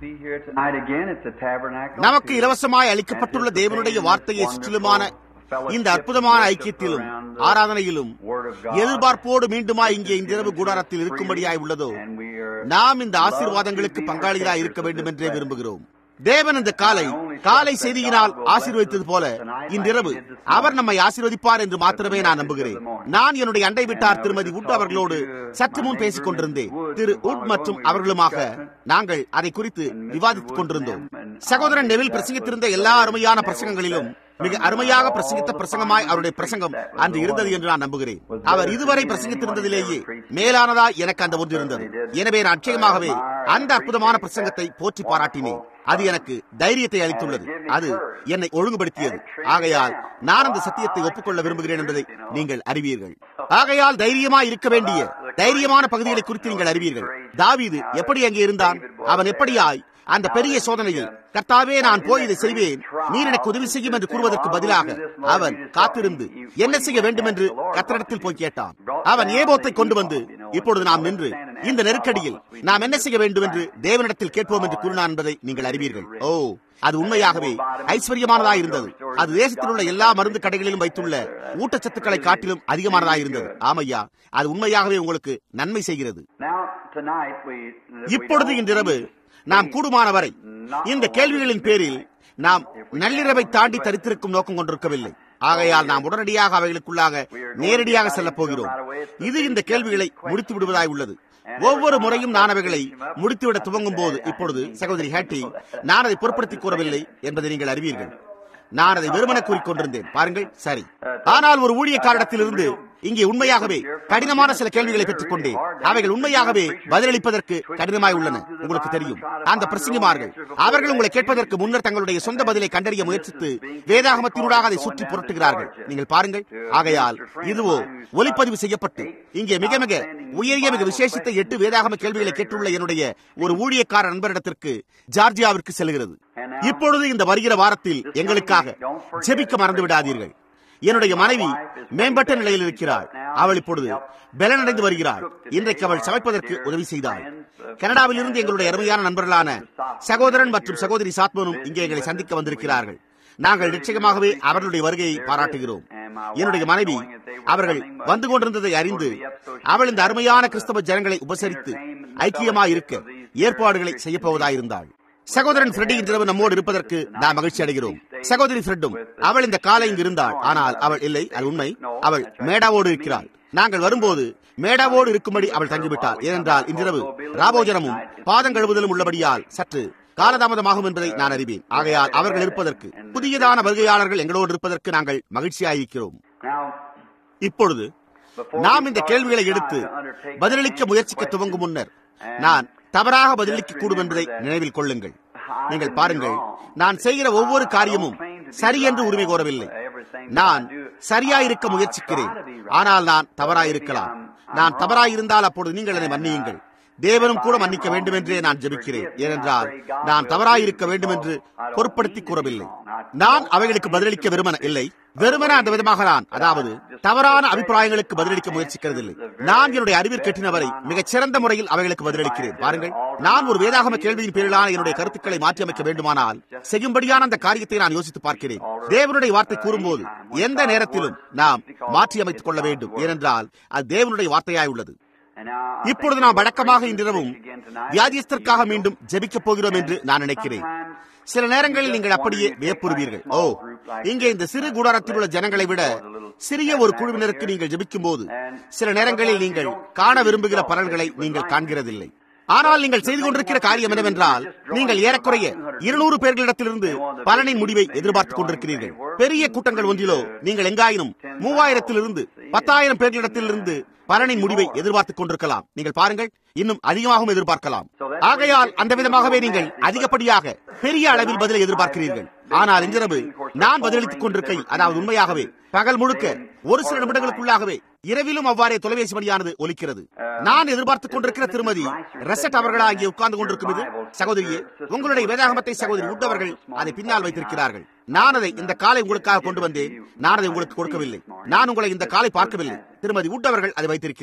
be here tonight again at the tabernacle. நமக்கு இலவசமாய் அளிக்கப்பட்டுள்ள தேவனுடைய வார்த்தையை சுற்றிலுமான இந்த அற்புதமான ஐக்கியத்திலும் ஆராதனையிலும் எதிர்பார்ப்போடு மீண்டுமா இங்கே இந்த இரவு கூடாரத்தில் இருக்கும்படியாய் உள்ளதோ நாம் இந்த ஆசீர்வாதங்களுக்கு பங்காளிகளாய் இருக்க வேண்டும் என்றே விரும்புகிறோம் தேவன் இந்த காலை காலை செய்தியினால் ஆசீர்வதித்தது போல இன்றிரவு அவர் நம்மை ஆசீர்வதிப்பார் என்று மாத்திரமே நான் நம்புகிறேன் நான் என்னுடைய அண்டை விட்டார் திருமதி உட் அவர்களோடு சற்று முன் பேசிக் கொண்டிருந்தேன் திரு உட் மற்றும் அவர்களுமாக நாங்கள் அதை குறித்து விவாதித்துக் கொண்டிருந்தோம் சகோதரன் நெவில் பிரசங்கித்திருந்த எல்லா அருமையான பிரசங்கங்களிலும் மிக அருமையாக பிரசங்கித்த பிரசங்கமாய் அவருடைய பிரசங்கம் அன்று இருந்தது என்று நான் நம்புகிறேன் அவர் இதுவரை பிரசங்கித்திருந்ததிலேயே மேலானதா எனக்கு அந்த ஒன்று இருந்தது எனவே நான் நிச்சயமாகவே அந்த அற்புதமான பிரசங்கத்தை போற்றி பாராட்டினேன் அது எனக்கு தைரியத்தை அளித்துள்ளது அது என்னை ஒழுங்குபடுத்தியது ஆகையால் நான் அந்த சத்தியத்தை ஒப்புக்கொள்ள விரும்புகிறேன் என்பதை நீங்கள் அறிவீர்கள் ஆகையால் தைரியமாய் இருக்க வேண்டிய தைரியமான பகுதிகளை குறித்து நீங்கள் அறிவீர்கள் தாவீது எப்படி அங்கே இருந்தான் அவன் எப்படியாய் அந்த பெரிய சோதனையில் கர்த்தாவே நான் போய் இதை செய்வேன் நீர் எனக்கு உதவி செய்யும் என்று கூறுவதற்கு பதிலாக அவன் காத்திருந்து என்ன செய்ய வேண்டும் என்று கத்தரிடத்தில் போய் கேட்டான் அவன் ஏபோத்தை கொண்டு வந்து இப்பொழுது நாம் நின்று இந்த நெருக்கடியில் நாம் என்ன செய்ய வேண்டும் என்று தேவனிடத்தில் கேட்போம் என்று கூறினான் என்பதை நீங்கள் அறிவீர்கள் ஓ அது உண்மையாகவே ஐஸ்வர்யமானதாக இருந்தது அது தேசத்தில் உள்ள எல்லா மருந்து கடைகளிலும் வைத்துள்ள ஊட்டச்சத்துக்களை காட்டிலும் அதிகமானதாக இருந்தது ஆமையா அது உண்மையாகவே உங்களுக்கு நன்மை செய்கிறது Now, tonight we. இப்பொழுது இன்றிரவு நாம் கூடுமானவரை இந்த கேள்விகளின் பேரில் நாம் நள்ளிரவை தாண்டி தரித்திருக்கும் நோக்கம் கொண்டிருக்கவில்லை ஆகையால் நாம் உடனடியாக அவைகளுக்குள்ளாக நேரடியாக செல்லப் போகிறோம் இது இந்த கேள்விகளை முடித்து விடுவதாய் உள்ளது ஒவ்வொரு முறையும் நான் அவைகளை முடித்துவிட துவங்கும் போது இப்பொழுது சகோதரி ஹேட்டி நான் அதை பொருட்படுத்திக் கூறவில்லை என்பதை நீங்கள் அறிவீர்கள் நான் அதை வெறுமன கூறிக்கொண்டிருந்தேன் பாருங்கள் சரி ஆனால் ஒரு ஊழியக்காரிடத்திலிருந்து இங்கே உண்மையாகவே கடினமான சில கேள்விகளை பெற்றுக் கொண்டேன் அவைகள் உண்மையாகவே பதிலளிப்பதற்கு கடினமாய் உள்ளன உங்களுக்கு தெரியும் அந்த பிரசங்கிமார்கள் அவர்கள் உங்களை கேட்பதற்கு முன்னர் தங்களுடைய சொந்த பதிலை கண்டறிய முயற்சித்து வேதாகமத்தினூடாக அதை சுற்றி புரட்டுகிறார்கள் நீங்கள் பாருங்கள் ஆகையால் இதுவோ ஒலிப்பதிவு செய்யப்பட்டு இங்கே மிக மிக உயரிய மிக விசேஷித்த எட்டு வேதாகம கேள்விகளை கேட்டுள்ள என்னுடைய ஒரு ஊழியக்கார நண்பரிடத்திற்கு ஜார்ஜியாவிற்கு செல்கிறது இப்பொழுது இந்த வருகிற வாரத்தில் எங்களுக்காக ஜெபிக்க மறந்து விடாதீர்கள் என்னுடைய மனைவி மேம்பட்ட நிலையில் இருக்கிறாள் அவள் இப்பொழுது பலனடைந்து வருகிறாள் இன்றைக்கு அவள் சமைப்பதற்கு உதவி செய்தாள் கனடாவில் இருந்து எங்களுடைய அருமையான நண்பர்களான சகோதரன் மற்றும் சகோதரி சாத்மனும் இங்கே எங்களை சந்திக்க வந்திருக்கிறார்கள் நாங்கள் நிச்சயமாகவே அவர்களுடைய வருகையை பாராட்டுகிறோம் என்னுடைய மனைவி அவர்கள் வந்து கொண்டிருந்ததை அறிந்து அவள் இந்த அருமையான கிறிஸ்தவ ஜனங்களை உபசரித்து ஐக்கியமாய் இருக்க ஏற்பாடுகளை செய்யப்போவதாயிருந்தாள் சகோதரன் ஃப்ரெட்டி இன்றிரவு நம்மோடு இருப்பதற்கு நான் மகிழ்ச்சி அடைகிறோம் சகோதரி ஃப்ரெட்டும் அவள் இந்த காலை இங்கு இருந்தாள் ஆனால் அவள் இல்லை அது உண்மை அவள் மேடாவோடு இருக்கிறாள் நாங்கள் வரும்போது மேடாவோடு இருக்கும்படி அவள் தங்கிவிட்டாள் ஏனென்றால் இன்றிரவு ராபோஜனமும் பாதம் கழுவுதலும் உள்ளபடியால் சற்று காலதாமதமாகும் என்பதை நான் அறிவேன் ஆகையால் அவர்கள் இருப்பதற்கு புதியதான வருகையாளர்கள் எங்களோடு இருப்பதற்கு நாங்கள் மகிழ்ச்சியாயிருக்கிறோம் Now, இப்பொழுது நாம் இந்த கேள்விகளை எடுத்து பதிலளிக்க முயற்சிக்க துவங்கும் முன்னர் நான் தவறாக பதிலளிக்க கூடும் என்பதை நினைவில் கொள்ளுங்கள் நீங்கள் பாருங்கள் நான் செய்கிற ஒவ்வொரு காரியமும் சரி என்று உரிமை கோரவில்லை நான் சரியாயிருக்க முயற்சிக்கிறேன் ஆனால் நான் தவறாயிருக்கலாம் நான் தவறாயிருந்தால் அப்பொழுது நீங்கள் என்னை மன்னியுங்கள் தேவனும் கூட மன்னிக்க வேண்டும் என்றே நான் ஜெபிக்கிறேன் ஏனென்றால் நான் தவறாயிருக்க வேண்டும் என்று பொருட்படுத்தி கூறவில்லை நான் அவைகளுக்கு பதிலளிக்க விரும்பன இல்லை வெறுமன அந்த விதமாக நான் அதாவது தவறான அபிப்பிராயங்களுக்கு பதிலளிக்க முயற்சிக்கிறதில்லை நான் என்னுடைய அறிவில் கட்டினவரை மிகச் சிறந்த முறையில் அவைகளுக்கு பதிலளிக்கிறேன் பாருங்கள் நான் ஒரு வேதாகம கேள்வியின் பேரிலான என்னுடைய கருத்துக்களை மாற்றியமைக்க வேண்டுமானால் செய்யும்படியான அந்த காரியத்தை நான் யோசித்து பார்க்கிறேன் தேவனுடைய வார்த்தை கூறும்போது எந்த நேரத்திலும் நாம் மாற்றியமைத்துக் கொள்ள வேண்டும் ஏனென்றால் அது தேவனுடைய வார்த்தையாய் உள்ளது and now I இப்பொழுது நாம் வழக்கமாக இன்றிரவும் வியாதியஸ்தற்காக மீண்டும் ஜெபிக்கப் போகிறோம் என்று நான் நினைக்கிறேன் சில நேரங்களில் நீங்கள் அப்படியே வியப்புறுவீர்கள் ஓ இங்கே இந்த சிறு கூடாரத்தில் உள்ள ஜனங்களை விட சிறிய ஒரு குழுவினருக்கு நீங்கள் ஜெபிக்கும் போது சில நேரங்களில் நீங்கள் காண விரும்புகிற பலன்களை நீங்கள் காண்கிறதில்லை ஆனால் நீங்கள் செய்து கொண்டிருக்கிற காரியம் என்னவென்றால் நீங்கள் ஏறக்குறைய இருநூறு பேர்களிடத்திலிருந்து பலனின் முடிவை எதிர்பார்த்துக் கொண்டிருக்கிறீர்கள் பெரிய கூட்டங்கள் ஒன்றிலோ நீங்கள் எங்காயினும் மூவாயிரத்திலிருந்து பத்தாயிரம் பேர்களிடத்திலிருந்து பலனின் முடிவை எதிர்பார்த்துக் கொண்டிருக்கலாம் நீங்கள் பாருங்கள் இன்னும் அதிகமாகவும் எதிர்பார்க்கலாம் ஆகையால் அந்த விதமாகவே நீங்கள் அதிகப்படியாக பெரிய அளவில் பதிலை எதிர்பார்க்கிறீர்கள் ஆனால் இன்றிரவு நான் பதிலளித்துக் கொண்டிருக்கையில் அதாவது உண்மையாகவே பகல் முழுக்க ஒரு சில நிமிடங்களுக்குள்ளாகவே இரவிலும் அவ்வாறே தொலைபேசி மணியானது ஒலிக்கிறது நான் எதிர்பார்த்துக் கொண்டிருக்கிற திருமதி ரெசட் அவர்களா இங்கே உட்கார்ந்து கொண்டிருக்கும் இது சகோதரியே உங்களுடைய வேதாகமத்தை சகோதரி உட்டவர்கள் அதை பின்னால் வைத்திருக்கிறார்கள் நான் அதை இந்த காலை உங்களுக்காக கொண்டு வந்தேன் நான் அதை உங்களுக்கு கொடுக்கவில்லை நான் உங்களை இந்த காலை பார்க்கவில்லை திருமதி உட்டவர்கள் அதை வைத்திருக்கிறார்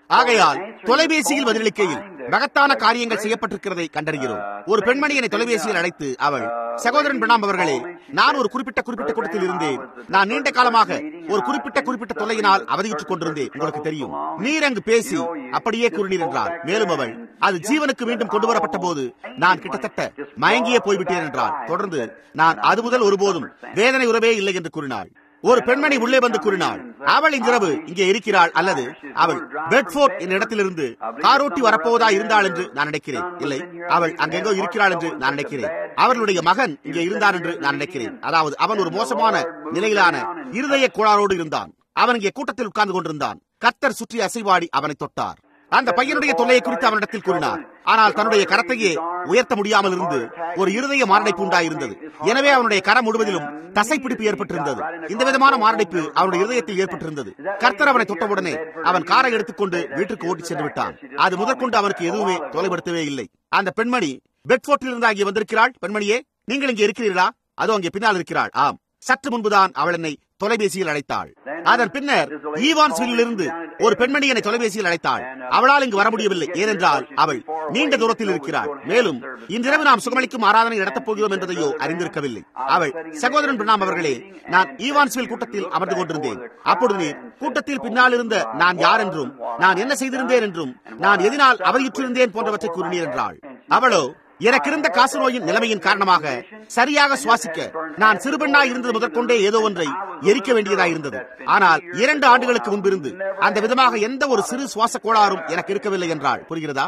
ஆகையால் தொலைபேசியில் பதிலளிக்கையில் மகத்தான காரியங்கள் செய்யப்பட்டிருக்கிறதை கண்டறிகிறோம் ஒரு பெண்மணி என்னை தொலைபேசியில் அழைத்து அவள் சகோதரன் பிரணாம் அவர்களே நான் ஒரு குறிப்பிட்ட குறிப்பிட்ட கூட்டத்தில் இருந்தேன் நான் நீண்ட காலமாக ஒரு குறிப்பிட்ட குறிப்பிட்ட தொல்லையினால் அவதியுற்றுக் கொண்டிருந்தேன் உங்களுக்கு தெரியும் நீர் அங்கு பேசி அப்படியே கூறினீர் என்றார் மேலும் அவள் அது ஜீவனுக்கு மீண்டும் கொண்டு வரப்பட்ட போது நான் கிட்டத்தட்ட மயங்கியே போய்விட்டேன் என்றார் தொடர்ந்து நான் அது முதல் ஒருபோதும் வேதனை உறவே இல்லை என்று கூறினாள் ஒரு பெண்மணி உள்ளே வந்து கூறினாள் அவள் இன்றிரவு இங்கே இருக்கிறாள் அல்லது அவள் பெட்ஃபோர்ட் என்ற இடத்திலிருந்து காரோட்டி வரப்போவதா இருந்தாள் என்று நான் நினைக்கிறேன் இல்லை அவள் அங்கெங்கோ இருக்கிறாள் என்று நான் நினைக்கிறேன் அவர்களுடைய மகன் இங்கே இருந்தான் என்று நான் நினைக்கிறேன் அதாவது அவன் ஒரு மோசமான நிலையிலான இருதய கோளாரோடு இருந்தான் அவன் இங்கே கூட்டத்தில் உட்கார்ந்து கொண்டிருந்தான் கத்தர் சுற்றி அசைவாடி அவனை தொட்டார் அந்த பையனுடைய தொல்லையை குறித்து அவனிடத்தில் கூறினார் ஆனால் தன்னுடைய கரத்தையே உயர்த்த முடியாமல் இருந்து ஒரு இருதய மாரடைப்பு உண்டாயிருந்தது எனவே அவனுடைய கரம் முழுவதிலும் தசைப்பிடிப்பு ஏற்பட்டிருந்தது இந்த விதமான மாரடைப்பு அவனுடைய இருதயத்தில் ஏற்பட்டிருந்தது கர்த்தர் அவனை தொட்டவுடனே அவன் காரை எடுத்துக்கொண்டு வீட்டுக்கு ஓட்டி சென்று விட்டான் அது முதற்கொண்டு அவனுக்கு எதுவுமே தொலைப்படுத்தவே இல்லை அந்த பெண்மணி பெட்ஃபோர்ட்டில் இருந்து அங்கே வந்திருக்கிறாள் பெண்மணியே நீங்கள் இங்கே இருக்கிறீர்களா அதோ அங்கே பின்னால் இருக்கிறாள் ஆம் சற்று முன்புதான் அவள் என்னை தொலைபேசியில் அழைத்தாள் அதன் பின்னர் ஈவான்ஸ்வில்லில் இருந்து ஒரு பெண்மணி என்னை தொலைபேசியில் அழைத்தாள் அவளால் இங்கு வர முடியவில்லை ஏனென்றால் அவள் நீண்ட தூரத்தில் இருக்கிறாள் மேலும் இன்றிரவு நாம் சுகமளிக்கும் ஆராதனை நடத்தப் போகிறோம் என்பதையோ அறிந்திருக்கவில்லை அவள் சகோதரன் பிரணாம் அவர்களே நான் ஈவான்ஸ்வில் கூட்டத்தில் அமர்ந்து கொண்டிருந்தேன் அப்பொழுது கூட்டத்தில் பின்னால் இருந்த நான் யார் என்றும் நான் என்ன செய்திருந்தேன் என்றும் நான் எதனால் அவதியுற்றிருந்தேன் போன்றவற்றை கூறினீர் என்றாள் அவளோ எனக்கு இருந்த காசு நோயின் நிலைமையின் காரணமாக சரியாக சுவாசிக்க நான் சிறுபெண்ணா இருந்தது முதற்கொண்டே ஏதோ ஒன்றை எரிக்க வேண்டியதாக இருந்தது ஆனால் இரண்டு ஆண்டுகளுக்கு முன்பிருந்து அந்த விதமாக எந்த ஒரு சிறு சுவாச கோளாறும் எனக்கு இருக்கவில்லை என்றாள் புரிகிறதா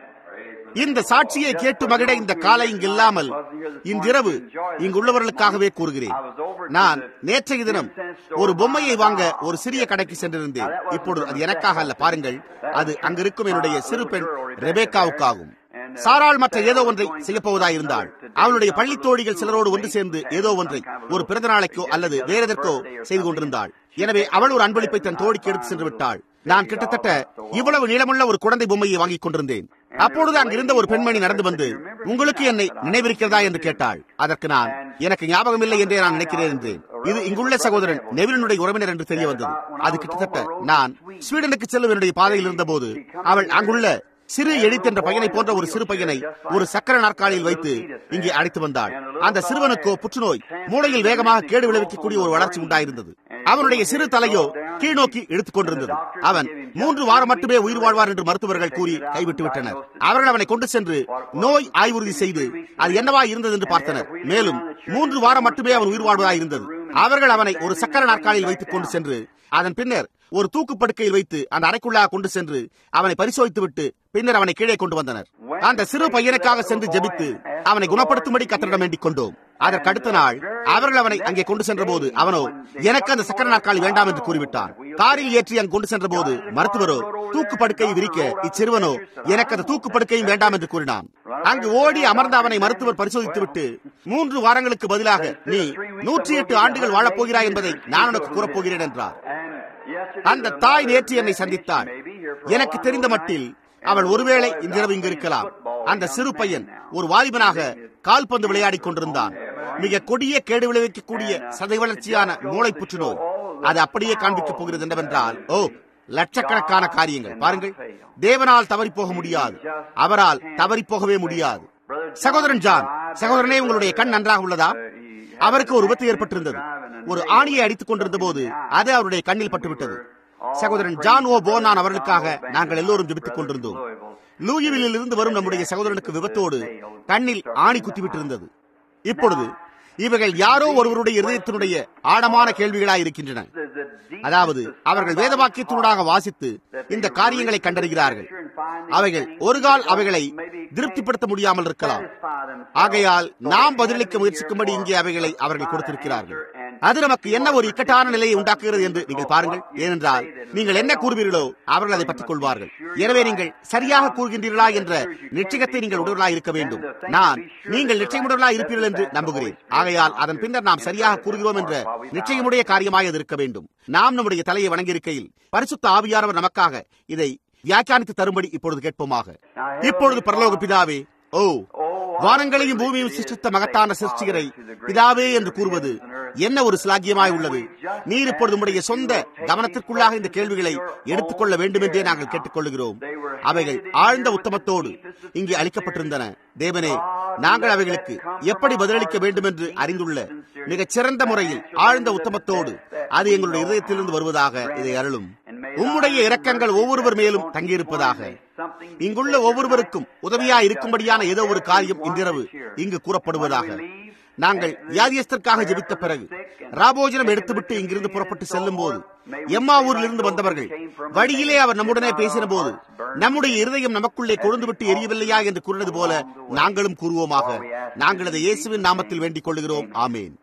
இந்த சாட்சியை கேட்டு மகிழ இந்த காலை இங்கு இல்லாமல் இன்றிரவு இங்குள்ளவர்களுக்காகவே கூறுகிறேன் நான் நேற்றைய தினம் ஒரு பொம்மையை வாங்க ஒரு சிறிய கடைக்கு சென்றிருந்தேன் இப்பொழுது அது எனக்காக அல்ல பாருங்கள் அது அங்கிருக்கும் என்னுடைய சிறு பெண் ரெபேக்காவுக்காகும் சாராள் மற்ற ஏதோ ஒன்றை செய்யப்போவதாய் இருந்தாள் அவளுடைய பள்ளி தோழிகள் சிலரோடு ஒன்று சேர்ந்து ஏதோ ஒன்றை ஒரு பிறந்த நாளைக்கோ அல்லது வேற எதற்கோ செய்து கொண்டிருந்தாள் எனவே அவள் ஒரு அன்பளிப்பை தன் தோழிக்கு எடுத்து சென்று விட்டாள் நான் கிட்டத்தட்ட இவ்வளவு நீளமுள்ள ஒரு குழந்தை பொம்மையை வாங்கிக் கொண்டிருந்தேன் அப்பொழுது அங்கிருந்த ஒரு பெண்மணி நடந்து வந்து உங்களுக்கு என்னை நினைவிருக்கிறதா என்று கேட்டாள் அதற்கு நான் எனக்கு ஞாபகம் இல்லை என்றே நான் நினைக்கிறேன் என்றேன் இது இங்குள்ள சகோதரன் நெவிலனுடைய உறவினர் என்று தெரிய வந்தது அது கிட்டத்தட்ட நான் ஸ்வீடனுக்கு செல்லும் என்னுடைய பாதையில் இருந்தபோது அவள் அங்குள்ள சிறு எடித் என்ற பையனை போன்ற ஒரு சிறு பையனை ஒரு சக்கர நாற்காலியில் வைத்து இங்கே அழைத்து வந்தாள் அந்த சிறுவனுக்கோ புற்றுநோய் மூளையில் வேகமாக கேடு விளைவிக்கக்கூடிய ஒரு வளர்ச்சி உண்டாயிருந்தது அவனுடைய சிறு தலையோ கீழ்நோக்கி எடுத்துக் கொண்டிருந்தது அவன் மூன்று வாரம் மட்டுமே உயிர் வாழ்வார் என்று மருத்துவர்கள் கூறி கைவிட்டு விட்டனர் அவர்கள் அவனை கொண்டு சென்று நோய் ஆய்வுறுதி செய்து அது என்னவா இருந்தது என்று பார்த்தனர் மேலும் மூன்று வாரம் மட்டுமே அவன் உயிர் வாழ்வதாய் இருந்தது அவர்கள் அவனை ஒரு சக்கர நாற்காலியில் வைத்துக் கொண்டு சென்று அதன் பின்னர் ஒரு தூக்கு படுக்கையில் வைத்து அந்த அறைக்குள்ளாக கொண்டு சென்று அவனை பரிசோதித்து விட்டு பின்னர் அவனை கீழே கொண்டு வந்தனர் அந்த சிறு பையனுக்காக சென்று ஜெபித்து அவனை குணப்படுத்தும்படி கத்தரிடம் வேண்டிக் கொண்டோம் அதற்கு அடுத்த நாள் அவர்கள் அவனை அங்கே கொண்டு சென்ற போது அவனோ எனக்கு அந்த சக்கர நாற்காலி வேண்டாம் என்று கூறிவிட்டான் காரில் ஏற்றி அங்கு கொண்டு சென்ற போது மருத்துவரோ தூக்கு படுக்கையை விரிக்க இச்சிறுவனோ எனக்கு அந்த தூக்கு படுக்கையும் வேண்டாம் என்று கூறினான் அங்கு ஓடி அமர்ந்த அவனை மருத்துவர் பரிசோதித்துவிட்டு மூன்று வாரங்களுக்கு பதிலாக நீ நூற்றி எட்டு ஆண்டுகள் வாழப்போகிறாய் என்பதை நான் உனக்கு கூறப்போகிறேன் என்றார் அந்த தாய் நேற்று என்னை சந்தித்தாள் எனக்கு தெரிந்த மட்டில் அவள் ஒருவேளை இன்றிரவு இங்கு இருக்கலாம் அந்த சிறு பையன் ஒரு வாலிபனாக கால்பந்து விளையாடிக் கொண்டிருந்தான் மிக கொடிய கேடு விளைவிக்கக்கூடிய சதை வளர்ச்சியான மூளை புற்றுநோய் அது அப்படியே காண்பிக்கப் போகிறது என்னவென்றால் ஓ லட்சக்கணக்கான காரியங்கள் பாருங்கள் தேவனால் தவறி போக முடியாது அவரால் தவறி போகவே முடியாது சகோதரன் ஜான் சகோதரனே உங்களுடைய கண் நன்றாக உள்ளதா அவருக்கு ஒரு விபத்து ஏற்பட்டிருந்தது ஒரு ஆணியை அடித்துக் கொண்டிருந்த போது அது அவருடைய கண்ணில் பட்டுவிட்டது சகோதரன் ஜான் ஓ போனான் அவர்களுக்காக நாங்கள் எல்லோரும் ஜெபித்துக் கொண்டிருந்தோம் லூயிவிலில் இருந்து வரும் நம்முடைய சகோதரனுக்கு விபத்தோடு கண்ணில் ஆணி குத்திவிட்டிருந்தது இப்பொழுது இவைகள் யாரோ ஒருவருடைய இருதயத்தினுடைய ஆழமான கேள்விகளாய் இருக்கின்றன அதாவது அவர்கள் வேதவாக்கியத்தினூடாக வாசித்து இந்த காரியங்களை கண்டறிகிறார்கள் அவைகள் ஒரு கால் அவைகளை திருப்திப்படுத்த முடியாமல் இருக்கலாம் ஆகையால் நாம் பதிலளிக்க முயற்சிக்கும்படி இங்கே அவைகளை அவர்கள் கொடுத்திருக்கிறார்கள் அது நமக்கு என்ன ஒரு இக்கட்டான நிலையை உண்டாக்குகிறது என்று நீங்கள் பாருங்கள் ஏனென்றால் நீங்கள் என்ன கூறுவீர்களோ அவர்கள் அதை பற்றிக் கொள்வார்கள் எனவே நீங்கள் சரியாக கூறுகின்றீர்களா என்ற நிச்சயத்தை நீங்கள் உடலாக இருக்க வேண்டும் நான் நீங்கள் நிச்சயமுடலாக இருப்பீர்கள் என்று நம்புகிறேன் ஆகையால் அதன் பின்னர் நாம் சரியாக கூறுகிறோம் என்ற நிச்சயமுடைய காரியமாக அது இருக்க வேண்டும் நாம் நம்முடைய தலையை வணங்கியிருக்கையில் பரிசுத்த ஆவியானவர் நமக்காக இதை வியாக்கியானித்து தரும்படி இப்பொழுது கேட்போமாக இப்பொழுது பரலோக பிதாவே ஓ வானங்களையும் பூமியும் சிருஷ்டித்த மகத்தான சிருஷ்டிகரை பிதாவே என்று கூறுவது என்ன ஒரு சிலாகியமாய் உள்ளது நீர் இப்பொழுது உடைய சொந்த கவனத்திற்குள்ளாக இந்த கேள்விகளை எடுத்துக்கொள்ள வேண்டும் என்றே நாங்கள் கேட்டுக்கொள்கிறோம் அவைகள் ஆழ்ந்த உத்தமத்தோடு இங்கே அளிக்கப்பட்டிருந்தன தேவனே நாங்கள் அவைகளுக்கு எப்படி பதிலளிக்க வேண்டும் என்று அறிந்துள்ள மிகச் சிறந்த முறையில் ஆழ்ந்த உத்தமத்தோடு அது எங்களுடைய இதயத்திலிருந்து வருவதாக இதை அருளும் உம்முடைய இரக்கங்கள் ஒவ்வொருவர் மேலும் தங்கியிருப்பதாக இங்குள்ள ஒவ்வொருவருக்கும் உதவியா இருக்கும்படியான ஏதோ ஒரு காரியம் இன்றிரவு இங்கு கூறப்படுவதாக நாங்கள் வியாதியஸ்தற்காக ஜெபித்த பிறகு ராபோஜனம் எடுத்துவிட்டு இங்கிருந்து புறப்பட்டு செல்லும் போது எம்மா ஊரில் இருந்து வந்தவர்கள் வழியிலே அவர் நம்முடனே பேசின போது நம்முடைய இருதயம் நமக்குள்ளே கொழுந்துவிட்டு எரியவில்லையா என்று கூறினது போல நாங்களும் கூறுவோமாக நாங்கள் அதை இயேசுவின் நாமத்தில் வேண்டிக் கொள்கிறோம் ஆமேன்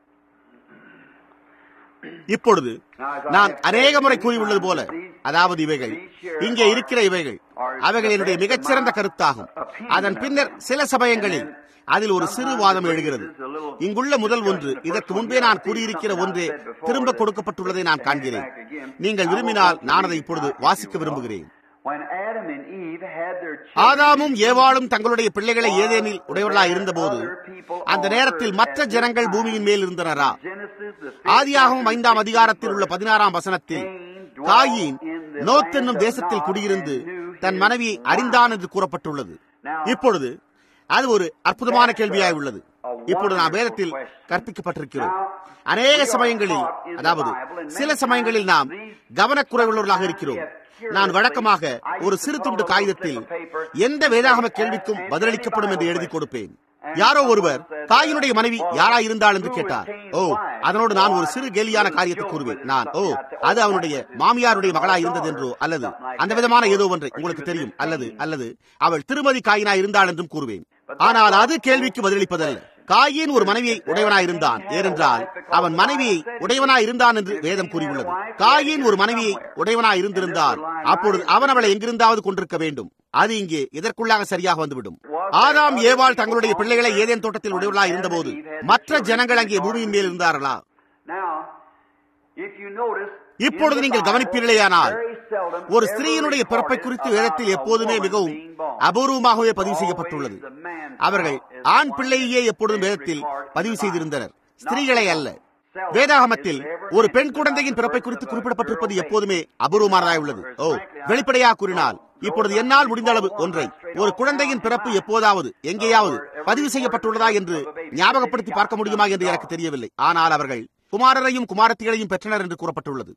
இப்பொழுது நான் அநேக முறை கூறியுள்ளது போல அதாவது இவைகள் இங்கே இருக்கிற இவைகள் அவைகள் என்னுடைய மிகச்சிறந்த கருத்தாகும் அதன் பின்னர் சில சமயங்களில் அதில் ஒரு சிறு வாதம் எழுகிறது இங்குள்ள முதல் ஒன்று இதற்கு முன்பே நான் கூறியிருக்கிற ஒன்றே திரும்ப கொடுக்கப்பட்டுள்ளதை நான் காண்கிறேன் நீங்கள் விரும்பினால் நான் அதை இப்பொழுது வாசிக்க விரும்புகிறேன் ஆதாமும் ஏவாளும் தங்களுடைய பிள்ளைகளை ஏதேனில் உடையவர்களாக இருந்தபோது அந்த நேரத்தில் மற்ற ஜனங்கள் பூமியின் மேல் இருந்தனரா ஆதியாகவும் ஐந்தாம் அதிகாரத்தில் உள்ள பதினாறாம் வசனத்தில் காயின் நோத் என்னும் தேசத்தில் குடியிருந்து தன் மனைவியை அறிந்தான் என்று கூறப்பட்டுள்ளது இப்பொழுது அது ஒரு அற்புதமான கேள்வியாய் உள்ளது இப்பொழுது நாம் வேதத்தில் கற்பிக்கப்பட்டிருக்கிறோம் அநேக சமயங்களில் அதாவது சில சமயங்களில் நாம் கவனக்குறைவுள்ளவர்களாக இருக்கிறோம் நான் வழக்கமாக ஒரு சிறு துண்டு காகிதத்தில் எந்த வேதாகம கேள்விக்கும் பதிலளிக்கப்படும் என்று எழுதி கொடுப்பேன் யாரோ ஒருவர் தாயினுடைய மனைவி யாரா இருந்தாள் என்று கேட்டார் ஓ அதனோடு நான் ஒரு சிறு கேலியான காரியத்தை கூறுவேன் நான் ஓ அது அவனுடைய மாமியாருடைய மகளா இருந்தது என்றோ அல்லது அந்த விதமான ஏதோ ஒன்றை உங்களுக்கு தெரியும் அல்லது அல்லது அவள் திருமதி காயினா இருந்தாள் என்றும் கூறுவேன் ஆனால் அது கேள்விக்கு பதிலளிப்பதல்ல காயின் ஒரு மனைவியை உடையவனாய் இருந்தான் ஏனென்றால் அவன் மனைவியை உடையவனாய் இருந்தான் என்று வேதம் கூறியுள்ளது காயின் ஒரு மனைவியை உடையவனாய் இருந்திருந்தால் அப்பொழுது அவன் அவளை எங்கிருந்தாவது கொண்டிருக்க வேண்டும் அது இங்கே இதற்குள்ளாக சரியாக வந்துவிடும் ஆதாம் ஏவாள் தங்களுடைய பிள்ளைகளை ஏதேன் தோட்டத்தில் உடையவர்களாக இருந்தபோது மற்ற ஜனங்கள் அங்கே பூமியின் மேல் இருந்தார்களா இப்பொழுது நீங்கள் கவனிப்பீர்களேயானால் ஒரு ஸ்திரீயினுடைய பிறப்பை குறித்து வேதத்தில் எப்போதுமே மிகவும் அபூர்வமாகவே பதிவு செய்யப்பட்டுள்ளது அவர்கள் ஆண் பிள்ளையே எப்பொழுதும் வேதத்தில் பதிவு செய்திருந்தனர் ஸ்திரீகளை அல்ல வேதாகமத்தில் ஒரு பெண் குழந்தையின் பிறப்பை குறித்து குறிப்பிடப்பட்டிருப்பது எப்போதுமே அபூர்வமானதாய் உள்ளது ஓ வெளிப்படையாக கூறினால் இப்பொழுது என்னால் முடிந்த அளவு ஒன்றை ஒரு குழந்தையின் பிறப்பு எப்போதாவது எங்கேயாவது பதிவு செய்யப்பட்டுள்ளதா என்று ஞாபகப்படுத்தி பார்க்க முடியுமா என்று எனக்கு தெரியவில்லை ஆனால் அவர்கள் குமாரரையும் குமாரத்திகளையும் பெற்றனர் என்று கூறப்பட்டுள்ளது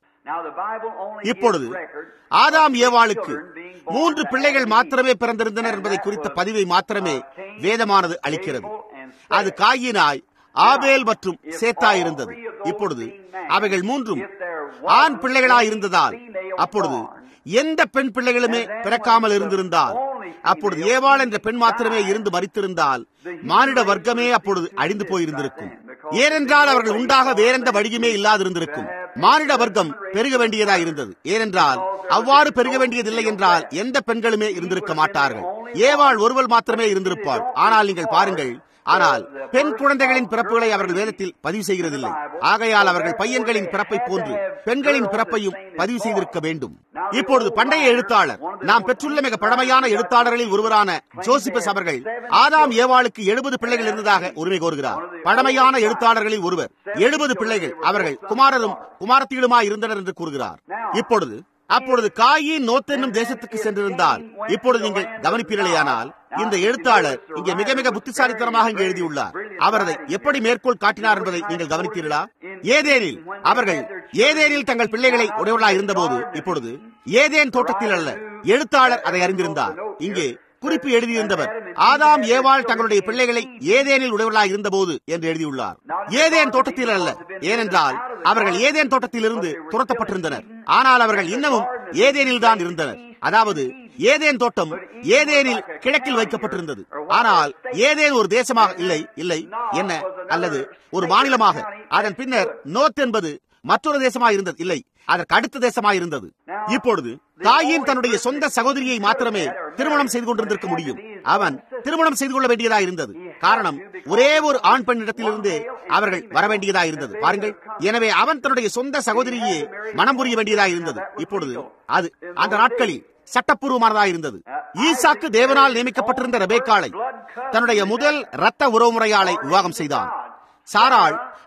இப்பொழுது ஆதாம் ஏவாளுக்கு மூன்று பிள்ளைகள் மாத்திரமே பிறந்திருந்தனர் என்பதை குறித்த பதிவை மாத்திரமே வேதமானது அளிக்கிறது அது காயினாய் ஆபேல் மற்றும் சேத்தா இருந்தது இப்பொழுது அவைகள் மூன்றும் ஆண் பிள்ளைகளாய் இருந்ததால் அப்பொழுது எந்த பெண் பிள்ளைகளுமே பிறக்காமல் இருந்திருந்தால் அப்பொழுது ஏவாள் என்ற பெண் மாத்திரமே இருந்து மறித்திருந்தால் மானிட வர்க்கமே அப்பொழுது அழிந்து போயிருந்திருக்கும் ஏனென்றால் அவர்கள் உண்டாக வேறெந்த வழியுமே இல்லாதிருந்திருக்கும் மானிட வர்க்கம் பெருக வேண்டியதா இருந்தது ஏனென்றால் அவ்வாறு பெருக வேண்டியதில்லை என்றால் எந்த பெண்களுமே இருந்திருக்க மாட்டார்கள் ஏவாள் ஒருவள் மாத்திரமே இருந்திருப்பாள் ஆனால் நீங்கள் பாருங்கள் ஆனால் பெண் குழந்தைகளின் பிறப்புகளை அவர்கள் வேதத்தில் பதிவு செய்கிறதில்லை ஆகையால் அவர்கள் பையன்களின் பிறப்பை போன்று பெண்களின் பிறப்பையும் பதிவு செய்திருக்க வேண்டும் இப்பொழுது பண்டைய எழுத்தாளர் நாம் பெற்றுள்ள மிக பழமையான எழுத்தாளர்களில் ஒருவரான ஜோசிபஸ் அவர்கள் ஆதாம் ஏவாளுக்கு எழுபது பிள்ளைகள் இருந்ததாக உரிமை கோருகிறார் பழமையான எழுத்தாளர்களில் ஒருவர் எழுபது பிள்ளைகள் அவர்கள் குமாரரும் குமாரத்திகளுமாய் இருந்தனர் என்று கூறுகிறார் இப்பொழுது அப்பொழுது காயின் நோத்தென்னும் தேசத்துக்கு சென்றிருந்தால் இப்பொழுது நீங்கள் கவனிப்பீர்களேயானால் இந்த எழுத்தாளர் இங்கே மிக மிக புத்திசாலித்தனமாக இங்கே எழுதியுள்ளார் அவர் அதை எப்படி மேற்கோள் காட்டினார் என்பதை நீங்கள் கவனித்தீர்களா ஏதேனில் அவர்கள் ஏதேனில் தங்கள் பிள்ளைகளை உடையவர்களாக இருந்தபோது இப்பொழுது ஏதேன் தோட்டத்தில் அல்ல எழுத்தாளர் அதை அறிந்திருந்தார் இங்கே குறிப்பு எழுதியிருந்தவர் ஆதாம் ஏவாள் தங்களுடைய பிள்ளைகளை ஏதேனில் உடையவர்களாக இருந்தபோது என்று எழுதியுள்ளார் ஏதேன் தோட்டத்தில் அல்ல ஏனென்றால் அவர்கள் ஏதேன் தோட்டத்தில் இருந்து துரத்தப்பட்டிருந்தனர் ஆனால் அவர்கள் இன்னமும் ஏதேனில் தான் இருந்தனர் அதாவது ஏதேன் தோட்டம் ஏதேனில் கிழக்கில் வைக்கப்பட்டிருந்தது ஆனால் ஏதேன் ஒரு தேசமாக இல்லை இல்லை என்ன அல்லது ஒரு மாநிலமாக அதன் பின்னர் நோத் என்பது மற்றொரு தேசமாக இருந்தது இல்லை அதற்கு அடுத்த தேசமாக இருந்தது இப்பொழுது தாயின் தன்னுடைய சொந்த சகோதரியை மாத்திரமே திருமணம் செய்து கொண்டிருந்திருக்க முடியும் அவன் திருமணம் செய்து கொள்ள வேண்டியதா இருந்தது காரணம் ஒரே ஒரு ஆண் பெண் இடத்திலிருந்து அவர்கள் வர வேண்டியதா இருந்தது பாருங்கள் எனவே அவன் தன்னுடைய சொந்த சகோதரியே மனம் புரிய வேண்டியதா இருந்தது இப்பொழுது அது அந்த நாட்களில் சட்டப்பூர்வமானதா இருந்தது ஈசாக்கு தேவனால் நியமிக்கப்பட்டிருந்த ரெபேக்காளை தன்னுடைய முதல் ரத்த உறவுமுறையாளை விவாகம் செய்தான் சாராள்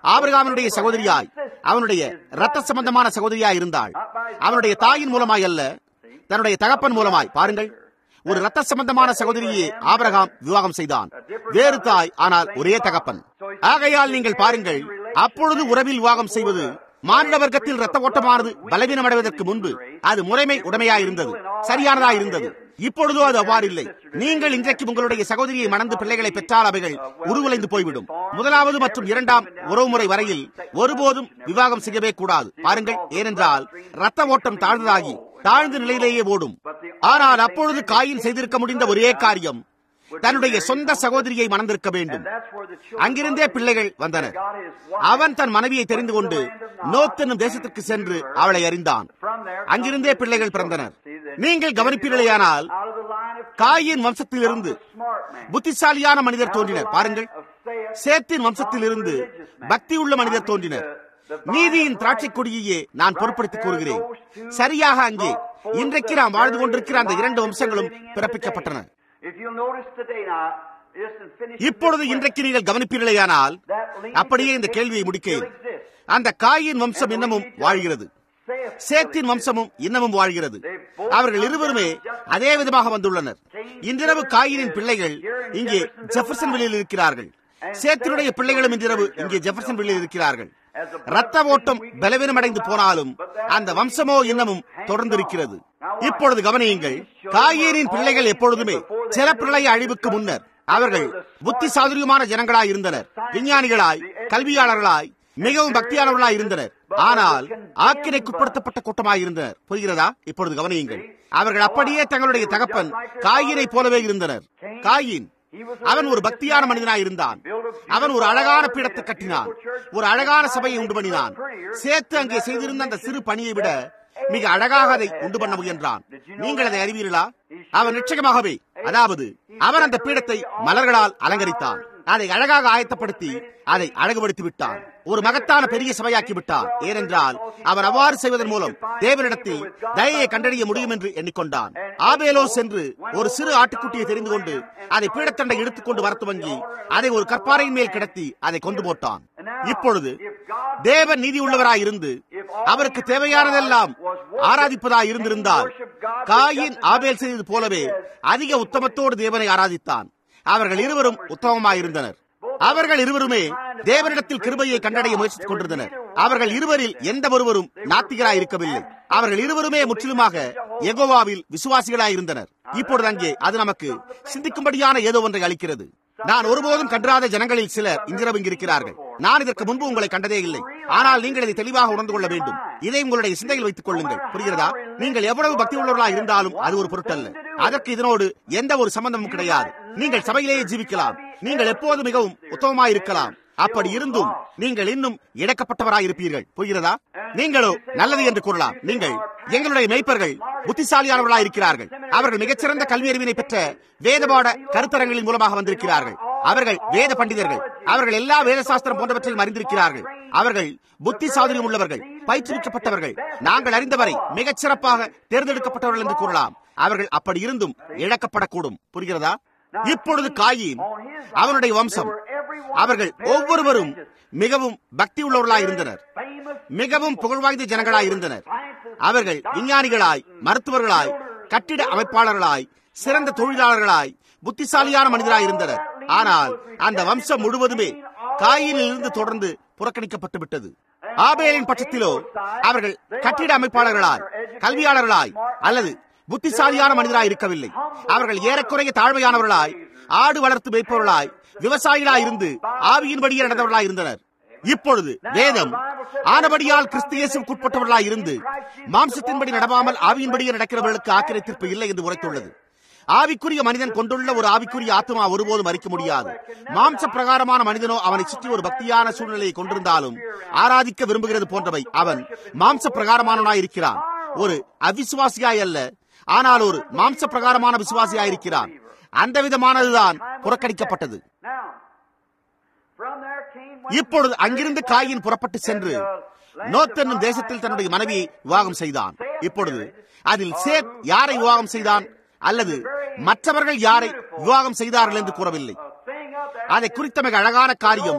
ஆபிரகாமினுடைய சகோதரியாய் அவனுடைய இரத்த சம்பந்தமான சகோதரியாய் இருந்தாள் அவனுடைய தாயின் மூலமாய் அல்ல தன்னுடைய தகப்பன் மூலமாய் பாருங்கள் ஒரு இரத்த சம்பந்தமான சகோதரியை ஆபிரகாம் விவாகம் செய்தான் வேறு தாய் ஆனால் ஒரே தகப்பன் ஆகையால் நீங்கள் பாருங்கள் அப்பொழுது உறவில் விவாகம் செய்வது மானிட வர்க்கத்தில் ரத்த ஓட்டமானது பலவீனமடைவதற்கு முன்பு அது முறைமை உடைமையா இருந்தது சரியானதா இருந்தது இப்பொழுதோ அது அவ்வாறு இல்லை நீங்கள் இன்றைக்கு உங்களுடைய சகோதரியை மணந்து பிள்ளைகளை பெற்றால் அவைகள் உருகுலைந்து போய்விடும் முதலாவது மற்றும் இரண்டாம் உறவுமுறை வரையில் ஒருபோதும் விவாகம் செய்யவே கூடாது பாருங்கள் ஏனென்றால் ரத்த ஓட்டம் தாழ்ந்ததாகி தாழ்ந்த நிலையிலேயே ஓடும் ஆனால் அப்பொழுது காயின் செய்திருக்க முடிந்த ஒரே காரியம் தன்னுடைய சொந்த சகோதரியை மணந்திருக்க வேண்டும் அங்கிருந்தே பிள்ளைகள் வந்தனர் அவன் தன் மனைவியை தெரிந்து கொண்டு நோத் என்னும் தேசத்திற்கு சென்று அவளை அறிந்தான் அங்கிருந்தே பிள்ளைகள் பிறந்தனர் நீங்கள் கவனிப்பீர்களேயானால் காயின் வம்சத்திலிருந்து புத்திசாலியான மனிதர் தோன்றினர் பாருங்கள் சேத்தின் வம்சத்திலிருந்து பக்தி உள்ள மனிதர் தோன்றினர் நீதியின் திராட்சை கொடியையே நான் பொருட்படுத்திக் கூறுகிறேன் சரியாக அங்கே இன்றைக்கு நாம் வாழ்ந்து கொண்டிருக்கிற அந்த இரண்டு வம்சங்களும் பிறப்பிக்கப்பட்டன இப்பொழுது இன்றைக்கு நீங்கள் கவனிப்பீர்களேயானால் அப்படியே இந்த கேள்வியை முடிக்கிறேன் அந்த காயின் வம்சம் இன்னமும் வாழ்கிறது சேத்தின் வம்சமும் இன்னமும் வாழ்கிறது அவர்கள் இருவருமே அதே விதமாக வந்துள்ளனர் இன்றிரவு காயினின் பிள்ளைகள் இங்கே ஜெஃபர்சன் வெளியில் இருக்கிறார்கள் சேத்தினுடைய பிள்ளைகளும் இன்றிரவு இங்கே ஜெஃபர்சன் வெளியில் இருக்கிறார்கள் ரத்த ஓட்டம் பலவீனமடைந்து போனாலும் அந்த வம்சமோ இன்னமும் தொடர்ந்து இருக்கிறது இப்பொழுது கவனியுங்கள் காயேரின் பிள்ளைகள் எப்பொழுதுமே ஜலப்பிரளய அழிவுக்கு முன்னர் அவர்கள் புத்தி சாதுரியமான ஜனங்களாய் இருந்தனர் விஞ்ஞானிகளாய் கல்வியாளர்களாய் மிகவும் பக்தியானவர்களாய் இருந்தனர் ஆனால் ஆக்கினைக்குட்படுத்தப்பட்ட கூட்டமாய் இருந்தனர் புரிகிறதா இப்பொழுது கவனியுங்கள் அவர்கள் அப்படியே தங்களுடைய தகப்பன் காயினை போலவே இருந்தனர் காயின் அவன் ஒரு பக்தியான மனிதனாய் இருந்தான் அவன் ஒரு அழகான பீடத்தை கட்டினான் ஒரு அழகான சபையை உண்டு பண்ணினான் சேர்த்து அங்கே செய்திருந்த அந்த சிறு பணியை விட மிக அழகாக அதை உண்டு பண்ண முயன்றான் நீங்கள் அதை அறிவீர்களா அவன் நிச்சயமாகவே அதாவது அவன் அந்த பீடத்தை மலர்களால் அலங்கரித்தான் அதை அழகாக ஆயத்தப்படுத்தி அதை அழகுபடுத்தி விட்டான் ஒரு மகத்தான பெரிய சபையாக்கி விட்டான் ஏனென்றால் அவன் அவ்வாறு செய்வதன் மூலம் தேவனிடத்தில் தயையை கண்டறிய முடியும் என்று எண்ணிக்கொண்டான் ஆபேலோ சென்று ஒரு சிறு ஆட்டுக்குட்டியை தெரிந்து கொண்டு அதை பீடத்தண்டை எடுத்துக்கொண்டு வர துவங்கி அதை ஒரு கற்பாறையின் மேல் கிடத்தி அதை கொண்டு போட்டான் இப்பொழுது தேவன் நீதி உள்ளவராய் இருந்து அவருக்கு தேவையானதெல்லாம் ஆராதிப்பதாய் இருந்திருந்தால் காயின் ஆபேல் செய்தது போலவே அதிக உத்தமத்தோடு தேவனை ஆராதித்தான் அவர்கள் இருவரும் உத்தமமாயிருந்தனர் அவர்கள் இருவருமே தேவனிடத்தில் கிருபையை கண்டடைய முயற்சித்துக் கொண்டிருந்தனர் அவர்கள் இருவரில் எந்த ஒருவரும் நாத்திகராய் இருக்கவில்லை அவர்கள் இருவருமே முற்றிலுமாக எகோவாவில் விசுவாசிகளாய் இருந்தனர் இப்பொழுது அங்கே அது நமக்கு சிந்திக்கும்படியான ஏதோ ஒன்றை அளிக்கிறது நான் ஒருபோதும் கன்றாத ஜனங்களில் சிலர் இன்றிரவு இருக்கிறார்கள் நான் இதற்கு முன்பு உங்களை கண்டதே இல்லை ஆனால் நீங்கள் இதை தெளிவாக உணர்ந்து கொள்ள வேண்டும் இதை உங்களுடைய சிந்தையில் வைத்துக் கொள்ளுங்கள் புரிகிறதா நீங்கள் எவ்வளவு பக்தி உள்ளவர்களாக இருந்தாலும் அது ஒரு பொருட்டல்ல அதற்கு இதனோடு எந்த ஒரு சம்பந்தமும் கிடையாது நீங்கள் சபையிலேயே ஜீவிக்கலாம் நீங்கள் எப்போது மிகவும் உத்தமமாய் இருக்கலாம் அப்படி இருந்தும் நீங்கள் இன்னும் இழக்கப்பட்டவராய் இருப்பீர்கள் புரிகிறதா நீங்களோ நல்லது என்று கூறலாம் நீங்கள் எங்களுடைய மெய்ப்பர்கள் புத்திசாலியானவர்களாய் இருக்கிறார்கள் அவர்கள் மிகச்சிறந்த கல்வி அறிவினை பெற்ற வேதபாட கருத்தரங்களின் மூலமாக வந்திருக்கிறார்கள் அவர்கள் வேத பண்டிதர்கள் அவர்கள் எல்லா வேத சாஸ்திரம் போன்றவற்றையும் அறிந்திருக்கிறார்கள் அவர்கள் புத்தி சாதுரியம் உள்ளவர்கள் பயிற்றுவிக்கப்பட்டவர்கள் நாங்கள் அறிந்தவரை மிகச் சிறப்பாக தேர்ந்தெடுக்கப்பட்டவர்கள் என்று கூறலாம் அவர்கள் அப்படி இருந்தும் இழக்கப்படக்கூடும் புரிகிறதா இப்பொழுது காயின் அவனுடைய வம்சம் அவர்கள் ஒவ்வொருவரும் மிகவும் பக்தி உள்ளவர்களாய் இருந்தனர் மிகவும் புகழ்வாய்ந்த ஜனங்களாய் இருந்தனர் அவர்கள் விஞ்ஞானிகளாய் மருத்துவர்களாய் கட்டிட அமைப்பாளர்களாய் சிறந்த தொழிலாளர்களாய் புத்திசாலியான மனிதராய் இருந்தனர் ஆனால் அந்த வம்சம் முழுவதுமே காயினில் இருந்து தொடர்ந்து புறக்கணிக்கப்பட்டு விட்டது ஆபேலின் பட்சத்திலோ அவர்கள் கட்டிட அமைப்பாளர்களாய் கல்வியாளர்களாய் அல்லது புத்திசாலியான மனிதராய் இருக்கவில்லை அவர்கள் ஏறக்குறைய தாழ்மையானவர்களாய் ஆடு வளர்த்து வைப்பவர்களாய் விவசாயிகளாய் இருந்து ஆவியின்படியே நடந்தவர்களாய் இருந்தனர் இப்பொழுது வேதம் ஆனபடியால் கிறிஸ்தியேசுக்குட்பட்டவர்களாய் இருந்து மாம்சத்தின்படி நடவாமல் ஆவியின்படியே நடக்கிறவர்களுக்கு ஆக்கிரை தீர்ப்பு இல்லை என்று உரைத்துள்ளது ஆவிக்குரிய மனிதன் கொண்டுள்ள ஒரு ஆவிக்குரிய ஆத்மா ஒருபோதும் மறிக்க முடியாது மாம்ச பிரகாரமான மனிதனோ அவனை சுற்றி ஒரு பக்தியான சூழ்நிலையை கொண்டிருந்தாலும் ஆராதிக்க விரும்புகிறது போன்றவை அவன் மாம்ச பிரகாரமானவனாய் இருக்கிறான் ஒரு அவிசுவாசியாய் அல்ல ஆனால் ஒரு மாம்ச பிரகாரமான விசுவாசியாய் இருக்கிறான் அந்த விதமானதுதான் புறக்கணிக்கப்பட்டது இப்பொழுது அங்கிருந்து காயின் புறப்பட்டு சென்று நோத் என்னும் தேசத்தில் தன்னுடைய மனைவியை விவாகம் செய்தான் இப்பொழுது அதில் சேத் யாரை விவாகம் செய்தான் அல்லது மற்றவர்கள் யாரை விவாகம் செய்தார்கள் என்று கூறவில்லை அதை குறித்த மிக அழகான காரியம்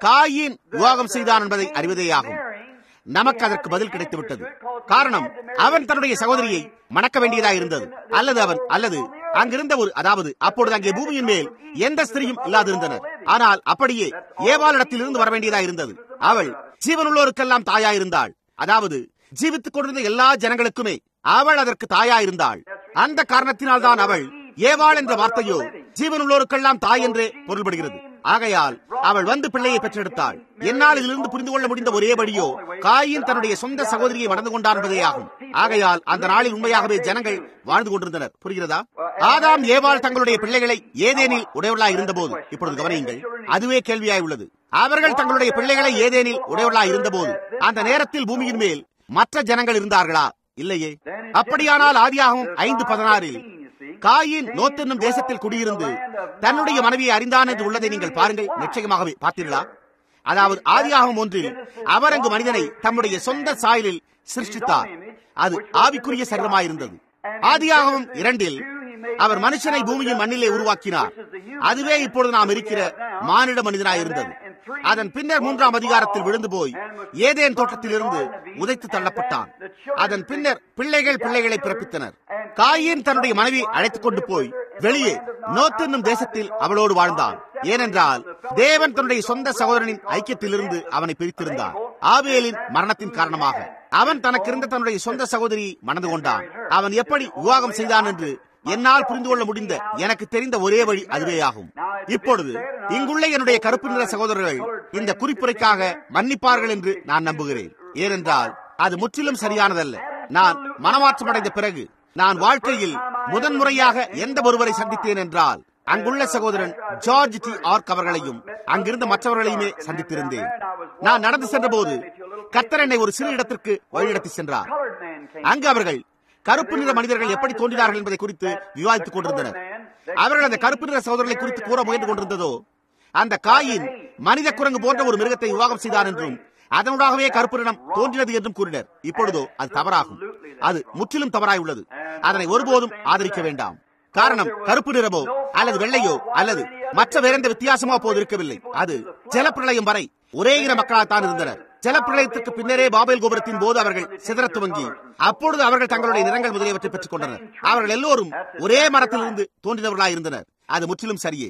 காயின் விவாகம் செய்தான் என்பதை அறிவதேயாகும் நமக்கு அதற்கு பதில் கிடைத்து விட்டது காரணம் அவன் தன்னுடைய சகோதரியை மணக்க வேண்டியதாக இருந்தது அல்லது அவன் அல்லது அங்கிருந்த ஒரு அதாவது அப்பொழுது அங்கே பூமியின் மேல் எந்த ஸ்திரியும் இல்லாதிருந்தனர் ஆனால் அப்படியே ஏவாளிடத்தில் இருந்து வர வேண்டியதாக இருந்தது அவள் ஜீவனுள்ளோருக்கெல்லாம் தாயாயிருந்தாள் அதாவது ஜீவித்துக் கொண்டிருந்த எல்லா ஜனங்களுக்குமே அவள் அதற்கு தாயாயிருந்தாள் அந்த காரணத்தினால் தான் அவள் ஏவாள் என்ற வார்த்தையோ ஜீவனுள்ளோருக்கெல்லாம் தாய் என்றே பொருள்படுகிறது ஆகையால் அவள் வந்து பிள்ளையை பெற்றெடுத்தாள் என்னால் இதிலிருந்து புரிந்து கொள்ள முடிந்த ஒரே வழியோ காயின் தன்னுடைய சொந்த சகோதரியை மணந்து கொண்டார் என்பதே ஆகும் ஆகையால் அந்த நாளில் உண்மையாகவே ஜனங்கள் வாழ்ந்து கொண்டிருந்தனர் புரிகிறதா ஆதாம் ஏவாள் தங்களுடைய பிள்ளைகளை ஏதேனில் உடையவர்களாய் இருந்தபோது இப்பொழுது கவனியுங்கள் அதுவே கேள்வியாய் உள்ளது அவர்கள் தங்களுடைய பிள்ளைகளை ஏதேனில் உடையவர்களாய் இருந்தபோது அந்த நேரத்தில் பூமியின் மேல் மற்ற ஜனங்கள் இருந்தார்களா இல்லையே அப்படியானால் ஆதியாகவும் ஐந்து பதினாறில் காயின் நோத் என்னும் தேசத்தில் குடியிருந்து தன்னுடைய மனைவியை அறிந்தான் என்று உள்ளதை நீங்கள் பாருங்கள் நிச்சயமாகவே பார்த்தீர்களா அதாவது ஆதியாகவும் ஒன்றில் அவர் அங்கு மனிதனை தம்முடைய சொந்த சாயலில் சிருஷ்டித்தார் அது ஆவிக்குரிய சரீரமாயிருந்தது ஆதியாகவும் இரண்டில் அவர் மனுஷனை பூமியின் மண்ணிலே உருவாக்கினார் அதுவே இப்பொழுது நாம் இருக்கிற மானிட மனிதனாய் இருந்தது அதன் பின்னர் மூன்றாம் அதிகாரத்தில் விழுந்து போய் ஏதேன் தோட்டத்தில் இருந்து உதைத்து தள்ளப்பட்டான் அதன் பின்னர் பிள்ளைகள் பிள்ளைகளை பிறப்பித்தனர் காயின் தன்னுடைய மனைவி அழைத்துக் கொண்டு போய் வெளியே நோத் என்னும் தேசத்தில் அவளோடு வாழ்ந்தான் ஏனென்றால் தேவன் தன்னுடைய சொந்த சகோதரனின் ஐக்கியத்திலிருந்து அவனை பிரித்திருந்தார் ஆவேலின் மரணத்தின் காரணமாக அவன் தனக்கு இருந்த தன்னுடைய சொந்த சகோதரியை மணந்து கொண்டான் அவன் எப்படி விவாகம் செய்தான் என்று என்னால் புரிந்து கொள்ள முடிந்த எனக்கு தெரிந்த ஒரே வழி அதுவேயாகும் இப்பொழுது இங்குள்ள என்னுடைய கருப்பு நிற சகோதரர்கள் இந்த குறிப்புரைக்காக மன்னிப்பார்கள் என்று நான் நம்புகிறேன் ஏனென்றால் அது முற்றிலும் சரியானதல்ல நான் மனமாற்றம் அடைந்த பிறகு நான் வாழ்க்கையில் முதன்முறையாக எந்த ஒருவரை சந்தித்தேன் என்றால் அங்குள்ள சகோதரன் ஜார்ஜ் டி ஆர்க் அவர்களையும் அங்கிருந்த மற்றவர்களையுமே சந்தித்திருந்தேன் நான் நடந்து சென்ற போது கத்தர் என்னை ஒரு சிறு இடத்திற்கு வழிநடத்தி சென்றார் அங்கு அவர்கள் கருப்பு நிற மனிதர்கள் எப்படி தோன்றினார்கள் என்பதை குறித்து விவாதித்துக் கொண்டிருந்தனர் அவர்கள் அந்த கருப்பு நிற சகோதரர்களை குறித்து கூற முயன்று கொண்டிருந்ததோ அந்த காயின் மனித குரங்கு போன்ற ஒரு மிருகத்தை விவாகம் செய்தார் என்றும் அதனூடாகவே கருப்பு நிறம் தோன்றினது என்றும் கூறினர் இப்பொழுதோ அது தவறாகும் அது முற்றிலும் தவறாய் உள்ளது அதனை ஒருபோதும் ஆதரிக்க வேண்டாம் காரணம் கருப்பு நிறமோ அல்லது வெள்ளையோ அல்லது மற்ற வேறெந்த வித்தியாசமோ அப்போது இருக்கவில்லை அது ஜலப்பிரளயம் வரை ஒரே இன மக்களாகத்தான் இருந்தனர் ஜலப்பிரளயத்திற்கு பின்னரே பாபேல் கோபுரத்தின் போது அவர்கள் சிதற துவங்கி அப்பொழுது அவர்கள் தங்களுடைய நிறங்கள் முதலியவற்றை பெற்றுக் கொண்டனர் அவர்கள் எல்லோரும் ஒரே மரத்திலிருந்து தோன்றினவர்களாய் இருந்தனர் அது முற்றிலும் சரியே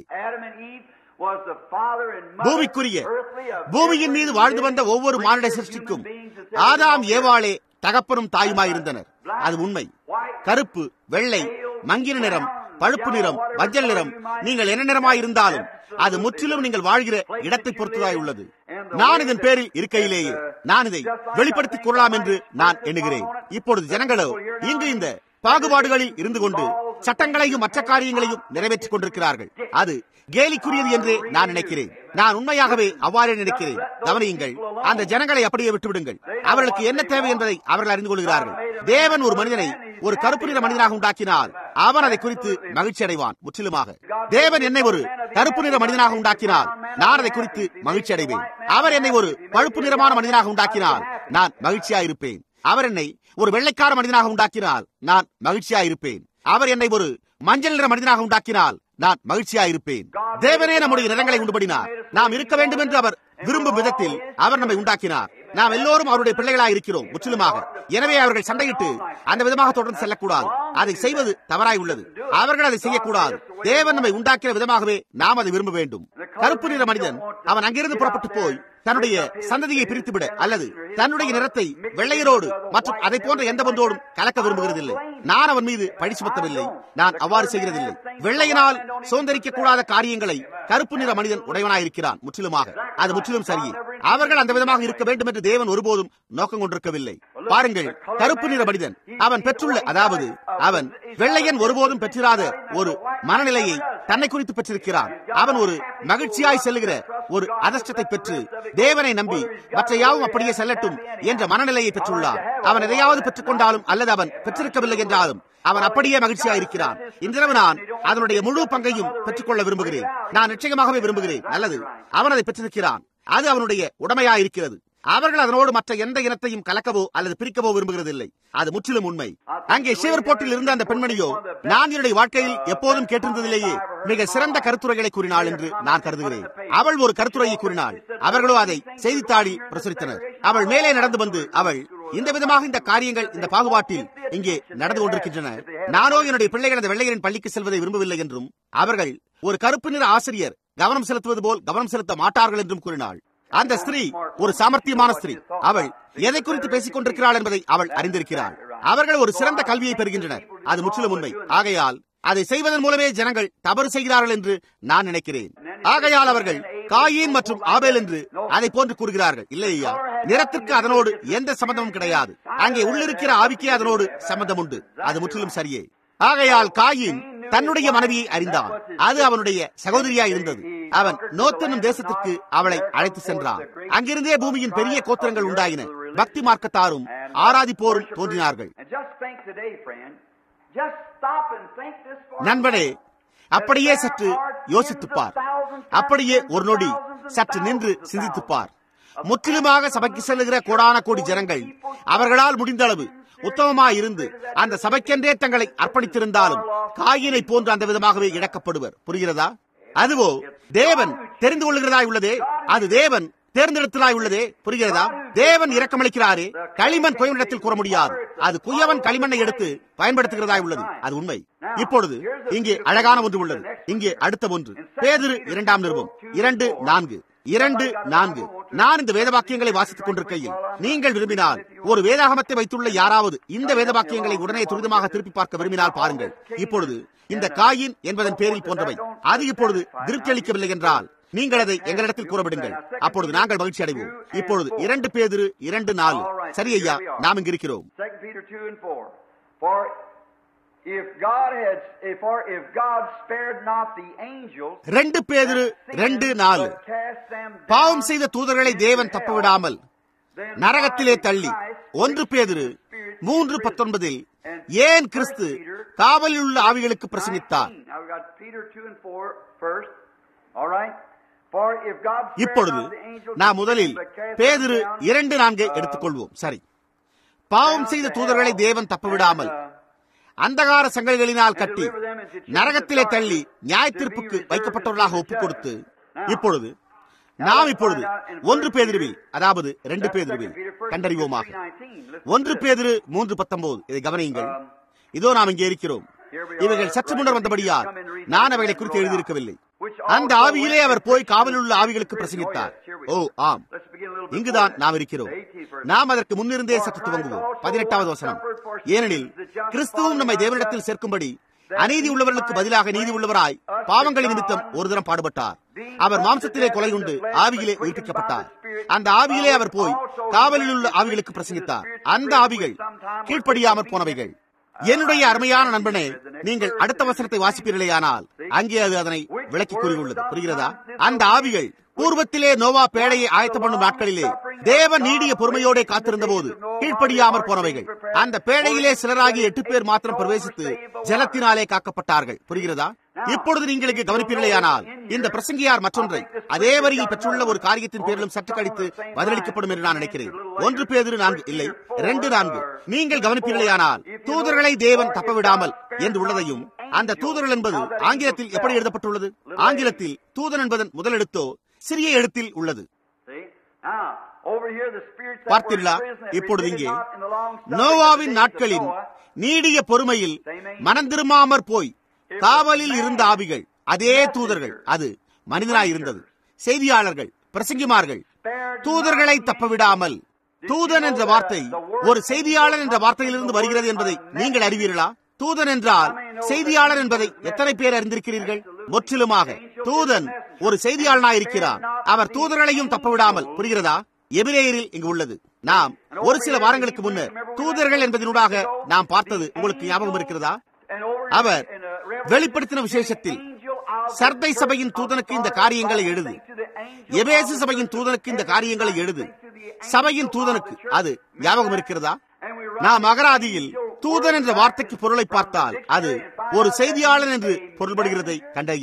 பூமிக்குரிய பூமியின் மீது வாழ்ந்து வந்த ஒவ்வொரு மானிட சிருஷ்டிக்கும் ஆதாம் ஏவாளே தகப்பனும் தாயுமாயிருந்தனர் அது உண்மை கருப்பு வெள்ளை மங்கின நிறம் பழுப்பு நிறம் மஞ்சள் நிறம் நீங்கள் என்ன நிறமாய் இருந்தாலும் அது முற்றிலும் நீங்கள் வாழ்கிற இடத்தை பொறுத்ததாய் உள்ளது நான் இதன் பேரில் இருக்கையிலேயே நான் இதை வெளிப்படுத்திக் கொள்ளலாம் என்று நான் எண்ணுகிறேன் இப்பொழுது ஜனங்களோ இங்கு இந்த பாகுபாடுகளில் இருந்து கொண்டு சட்டங்களையும் மற்ற காரியங்களையும் நிறைவேற்றிக் கொண்டிருக்கிறார்கள் அது கேலிக்குரியது என்று நான் நினைக்கிறேன் நான் உண்மையாகவே அவ்வாறே நினைக்கிறேன் கவனியுங்கள் அந்த ஜனங்களை அப்படியே விட்டுவிடுங்கள் அவர்களுக்கு என்ன தேவை என்பதை அவர்கள் அறிந்து கொள்கிறார்கள் தேவன் ஒரு மனிதனை ஒரு கருப்பு நிற மனிதனாக உண்டாக்கினால் அவன் அதை குறித்து மகிழ்ச்சி அடைவான் முற்றிலுமாக தேவன் என்னை ஒரு கருப்பு நிற மனிதனாக உண்டாக்கினால் நான் அதை குறித்து மகிழ்ச்சி அடைவேன் அவர் என்னை ஒரு பழுப்பு நிறமான மனிதனாக உண்டாக்கினால் நான் மகிழ்ச்சியாயிருப்பேன் அவர் என்னை ஒரு வெள்ளைக்கார மனிதனாக உண்டாக்கினால் நான் மகிழ்ச்சியாயிருப்பேன் அவர் என்னை ஒரு மஞ்சள் நிற மனிதனாக உண்டாக்கினால் நான் மகிழ்ச்சியாயிருப்பேன் தேவனே நம்முடைய நிறங்களை உண்டுபடினார் நாம் இருக்க வேண்டும் என்று அவர் விரும்பும் விதத்தில் அவர் நம்மை உண்டாக்கினார் நாம் எல்லோரும் அவருடைய பிள்ளைகளாக இருக்கிறோம் முற்றிலுமாக எனவே அவர்கள் சண்டையிட்டு அந்த விதமாக தொடர்ந்து செல்லக்கூடாது அதை செய்வது தவறாய் உள்ளது அவர்கள் அதை செய்யக்கூடாது தேவன் நம்மை உண்டாக்கிற விதமாகவே நாம் அதை விரும்ப வேண்டும் கருப்பு நிற மனிதன் அவன் அங்கிருந்து புறப்பட்டு போய் தன்னுடைய சந்ததியை பிரித்துவிட அல்லது தன்னுடைய நிறத்தை வெள்ளையரோடு மற்றும் அதை போன்ற எந்த ஒன்றோடும் கலக்க விரும்புகிறதில்லை நான் அவன் மீது பழி சுமத்தவில்லை நான் அவ்வாறு செய்கிறதில்லை வெள்ளையினால் சுதந்திரிக்க கூடாத காரியங்களை கருப்பு நிற மனிதன் உடையவனாயிருக்கிறான் முற்றிலுமாக அது முற்றிலும் சரியே அவர்கள் அந்த விதமாக இருக்க வேண்டும் என்று தேவன் ஒருபோதும் நோக்கம் கொண்டிருக்கவில்லை பாருங்கள் கருப்பு நிற மனிதன் அவன் பெற்றுள்ள அதாவது அவன் வெள்ளையன் ஒருபோதும் பெற்றிராத ஒரு மனநிலையை தன்னை குறித்து பெற்றிருக்கிறான் அவன் ஒரு மகிழ்ச்சியாய் செல்லுகிற ஒரு அதிர்ஷ்டத்தை பெற்று தேவனை நம்பி மற்ற யாவும் அப்படியே செல்லட்டும் என்ற மனநிலையை பெற்றுள்ளான் அவன் எதையாவது பெற்றுக் கொண்டாலும் அல்லது அவன் பெற்றிருக்கவில்லை என்றாலும் அவன் அப்படியே மகிழ்ச்சியா இருக்கிறான் இன்றிரவு நான் அதனுடைய முழு பங்கையும் பெற்றுக்கொள்ள விரும்புகிறேன் நான் நிச்சயமாகவே விரும்புகிறேன் நல்லது அவன் அதை பெற்றிருக்கிறான் அது அவனுடைய உடமையா இருக்கிறது அவர்கள் அதனோடு மற்ற எந்த இனத்தையும் கலக்கவோ அல்லது பிரிக்கவோ விரும்புகிறதில்லை அது முற்றிலும் உண்மை அங்கே ஷேவர்போர்ட்டில் இருந்த அந்த பெண்மணியோ நான் என்னுடைய வாழ்க்கையில் எப்போதும் கேட்டிருந்ததிலேயே மிக சிறந்த கருத்துரைகளை கூறினாள் என்று நான் கருதுகிறேன் அவள் ஒரு கருத்துரையை கூறினாள் அவர்களோ அதை செய்தித்தாளில் பிரசுரித்தனர் அவள் மேலே நடந்து வந்து அவள் இந்த விதமாக இந்த காரியங்கள் இந்த பாகுபாட்டில் இங்கே நடந்து கொண்டிருக்கின்றன நானோ என்னுடைய பிள்ளைகள் அந்த வெள்ளையரின் பள்ளிக்கு செல்வதை விரும்பவில்லை என்றும் அவர்கள் ஒரு கருப்பு நிற ஆசிரியர் கவனம் செலுத்துவது போல் கவனம் செலுத்த மாட்டார்கள் என்றும் கூறினாள் அந்த ஸ்திரீ ஒரு சாமர்த்தியமான ஸ்திரீ அவள் எதை குறித்து பேசிக் கொண்டிருக்கிறாள் என்பதை அவள் அறிந்திருக்கிறாள் அவர்கள் ஒரு சிறந்த கல்வியை பெறுகின்றனர் அது முற்றிலும் உண்மை ஆகையால் அதை செய்வதன் மூலமே ஜனங்கள் தவறு செய்கிறார்கள் என்று நான் நினைக்கிறேன் ஆகையால் அவர்கள் காயின் மற்றும் ஆபேல் என்று அதை போன்று கூறுகிறார்கள் இல்லையா நிறத்திற்கு அதனோடு எந்த சம்பந்தமும் கிடையாது அங்கே உள்ளிருக்கிற ஆவிக்கே அதனோடு சம்பந்தம் உண்டு அது முற்றிலும் சரியே ஆகையால் காயின் தன்னுடைய மனைவியை அறிந்தான் அது அவனுடைய சகோதரியா இருந்தது அவன் நோத்தென்னும் தேசத்திற்கு அவளை அழைத்து சென்றான் அங்கிருந்தே பூமியின் பெரிய கோத்திரங்கள் உண்டாயின பக்தி மார்க்கத்தாரும் ஆராதிப்போரும் தோன்றினார்கள் நண்பனே அப்படியே சற்று யோசித்துப்பார் அப்படியே ஒரு நொடி சற்று நின்று சிந்தித்துப்பார் முற்றிலுமாக சபைக்கு செல்லுகிற கோடான கோடி ஜனங்கள் அவர்களால் முடிந்த அளவு உத்தமமாய் இருந்து அந்த சபைக்கென்றே தங்களை அர்ப்பணித்திருந்தாலும் காயினை போன்று அந்த விதமாகவே இழக்கப்படுவர் புரிகிறதா அதுவோ தேவன் தெரிந்து கொள்ளுகிறதாய் உள்ளதே அது தேவன் தேர்ந்தெடுத்தலாய் உள்ளதே புரிகிறதா தேவன் இரக்கமளிக்கிறாரே களிமண் குயவனிடத்தில் கூற முடியாது அது குயவன் களிமண்ணை எடுத்து பயன்படுத்துகிறதாய் உள்ளது அது உண்மை இப்பொழுது இங்கே அழகான ஒன்று உள்ளது இங்கே அடுத்த ஒன்று பேதிரு இரண்டாம் நிருபம் இரண்டு நான்கு இரண்டு நான்கு நான் இந்த வேத வாக்கியங்களை வாசித்துக் கொண்டிருக்கையில் நீங்கள் விரும்பினால் ஒரு வேதாகமத்தை வைத்துள்ள யாராவது இந்த வேத வாக்கியங்களை உடனே துரிதமாக திருப்பி பார்க்க விரும்பினால் பாருங்கள் இப்பொழுது இந்த காயின் என்பதன் பேரில் போன்றவை அது இப்பொழுது திருப்தி அளிக்கவில்லை என்றால் நீங்கள் அதை எங்களிடத்தில் கூறவிடுங்கள் அப்பொழுது நாங்கள் மகிழ்ச்சி அடைவோம் இப்பொழுது இரண்டு பேதிரு இரண்டு நாலு சரி ஐயா நாம் இங்கு இருக்கிறோம் If God had, if, or if God spared not the angels, ரெண்டு பேதிரு ரெண்டு நாலு but cast them பாவம் செய்த தூதர்களை தேவன் தப்பவிடாமல் நரகத்திலே தள்ளி ஒன்று பேதிரு மூன்று பத்தொன்பதில் ஏன் கிறிஸ்து காவலில் உள்ள ஆவிகளுக்கு பிரசங்கித்தார் Now we've got Peter 2 and 4 first. All right? For if God spared இப்பொழுது not the angels, நாம் முதலில் but cast them பேதிரு down, இரண்டு நான்கை எடுத்துக்கொள்வோம் சரி பாவம் செய்த தூதர்களை தேவன் தப்பவிடாமல் அந்தகார சங்கல்களினால் கட்டி நரகத்திலே தள்ளி நியாய தீர்ப்புக்கு வைக்கப்பட்டவர்களாக ஒப்புக் கொடுத்து இப்பொழுது நாம் இப்பொழுது ஒன்று பேதிருவில் அதாவது ரெண்டு பேதிருவில் கண்டறிவோமாக ஒன்று பேதிரு மூன்று பத்தொன்பது இதை கவனியுங்கள் இதோ நாம் இங்கே இருக்கிறோம் இவைகள் சற்று முன்னர் வந்தபடியால் நான் அவைகளை குறித்து எழுதியிருக்கவில்லை அந்த ஆவியிலே அவர் போய் காவலில் உள்ள ஆவிகளுக்கு பிரசங்கித்தார் ஓ ஆம் இங்குதான் நாம் இருக்கிறோம் நாம் அதற்கு முன்னிருந்தே சற்று துவங்குவோம் பதினெட்டாவது வசனம் ஏனெனில் கிறிஸ்துவும் நம்மை தேவனிடத்தில் சேர்க்கும்படி அநீதி உள்ளவர்களுக்கு பதிலாக நீதி உள்ளவராய் பாவங்களின் நிமித்தம் ஒரு தினம் பாடுபட்டார் அவர் மாம்சத்திலே கொலை உண்டு ஆவியிலே உயிர்ப்பிக்கப்பட்டார் அந்த ஆவியிலே அவர் போய் காவலில் உள்ள ஆவிகளுக்கு பிரசங்கித்தார் அந்த ஆவிகள் கீழ்ப்படியாமற் போனவைகள் என்னுடைய அருமையான நண்பனே நீங்கள் அடுத்த வசனத்தை வாசிப்பீர்களேயானால் அங்கே அது அதனை விளக்கி கூறியுள்ளது புரிகிறதா அந்த ஆவிகள் பூர்வத்திலே நோவா பேழையை ஆயத்தம் பண்ணும் நாட்களிலே தேவ நீடிய பொறுமையோட காத்திருந்த போது கீழ்ப்படியாமற் போனவைகள் அந்த பேழையிலே சிலராகி எட்டு பேர் மாத்திரம் பிரவேசித்து ஜலத்தினாலே காக்கப்பட்டார்கள் புரிகிறதா இப்பொழுது நீங்கள் இங்கு கவனிப்பீர்களேயானால் இந்த பிரசங்கியார் மற்றொன்றை அதே வரியில் பெற்றுள்ள ஒரு காரியத்தின் பேரிலும் சற்று கழித்து பதிலளிக்கப்படும் என்று நான் நினைக்கிறேன் ஒன்று பேதிரு நான்கு இல்லை ரெண்டு நான்கு நீங்கள் கவனிப்பீர்களேயானால் தூதர்களை தேவன் தப்பவிடாமல் என்று உள்ளதையும் அந்த தூதர்கள் என்பது ஆங்கிலத்தில் எப்படி எழுதப்பட்டுள்ளது ஆங்கிலத்தில் தூதன் என்பதன் முதல் எழுத்தோ சிறிய எழுத்தில் உள்ளது See? Now, over here the spirits that were in பார்த்தீர்களா prison that இப்பொழுது repented இங்கே not in the long suffering of the நோவாவின் days of நாட்களின் Noah, நீடிய பொறுமையில் மனந்திருமாமற் போய் காவலில் இருந்த ஆவிகள் அதே தூதர்கள் அது மனிதனாய் இருந்தது செய்தியாளர்கள் பிரசங்கிமார்கள் தூதர்களை தப்பவிடாமல் தூதன் என்ற வார்த்தை ஒரு செய்தியாளர் என்ற வார்த்தையிலிருந்து வருகிறது என்பதை நீங்கள் அறிவீர்களா தூதன் என்றால் செய்தியாளர் என்பதை எத்தனை பேர் அறிந்திருக்கிறீர்கள் முற்றிலுமாக தூதன் ஒரு செய்தியாளனாய் இருக்கிறார் அவர் தூதர்களையும் தப்பவிடாமல் புரிகிறதா எபிரேயரில் இங்கு உள்ளது நாம் ஒரு சில வாரங்களுக்கு முன்னர் தூதர்கள் என்பதனூடாக நாம் பார்த்தது உங்களுக்கு ஞாபகம் இருக்கிறதா and over our in, uh, Revelation, வெளிப்படுத்தின விசேஷத்தில் angel of the சர்தை சபையின் தூதனுக்கு இந்த காரியங்களை எழுது to the angel எபேசு சபையின் தூதனுக்கு இந்த காரியங்களை எழுது சபையின் தூதனுக்கு அது ஞாபகம் இருக்கிறதா நாம் அகராதியில் தூதன் என்ற வார்த்தைக்கு பொருளை பார்த்தால் அது ஒரு செய்தியாளன் என்று பொருள்படுகிறதை கண்டறியலாம்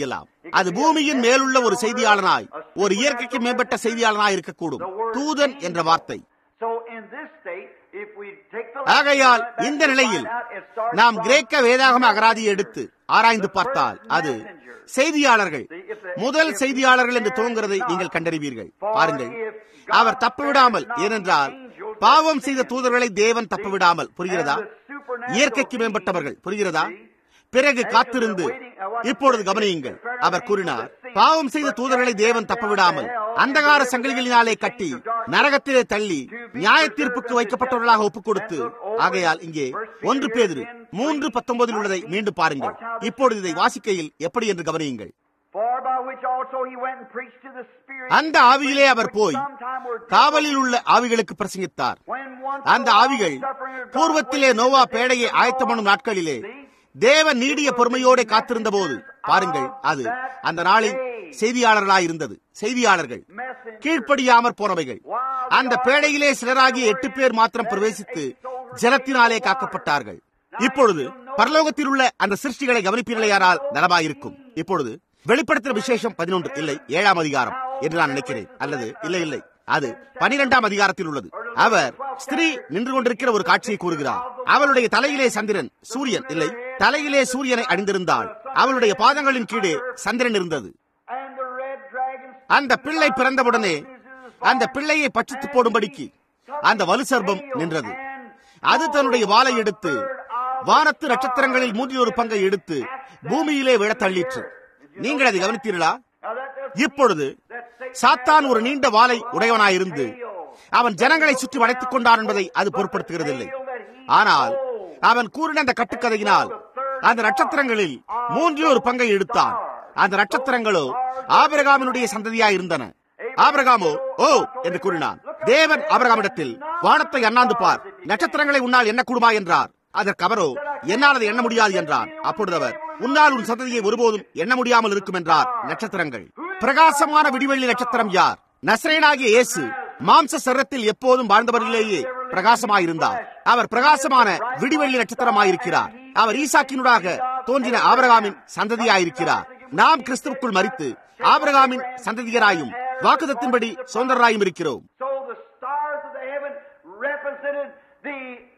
அது பூமியின் மேலுள்ள ஒரு செய்தியாளனாய் ஒரு இயற்கைக்கு மேம்பட்ட செய்தியாளனாய் இருக்கக்கூடும் தூதன் என்ற வார்த்தை So in this state, if we take the ஆகையால் இந்த நிலையில் நாம் கிரேக்க வேதாகம அகராதியை எடுத்து ஆராய்ந்து பார்த்தால் அது செய்தியாளர்கள் முதல் செய்தியாளர்கள் என்று துவங்குறதை நீங்கள் கண்டறிவீர்கள் பாருங்கள் அவர் தப்பவிடாமல் ஏனென்றால் பாவம் செய்த தூதர்களை தேவன் தப்பவிடாமல் புரிகிறதா இயற்கைக்கு மேம்பட்டவர்கள் புரிகிறதா பிறகு காத்திருந்து இப்பொழுது கவனியுங்கள் அவர் கூறினார் பாவம் செய்த தூதர்களை தேவன் தப்பவிடாமல் அந்தகார சங்கிலிகளினாலே கட்டி நரகத்திலே தள்ளி நியாய தீர்ப்புக்கு வைக்கப்பட்டவர்களாக ஒப்புக் கொடுத்து ஆகையால் இங்கே ஒன்று பேதிரு மூன்று பத்தொன்பதில் உள்ளதை மீண்டும் பாருங்கள் இப்பொழுது இதை வாசிக்கையில் எப்படி என்று கவனியுங்கள் For by which also he went and preached to the spirit. அந்த ஆவியிலே அவர் போய் காவலில் உள்ள ஆவிகளுக்கு பிரசங்கித்தார் When once அந்த ஆவிகள் பூர்வத்திலே நோவா பேடையை ஆயத்தம் பண்ணும் நாட்களிலே தேவன் நீடிய பொறுமையோடு காத்திருந்த போது பாருங்கள் அது அந்த நாளில் செய்தியாளர்களாய் இருந்தது செய்தியாளர்கள் கீழ்ப்படியாமற் போனவைகள் அந்த பேடையிலே சிலராகிய எட்டு பேர் மாத்திரம் பிரவேசித்து ஜலத்தினாலே காக்கப்பட்டார்கள் இப்பொழுது பரலோகத்தில் உள்ள அந்த சிருஷ்டிகளை கவனிப்பீர்களையானால் நலமாயிருக்கும் இப்பொழுது வெளிப்படுத்துகிற விசேஷம் பதினொன்று இல்லை ஏழாம் அதிகாரம் என்று நான் நினைக்கிறேன் அல்லது இல்லை இல்லை அது பனிரெண்டாம் அதிகாரத்தில் உள்ளது அவர் ஸ்திரீ நின்று கொண்டிருக்கிற ஒரு காட்சியை கூறுகிறார் அவளுடைய தலையிலே சந்திரன் சூரியன் இல்லை தலையிலே சூரியனை அணிந்திருந்தாள் அவளுடைய பாதங்களின் கீழே சந்திரன் இருந்தது and the red dragon அந்த பிள்ளை பிறந்தவுடனே அந்த பிள்ளையை பட்சித்து போடும்படிக்கு அந்த வலு சர்ப்பம் நின்றது அது தன்னுடைய வாளை எடுத்து வானத்து நட்சத்திரங்களில் மூன்றில் ஒரு பங்கை எடுத்து பூமியிலே விழ தள்ளிற்று நீங்கள் அதை கவனித்தீர்களா Now that does இப்பொழுது சாத்தான் ஒரு நீண்ட வாளை உடையவனாயிருந்து அவன் ஜனங்களை சுற்றி வளைத்துக் கொண்டான் என்பதை அது பொருட்படுத்துகிறதில்லை ஆனால் அவன் கூறின அந்த கட்டுக்கதையினால் அந்த நட்சத்திரங்களில் மூன்றில் ஒரு பங்கை எடுத்தான் அந்த நட்சத்திரங்களோ ஆபிரகாமினுடைய சந்ததியாய் இருந்தன ஆபிரகாமோ ஓ என்று கூறினான் தேவன் ஆபிரகாமிடத்தில் வானத்தை அண்ணாந்து பார் நட்சத்திரங்களை உன்னால் எண்ண கூடுமா என்றார் அதற்கு அவரோ என்னால் அதை எண்ண முடியாது என்றார் அப்பொழுது அவர் உன்னால் உன் சந்ததியை ஒருபோதும் எண்ண முடியாமல் இருக்கும் என்றார் நட்சத்திரங்கள் பிரகாசமான விடிவெள்ளி நட்சத்திரம் யார் நஸ்ரேனாகிய இயேசு மாம்ச சரத்தில் எப்போதும் வாழ்ந்தவரிலேயே பிரகாசமாயிருந்தார் அவர் பிரகாசமான விடிவெள்ளி நட்சத்திரமாயிருக்கிறார் அவர் ஈசாக்கினூடாக தோன்றின ஆபிரகாமின் சந்ததியாயிருக்கிறார் நாம் கிறிஸ்துவுக்குள் மறித்து ஆபிரகாமின் சந்ததியராயும் வாக்குதத்தின்படி சுதந்திரராயும் இருக்கிறோம் So the stars of the heaven represented the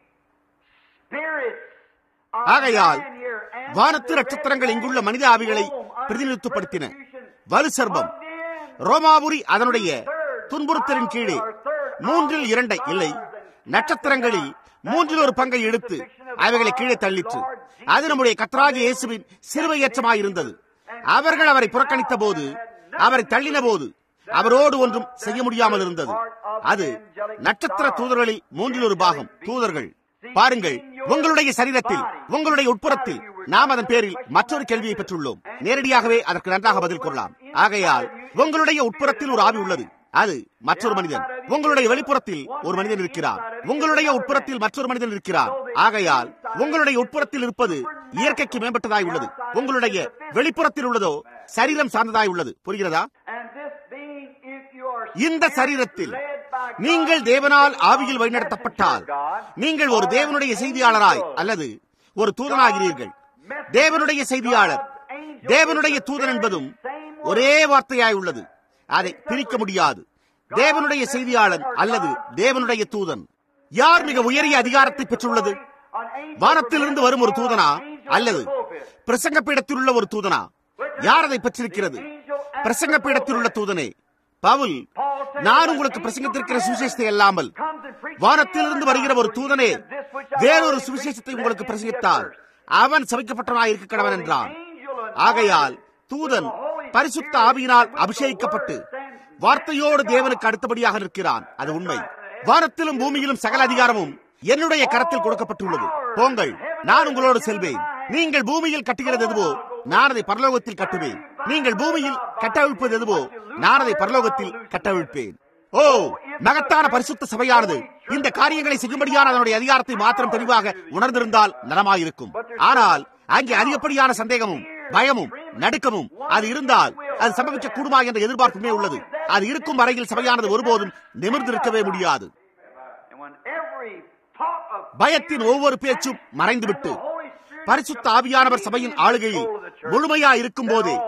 spirits of ஆகையால் man here and வானத்து the நட்சத்திரங்கள் red இங்குள்ள மனித dragon ஆவிகளை home under பிரதிநிதித்துவப்படுத்தின persecution வலு சர்பம் of men. ரோமாபுரி அதனுடைய துன்புறுத்தலின் கீழே மூன்றில் இரண்டை இல்லை நட்சத்திரங்களில் மூன்றில் ஒரு பங்கை எடுத்து அவைகளை கீழே தள்ளிற்று அது நம்முடைய கத்தராகிய இயேசுவின் சிறுவையேற்றமாயிருந்தது அவர்கள் அவரை புறக்கணித்த போது அவரை தள்ளின போது அவரோடு ஒன்றும் செய்ய முடியாமல் இருந்தது அது நட்சத்திர தூதர்களில் மூன்றில் ஒரு பாகம் தூதர்கள் பாருங்கள் உங்களுடைய சரீரத்தில் உங்களுடைய உட்புறத்தில் நாம் அதன் பேரில் மற்றொரு கேள்வியை பெற்றுள்ளோம் நேரடியாகவே அதற்கு நன்றாக பதில் கூறலாம் ஆகையால் உங்களுடைய உட்புறத்தில் ஒரு ஆவி உள்ளது அது மற்றொரு மனிதன் உங்களுடைய வெளிப்புறத்தில் ஒரு மனிதன் இருக்கிறார் உங்களுடைய உட்புறத்தில் மற்றொரு மனிதன் இருக்கிறார் ஆகையால் உங்களுடைய உட்புறத்தில் இருப்பது இயற்கைக்கு மேம்பட்டதாய் உள்ளது உங்களுடைய வெளிப்புறத்தில் உள்ளதோ சரீரம் சார்ந்ததாய் உள்ளது புரிகிறதா And this being, if you are இந்த சரீரத்தில் நீங்கள் தேவனால் ஆவியில் வழிநடத்தப்பட்டால் நீங்கள் ஒரு தேவனுடைய செய்தியாளராய் அல்லது ஒரு தூதனாகிறீர்கள் தேவனுடைய செய்தியாளர் தேவனுடைய தூதன் என்பதும் ஒரே வார்த்தையாய் உள்ளது அதை பிரிக்க முடியாது தேவனுடைய செய்தியாளன் அல்லது தேவனுடைய தூதன் யார் மிக உயரிய அதிகாரத்தை பெற்றுள்ளது வானத்திலிருந்து வரும் ஒரு தூதனா அல்லது பிரசங்க பீடத்தில் உள்ள ஒரு தூதனா யார் அதை பெற்றிருக்கிறது பிரசங்க பீடத்தில் உள்ள தூதனே பவுல் நான் உங்களுக்கு பிரசங்கத்திருக்கிற சுவிசேஷத்தை அல்லாமல் வானத்திலிருந்து வருகிற ஒரு தூதனே வேறொரு சுவிசேஷத்தை உங்களுக்கு பிரசங்கித்தால் அவன் சபிக்கப்பட்டவனாய் இருக்க கடவன் என்றான் ஆகையால் தூதன் பரிசுத்த ஆவியினால் அபிஷேகிக்கப்பட்டு வார்த்தையோடு தேவனுக்கு அடுத்தபடியாக நிற்கிறான் அது உண்மை வானத்திலும் பூமியிலும் சகல அதிகாரமும் என்னுடைய கரத்தில் கொடுக்கப்பட்டுள்ளது போங்கள் நான் உங்களோடு செல்வேன் நீங்கள் பூமியில் கட்டுகிறது எதுவோ நான் அதை பரலோகத்தில் கட்டுவேன் நீங்கள் பூமியில் கட்டவிழ்ப்பது எதுவோ நான் அதை பரலோகத்தில் கட்டவிழ்ப்பேன் ஓ மகத்தான பரிசுத்த சபையானது இந்த காரியங்களை செய்யும்படியான அதனுடைய அதிகாரத்தை மாத்திரம் தெளிவாக உணர்ந்திருந்தால் நலமாயிருக்கும் ஆனால் அங்கே அதிகப்படியான சந்தேகமும் பயமும் நடுக்கமும் அது இருந்தால் அது சம்பவிக்க கூடுமா என்ற எதிர்பார்ப்புமே உள்ளது அது இருக்கும் வரையில் சபையானது ஒருபோதும் நிமிர்ந்திருக்கவே முடியாது And when every thought of பயத்தின் ஒவ்வொரு பேச்சும் மறைந்துவிட்டு பரிசுத்த ஆவியானவர் சபையின் ஆளுகையில் முழுமையா இருக்கும் போதே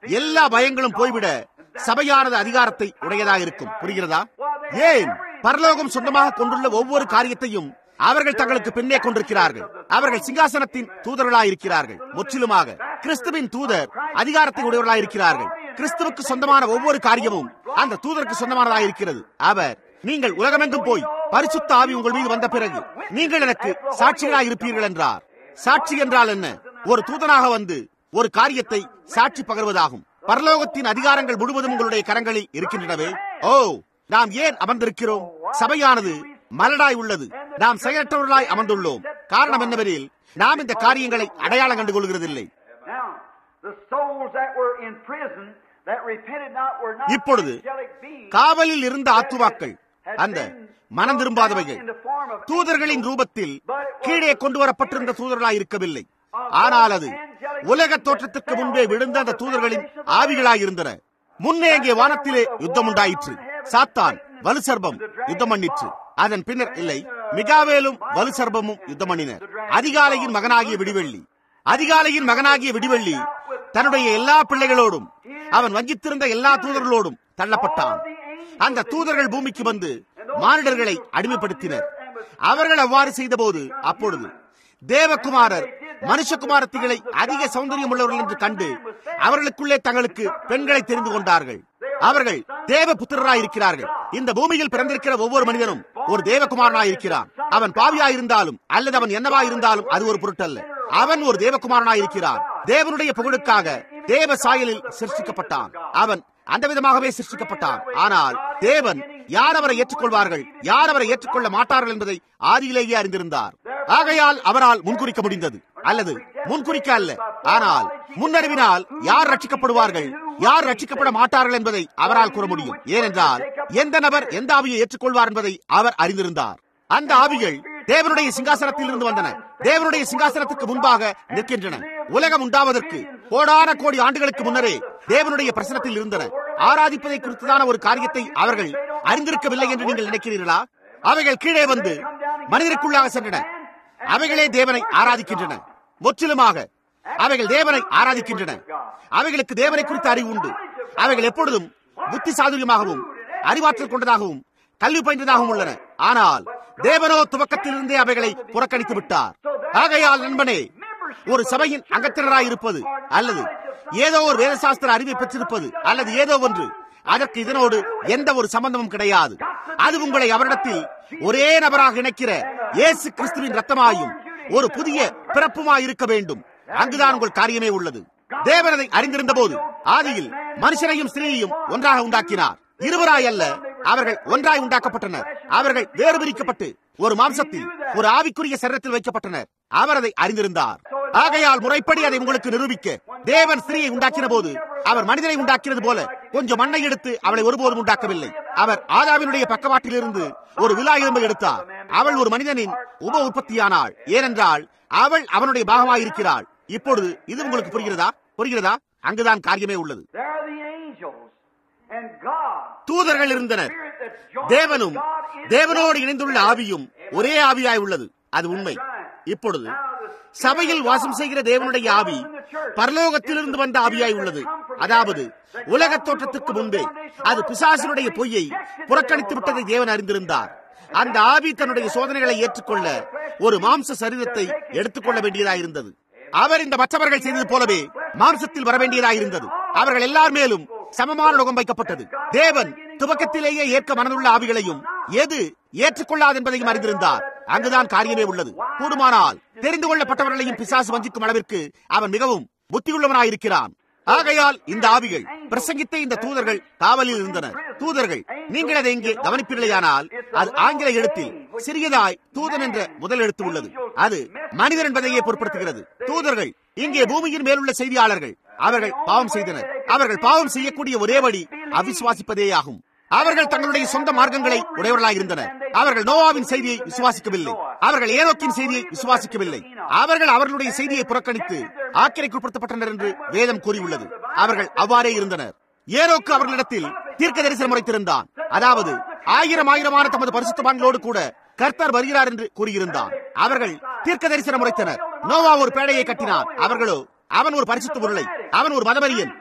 எல்லா பயங்களும் போய்விட சபையானது அதிகாரத்தை உடையதாக இருக்கும் புரிகிறதா ஏன் பரலோகம் சொந்தமாக கொண்டுள்ள ஒவ்வொரு காரியத்தையும் அவர்கள் தங்களுக்கு பின்னே கொண்டிருக்கிறார்கள் அவர்கள் சிங்காசனத்தின் தூதர்களாயிருக்கிறார்கள் முற்றிலுமாக கிறிஸ்துவின் தூதர் அதிகாரத்தை உடையவர்களாயிருக்கிறார்கள் கிறிஸ்துவுக்கு சொந்தமான ஒவ்வொரு காரியமும் அந்த தூதருக்கு சொந்தமானதாயிருக்கிறது அவர் நீங்கள் உலகமெங்கும் போய் பரிசுத்த ஆவி உங்கள் மீது வந்த பிறகு நீங்கள் எனக்கு சாட்சிகளாக இருப்பீர்கள் என்றார் சாட்சி என்றால் என்ன ஒரு தூதனாக வந்து ஒரு காரியத்தை சாட்சி பகர்வதாகும் பரலோகத்தின் அதிகாரங்கள் முழுவதும் உங்களுடைய கரங்களில் இருக்கின்றனவே ஓ நாம் ஏன் அமர்ந்திருக்கிறோம் சபையானது மலடாய் உள்ளது நாம் செயலற்றவர்களாய் அமர்ந்துள்ளோம் காரணம் என்னவெனில் நாம் இந்த காரியங்களை அடையாளம் கண்டு கொள்கிறதில்லை Now, the souls that were in prison that repented not were not இப்பொழுது angelic beings. காவலில் இருந்த ஆத்துவாக்கள் அந்த மனம் திரும்பாதவைகள் தூதர்களின் ரூபத்தில் கீழே கொண்டு வரப்பட்டிருந்த தூதர்களாய் இருக்கவில்லை ஆனால் அது உலக தோற்றத்துக்கு முன்பே விழுந்த அந்த தூதர்களின் ஆவிகளாய் இருந்தன முன்னே இங்கே வானத்திலே யுத்தம் உண்டாயிற்று சாத்தான் வலு சர்பம் யுத்தம் பண்ணிற்று அதன் பின்னர் இல்லை மிகாவேலும் வலு சர்பமும் யுத்தம் பண்ணினர் அதிகாலையின் மகனாகிய விடிவெள்ளி அதிகாலையின் மகனாகிய விடிவெள்ளி தன்னுடைய எல்லா பிள்ளைகளோடும் அவன் வஞ்சித்திருந்த எல்லா தூதர்களோடும் தள்ளப்பட்டான் அந்த தூதர்கள் பூமிக்கு வந்து மானிடர்களை அடிமைப்படுத்தினர் அவர்கள் அவ்வாறு செய்தபோது அப்பொழுது தேவகுமாரர் மனுஷகுமாரத்திகளை அதிக சௌந்தரியம் உள்ளவர்கள் என்று கண்டு அவர்களுக்குள்ளே தங்களுக்கு பெண்களை தெரிந்து கொண்டார்கள் அவர்கள் தேவ புத்திரராய் இருக்கிறார்கள் இந்த பூமியில் பிறந்திருக்கிற ஒவ்வொரு மனிதனும் ஒரு தேவகுமாரனாய் இருக்கிறான் அவன் பாவியாய் இருந்தாலும் அல்லது அவன் என்னவாய் இருந்தாலும் அது ஒரு பொருட்டல்ல அவன் ஒரு தேவகுமாரனாய் இருக்கிறான் தேவனுடைய புகழுக்காக தேவ சாயலில் சிருஷ்டிக்கப்பட்டான் அவன் அந்த விதமாகவே சிருஷ்டிக்கப்பட்டான் ஆனால் தேவன் யார் அவரை ஏற்றுக்கொள்வார்கள் யார் அவரை ஏற்றுக்கொள்ள மாட்டார்கள் என்பதை ஆதியிலேயே அறிந்திருந்தார் ஆகையால் அவரால் முன்குறிக்க முடிந்தது அல்லது முன்குறிக்க அல்ல ஆனால் முன்னறிவினால் யார் ரட்சிக்கப்படுவார்கள் யார் ரட்சிக்கப்பட மாட்டார்கள் என்பதை அவரால் கூற முடியும் ஏனென்றால் எந்த நபர் எந்த ஆவியை ஏற்றுக்கொள்வார் என்பதை அவர் அறிந்திருந்தார் அந்த ஆவிகள் தேவனுடைய சிங்காசனத்தில் இருந்து வந்தன தேவனுடைய சிங்காசனத்துக்கு முன்பாக நிற்கின்றன உலகம் உண்டாவதற்கு கோடான கோடி ஆண்டுகளுக்கு முன்னரே தேவனுடைய பிரசனத்தில் இருந்தன ஆராதிப்பதை குறித்ததான ஒரு காரியத்தை அவர்கள் அறிந்திருக்கவில்லை என்று நீங்கள் நினைக்கிறீர்களா அவைகள் கீழே வந்து மனிதருக்குள்ளாக சென்றன அவைகளே தேவனை ஆராதிக்கின்றன முற்றிலுமாக அவைகள் தேவனை ஆராதிக்கின்றன அவைகளுக்கு தேவனை குறித்த அறிவு உண்டு அவைகள் எப்பொழுதும் புத்தி சாதுரியமாகவும் அறிவாற்றல் கொண்டதாகவும் கல்வி பயின்றதாகவும் உள்ளன ஆனால் தேவனோ துவக்கத்திலிருந்தே அவைகளை புறக்கணித்து விட்டார் ஆகையால் நண்பனே ஒரு சபையின் அங்கத்தினராய் இருப்பது அல்லது ஏதோ ஒரு வேதசாஸ்திர அறிவை பெற்றிருப்பது அல்லது ஏதோ ஒன்று அதற்கு இதனோடு எந்த ஒரு சம்பந்தமும் கிடையாது அது உங்களை அவரிடத்தில் ஒரே நபராக இணைக்கிற இயேசு கிறிஸ்துவின் ரத்தமாயும் ஒரு புதிய பிறப்புமாய் இருக்க வேண்டும் அங்குதான் உங்கள் காரியமே உள்ளது தேவனதை அறிந்திருந்த போது ஆதியில் மனுஷனையும் ஸ்திரீயையும் ஒன்றாக உண்டாக்கினார் இருவராய் அல்ல அவர்கள் ஒன்றாய் உண்டாக்கப்பட்டனர் அவர்கள் வேறு பிரிக்கப்பட்டு ஒரு மாம்சத்தில் ஒரு ஆவிக்குரிய சரீரத்தில் வைக்கப்பட்டனர் அவர் அதை அறிந்திருந்தார் ஆகையால் முறைப்படி அதை உங்களுக்கு நிரூபிக்க தேவன் ஸ்திரீயை உண்டாக்கின போது அவர் மனிதனை உண்டாக்கினது போல கொஞ்சம் மண்ணை எடுத்து அவளை ஒருபோதும் உண்டாக்கவில்லை அவர் ஆதாவினுடைய பக்கவாட்டிலிருந்து ஒரு விழா எலும்பை எடுத்தார் அவள் ஒரு மனிதனின் உப உற்பத்தியானாள் ஏனென்றால் அவள் அவனுடைய பாகமாயிருக்கிறாள் இப்பொழுது இது உங்களுக்கு புரிகிறதா புரிகிறதா அங்குதான் காரியமே உள்ளது There are the angels and God. தூதர்கள் இருந்தனர் Spirit that's joined தேவனும் with God in தேவனோடு இணைந்துள்ள ஆவியும் ஒரே ஆவியாய் உள்ளது அது உண்மை இப்பொழுது சபையில் வாசம் செய்கிற தேவனுடைய ஆவி பரலோகத்திலிருந்து வந்த ஆவியாய் உள்ளது அதாவது உலக தோற்றத்துக்கு முன்பே அது பிசாசனுடைய பொய்யை புறக்கணித்து விட்டதை தேவன் அறிந்திருந்தார் அந்த ஆவி தன்னுடைய சோதனைகளை ஏற்றுக்கொள்ள ஒரு மாம்ச சரீரத்தை எடுத்துக்கொள்ள வேண்டியதாயிருந்தது அவர் இந்த மற்றவர்கள் செய்தது போலவே மாம்சத்தில் வர வேண்டியதாயிருந்தது அவர்கள் எல்லார் மேலும் சமமான நுகம் வைக்கப்பட்டது தேவன் துவக்கத்திலேயே ஏற்க மனதுள்ள ஆவிகளையும் எது ஏற்றுக்கொள்ளாது என்பதையும் அறிந்திருந்தார் அங்குதான் காரியமே உள்ளது கூடுமானால் தெரிந்து கொள்ளப்பட்டவர்களையும் பிசாசு வஞ்சிக்கும் அளவிற்கு அவன் மிகவும் புத்தியுள்ளவனாயிருக்கிறான் ஆகையால் இந்த ஆவிகள் பிரசங்கித்த இந்த தூதர்கள் காவலில் இருந்தனர் தூதர்கள் நீங்கள் அதை இங்கே கவனிப்பீர்களேயானால் அது ஆங்கில எழுத்தில் சிறியதாய் தூதன் என்ற முதல் எழுத்து உள்ளது அது மனிதர் என்பதையே பொருட்படுத்துகிறது தூதர்கள் இங்கே பூமியின் மேலுள்ள செய்தியாளர்கள் அவர்கள் பாவம் செய்தனர் அவர்கள் பாவம் செய்யக்கூடிய ஒரே வழி அவிசுவாசிப்பதேயாகும் அவர்கள் தங்களுடைய சொந்த மார்க்கங்களை உடையவர்களாக இருந்தனர் அவர்கள் நோவாவின் செய்தியை விசுவாசிக்கவில்லை அவர்கள் ஏனோக்கின் செய்தியை விசுவாசிக்கவில்லை அவர்கள் அவர்களுடைய செய்தியை புறக்கணித்து ஆக்கிரைக்குட்படுத்தப்பட்டனர் என்று வேதம் கூறியுள்ளது அவர்கள் அவ்வாறே இருந்தனர் ஏனோக்கு அவர்களிடத்தில் தீர்க்க தரிசனம் உரைத்திருந்தான் அதாவது ஆயிரம் ஆயிரமான தமது பரிசுத்தவான்களோடு கூட கர்த்தர் வருகிறார் என்று கூறியிருந்தான் அவர்கள் தீர்க்க தரிசனம் உரைத்தனர் நோவா ஒரு பேழையை கட்டினார் அவர்களோ அவன் ஒரு பரிசுத்த உருளை அவன் ஒரு மதவரியன்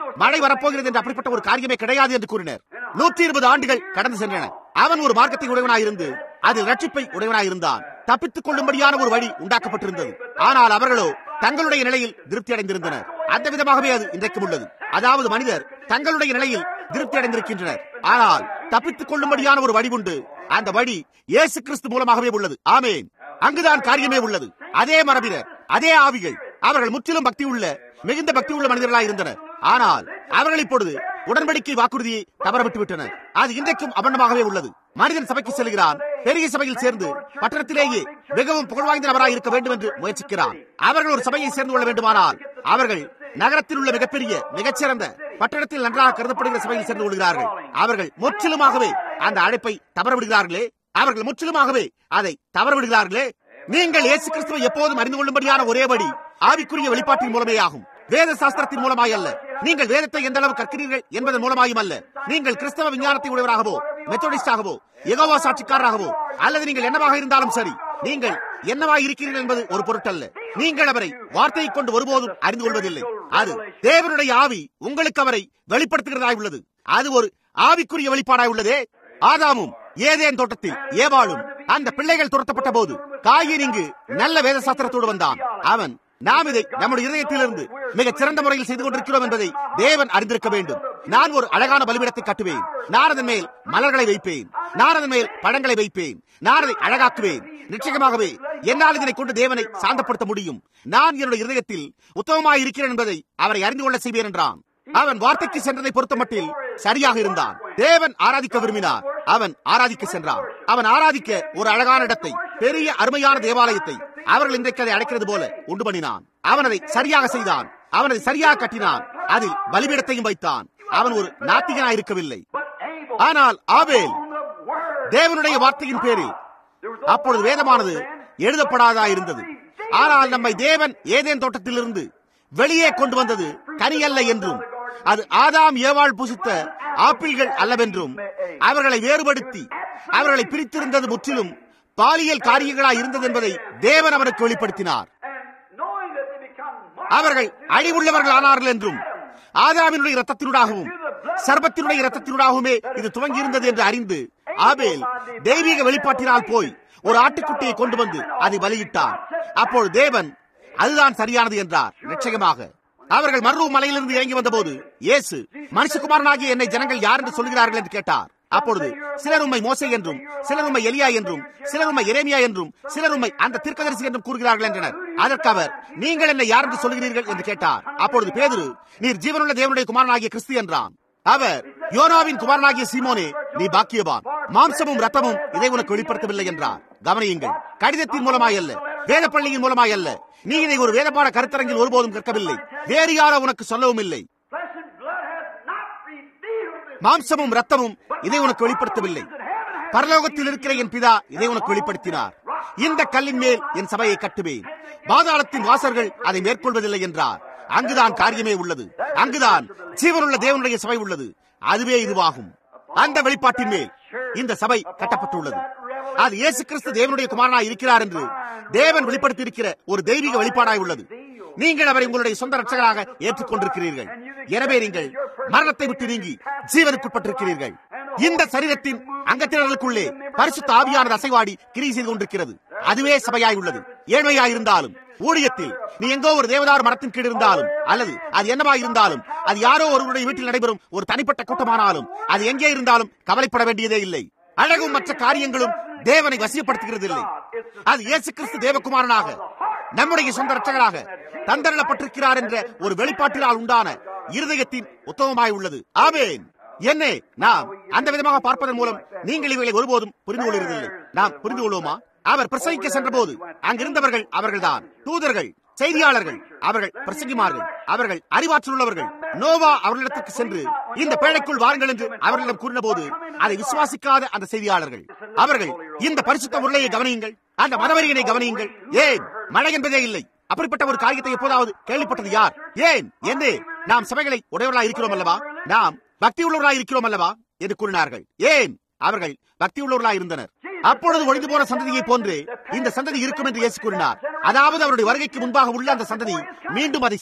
மழை வரப்போகிறது என்று அப்படிப்பட்ட ஒரு காரியமே கிடையாது என்று கூறினர் நூற்றி இருபது ஆண்டுகள் கடந்து சென்றன அவன் ஒரு மார்க்கத்தை உடையவனாயிருந்து அதில் ரட்சிப்பை உடையவனாயிருந்தான் தப்பித்துக் கொள்ளும்படியான ஒரு வழி உண்டாக்கப்பட்டிருந்தது ஆனால் அவர்களோ தங்களுடைய நிலையில் திருப்தி அடைந்திருந்தனர் அந்த விதமாகவே அது இன்றைக்கும் உள்ளது அதாவது மனிதர் தங்களுடைய நிலையில் திருப்தி அடைந்திருக்கின்றனர் ஆனால் தப்பித்துக் கொள்ளும்படியான ஒரு வழி உண்டு அந்த வழி இயேசு கிறிஸ்து மூலமாகவே உள்ளது ஆமேன் அங்குதான் காரியமே உள்ளது அதே மரபினர் அதே ஆவிகள் அவர்கள் முற்றிலும் பக்தி உள்ள மிகுந்த பக்தி உள்ள மனிதர்களாக இருந்தனர் ஆனால் அவர்கள் இப்பொழுது உடன்படிக்கை வாக்குறுதியை தவறவிட்டு விட்டனர் அது இன்றைக்கும் அபண்டமாகவே உள்ளது மனிதன் சபைக்கு செல்கிறான் பெரிய சபையில் சேர்ந்து பட்டணத்திலேயே மிகவும் புகழ்வாய்ந்த நபராக இருக்க வேண்டும் என்று முயற்சிக்கிறான் அவர்கள் ஒரு சபையை சேர்ந்து கொள்ள வேண்டுமானால் அவர்கள் நகரத்தில் உள்ள மிகப்பெரிய மிகச்சிறந்த பட்டணத்தில் நன்றாக கருதப்படுகிற சபையில் சேர்ந்து கொள்கிறார்கள் அவர்கள் முற்றிலுமாகவே அந்த அழைப்பை தவறவிடுகிறார்களே அவர்கள் முற்றிலுமாகவே அதை தவறவிடுகிறார்களே நீங்கள் இயேசு கிறிஸ்துவை எப்போதும் அறிந்து கொள்ளும்படியான ஒரே வழி ஆவிக்குரிய வெளிப்பாட்டின் மூலமே ஆகும் வேத சாஸ்திரத்தின் மூலமாய் அல்ல நீங்கள் வேதத்தை எந்த அளவு கற்கிறீர்கள் என்பதன் மூலமாயும் அல்ல நீங்கள் கிறிஸ்தவ விஞ்ஞானத்தை உடையவராகவோ மெத்தோடிஸ்டாகவோ எகோவா சாட்சிக்காரராகவோ அல்லது நீங்கள் என்னவாக இருந்தாலும் சரி நீங்கள் என்னவாக இருக்கிறீர்கள் என்பது ஒரு பொருட்டல்ல நீங்கள் அவரை வார்த்தையை கொண்டு ஒருபோதும் அறிந்து கொள்வதில்லை அது தேவனுடைய ஆவி உங்களுக்கு அவரை வெளிப்படுத்துகிறதாய் உள்ளது அது ஒரு ஆவிக்குரிய வெளிப்பாடாய் உள்ளதே ஆதாமும் ஏதேன் தோட்டத்தில் ஏவாளும் அந்த பிள்ளைகள் துரத்தப்பட்ட போது காயின் இங்கு நல்ல வேத சாஸ்திரத்தோடு வந்தான் அவன் நாம் இதை நம்முடைய இதயத்திலிருந்து மிகச் சிறந்த முறையில் செய்து கொண்டிருக்கிறோம் என்பதை தேவன் அறிந்திருக்க வேண்டும் நான் ஒரு அழகான பலிபீடத்தை கட்டுவேன் நான் அதன் மேல் மலர்களை வைப்பேன் நான் அதன் மேல் பழங்களை வைப்பேன் நான் அதை அழகாக்குவேன் நிச்சயமாகவே என்னால் இதனை கொண்டு தேவனை சாந்தப்படுத்த முடியும் நான் என்னுடைய இதயத்தில் உத்தமமாக இருக்கிறேன் என்பதை அவரை அறிந்து கொள்ள செய்வேன் என்றான் அவன் வார்த்தைக்கு சென்றதை பொறுத்த மட்டில் சரியாக இருந்தான் தேவன் ஆராதிக்க விரும்பினார் அவன் ஆராதிக்க சென்றான் அவன் ஆராதிக்க ஒரு அழகான இடத்தை பெரிய அருமையான தேவாலயத்தை அவர்கள் இன்றைக்கு அதை அழைக்கிறது போல உண்டு பண்ணினான் அவன் அதை சரியாக செய்தான் அவன் அதை சரியாக கட்டினான் அதில் பலிபீடத்தையும் வைத்தான் அவன் ஒரு நாத்திகனாய் இருக்கவில்லை ஆனால் ஆவேல் தேவனுடைய வார்த்தையின் பேரில் அப்பொழுது வேதமானது எழுதப்படாதா இருந்தது ஆனால் நம்மை தேவன் ஏதேன் தோட்டத்திலிருந்து வெளியே கொண்டு வந்தது கனி அல்ல என்றும் அது ஆதாம் ஏவாள் புசித்த ஆப்பிள்கள் அல்லவென்றும் அவர்களை வேறுபடுத்தி அவர்களை பிரித்திருந்தது முற்றிலும் பாலியல் காரியங்களாய் இருந்தது என்பதை தேவன் அவருக்கு வெளிப்படுத்தினார் அவர்கள் அழிவுள்ளவர்கள் ஆனார்கள் என்றும் ஆதாமினுடைய ரத்தத்தினூடாகவும் சர்பத்தினுடைய ரத்தத்தினூடாகவுமே இது துவங்கி இருந்தது என்று அறிந்து ஆபேல் தெய்வீக வெளிப்பாட்டினால் போய் ஒரு ஆட்டுக்குட்டியை கொண்டு வந்து அதை பலியிட்டார் அப்போது தேவன் அதுதான் சரியானது என்றார் நிச்சயமாக அவர்கள் மர்ரூ மலையிலிருந்து இறங்கி வந்தபோது இயேசு மனுஷகுமாரனாகிய என்னை ஜனங்கள் யார் என்று சொல்கிறார்கள் என்று கேட்டார் அப்பொழுது சிலர் உண்மை மோசை என்றும் சிலர் உண்மை எலியா என்றும் சிலர் உண்மை எரேமியா என்றும் சிலர் உண்மை அந்த தீர்க்கதரிசி என்றும் கூறுகிறார்கள் என்றனர் அதற்கு அவர் நீங்கள் என்னை யார் என்று சொல்கிறீர்கள் என்று கேட்டார் அப்பொழுது பேதுரு நீர் ஜீவனுள்ள தேவனுடைய குமாரனாகிய கிறிஸ்து என்றான் அவர் யோனாவின் குமாரனாகிய சீமோனே நீ பாக்கியவான் மாம்சமும் ரத்தமும் இதை உனக்கு வெளிப்படுத்தவில்லை என்றார் கவனியுங்கள் கடிதத்தின் மூலமாய் அல்ல வேத பள்ளியின் மூலமாய் அல்ல நீ இதை ஒரு வேதப்பாட கருத்தரங்கில் ஒருபோதும் கற்கவில்லை வேறு யாரோ உனக்கு சொல்லவும் இல்லை மாம்சமும் ரத்தமும் இதை உனக்கு வெளிப்படுத்தவில்லை பரலோகத்தில் இருக்கிற என் பிதா இதை உனக்கு வெளிப்படுத்தினார் இந்த கல்லின் மேல் என் சபையை கட்டுவேன் பாதாளத்தின் வாசர்கள் அதை மேற்கொள்வதில்லை என்றார் அங்குதான் காரியமே உள்ளது அங்குதான் ஜீவனுள்ள தேவனுடைய சபை உள்ளது அதுவே இதுவாகும் அந்த வெளிப்பாட்டின் மேல் இந்த சபை கட்டப்பட்டுள்ளது அது இயேசு கிறிஸ்து தேவனுடைய குமாரனாய் இருக்கிறார் என்று தேவன் வெளிப்படுத்தி இருக்கிற ஒரு தெய்வீக வெளிப்பாடாய் உள்ளது நீங்கள் அவரை உங்களுடைய சொந்த ரட்சகராக ஏற்றுக்கொண்டிருக்கிறீர்கள் எனவே நீங்கள் மரணத்தை விட்டு நீங்கி ஜீவனுக்குட்பட்டிருக்கிறீர்கள் இந்த சரீரத்தின் அங்கத்தினர்களுக்குள்ளே பரிசுத்த ஆவியானது அசைவாடி கிரி செய்து கொண்டிருக்கிறது அதுவே சபையாய் உள்ளது ஏழ்மையாய் இருந்தாலும் ஊழியத்தில் நீ எங்கோ ஒரு தேவதார் மரத்தின் கீழ் இருந்தாலும் அல்லது அது என்னவாய் இருந்தாலும் அது யாரோ ஒருவருடைய வீட்டில் நடைபெறும் ஒரு தனிப்பட்ட கூட்டமானாலும் அது எங்கே இருந்தாலும் கவலைப்பட வேண்டியதே இல்லை அழகும் மற்ற காரியங்களும் தேவனை வசியப்படுத்துகிறது இல்லை அது இயேசு கிறிஸ்து தேவகுமாரனாக நம்முடைய சொந்த ரட்சகராக தந்தரப்பட்டிருக்கிறார் என்ற ஒரு வெளிப்பாட்டினால் உண்டான இருதயத்தின் உத்தமமாய் உள்ளது ஆமேன் என்னே நாம் அந்த விதமாக பார்ப்பதன் மூலம் நீங்கள் இவர்களை ஒருபோதும் புரிந்து கொள்கிறதில்லை நாம் புரிந்து கொள்வோமா அவர் பிரசங்கிக்க சென்ற போது அங்கிருந்தவர்கள் அவர்கள்தான் தூதர்கள் செய்தியாளர்கள் அவர்கள் பிரசங்கிமார்கள் அவர்கள் அறிவாற்றல் உள்ளவர்கள் நோவா அவர்களிடத்திற்கு சென்று இந்த பேழைக்குள் வாருங்கள் என்று அவர்களிடம் கூறின போது அதை விசுவாசிக்காத அந்த செய்தியாளர்கள் அவர்கள் இந்த பரிசுத்த உருளையை கவனியுங்கள் அந்த மதவரியனை கவனியுங்கள் ஏன் மழை என்பதே இல்லை அப்படிப்பட்ட ஒரு காரியத்தை எப்போதாவது கேள்விப்பட்டது யார் ஏன் என்று நாம் சபைகளை உடையவர்களாக இருக்கிறோம் அல்லவா நாம் பக்தி உள்ளவர்களாக இருக்கிறோம் அல்லவா என்று கூறினார்கள் ஏன் அவர்கள் பக்தி உள்ளவர்களாக இருந்தனர் அப்பொழுது ஒழிந்து போன சந்ததியை போன்று இந்த சந்ததி இருக்கும் என்று இயேசு கூறினார் அதாவது அவருடைய வருகைக்கு முன்பாக உள்ள அந்த சந்ததி மீண்டும் அதை செய்யும்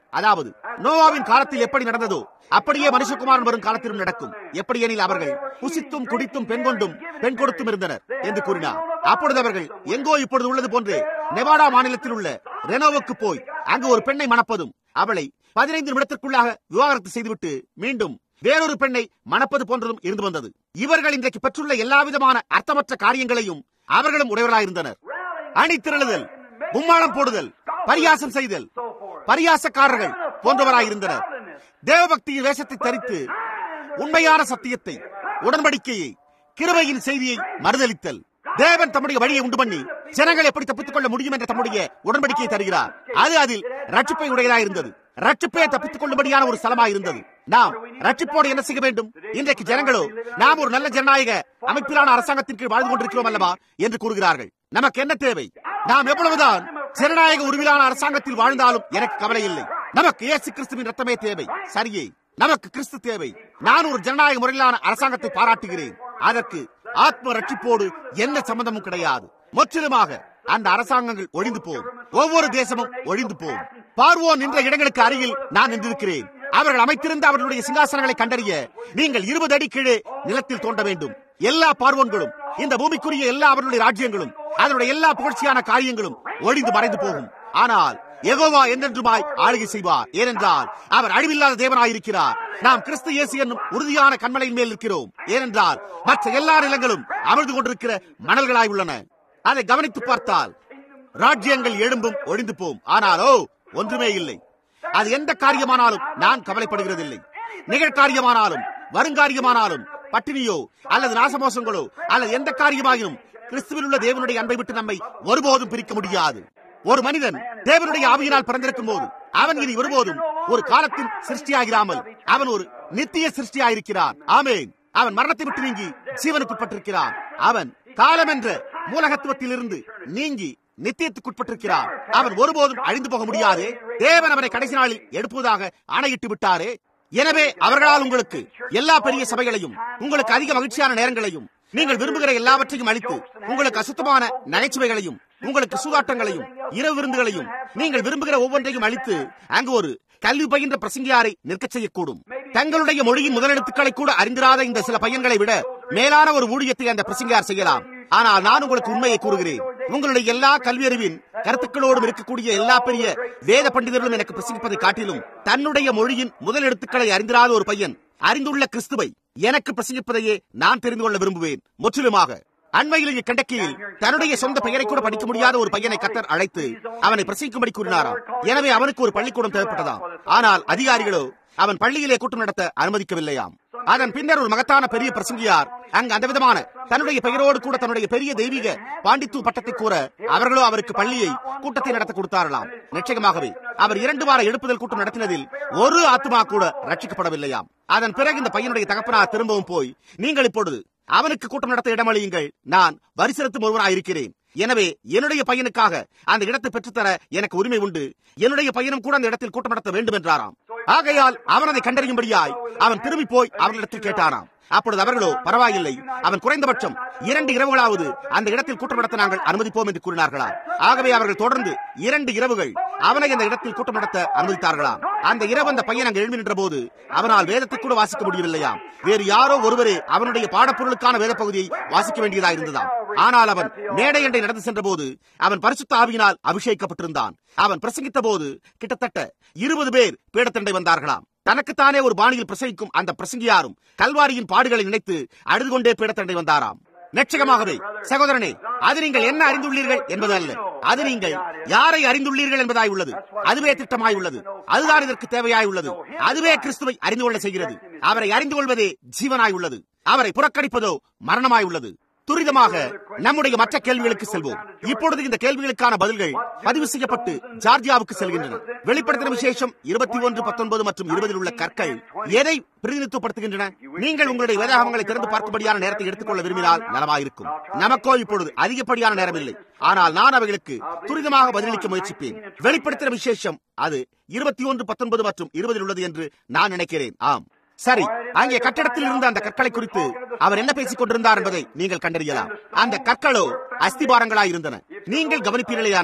அதாவது நோவாவின் காலத்தில் எப்படி நடந்ததோ அப்படியே மனுஷகுமாரன் வரும் காலத்திலும் நடக்கும் எப்படி எனில் அவர்கள் புசித்தும் குடித்தும் பெண் கொண்டும் பெண் கொடுத்தும் இருந்தனர் என்று கூறினார் அப்பொழுது அவர்கள் எங்கோ இப்பொழுது உள்ளது போன்று நெவாடா மாநிலத்தில் உள்ள ரெனோவுக்கு போய் அங்கு ஒரு பெண்ணை மணப்பதும் அவளை பதினைந்து நிமிடத்திற்குள்ளாக விவாகரத்து செய்துவிட்டு மீண்டும் வேறொரு பெண்ணை மணப்பது போன்றதும் இருந்து வந்தது இவர்கள் இன்றைக்கு பெற்றுள்ள எல்லா விதமான அர்த்தமற்ற காரியங்களையும் அவர்களும் உடையவர்களாயிருந்தனர் அணி திரளுதல் மும்மாளம் போடுதல் பரியாசம் செய்தல் பரியாசக்காரர்கள் போன்றவராயிருந்தனர் தேவபக்தியின் வேஷத்தை தரித்து உண்மையான சத்தியத்தை உடன்படிக்கையை கிருபையின் செய்தியை மறுதளித்தல் தேவன் தம்முடைய வழியை உண்டு பண்ணி ஜனங்கள் எப்படி தப்பித்துக் கொள்ள முடியும் என்ற தம்முடைய உடன்படிக்கையை தருகிறார் அது அதில் ரட்சிப்பை உடையதாக இருந்தது ரட்சிப்பே தப்பித்துக் கொள்ளும்படியான ஒரு ஸ்தலமாக இருந்தது நாம் ரட்சிப்போடு என்ன செய்ய வேண்டும் இன்றைக்கு ஜனங்களோ நாம் ஒரு நல்ல ஜனநாயக அமைப்பிலான அரசாங்கத்தின் கீழ் வாழ்ந்து கொண்டிருக்கிறோம் அல்லவா என்று கூறுகிறார்கள் நமக்கு என்ன தேவை நாம் எவ்வளவுதான் ஜனநாயக உருவிலான அரசாங்கத்தில் வாழ்ந்தாலும் எனக்கு கவலை இல்லை நமக்கு இயேசு கிறிஸ்துவின் ரத்தமே தேவை சரியே நமக்கு கிறிஸ்து தேவை நான் ஒரு ஜனநாயக முறையிலான அரசாங்கத்தை பாராட்டுகிறேன் அதற்கு ஆத்ம ரட்சிப்போடு எந்த சம்பந்தமும் கிடையாது முற்றிலுமாக அந்த அரசாங்கங்கள் ஒழிந்து போகும் ஒவ்வொரு தேசமும் ஒழிந்து போகும் பார்வோன் நின்ற இடங்களுக்கு அருகில் நான் நின்றிருக்கிறேன் அவர்கள் அமைத்திருந்த அவர்களுடைய சிங்காசனங்களை கண்டறிய நீங்கள் இருபது அடி கீழே நிலத்தில் தோண்ட வேண்டும் எல்லா பார்வோன்களும் இந்த பூமிக்குரிய எல்லா அவர்களுடைய ராஜ்யங்களும் அதனுடைய எல்லா புகழ்ச்சியான காரியங்களும் ஒழிந்து மறைந்து போகும் ஆனால் எகோவா என்றென்றுமாய் ஆளுகை செய்வார் ஏனென்றால் அவர் அழிவில்லாத தேவனாயிருக்கிறார் நாம் கிறிஸ்து இயேசு என்னும் உறுதியான கண்மலையின் மேல் இருக்கிறோம் ஏனென்றால் மற்ற எல்லா நிலங்களும் அமர்ந்து கொண்டிருக்கிற மணல்களாய் உள்ளன அதை கவனித்து பார்த்தால் ராஜ்யங்கள் எழும்பும் ஒழிந்து போம் ஆனாலோ ஒன்றுமே இல்லை அது எந்த காரியமானாலும் நான் கவலைப்படுகிறதில்லை நிகழ்காரியமானாலும் வருங்காரியமானாலும் பட்டினியோ அல்லது நாசமோசங்களோ அல்லது எந்த காரியமாயினும் கிறிஸ்துவில் உள்ள தேவனுடைய அன்பை விட்டு நம்மை ஒருபோதும் பிரிக்க முடியாது ஒரு மனிதன் தேவனுடைய ஆவியினால் பிறந்திருக்கும் போது அவன் இனி ஒருபோதும் ஒரு காலத்தின் சிருஷ்டியாகிறாமல் அவன் ஒரு நித்திய சிருஷ்டியாயிருக்கிறான் ஆமேன் அவன் மரணத்தை விட்டு நீங்கி ஜீவனுக்குட்பட்டிருக்கிறான் அவன் காலம் என்ற மூலகத்துவத்தில் இருந்து நீங்கி நித்தியத்துக்குட்பட்டிருக்கிறான் அவன் ஒருபோதும் அழிந்து போக முடியாது தேவன் அவனை கடைசி நாளில் எடுப்பதாக ஆணையிட்டு விட்டாரே எனவே அவர்களால் உங்களுக்கு எல்லா பெரிய சபைகளையும் உங்களுக்கு அதிக மகிழ்ச்சியான நேரங்களையும் நீங்கள் விரும்புகிற எல்லாவற்றையும் அளித்து உங்களுக்கு அசுத்தமான நகைச்சுவைகளையும் உங்களுக்கு சூதாட்டங்களையும் இரவு விருந்துகளையும் நீங்கள் விரும்புகிற ஒவ்வொன்றையும் அளித்து அங்கு ஒரு கல்வி பயின்ற பிரசங்கியாரை நிற்கச் செய்யக்கூடும் தங்களுடைய மொழியின் முதலெழுத்துக்களை கூட அறிந்திராத இந்த சில பையன்களை விட மேலான ஒரு ஊழியத்தை அந்த பிரசங்கியார் செய்யலாம் ஆனால் நான் உங்களுக்கு உண்மையை கூறுகிறேன் உங்களுடைய எல்லா கல்வியறிவின் கருத்துக்களோடும் இருக்கக்கூடிய எல்லா பெரிய வேத பண்டிதர்களும் எனக்கு பிரசங்கிப்பதை காட்டிலும் தன்னுடைய மொழியின் முதல் எழுத்துக்களை அறிந்திராத ஒரு பையன் அறிந்துள்ள கிறிஸ்துவை எனக்கு பிரசங்கிப்பதையே நான் தெரிந்து கொள்ள விரும்புவேன் முற்றிலுமாக அண்மையில் இங்கு கண்டக்கியில் தன்னுடைய சொந்த பெயரை கூட படிக்க முடியாத ஒரு பையனை கத்தர் அழைத்து அவனை பிரசங்கிக்கும்படி கூறினாராம் எனவே அவனுக்கு ஒரு பள்ளிக்கூடம் தேவைப்பட்டதாம் ஆனால் அதிகாரிகளோ அவன் பள்ளியிலே கூட்டம் நடத்த அனுமதிக்கவில்லையாம் அதன் பின்னர் ஒரு மகத்தான பெரிய பிரசங்கியார் அங்கு அந்த விதமான தன்னுடைய பெயரோடு கூட தன்னுடைய பெரிய தெய்வீக பாண்டித்து பட்டத்தை கூற அவர்களோ அவருக்கு பள்ளியை கூட்டத்தை நடத்த கொடுத்தாரலாம் நிச்சயமாகவே அவர் இரண்டு வார எழுப்புதல் கூட்டம் நடத்தினதில் ஒரு ஆத்மா கூட ரட்சிக்கப்படவில்லையாம் அதன் பிறகு இந்த பையனுடைய தகப்பனார் திரும்பவும் போய் நீங்கள் இப்பொழுது அவனுக்கு கூட்டம் நடத்த இடமளியுங்கள் நான் வரி செலுத்தும் ஒருவனாயிருக்கிறேன் எனவே என்னுடைய பையனுக்காக அந்த இடத்தை பெற்றுத்தர எனக்கு உரிமை உண்டு என்னுடைய பையனும் கூட அந்த இடத்தில் கூட்டம் நடத்த வேண்டும் என்றாராம் ஆகையால் அவன் அதை கண்டறியும்படியாய் அவன் திரும்பி போய் அவர்களிடத்தில் கேட்டாராம் அப்பொழுது அவர்களோ பரவாயில்லை அவன் குறைந்தபட்சம் இரண்டு இரவுகளாவது அந்த இடத்தில் கூட்டம் நடத்த நாங்கள் அனுமதிப்போம் என்று கூறினார்களாம் ஆகவே அவர்கள் தொடர்ந்து இரண்டு இரவுகள் அவனை அந்த இடத்தில் கூட்டம் நடத்த அனுமதித்தார்களாம் அந்த இரவு அந்த பையன் அங்கு எழும்பி நின்ற போது அவனால் வேதத்தை கூட வாசிக்க முடியவில்லையாம் வேறு யாரோ ஒருவரே அவனுடைய பாடப்பொருளுக்கான வேத பகுதியை வாசிக்க வேண்டியதாக இருந்ததாம் ஆனால் அவன் மேடை எண்டை நடந்து சென்ற போது அவன் பரிசுத்த ஆவியினால் அபிஷேகிக்கப்பட்டிருந்தான் அவன் பிரசங்கித்த போது கிட்டத்தட்ட இருபது பேர் பீடத்தண்டை வந்தார்களாம் தனக்குத்தானே ஒரு பாணியில் பிரசங்கிக்கும் அந்த பிரசங்கியாரும் கல்வாரியின் பாடுகளை நினைத்து அழுது கொண்டே பீடத்தண்டை வந்தாராம் நிச்சயமாகவே சகோதரனே அது நீங்கள் என்ன அறிந்துள்ளீர்கள் என்பது அல்ல அது நீங்கள் யாரை அறிந்துள்ளீர்கள் என்பதாய் உள்ளது அதுவே திட்டமாய் உள்ளது அதுதான் இதற்கு தேவையாய் உள்ளது அதுவே கிறிஸ்துவை அறிந்து கொள்ள செய்கிறது அவரை அறிந்து கொள்வதே ஜீவனாய் உள்ளது அவரை புறக்கணிப்பதோ மரணமாய் உள்ளது துரிதமாக நம்முடைய மற்ற கேள்விகளுக்கு செல்வோம் இப்பொழுது இந்த கேள்விகளுக்கான பதில்கள் பதிவு செய்யப்பட்டு ஜார்ஜியாவுக்கு செல்கின்றன வெளிப்படுத்தின விசேஷம் இருபத்தி ஒன்று பத்தொன்பது மற்றும் இருபதில் உள்ள கற்கள் எதை பிரதிநிதித்துவப்படுத்துகின்றன நீங்கள் உங்களுடைய வேதாகமங்களை திறந்து பார்க்கும்படியான நேரத்தை எடுத்துக்கொள்ள விரும்பினால் நலமாயிருக்கும் நமக்கோ இப்பொழுது அதிகப்படியான நேரம் இல்லை ஆனால் நான் அவைகளுக்கு துரிதமாக பதிலளிக்க முயற்சிப்பேன் வெளிப்படுத்தின விசேஷம் அது இருபத்தி ஒன்று பத்தொன்பது மற்றும் இருபதில் உள்ளது என்று நான் நினைக்கிறேன் ஆம் சரி அங்கே கட்டடத்தில் இருந்த அந்த கற்களை குறித்து அவர் என்ன பேசிக் கொண்டிருந்தார் என்பதை நீங்கள் கண்டறியலாம் அந்த கற்களோ அஸ்திபாரங்களாய் இருந்தன நீங்கள் கவனிப்பீர்களேயானால்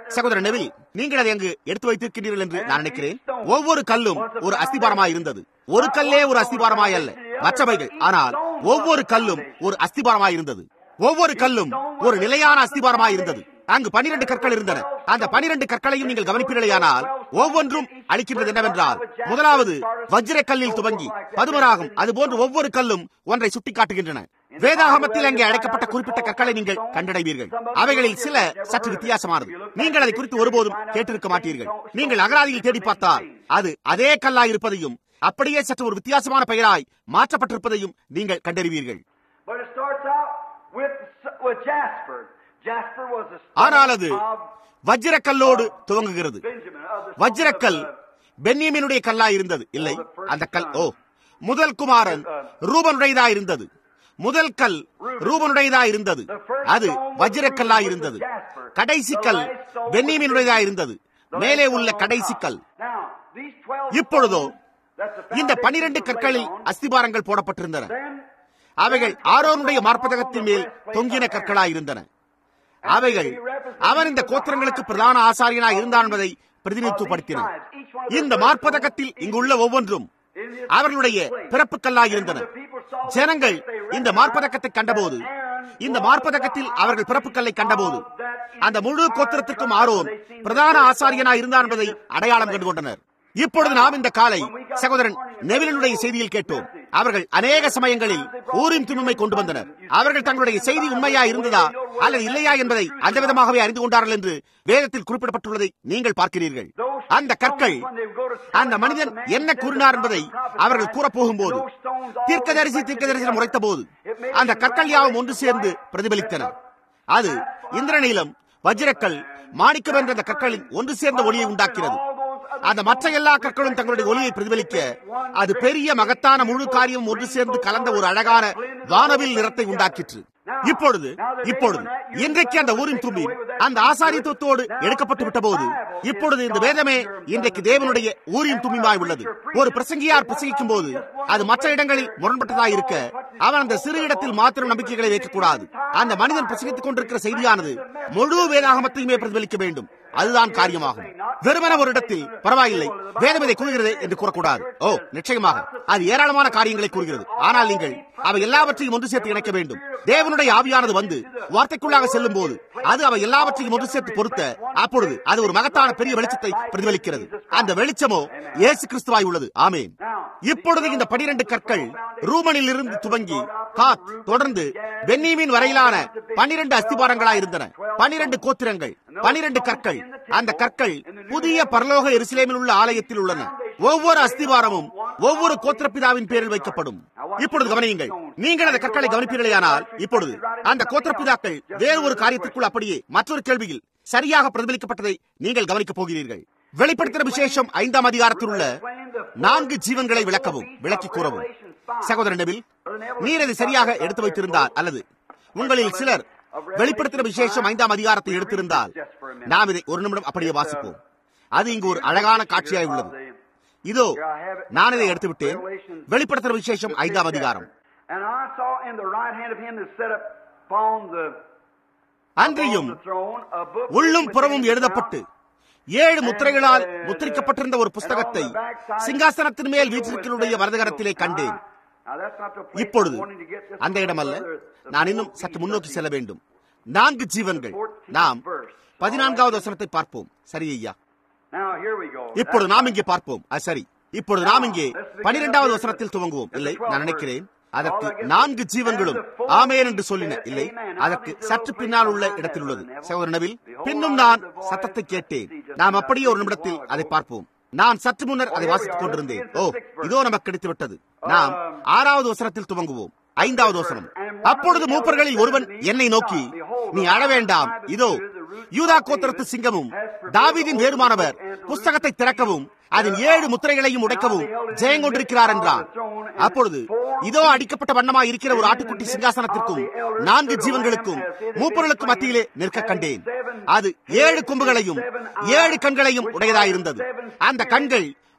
சகோதரன் நெவில் நீங்கள் அதை அங்கு எடுத்து வைத்திருக்கிறீர்கள் என்று நான் நினைக்கிறேன் ஒவ்வொரு கல்லும் ஒரு அஸ்திபாரமாய் இருந்தது ஒரு கல்லே ஒரு அஸ்திபாரமாய் அல்ல மற்றவைகள் ஆனால் ஒவ்வொரு கல்லும் ஒரு அஸ்திபாரமாய் இருந்தது ஒவ்வொரு கல்லும் ஒரு நிலையான அஸ்திபாரமாய் இருந்தது அங்கு பனிரெண்டு கற்கள் இருந்தன அந்த பனிரெண்டு கற்களையும் நீங்கள் கவனிப்பீர்களேயானால் ஒவ்வொன்றும் அளிக்கின்றது என்னவென்றால் முதலாவது வஜ்ர கல்லில் துவங்கி பதுமராகும் அதுபோன்று ஒவ்வொரு கல்லும் ஒன்றை சுட்டிக்காட்டுகின்றன வேதாகமத்தில் அங்கே அழைக்கப்பட்ட குறிப்பிட்ட கற்களை நீங்கள் கண்டடைவீர்கள் அவைகளில் சில சற்று வித்தியாசமானது நீங்கள் அதை குறித்து ஒருபோதும் கேட்டிருக்க மாட்டீர்கள் நீங்கள் அகராதியில் தேடி பார்த்தால் அது அதே கல்லாய் இருப்பதையும் அப்படியே சற்று ஒரு வித்தியாசமான பெயராய் மாற்றப்பட்டிருப்பதையும் நீங்கள் கண்டறிவீர்கள் But it starts out with, with Jasper. Jasper was the ஆனால் அது son of வஜ்ரக்கல்லோடு துவங்குகிறது Benjamin, of the வஜ்ரக்கல் பென்னியமினுடைய கல்லா இருந்தது இல்லை அந்த கல் ஓ முதல் குமாரன் ரூபனுடையதா இருந்தது முதல் கல் ரூபனுடையதா இருந்தது அது வஜ்ரக்கல்லா இருந்தது கடைசி கல் பென்னியமினுடையதா இருந்தது மேலே உள்ள கடைசி கல் Now, these 12 இப்பொழுதோ that's the இந்த foundation பனிரெண்டு was laid கற்களில் on. அஸ்திபாரங்கள் போடப்பட்டிருந்தன Then அவைகள் ஆரோனுடைய மார்பதகத்தின் மேல் தொங்கின கற்களாய் இருந்தன அவைகள் அவன் இந்த கோத்திரங்களுக்கு பிரதான ஆசாரியனாய் இருந்தான் என்பதை பிரதிநிதித்துவப்படுத்தின இந்த மார்பதகத்தில் இங்குள்ள ஒவ்வொன்றும் அவர்களுடைய பிறப்புக்கல்லாய் இருந்தன ஜனங்கள் இந்த மார்பதக்கத்தை கண்டபோது இந்த மார்பதக்கத்தில் அவர்கள் பிறப்புக்கல்லை கண்டபோது அந்த முழு கோத்திரத்திற்கும் ஆரோன் பிரதான ஆசாரியனாய் இருந்தான் என்பதை அடையாளம் கண்டு கொண்டனர் இப்பொழுது நாம் இந்த காலை சகோதரன் நெவிலனுடைய செய்தியில் கேட்டோம் அவர்கள் அநேக சமயங்களில் ஊரின் துணுமை கொண்டு வந்தனர் அவர்கள் தங்களுடைய செய்தி உண்மையா இருந்ததா அல்லது இல்லையா என்பதை அந்த விதமாகவே அறிந்து கொண்டார்கள் என்று வேதத்தில் குறிப்பிடப்பட்டுள்ளதை நீங்கள் பார்க்கிறீர்கள் அந்த கற்கள் அந்த மனிதன் என்ன கூறினார் என்பதை அவர்கள் கூறப்போகும்போது தீர்க்கதரிசி தீர்க்கதரிசனம் உரைத்த போது அந்த கற்கள் யாவும் ஒன்று சேர்ந்து பிரதிபலித்தன அது இந்திரநீலம் வஜ்ரக்கல் மாணிக்கம் என்ற அந்த கற்களின் ஒன்று சேர்ந்த ஒளியை உண்டாக்கிறது அந்த மற்ற எல்லா கற்களும் தங்களுடைய ஒளியை பிரதிபலிக்க அது பெரிய மகத்தான முழு காரியம் ஒன்று சேர்ந்து கலந்த ஒரு அழகான வானவில் நிறத்தை உண்டாக்கிற்று இப்பொழுது இப்பொழுது இன்றைக்கு அந்த ஊரின் தும்பி அந்த ஆசாரியத்துவத்தோடு எடுக்கப்பட்டு விட்ட போது இப்பொழுது இந்த வேதமே இன்றைக்கு தேவனுடைய ஊரின் தும்பிமாய் உள்ளது ஒரு பிரசங்கியார் பிரசங்கிக்கும் போது அது மற்ற இடங்களில் முரண்பட்டதாக இருக்க அவன் அந்த சிறு இடத்தில் மாத்திரம் நம்பிக்கைகளை வைக்கக்கூடாது அந்த மனிதன் பிரசங்கித்துக் கொண்டிருக்கிற செய்தியானது முழு வேதாகமத்தையுமே பிரதிபலிக்க வேண்டும் அதுதான் காரியமாகும் வெறுமன ஒரு இடத்தில் பரவாயில்லை வேதம் இதை கூறுகிறது என்று கூறக்கூடாது ஓ நிச்சயமாக அது ஏராளமான காரியங்களை கூறுகிறது ஆனால் நீங்கள் அவை எல்லாவற்றையும் ஒன்று சேர்த்து இணைக்க வேண்டும் தேவனுடைய ஆவியானது வந்து வார்த்தைக்குள்ளாக செல்லும் போது அது அவை எல்லாவற்றையும் ஒன்று சேர்த்து பொருத்த அப்பொழுது அது ஒரு மகத்தான பெரிய வெளிச்சத்தை பிரதிபலிக்கிறது அந்த வெளிச்சமோ இயேசு கிறிஸ்துவாய் உள்ளது ஆமேன் இப்பொழுது இந்த பனிரெண்டு கற்கள் ரூமனில் இருந்து துவங்கி காத் தொடர்ந்து பென்னீமின் வரையிலான பனிரெண்டு அஸ்திபாரங்களாய் இருந்தன பனிரெண்டு கோத்திரங்கள் பனிரெண்டு கற்கள் அந்த கற்கள் புதிய பரலோக எருசலேமில் உள்ள ஆலயத்தில் உள்ளன ஒவ்வொரு அஸ்திவாரமும் ஒவ்வொரு கோத்திரப்பிதாவின் பேரில் வைக்கப்படும் இப்பொழுது கவனியுங்கள் நீங்கள் அந்த கற்களை கவனிப்பீர்களேயானால் இப்பொழுது அந்த கோத்திரப்பிதாக்கள் வேறு ஒரு காரியத்திற்குள் அப்படியே மற்றொரு கேள்வியில் சரியாக பிரதிபலிக்கப்பட்டதை நீங்கள் கவனிக்கப் போகிறீர்கள் வெளிப்படுத்தின விசேஷம் ஐந்தாம் அதிகாரத்தில் உள்ள நான்கு ஜீவன்களை விளக்கவும் விளக்கி கூறவும் சகோதரன் நெபில் நீர் அதை சரியாக எடுத்து வைத்திருந்தால் அல்லது உங்களில் சிலர் வெளிப்படுத்தின விசேஷம் ஐந்தாம் அதிகாரத்தை எடுத்திருந்தால் நாம் இதை ஒரு நிமிடம் அப்படியே வாசிப்போம் அது இங்கு ஒரு அழகான காட்சியாய் உள்ளது இதோ நான் இதை எடுத்து விட்டேன் வெளிப்படுத்தின விசேஷம் ஐந்தாம் அதிகாரம் And I saw in the right hand of him that sat upon the, அன்றியும் upon the throne a book உள்ளும் written புறமும் within his எழுதப்பட்டு mouth. ஏழு முத்திரைகளால் முத்திரிக்கப்பட்டிருந்த ஒரு புஸ்தகத்தை சிங்காசனத்தின் மேல் வீற்றிருக்கிறவருடைய வரதகரத்திலே கண்டேன் இப்பொழுது அந்த இடமல்ல நான் இன்னும் சற்று முன்னோக்கி செல்ல வேண்டும் நான்கு ஜீவன்கள் நாம் பதினான்காவது வசனத்தை பார்ப்போம் சரி ஐயா Now here we go. இப்பொழுது நாம் இங்கே பார்ப்போம் அது சரி இப்பொழுது நாம் இங்கே பனிரெண்டாவது வசனத்தில் துவங்குவோம் இல்லை நான் நினைக்கிறேன் அதற்கு நான்கு ஜீவன்களும் ஆமேன் என்று சொல்லின இல்லை அதற்கு சற்று பின்னால் உள்ள இடத்தில் உள்ளது சகோதரனவில் பின்னும் நான் சத்தத்தை கேட்டேன் நாம் அப்படியே ஒரு நிமிடத்தில் அதை பார்ப்போம் நான் சற்று முன்னர் அதை வாசித்துக் கொண்டிருந்தேன் ஓ இதோ நமக்கு கிடைத்து விட்டது நாம் ஆறாவது வசனத்தில் துவங்குவோம் ஐந்தாவது வசனம் அப்பொழுது மூப்பர்களில் ஒருவன் என்னை நோக்கி நீ அழ வேண்டாம் இதோ யூதா கோத்திரத்து சிங்கமும் தாவீதின் வேறுமானவர் புஸ்தகத்தை திறக்கவும் அதன் ஏழு முத்திரைகளையும் உடைக்கவும் ஜெயங்கொண்டிருக்கிறார் என்றான் அப்பொழுது இதோ அடிக்கப்பட்ட வண்ணமாய் இருக்கிற ஒரு ஆட்டுக்குட்டி சிங்காசனத்திற்கும் நான்கு ஜீவன்களுக்கும் மூப்பர்களுக்கும் மத்தியிலே நிற்க கண்டேன் அது ஏழு கொம்புகளையும் ஏழு கண்களையும் உடையதாயிருந்தது அந்த கண்கள்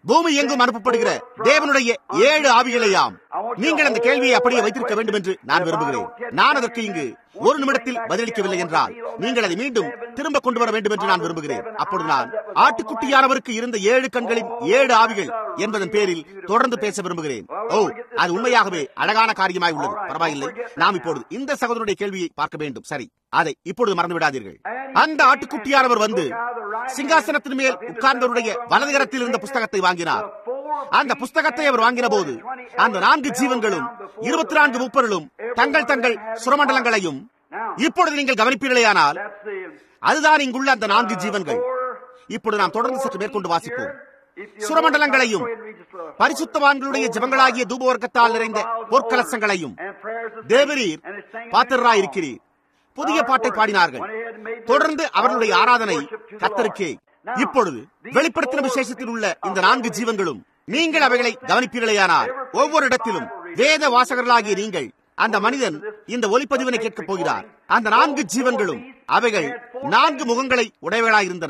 பூமி எங்கும் அனுப்பப்படுகிற தேவனுடைய ஏழு ஆவிகளையாம் நீங்கள் அந்த கேள்வியை அப்படியே வைத்திருக்க வேண்டும் என்று நான் விரும்புகிறேன் நான் அதற்கு இங்கு ஒரு நிமிடத்தில் பதிலளிக்கவில்லை என்றால் நீங்கள் அதை மீண்டும் திரும்ப கொண்டு வர வேண்டும் என்று நான் விரும்புகிறேன் அப்பொழுது நான் ஆட்டுக்குட்டியானவருக்கு இருந்த ஏழு கண்களின் ஏழு ஆவிகள் என்பதன் பேரில் தொடர்ந்து பேச விரும்புகிறேன் ஓ அது உண்மையாகவே அழகான காரியமாய் உள்ளது பரவாயில்லை நாம் இப்பொழுது இந்த சகோதரனுடைய கேள்வியை பார்க்க வேண்டும் சரி அதை இப்பொழுது மறந்து விடாதீர்கள் அந்த ஆட்டுக்குட்டியானவர் வந்து சிங்காசனத்தின் மேல் உட்கார்ந்தவருடைய வலதுகரத்தில் இருந்த புஸ்தகத்தை வாங்கினார் அந்த புஸ்தகத்தை அவர் வாங்கின போது அந்த நான்கு ஜீவன்களும் இருபத்தி நான்கு முப்பர்களும் தங்கள் தங்கள் சுரமண்டலங்களையும் இப்பொழுது நீங்கள் கவனிப்பீர்களேயானால் அதுதான் இங்குள்ள அந்த நான்கு ஜீவன்கள் இப்பொழுது நாம் தொடர்ந்து சற்று மேற்கொண்டு வாசிப்போம் சுரமண்டலங்களையும் பரிசுத்தவான்களுடைய ஜபங்களாகிய தூபவர்க்கத்தால் நிறைந்த பொற்கலசங்களையும் தேவரீர் பாத்திரராய் இருக்கிறீர் புதிய பாட்டை பாடினார்கள் தொடர்ந்து அவர்களுடைய ஆராதனை கத்தருக்கே இப்பொழுது வெளிப்படுத்தின விசேஷத்தில் உள்ள இந்த நான்கு ஜீவன்களும் நீங்கள் அவைகளை கவனிப்பீர்களேயானால் ஒவ்வொரு இடத்திலும் வேத வாசகர்களாகிய நீங்கள் அந்த மனிதன் இந்த ஒலிப்பதிவினை கேட்கப் போகிறார் அந்த நான்கு ஜீவன்களும் அவைகள் நான்கு முகங்களை உடையவர்களாயிருந்தன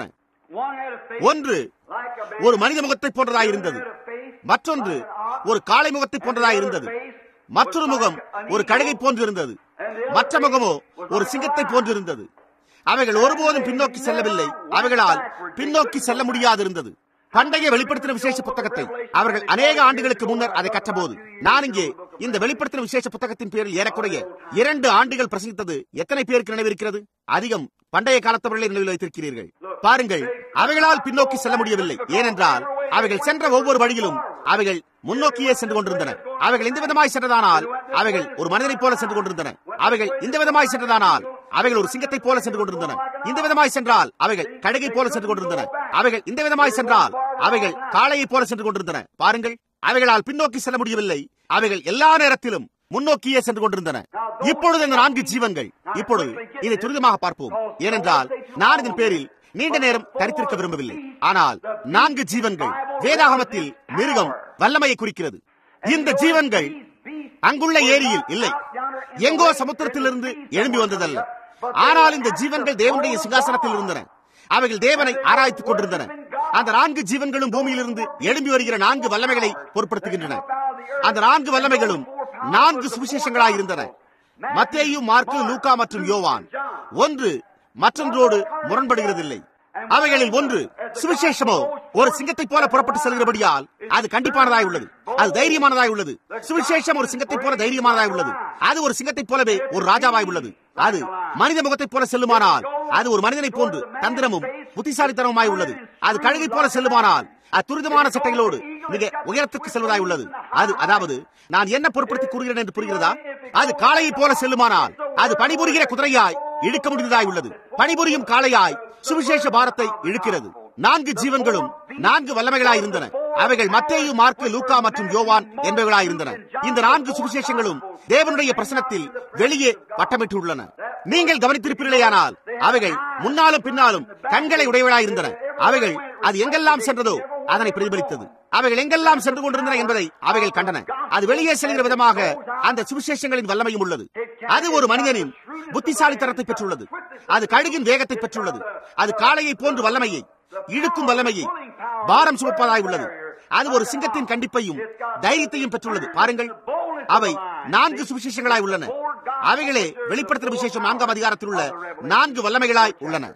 ஒன்று ஒரு மனித முகத்தை போன்றதாயிருந்தது மற்றொன்று ஒரு காளை முகத்தை போன்றதாயிருந்தது மற்றொரு முகம் ஒரு கழுகை போன்றிருந்தது மற்ற முகமோ ஒரு சிங்கத்தை போன்றிருந்தது அவைகள் ஒருபோதும் பின்னோக்கி செல்லவில்லை அவைகளால் பின்னோக்கி செல்ல முடியாதிருந்தது பண்டைய வெளிப்படுத்தின விசேஷ புத்தகத்தை அவர்கள் அநேக ஆண்டுகளுக்கு முன்னர் அதை கற்றபோது நான் இங்கே இந்த வெளிப்படுத்தின விசேஷ புத்தகத்தின் பேரில் ஏறக்குறைய இரண்டு ஆண்டுகள் பிரசங்கித்தது எத்தனை பேருக்கு நினைவிருக்கிறது அதிகம் பண்டைய காலத்தவர்களை நினைவில் வைத்திருக்கிறீர்கள் பாருங்கள் அவைகளால் பின்னோக்கி செல்ல முடியவில்லை ஏனென்றால் அவைகள் சென்ற ஒவ்வொரு வழியிலும் அவைகள் முன்னோக்கியே சென்று கொண்டிருந்தன அவைகள் இந்த விதமாய் சென்றதானால் அவைகள் ஒரு மனிதனைப் போல சென்று கொண்டிருந்தன அவைகள் இந்த விதமாய் சென்றதானால் அவைகள் ஒரு சிங்கத்தை போல சென்று கொண்டிருந்தன இந்த விதமாய் சென்றால் அவைகள் கழுகை போல சென்று கொண்டிருந்தன அவைகள் இந்த விதமாய் சென்றால் அவைகள் காளையை போல சென்று கொண்டிருந்தன பாருங்கள் அவைகளால் பின்னோக்கி செல்ல முடியவில்லை அவைகள் எல்லா நேரத்திலும் முன்னோக்கியே சென்று கொண்டிருந்தன இப்பொழுது இந்த நான்கு ஜீவன்கள் இப்பொழுது இதை துரிதமாக பார்ப்போம் ஏனென்றால் நான் இதன் பேரில் நீண்ட நேரம் தரித்திருக்க விரும்பவில்லை ஆனால் நான்கு ஜீவன்கள் வேதாகமத்தில் மிருகம் வல்லமையை குறிக்கிறது இந்த ஜீவன்கள் அங்குள்ள ஏரியில் இல்லை எங்கோ சமுத்திரத்திலிருந்து எழும்பி வந்ததல்ல ஆனால் இந்த ஜீவன்கள் தேவனுடைய சிங்காசனத்தில் இருந்தன அவைகள் தேவனை ஆராய்த்துக் கொண்டிருந்தன அந்த நான்கு ஜீவன்களும் பூமியிலிருந்து எழும்பி வருகிற நான்கு வல்லமைகளை பொருட்படுத்துகின்றன அந்த நான்கு வல்லமைகளும் நான்கு சுவிசேஷங்களாய் இருந்தன மத்தேயு மார்க்கு லூகா மற்றும் யோவான் ஒன்று மற்றொன்றோடு முரண்படுகிறதில்லை அவைகளில் ஒன்று சுவிசேஷமோ ஒரு சிங்கத்தை போல புறப்பட்டு செல்கிறபடியால் அது கண்டிப்பானதாய் உள்ளது அது தைரியமானதாய் உள்ளது சுவிசேஷம் ஒரு சிங்கத்தை போல தைரியமானதாய் உள்ளது அது ஒரு சிங்கத்தை போலவே ஒரு ராஜாவாய் உள்ளது அது மனித முகத்தை போல செல்லுமானால் அது ஒரு மனிதனை போன்று தந்திரமும் புத்திசாலித்தனமாய் உள்ளது அது கழுகை போல செல்லுமானால் அது துரிதமான சட்டைகளோடு மிக உயரத்துக்கு செல்வதாய் உள்ளது அது அதாவது நான் என்ன பொருட்படுத்தி கூறுகிறேன் என்று புரிகிறதா அது காளையை போல செல்லுமானால் அது பணிபுரிகிற குதிரையாய் இழுக்க முடிந்ததாய் உள்ளது பணிபுரியும் காளையாய் சுவிசேஷ பாரத்தை இழுக்கிறது நான்கு ஜீவன்களும் நான்கு வல்லமைகளாய் இருந்தன அவைகள் மத்தேயு மார்க்கு லூக்கா மற்றும் யோவான் என்பவைகளாய் இருந்தன இந்த நான்கு சுவிசேஷங்களும் தேவனுடைய பிரசனத்தில் வெளியே வட்டமிட்டு உள்ளன நீங்கள் கவனித்திருப்பீர்களேயானால் அவைகள் முன்னாலும் பின்னாலும் கண்களை உடையவளாய் இருந்தன அவைகள் அது எங்கெல்லாம் சென்றதோ அதனை பிரதிபலித்தது அவைகள் எங்கெல்லாம் சென்று கொண்டிருந்தன என்பதை அவைகள் கண்டன அது வெளியே செல்கிற விதமாக அந்த சுவிசேஷங்களின் வல்லமையும் உள்ளது அது ஒரு மனிதனின் புத்திசாலித்தனத்தை பெற்றுள்ளது அது கழுகின் வேகத்தை பெற்றுள்ளது அது காளையை போன்று வல்லமையை இழுக்கும் வல்லமையை பாரம் சுமப்பதாய் உள்ளது அது ஒரு சிங்கத்தின் கண்டிப்பையும் தைரியத்தையும் பெற்றுள்ளது பாருங்கள் அவை நான்கு சுவிசேஷங்களாய் உள்ளன அவைகளே வெளிப்படுத்துகிற விசேஷம் நான்காம் அதிகாரத்தில் உள்ள நான்கு வல்லமைகளாய் உள்ளன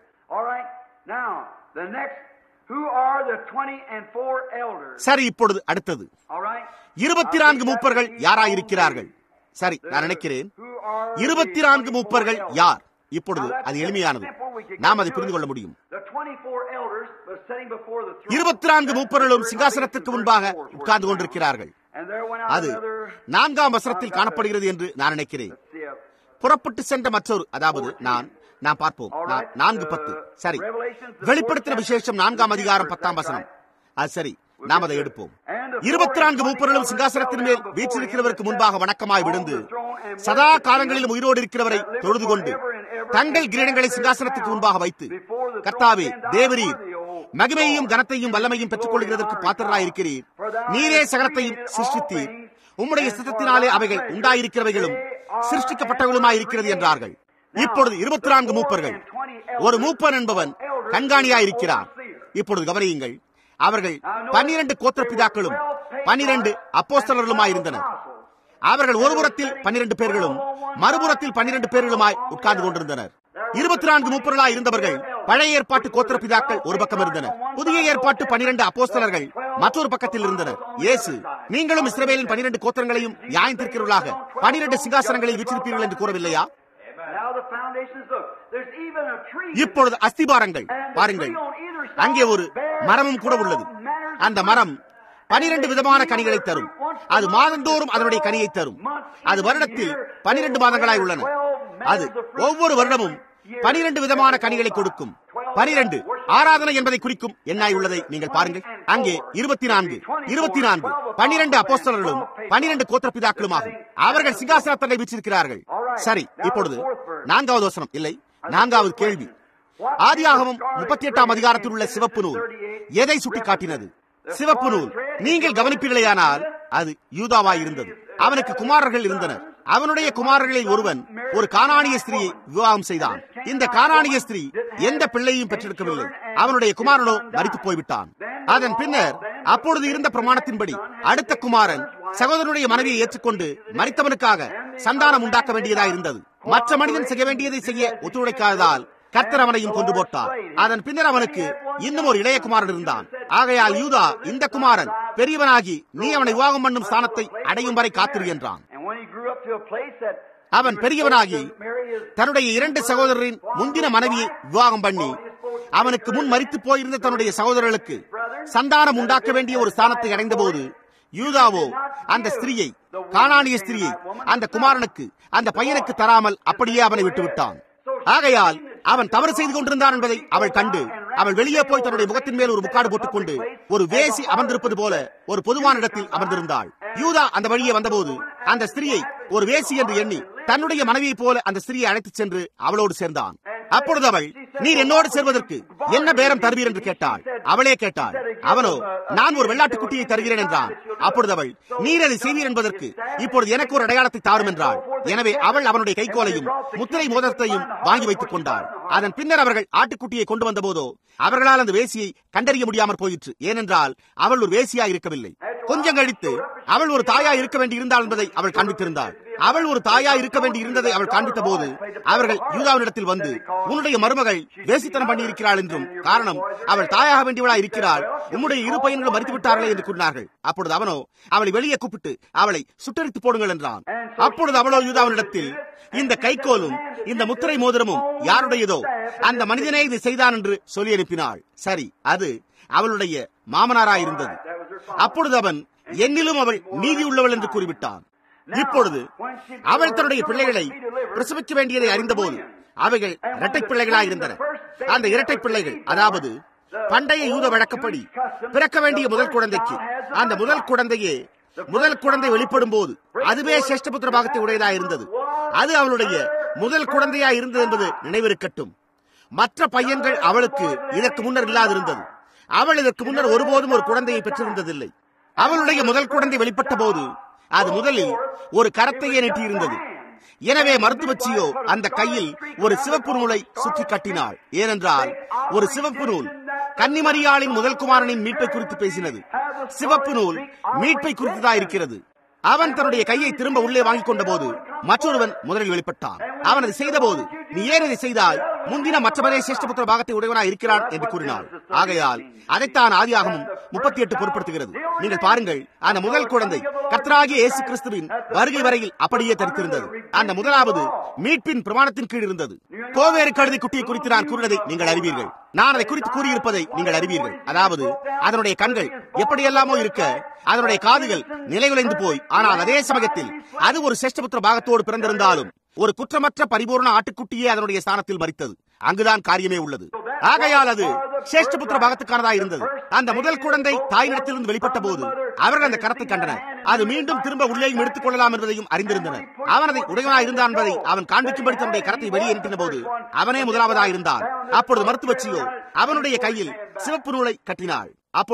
சரி இப்பொழுது அடுத்தது இருபத்தி நான்கு மூப்பர்கள் யாராயிருக்கிறார்கள் சரி நான் நினைக்கிறேன் இருபத்தி நான்கு மூப்பர்கள் யார் இப்பொழுது அது எளிமையானது நாம் அதை புரிந்து கொள்ள முடியும் இருபத்தி நான்கு மூப்பர்களும் சிங்காசனத்துக்கு முன்பாக உட்கார்ந்து கொண்டிருக்கிறார்கள் அது நான்காம் வசனத்தில் காணப்படுகிறது என்று நான் நினைக்கிறேன் புறப்பட்டு சென்ற மற்றொரு அதாவது நான் நாம் பார்ப்போம் நான்கு பத்து சரி வெளிப்படுத்தின விசேஷம் நான்காம் அதிகாரம் பத்தாம் வசனம் அது சரி நாம் அதை எடுப்போம் இருபத்தி நான்கு மூப்பர்களும் சிங்காசனத்தின் மேல் வீற்றிருக்கிறவருக்கு முன்பாக வணக்கமாய் விழுந்து சதா காலங்களிலும் உயிரோடு இருக்கிறவரை தொழுது கொண்டு தங்கள் கிரீடங்களை சிங்காசனத்துக்கு முன்பாக வைத்து கர்த்தாவே தேவரீர் மகிமையும் கனத்தையும் வல்லமையும் பெற்றுக் கொள்கிறதற்கு பாத்திரராய் இருக்கிறீர் நீரே சகலத்தையும் சிருஷ்டித்தீர் உம்முடைய சித்தத்தினாலே அவைகள் உண்டாயிருக்கிறவைகளும் சிருஷ்டிக்கப்பட்டவர்களுமாய் இருக்கிறது என்றார்கள் இப்பொழுது இருபத்தி நான்கு மூப்பர்கள் ஒரு மூப்பன் என்பவன் கண்காணியாயிருக்கிறார் இப்பொழுது கவனியுங்கள் அவர்கள் பன்னிரண்டு கோத்திர பிதாக்களும் பன்னிரண்டு அப்போஸ்தலர்களுமாயிருந்தனர் அவர்கள் ஒரு புறத்தில் பன்னிரண்டு பேர்களும் மறுபுறத்தில் பன்னிரண்டு பேர்களுமாய் உட்கார்ந்து கொண்டிருந்தனர் இருபத்தி நான்கு முப்பொருளாய் இருந்தவர்கள் பழைய ஏற்பாட்டு கோத்திர பிதாக்கள் ஒரு பக்கம் இருந்தனர் புதிய ஏற்பாட்டு பன்னிரண்டு அப்போஸ்தலர்கள் மற்றொரு பக்கத்தில் இருந்தனர் இயேசு நீங்களும் இஸ்ரவேலின் பன்னிரண்டு கோத்திரங்களையும் நியாயத்திற்கிறவர்களாக பன்னிரண்டு சிங்காசனங்களில் வீற்றிருப்பீர்கள் என்று கூறவில்லையா Now the foundations look. There's even a tree. இப்பொழுது அஸ்திபாரங்கள் பாருங்கள் அங்கே ஒரு மரமும் கூட உள்ளது அந்த மரம் பனிரெண்டு விதமான கனிகளை தரும் அது மாதந்தோறும் அதனுடைய கனியை தரும் அது வருடத்தில் பனிரெண்டு மாதங்களாய் உள்ளன அது ஒவ்வொரு வருடமும் பனிரெண்டு விதமான கனிகளை கொடுக்கும் பனிரெண்டு ஆராதனை என்பதை குறிக்கும் எண்ணாய் உள்ளதை நீங்கள் பாருங்கள் அங்கே இருபத்தி நான்கு இருபத்தி நான்கு பனிரெண்டு அப்போஸ்தலர்களும் பனிரெண்டு கோத்திரப்பிதாக்களும் ஆகும் அவர்கள் சிங்காசனத்தை வீற்றிருக்கிறார்கள் சரி இப்பொழுது நான்காவது வசனம் இல்லை நான்காவது கேள்வி ஆதியாகமம் முப்பத்தி எட்டாம் அதிகாரத்தில் உள்ள சிவப்பு நூல் எதை சுட்டி காட்டினது சிவப்பு நூல் நீங்கள் கவனிப்பீர்களேயானால் அது யூதாவாய் இருந்தது அவனுக்கு குமாரர்கள் இருந்தனர் அவனுடைய குமாரர்களில் ஒருவன் ஒரு கானானிய ஸ்திரியை விவாகம் செய்தான் இந்த கானானிய ஸ்திரீ எந்த பிள்ளையும் பெற்றெடுக்கவில்லை அவனுடைய குமாரனோ மறித்து போய்விட்டான் அதன் பின்னர் அப்பொழுது இருந்த பிரமாணத்தின்படி அடுத்த குமாரன் சகோதரனுடைய மனைவியை ஏற்றுக்கொண்டு மறித்தவனுக்காக சந்தானம் உண்டாக்க வேண்டியதாக இருந்தது மற்ற மனிதன் செய்ய வேண்டியதை செய்ய ஒத்துழைக்காததால் கர்த்தர் அவனையும் கொண்டு போட்டார் அதன் பின்னர் அவனுக்கு இன்னும் ஒரு இளைய குமாரன் இருந்தான் ஆகையால் யூதா இந்த குமாரன் பெரியவனாகி நீ அவனை விவாகம் பண்ணும் ஸ்தானத்தை அடையும் வரை காத்திரு என்றான் And when he grew up to a place that அவன் பெரியவனாகி தன்னுடைய இரண்டு சகோதரரின் முந்தின மனைவியை விவாகம் பண்ணி அவனுக்கு முன் மறித்து போயிருந்த தன்னுடைய சகோதரர்களுக்கு சந்தானம் உண்டாக்க வேண்டிய ஒரு ஸ்தானத்தை அடைந்தபோது யூதாவோ அந்த ஸ்திரீயை காணானிய ஸ்திரீயை அந்த குமாரனுக்கு அந்த பையனுக்கு தராமல் அப்படியே அவனை விட்டுவிட்டான் ஆகையால் அவன் தவறு செய்து கொண்டிருந்தான் என்பதை அவள் கண்டு அவள் வெளியே போய் தன்னுடைய முகத்தின் மேல் ஒரு முக்காடு போட்டுக்கொண்டு ஒரு வேசி அமர்ந்திருப்பது போல ஒரு பொதுவான இடத்தில் அமர்ந்திருந்தாள் யூதா அந்த வழியே வந்தபோது அந்த ஸ்திரியை ஒரு வேசி என்று எண்ணி தன்னுடைய மனைவியைப் போல அந்த ஸ்திரியை அழைத்துச் சென்று அவளோடு சேர்ந்தான் அப்பொழுது அவள் நீர் என்னோடு சேர்வதற்கு என்ன பேரம் தருவீர் என்று கேட்டாள் அவளே கேட்டாள் அவனோ நான் ஒரு வெள்ளாட்டுக்குட்டியை தருகிறேன் என்றான் அப்பொழுது அவள் நீர் அதை செய்வீர் என்பதற்கு இப்பொழுது எனக்கு ஒரு அடையாளத்தை தாரும் என்றாள் எனவே அவள் அவனுடைய கைகோலையும் முத்திரை மோதிரத்தையும் வாங்கி வைத்துக் கொண்டாள் அதன் பின்னர் அவர்கள் ஆட்டுக்குட்டியை கொண்டு வந்த போதோ அவர்களால் அந்த வேசியை கண்டறிய முடியாமல் போயிற்று ஏனென்றால் அவள் ஒரு வேசியா இருக்கவில்லை கொஞ்சம் கழித்து அவள் ஒரு தாயா இருக்க வேண்டி இருந்தாள் என்பதை அவள் காண்பித்திருந்தாள் அவள் ஒரு தாயா இருக்க வேண்டி இருந்ததை அவள் காண்பித்த போது அவர்கள் யூதாவினிடத்தில் வந்து உன்னுடைய மருமகள் வேசித்தனம் பண்ணி இருக்கிறாள் என்றும் காரணம் அவள் தாயாக வேண்டியவளா இருக்கிறாள் உன்னுடைய இரு பையன்களும் மறித்து விட்டார்களே என்று கூறினார்கள் அப்பொழுது அவனோ அவளை வெளியே கூப்பிட்டு அவளை சுட்டரித்து போடுங்கள் என்றான் அப்பொழுது அவளோ யூதாவினிடத்தில் இந்த கைகோலும் இந்த முத்திரை மோதிரமும் யாருடையதோ அந்த மனிதனே இதை செய்தான் என்று சொல்லி அனுப்பினாள் சரி அது அவளுடைய மாமனாராயிருந்தது அப்பொழுது அவன் என்னிலும் அவள் நீதி உள்ளவள் என்று கூறிவிட்டான் இப்பொழுது அவள் தன்னுடைய பிள்ளைகளை பிரசவிக்க வேண்டியதை அறிந்தபோது அவைகள் இரட்டை பிள்ளைகளாக இருந்தன அந்த இரட்டை பிள்ளைகள் அதாவது பண்டைய யூத வழக்கப்படி பிறக்க வேண்டிய முதல் குழந்தைக்கு அந்த முதல் குழந்தையே முதல் குழந்தை வெளிப்படும் போது அதுவே சேஷ்டபுத்திர பாகத்தை உடையதா இருந்தது அது அவளுடைய முதல் குழந்தையா இருந்தது என்பது நினைவிருக்கட்டும் மற்ற பையன்கள் அவளுக்கு இதற்கு முன்னர் இல்லாதிருந்தது அவள் இதற்கு முன்னர் ஒருபோதும் ஒரு குழந்தையை பெற்றிருந்ததில்லை அவளுடைய முதல் குழந்தை வெளிப்பட்ட போது அது முதலில் ஒரு கரத்தையே நெட்டியிருந்தது எனவே மருத்துவச்சியோ அந்த கையில் ஒரு சிவப்பு நூலை சுற்றி கட்டினாள் ஏனென்றால் ஒரு சிவப்பு நூல் கன்னிமரியாளின் முதல் குமாரனின் மீட்பை குறித்து பேசினது சிவப்பு நூல் மீட்பை குறித்துதான் இருக்கிறது அவன் தன்னுடைய கையை திரும்ப உள்ளே வாங்கிக் கொண்ட போது மற்றொருவன் முதலில் வெளிப்பட்டான் அவன் அதை செய்த போது நீ ஏன் இதை செய்தாய் முந்தின மற்றவரே சிரேஷ்டபுத்திர பாகத்தை உடையவனாய் இருக்கிறான் என்று கூறினாள் ஆகையால் அதைத்தான் ஆதியாகமும் முப்பத்தி எட்டு பொருட்படுத்துகிறது நீங்கள் பாருங்கள் அந்த முதல் குழந்தை கர்த்தராகிய இயேசு கிறிஸ்துவின் வருகை வரையில் அப்படியே தரித்திருந்தது அந்த முதலாவது மீட்பின் பிரமாணத்தின் கீழ் இருந்தது கோவேறு கழுதை குட்டியை குறித்து நான் கூறினதை நீங்கள் அறிவீர்கள் நான் அதை குறித்து கூறியிருப்பதை நீங்கள் அறிவீர்கள் அதாவது அதனுடைய கண்கள் எப்படியெல்லாமோ இருக்க அதனுடைய காதுகள் நிலைகுலைந்து போய் ஆனால் அதே சமயத்தில் அது ஒரு சேஷ்டபுத்திர பாகத்தோடு பிறந்திருந்தாலும் ஒரு குற்றமற்ற பரிபூர்ண ஆட்டுக்குட்டியே அதனுடைய ஸ்தானத்தில் மறித்தது அங்குதான் காரியமே உள்ளது ஆகையால் அது சேஷ்டபுத்திர பாகத்துக்கானதா இருந்தது அந்த முதல் குழந்தை தாயினிடத்திலிருந்து வெளிப்பட்ட போது அவர்கள் அந்த கரத்தை கண்டனர் அது மீண்டும் திரும்ப உள்ளேயும் எடுத்துக் கொள்ளலாம் என்பதையும் அறிந்திருந்தனர் அவன் அதை உடையவனாய் இருந்தான் என்பதை அவன் காண்பிக்கும்படி தன்னுடைய கரத்தை வெளியே நீட்டின போது அவனே முதலாவதாய் இருந்தான் அப்பொழுது மருத்துவச்சியோ அவனுடைய கையில் சிவப்பு நூலை கட்டினாள் அப்பொழுது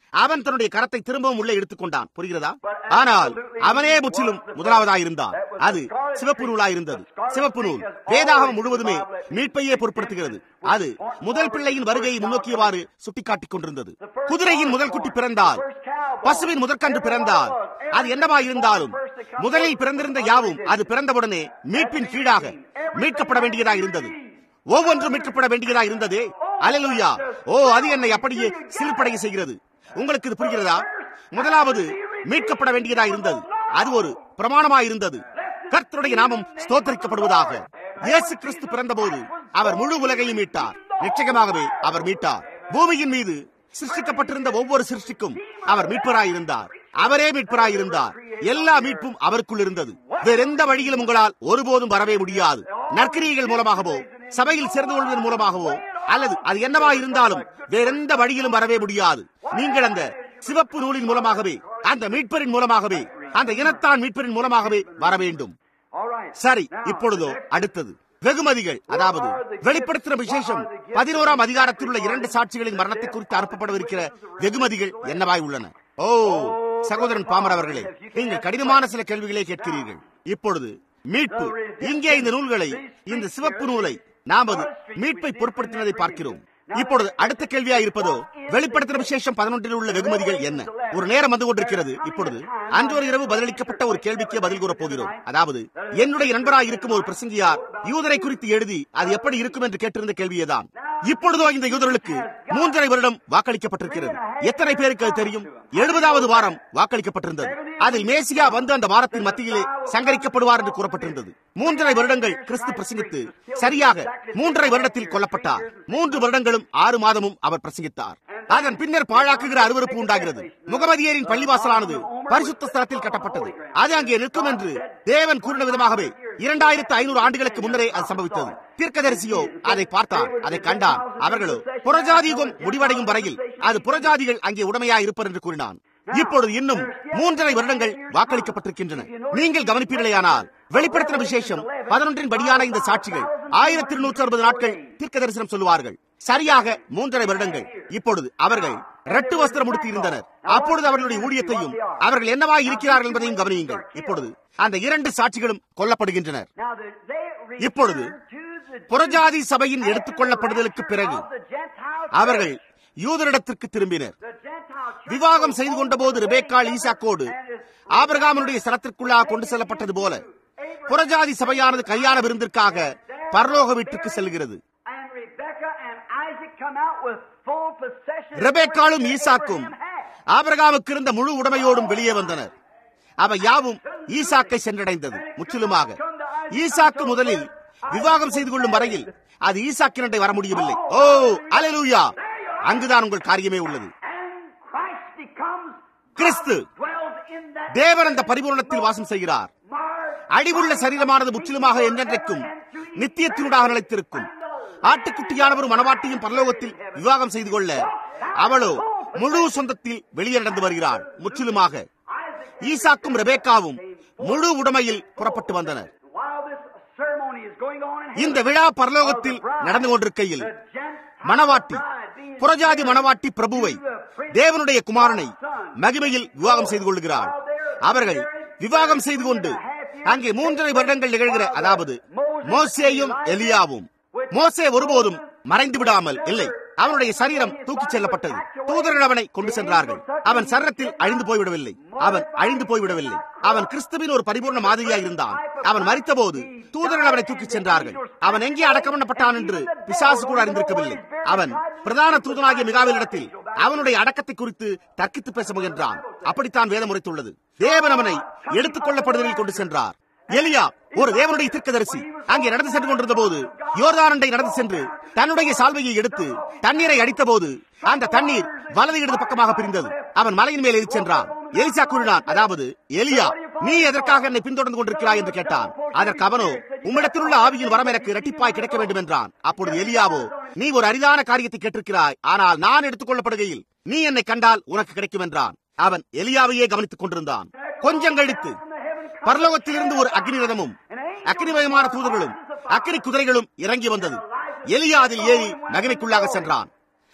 அவன் தன்னுடைய கரத்தை திரும்பவும் உள்ளே எடுத்துக்கொண்டான் புரிகிறதா ஆனால் அவனே முற்றிலும் முதலாவதாயிருந்தான் அது சிவப்பு நூலாயிருந்தது சிவப்பு நூல் வேதாகம் முழுவதுமே மீட்பையே பொருட்படுத்துகிறது அது முதல் பிள்ளையின் வருகையை முன்னோக்கியவாறு சுட்டிக்காட்டிக் கொண்டிருந்தது குதிரையின் முதல் குட்டி பிறந்தால் பசுவின் முதற்கன்று பிறந்தால் அது என்னவா இருந்தாலும் முதலில் பிறந்திருந்த யாவும் அது பிறந்தவுடனே மீட்பின் கீழாக மீட்கப்பட வேண்டியதா இருந்தது ஒவ்வொன்றும் மீட்கப்பட வேண்டியதா இருந்ததே அலலுயா ஓ அது என்னை அப்படியே சிறுபடைய செய்கிறது உங்களுக்கு இது புரிகிறதா முதலாவது மீட்கப்பட வேண்டியதா இருந்தது அது ஒரு பிரமாணமாய் இருந்தது கர்த்தருடைய நாமம் ஸ்தோத்தரிக்கப்படுவதாக இயேசு கிறிஸ்து பிறந்தபோது அவர் முழு உலகையும் மீட்டார் நிச்சயமாகவே அவர் மீட்டார் பூமியின் மீது சிருஷ்டிக்கப்பட்டிருந்த ஒவ்வொரு சிருஷ்டிக்கும் அவர் மீட்பராயிருந்தார் அவரே மீட்பராயிருந்தார் எல்லா மீட்பும் அவருக்குள் இருந்தது வேறெந்த வழியிலும் உங்களால் ஒருபோதும் வரவே முடியாது நற்கிரியைகள் மூலமாகவோ சபையில் சேர்ந்து கொள்வதன் மூலமாகவோ அல்லது அது என்னவா இருந்தாலும் வேறெந்த வழியிலும் வரவே முடியாது நீங்கள் அந்த சிவப்பு நூலின் மூலமாகவே அந்த மீட்பரின் மூலமாகவே அந்த இனத்தான் மீட்பரின் மூலமாகவே வர வேண்டும் சரி இப்பொழுதோ அடுத்தது வெகுமதிகள் அதாவது வெளிப்படுத்தின விசேஷம் பதினோராம் அதிகாரத்தில் உள்ள இரண்டு சாட்சிகளின் மரணத்தை குறித்து அனுப்பப்படவிருக்கிற வெகுமதிகள் என்னவாய் உள்ளன ஓ சகோதரன் பாமர் அவர்களே நீங்கள் கடினமான சில கேள்விகளை கேட்கிறீர்கள் இப்பொழுது மீட்பு இங்கே இந்த நூல்களை இந்த சிவப்பு நூலை நாம் அது மீட்பை பொருட்படுத்தினதை பார்க்கிறோம் இப்பொழுது அடுத்த கேள்வியா இருப்பதோ வெளிப்படுத்தின விசேஷம் பதினொன்றில் உள்ள வெகுமதிகள் என்ன ஒரு நேரம் வந்து கொண்டிருக்கிறது இப்பொழுது அன்று ஒரு இரவு பதிலளிக்கப்பட்ட ஒரு கேள்விக்கு பதில் கூறப் போகிறோம் அதாவது என்னுடைய நண்பராய் இருக்கும் ஒரு பிரசங்கியார் யூதரை குறித்து எழுதி அது எப்படி இருக்கும் என்று கேட்டிருந்த கேள்வியேதான் இப்பொழுதோ இந்த யூதர்களுக்கு மூன்றரை வருடம் வாக்களிக்கப்பட்டிருக்கிறது எத்தனை பேருக்கு அது தெரியும் எழுபதாவது வாரம் வாக்களிக்கப்பட்டிருந்தது அதில் மேசியா வந்து அந்த வாரத்தின் மத்தியிலே சங்கரிக்கப்படுவார் என்று கூறப்பட்டிருந்தது மூன்றரை வருடங்கள் கிறிஸ்து பிரசங்கித்து சரியாக மூன்றரை வருடத்தில் கொல்லப்பட்டார் மூன்று வருடங்களும் ஆறு மாதமும் அவர் பிரசங்கித்தார் அதன் பின்னர் பாழாக்குகிற அருவறுப்பு உண்டாகிறது முகமதியரின் பள்ளிவாசலானது பரிசுத்த ஸ்தலத்தில் கட்டப்பட்டது அது அங்கே நிற்கும் என்று தேவன் கூறின விதமாகவே இரண்டாயிரத்து ஐநூறு ஆண்டுகளுக்கு முன்னரே அது சம்பவித்தது தீர்க்கதரிசியோ அதை பார்த்தார் அதை கண்டார் அவர்களோ புறஜாதியுகம் முடிவடையும் வரையில் அது புறஜாதிகள் அங்கே உடமையா இருப்பர் என்று கூறினான் இப்பொழுது இன்னும் மூன்றரை வருடங்கள் வாக்களிக்கப்பட்டிருக்கின்றன நீங்கள் கவனிப்பீர்களேயானால் வெளிப்படுத்தின விசேஷம் பதினொன்றின் படியான இந்த சாட்சிகள் ஆயிரத்தி இருநூற்றி அறுபது நாட்கள் தீர்க்க தரிசனம் சொல்லுவார்கள் சரியாக மூன்றரை வருடங்கள் இப்பொழுது அவர்கள் ரெட்டு வஸ்திரம் முடித்து இருந்தனர் அப்பொழுது அவர்களுடைய ஊழியத்தையும் அவர்கள் என்னவாய் இருக்கிறார்கள் என்பதையும் கவனியுங்கள் இப்பொழுது அந்த இரண்டு சாட்சிகளும் கொல்லப்படுகின்றனர் இப்பொழுது புறஜாதி சபையின் எடுத்துக் கொள்ளப்படுதலுக்கு பிறகு அவர்கள் யூதரிடத்திற்கு திரும்பினர் விவாகம் செய்து கொண்ட போது ரிபேக்கால் ஈசாக்கோடு ஆபிரகாமனுடைய சரத்திற்குள்ளாக கொண்டு செல்லப்பட்டது போல புறஜாதி சபையானது கல்யாண விருந்திற்காக பரலோக வீட்டுக்கு செல்கிறது ரெபேக்காலும் ஈசாக்கும் ஆபிரகாமுக்கு இருந்த முழு உடைமையோடும் வெளியே வந்தனர் அவை யாவும் ஈசாக்கை சென்றடைந்தது முற்றிலுமாக ஈசாக்கு முதலில் விவாகம் செய்து கொள்ளும் வரையில் அது ஈசாக்கினண்டை வர முடியவில்லை ஓ அலலூயா அங்குதான் உங்கள் காரியமே உள்ளது கிறிஸ்து தேவன் அந்த பரிபூர்ணத்தில் வாசம் செய்கிறார் அடிவுள்ள சரீரமானது முற்றிலுமாக என்றென்றைக்கும் நித்தியத்தினூடாக நிலைத்திருக்கும் ஆட்டுக்குட்டியானவர் மனவாட்டியும் பரலோகத்தில் விவாகம் செய்து கொள்ள அவளோ முழு சொந்தத்தில் வெளியே நடந்து வருகிறாள் முற்றிலுமாக ஈசாக்கும் ரெபேக்காவும் முழு உடமையில் புறப்பட்டு வந்தனர் இந்த விழா பரலோகத்தில் நடந்து கொண்டிருக்கையில் மணவாட்டி புறஜாதி மணவாட்டி பிரபுவை தேவனுடைய குமாரனை மகிமையில் விவாகம் செய்து கொள்கிறார் அவர்கள் விவாகம் செய்து கொண்டு அங்கே மூன்றரை வருடங்கள் நிகழ்கிற அதாவது மோசேயும் எலியாவும் மோசே ஒருபோதும் மறைந்து விடாமல் இல்லை அவனுடைய சரீரம் தூக்கிச் செல்லப்பட்டது தூதர்கள் அவனை கொண்டு சென்றார்கள் அவன் சரீரத்தில் அழிந்து போய்விடவில்லை அவன் அழிந்து போய்விடவில்லை அவன் கிறிஸ்துவின் ஒரு பரிபூர்ண மாதிரியாக இருந்தான் அவன் மறித்தபோது தூதர்கள் அவனை தூக்கிச் சென்றார்கள் அவன் எங்கே அடக்கம் பண்ணப்பட்டான் என்று பிசாசு கூட அறிந்திருக்கவில்லை அவன் பிரதான தூதனாகிய மிகாவிலிடத்தில் அவனுடைய அடக்கத்தை குறித்து தர்க்கித்து பேச முயன்றான் அப்படித்தான் வேதம் உரைத்துள்ளது தேவன் அவனை எடுத்துக் கொள்ளப்படுதலில் கொண்டு சென்றார் எலியா ஒரு தேவனுடைய தீர்க்கதரிசி அங்கே நடந்து சென்று கொண்டிருந்த போது யோர்தானண்டை நடந்து சென்று தன்னுடைய சால்வையை எடுத்து தண்ணீரை அடித்த போது அந்த தண்ணீர் வலது இடது பக்கமாக பிரிந்தது அவன் மலையின் மேல் ஏறி சென்றான் எலிசா கூறினான் அதாவது எலியா நீ எதற்காக என்னை பின்தொடர்ந்து கொண்டிருக்கிறாய் என்று கேட்டான் அதற்கு அவனோ உம்மிடத்தில் உள்ள ஆவியின் வரம் எனக்கு இரட்டிப்பாய் கிடைக்க வேண்டும் என்றான் அப்பொழுது எலியாவோ நீ ஒரு அரிதான காரியத்தை கேட்டிருக்கிறாய் ஆனால் நான் எடுத்துக் கொள்ளப்படுகையில் நீ என்னை கண்டால் உனக்கு கிடைக்கும் என்றான் அவன் எலியாவையே கவனித்துக் கொண்டிருந்தான் கொஞ்சம் கழித்து பரலோகத்திலிருந்து ஒரு அக்னி ரதமும் அக்னிமயமான தூதர்களும் அக்னி குதிரைகளும் இறங்கி வந்தது எலியா அதில் ஏறி நகரைக்குள்ளாக சென்றான்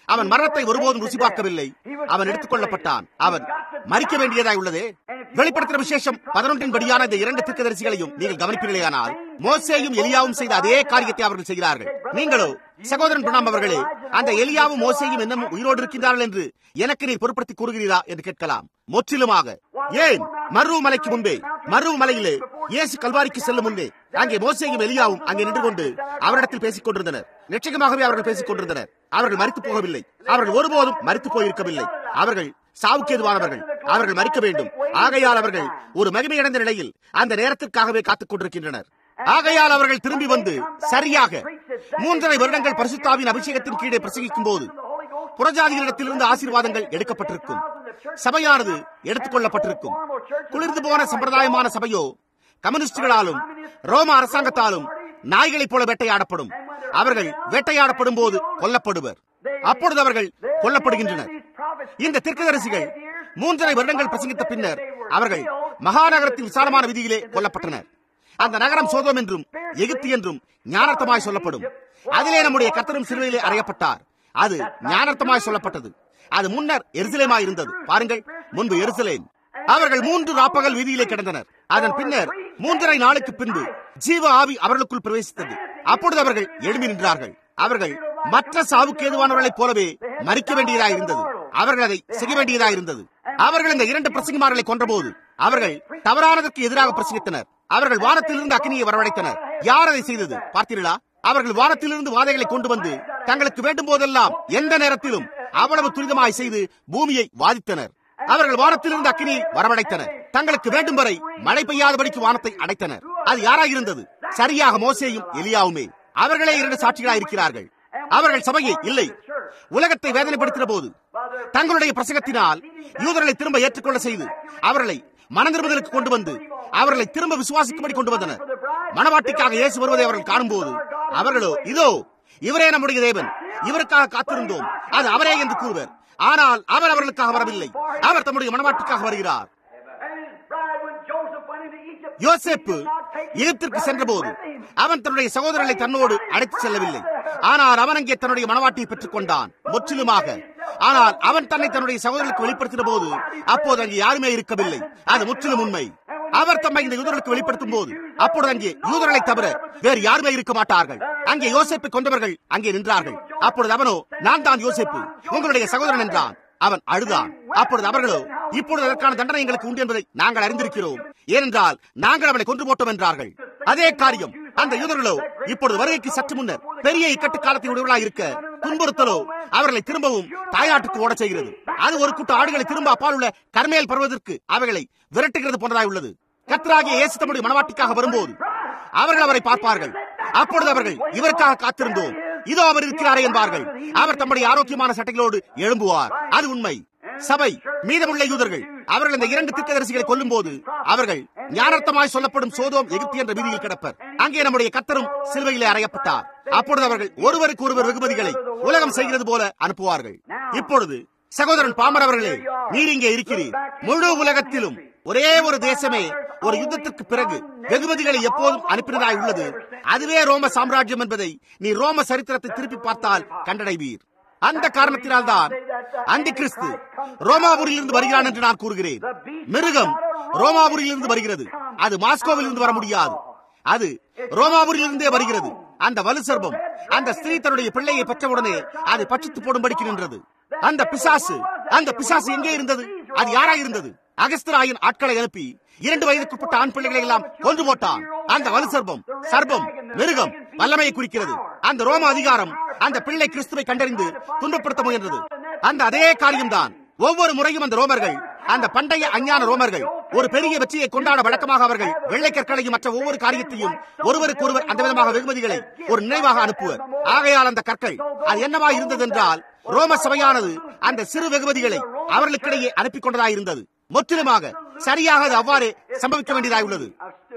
அவன் மரணத்தை ஒருபோதும் ருசி பார்க்கவில்லை அவன் எடுத்துக் கொள்ளப்பட்டான் அவன் மறிக்க வேண்டியதாய் உள்ளதே வெளிப்படுத்தின விசேஷம் பதினொன்றின் படியான இந்த இரண்டு தீர்க்கதரிசிகளையும் நீங்கள் கவனிப்பீர்களேயானால் மோசேயும் எலியாவும் செய்த அதே காரியத்தை அவர்கள் செய்கிறார்கள் நீங்களோ சகோதரன் பிரணாம் அவர்களே அந்த எலியாவும் மோசேயும் இன்னும் உயிரோடு இருக்கின்றார்கள் என்று எனக்கு நீர் பொருட்படுத்தி கூறுகிறீரா என்று கேட்கலாம் முற்றிலுமாக ஏன் மருவ மலைக்கு முன்பே மருவ மலையிலே இயேசு கல்வாரிக்கு செல்லும் முன்பே அங்கே மோசேயும் எலியாவும் அங்கே நின்று கொண்டு அவரிடத்தில் பேசிக் கொண்டிருந்தனர் நிச்சயமாகவே அவர்கள் பேசிக் கொண்டிருந்தனர் அவர்கள் மறித்து போகவில்லை அவர்கள் ஒருபோதும் மறித்து போயிருக்கவில்லை அவர்கள் சாவுக்கேதுவானவர்கள் அவர்கள் மறிக்க வேண்டும் ஆகையால் அவர்கள் ஒரு மகிமையடைந்த நிலையில் அந்த நேரத்திற்காகவே காத்துக் கொண்டிருக்கின்றனர் ஆகையால் அவர்கள் திரும்பி வந்து சரியாக மூன்றரை வருடங்கள் பரிசுத்தாவின் அபிஷேகத்தின் கீழே பிரசங்கிக்கும் போது புறஜாதிகளிடத்திலிருந்து ஆசீர்வாதங்கள் எடுக்கப்பட்டிருக்கும் சபையானது எடுத்துக் கொள்ளப்பட்டிருக்கும் குளிர்ந்து போன சம்பிரதாயமான சபையோ கம்யூனிஸ்டுகளாலும் ரோம அரசாங்கத்தாலும் நாய்களைப் போல வேட்டையாடப்படும் அவர்கள் வேட்டையாடப்படும் போது கொல்லப்படுவர் அப்பொழுது அவர்கள் கொல்லப்படுகின்றனர் இந்த தீர்க்கதரிசிகள் மூன்றரை வருடங்கள் பிரசங்கித்த பின்னர் அவர்கள் மகாநகரத்தின் விசாலமான விதியிலே கொல்லப்பட்டனர் அந்த நகரம் சோதோம் என்றும் எகிப்து என்றும் ஞானர்த்தமாய் சொல்லப்படும் அதிலே நம்முடைய கத்தரும் சிறுவையிலே அறையப்பட்டார் அது ஞானர்த்தமாய் சொல்லப்பட்டது அது முன்னர் எருசலேமாய் இருந்தது பாருங்கள் முன்பு எருசலேம் அவர்கள் மூன்று ராப்பகல் வீதியிலே கிடந்தனர் அதன் பின்னர் மூன்றரை நாளுக்கு பின்பு ஜீவ ஆவி அவர்களுக்குள் பிரவேசித்தது அப்பொழுது அவர்கள் எழும்பி நின்றார்கள் அவர்கள் மற்ற சாவுக்கு ஏதுவானவர்களைப் போலவே மறிக்க வேண்டியதாக இருந்தது அவர்கள் அதை செய்ய வேண்டியதாக இருந்தது அவர்கள் இந்த இரண்டு பிரசங்கிமார்களை கொன்றபோது அவர்கள் தவறானதற்கு எதிராக பிரசங்கித்தனர் அவர்கள் வானத்திலிருந்து அக்னியை வரவழைத்தனர் யார் அதை செய்தது பார்த்தீர்களா அவர்கள் வானத்திலிருந்து வாதைகளை கொண்டு வந்து தங்களுக்கு வேண்டும் போதெல்லாம் எந்த நேரத்திலும் அவ்வளவு துரிதமாய் செய்து பூமியை வாதித்தனர் அவர்கள் வானத்திலிருந்து அக்கினியை வரவழைத்தனர் தங்களுக்கு வேண்டும் வரை மழை பெய்யாதபடிக்கு வானத்தை அடைத்தனர் அது யாராயிருந்தது சரியாக மோசேயும் எலியாவுமே அவர்களே இரண்டு சாட்சிகளாய் இருக்கிறார்கள் அவர்கள் சபையை இல்லை உலகத்தை வேதனைப்படுத்தின போது தங்களுடைய பிரசங்கத்தினால் யூதர்களை திரும்ப ஏற்றுக்கொள்ள செய்து அவர்களை மனநிருபதலுக்கு கொண்டு வந்து அவர்களை திரும்ப விசுவாசிக்கும்படி கொண்டு வந்தனர் மனவாட்டிக்காக இயேசு வருவதை அவர்கள் காணும்போது அவர்களோ இதோ இவரே நம்முடைய தேவன் இவருக்காக காத்திருந்தோம் அது அவரே என்று கூறுவர் ஆனால் அவர் அவர்களுக்காக வரவில்லை அவர் தம்முடைய மனவாட்டிக்காக வருகிறார் யோசேப்பு எகிப்திற்கு சென்றபோது அவன் தன்னுடைய சகோதரர்களை தன்னோடு அழைத்து செல்லவில்லை ஆனால் அவன் அங்கே தன்னுடைய மனவாட்டியை பெற்றுக் கொண்டான் முற்றிலுமாக ஆனால் அவன் தன்னை தன்னுடைய சகோதரர்களுக்கு வெளிப்படுத்தின போது அப்போது அங்கே யாருமே இருக்கவில்லை அது முற்றிலும் உண்மை அவர் தம்மை இந்த யூதர்களுக்கு வெளிப்படுத்தும் போது அப்பொழுது அங்கே யூதர்களை தவிர வேறு யாருமே இருக்க மாட்டார்கள் அங்கே யோசேப்பை கொண்டவர்கள் அங்கே நின்றார்கள் அப்பொழுது அவனோ நான் தான் யோசேப்பு உங்களுடைய சகோதரன் என்றான் அவன் அழுதான் அப்பொழுது அவர்களோ இப்பொழுது அதற்கான தண்டனை எங்களுக்கு உண்டு என்பதை நாங்கள் அறிந்திருக்கிறோம் ஏனென்றால் நாங்கள் அவளை கொன்று போட்டோம் என்றார்கள் அதே காரியம் அந்த யூதர்களோ இப்பொழுது வருகைக்கு சற்று முன்னர் பெரிய இக்கட்டு காலத்தின் உடையவர்களாக இருக்க துன்புறுத்தலோ அவர்களை திரும்பவும் தாய்நாட்டுக்கு ஓடச் செய்கிறது அது ஒரு கூட்ட ஆடுகளை திரும்ப அப்பால் உள்ள கர்மேல் பருவதற்கு அவைகளை விரட்டுகிறது போன்றதாய் உள்ளது கத்தராகிய இயேசு தம்முடைய மனவாட்டிக்காக வரும்போது அவர்கள் அவரை பார்ப்பார்கள் அப்பொழுது அவர்கள் இவருக்காக காத்திருந்தோம் இதோ அவர் இருக்கிறாரே என்பார்கள் அவர் தம்முடைய ஆரோக்கியமான சட்டைகளோடு எழும்புவார் அது உண்மை சபை மீதமுள்ள யூதர்கள் அவர்கள் இந்த இரண்டு திட்டதரிசிகளை கொல்லும் போது அவர்கள் ஞானர்த்தமாய் சொல்லப்படும் சோதோம் எகிப்தி என்ற வீதியில் கிடப்பர் அங்கே நம்முடைய கத்தரும் சிலுவையிலே அறையப்பட்டார் அப்பொழுது அவர்கள் ஒருவருக்கு ஒருவர் வெகுமதிகளை உலகம் செய்கிறது போல அனுப்புவார்கள் இப்பொழுது சகோதரன் பாமர் அவர்களே நீர் இங்கே இருக்கிறீர் முழு உலகத்திலும் ஒரே ஒரு தேசமே ஒரு யுத்தத்திற்கு பிறகு வெகுமதிகளை எப்போதும் அனுப்பினதாய் உள்ளது அதுவே ரோம சாம்ராஜ்யம் என்பதை நீ ரோம சரித்திரத்தை திருப்பி பார்த்தால் கண்டடைவீர் அந்த காரணத்தினால் தான் அந்தி கிறிஸ்து ரோமாபுரியில் இருந்து வருகிறான் என்று நான் கூறுகிறேன் மிருகம் ரோமாபுரியில் இருந்து வருகிறது அது மாஸ்கோவில் இருந்து வர முடியாது அது ரோமாபுரியில் இருந்தே வருகிறது அந்த வலு சர்பம் அந்த ஸ்திரீ தன்னுடைய பிள்ளையை பெற்றவுடனே அதை பட்சித்து போடும்படிக்கு நின்றது அந்த பிசாசு அந்த பிசாசு எங்கே இருந்தது அது யாராய் இருந்தது அகஸ்தராயின் ஆட்களை அனுப்பி இரண்டு வயதுக்குட்பட்ட ஆண் பிள்ளைகளை எல்லாம் கொன்று போட்டான் அந்த வலு சர்பம் சர்பம் மிருகம் வல்லமையை குறிக்கிறது அந்த ரோம அதிகாரம் அந்த பிள்ளை கிறிஸ்துவை கண்டறிந்து துன்பப்படுத்த முயன்றது அந்த அதே காரியம்தான் ஒவ்வொரு முறையும் அந்த ரோமர்கள் அந்த பண்டைய அஞ்ஞான ரோமர்கள் ஒரு பெரிய வெற்றியை கொண்டாட வழக்கமாக அவர்கள் வெள்ளை கற்களையும் மற்ற ஒவ்வொரு காரியத்தையும் ஒருவருக்கு ஒருவர் அந்த விதமாக வெகுமதிகளை ஒரு நினைவாக அனுப்புவர் ஆகையால் அந்த கற்கள் அது என்னவா இருந்தது என்றால் ரோம சபையானது அந்த சிறு வெகுமதிகளை அவர்களுக்கிடையே அனுப்பி கொண்டதாக இருந்தது முற்றிலுமாக சரியாக அது அவ்வாறே சம்பவிக்க வேண்டியதாக உள்ளது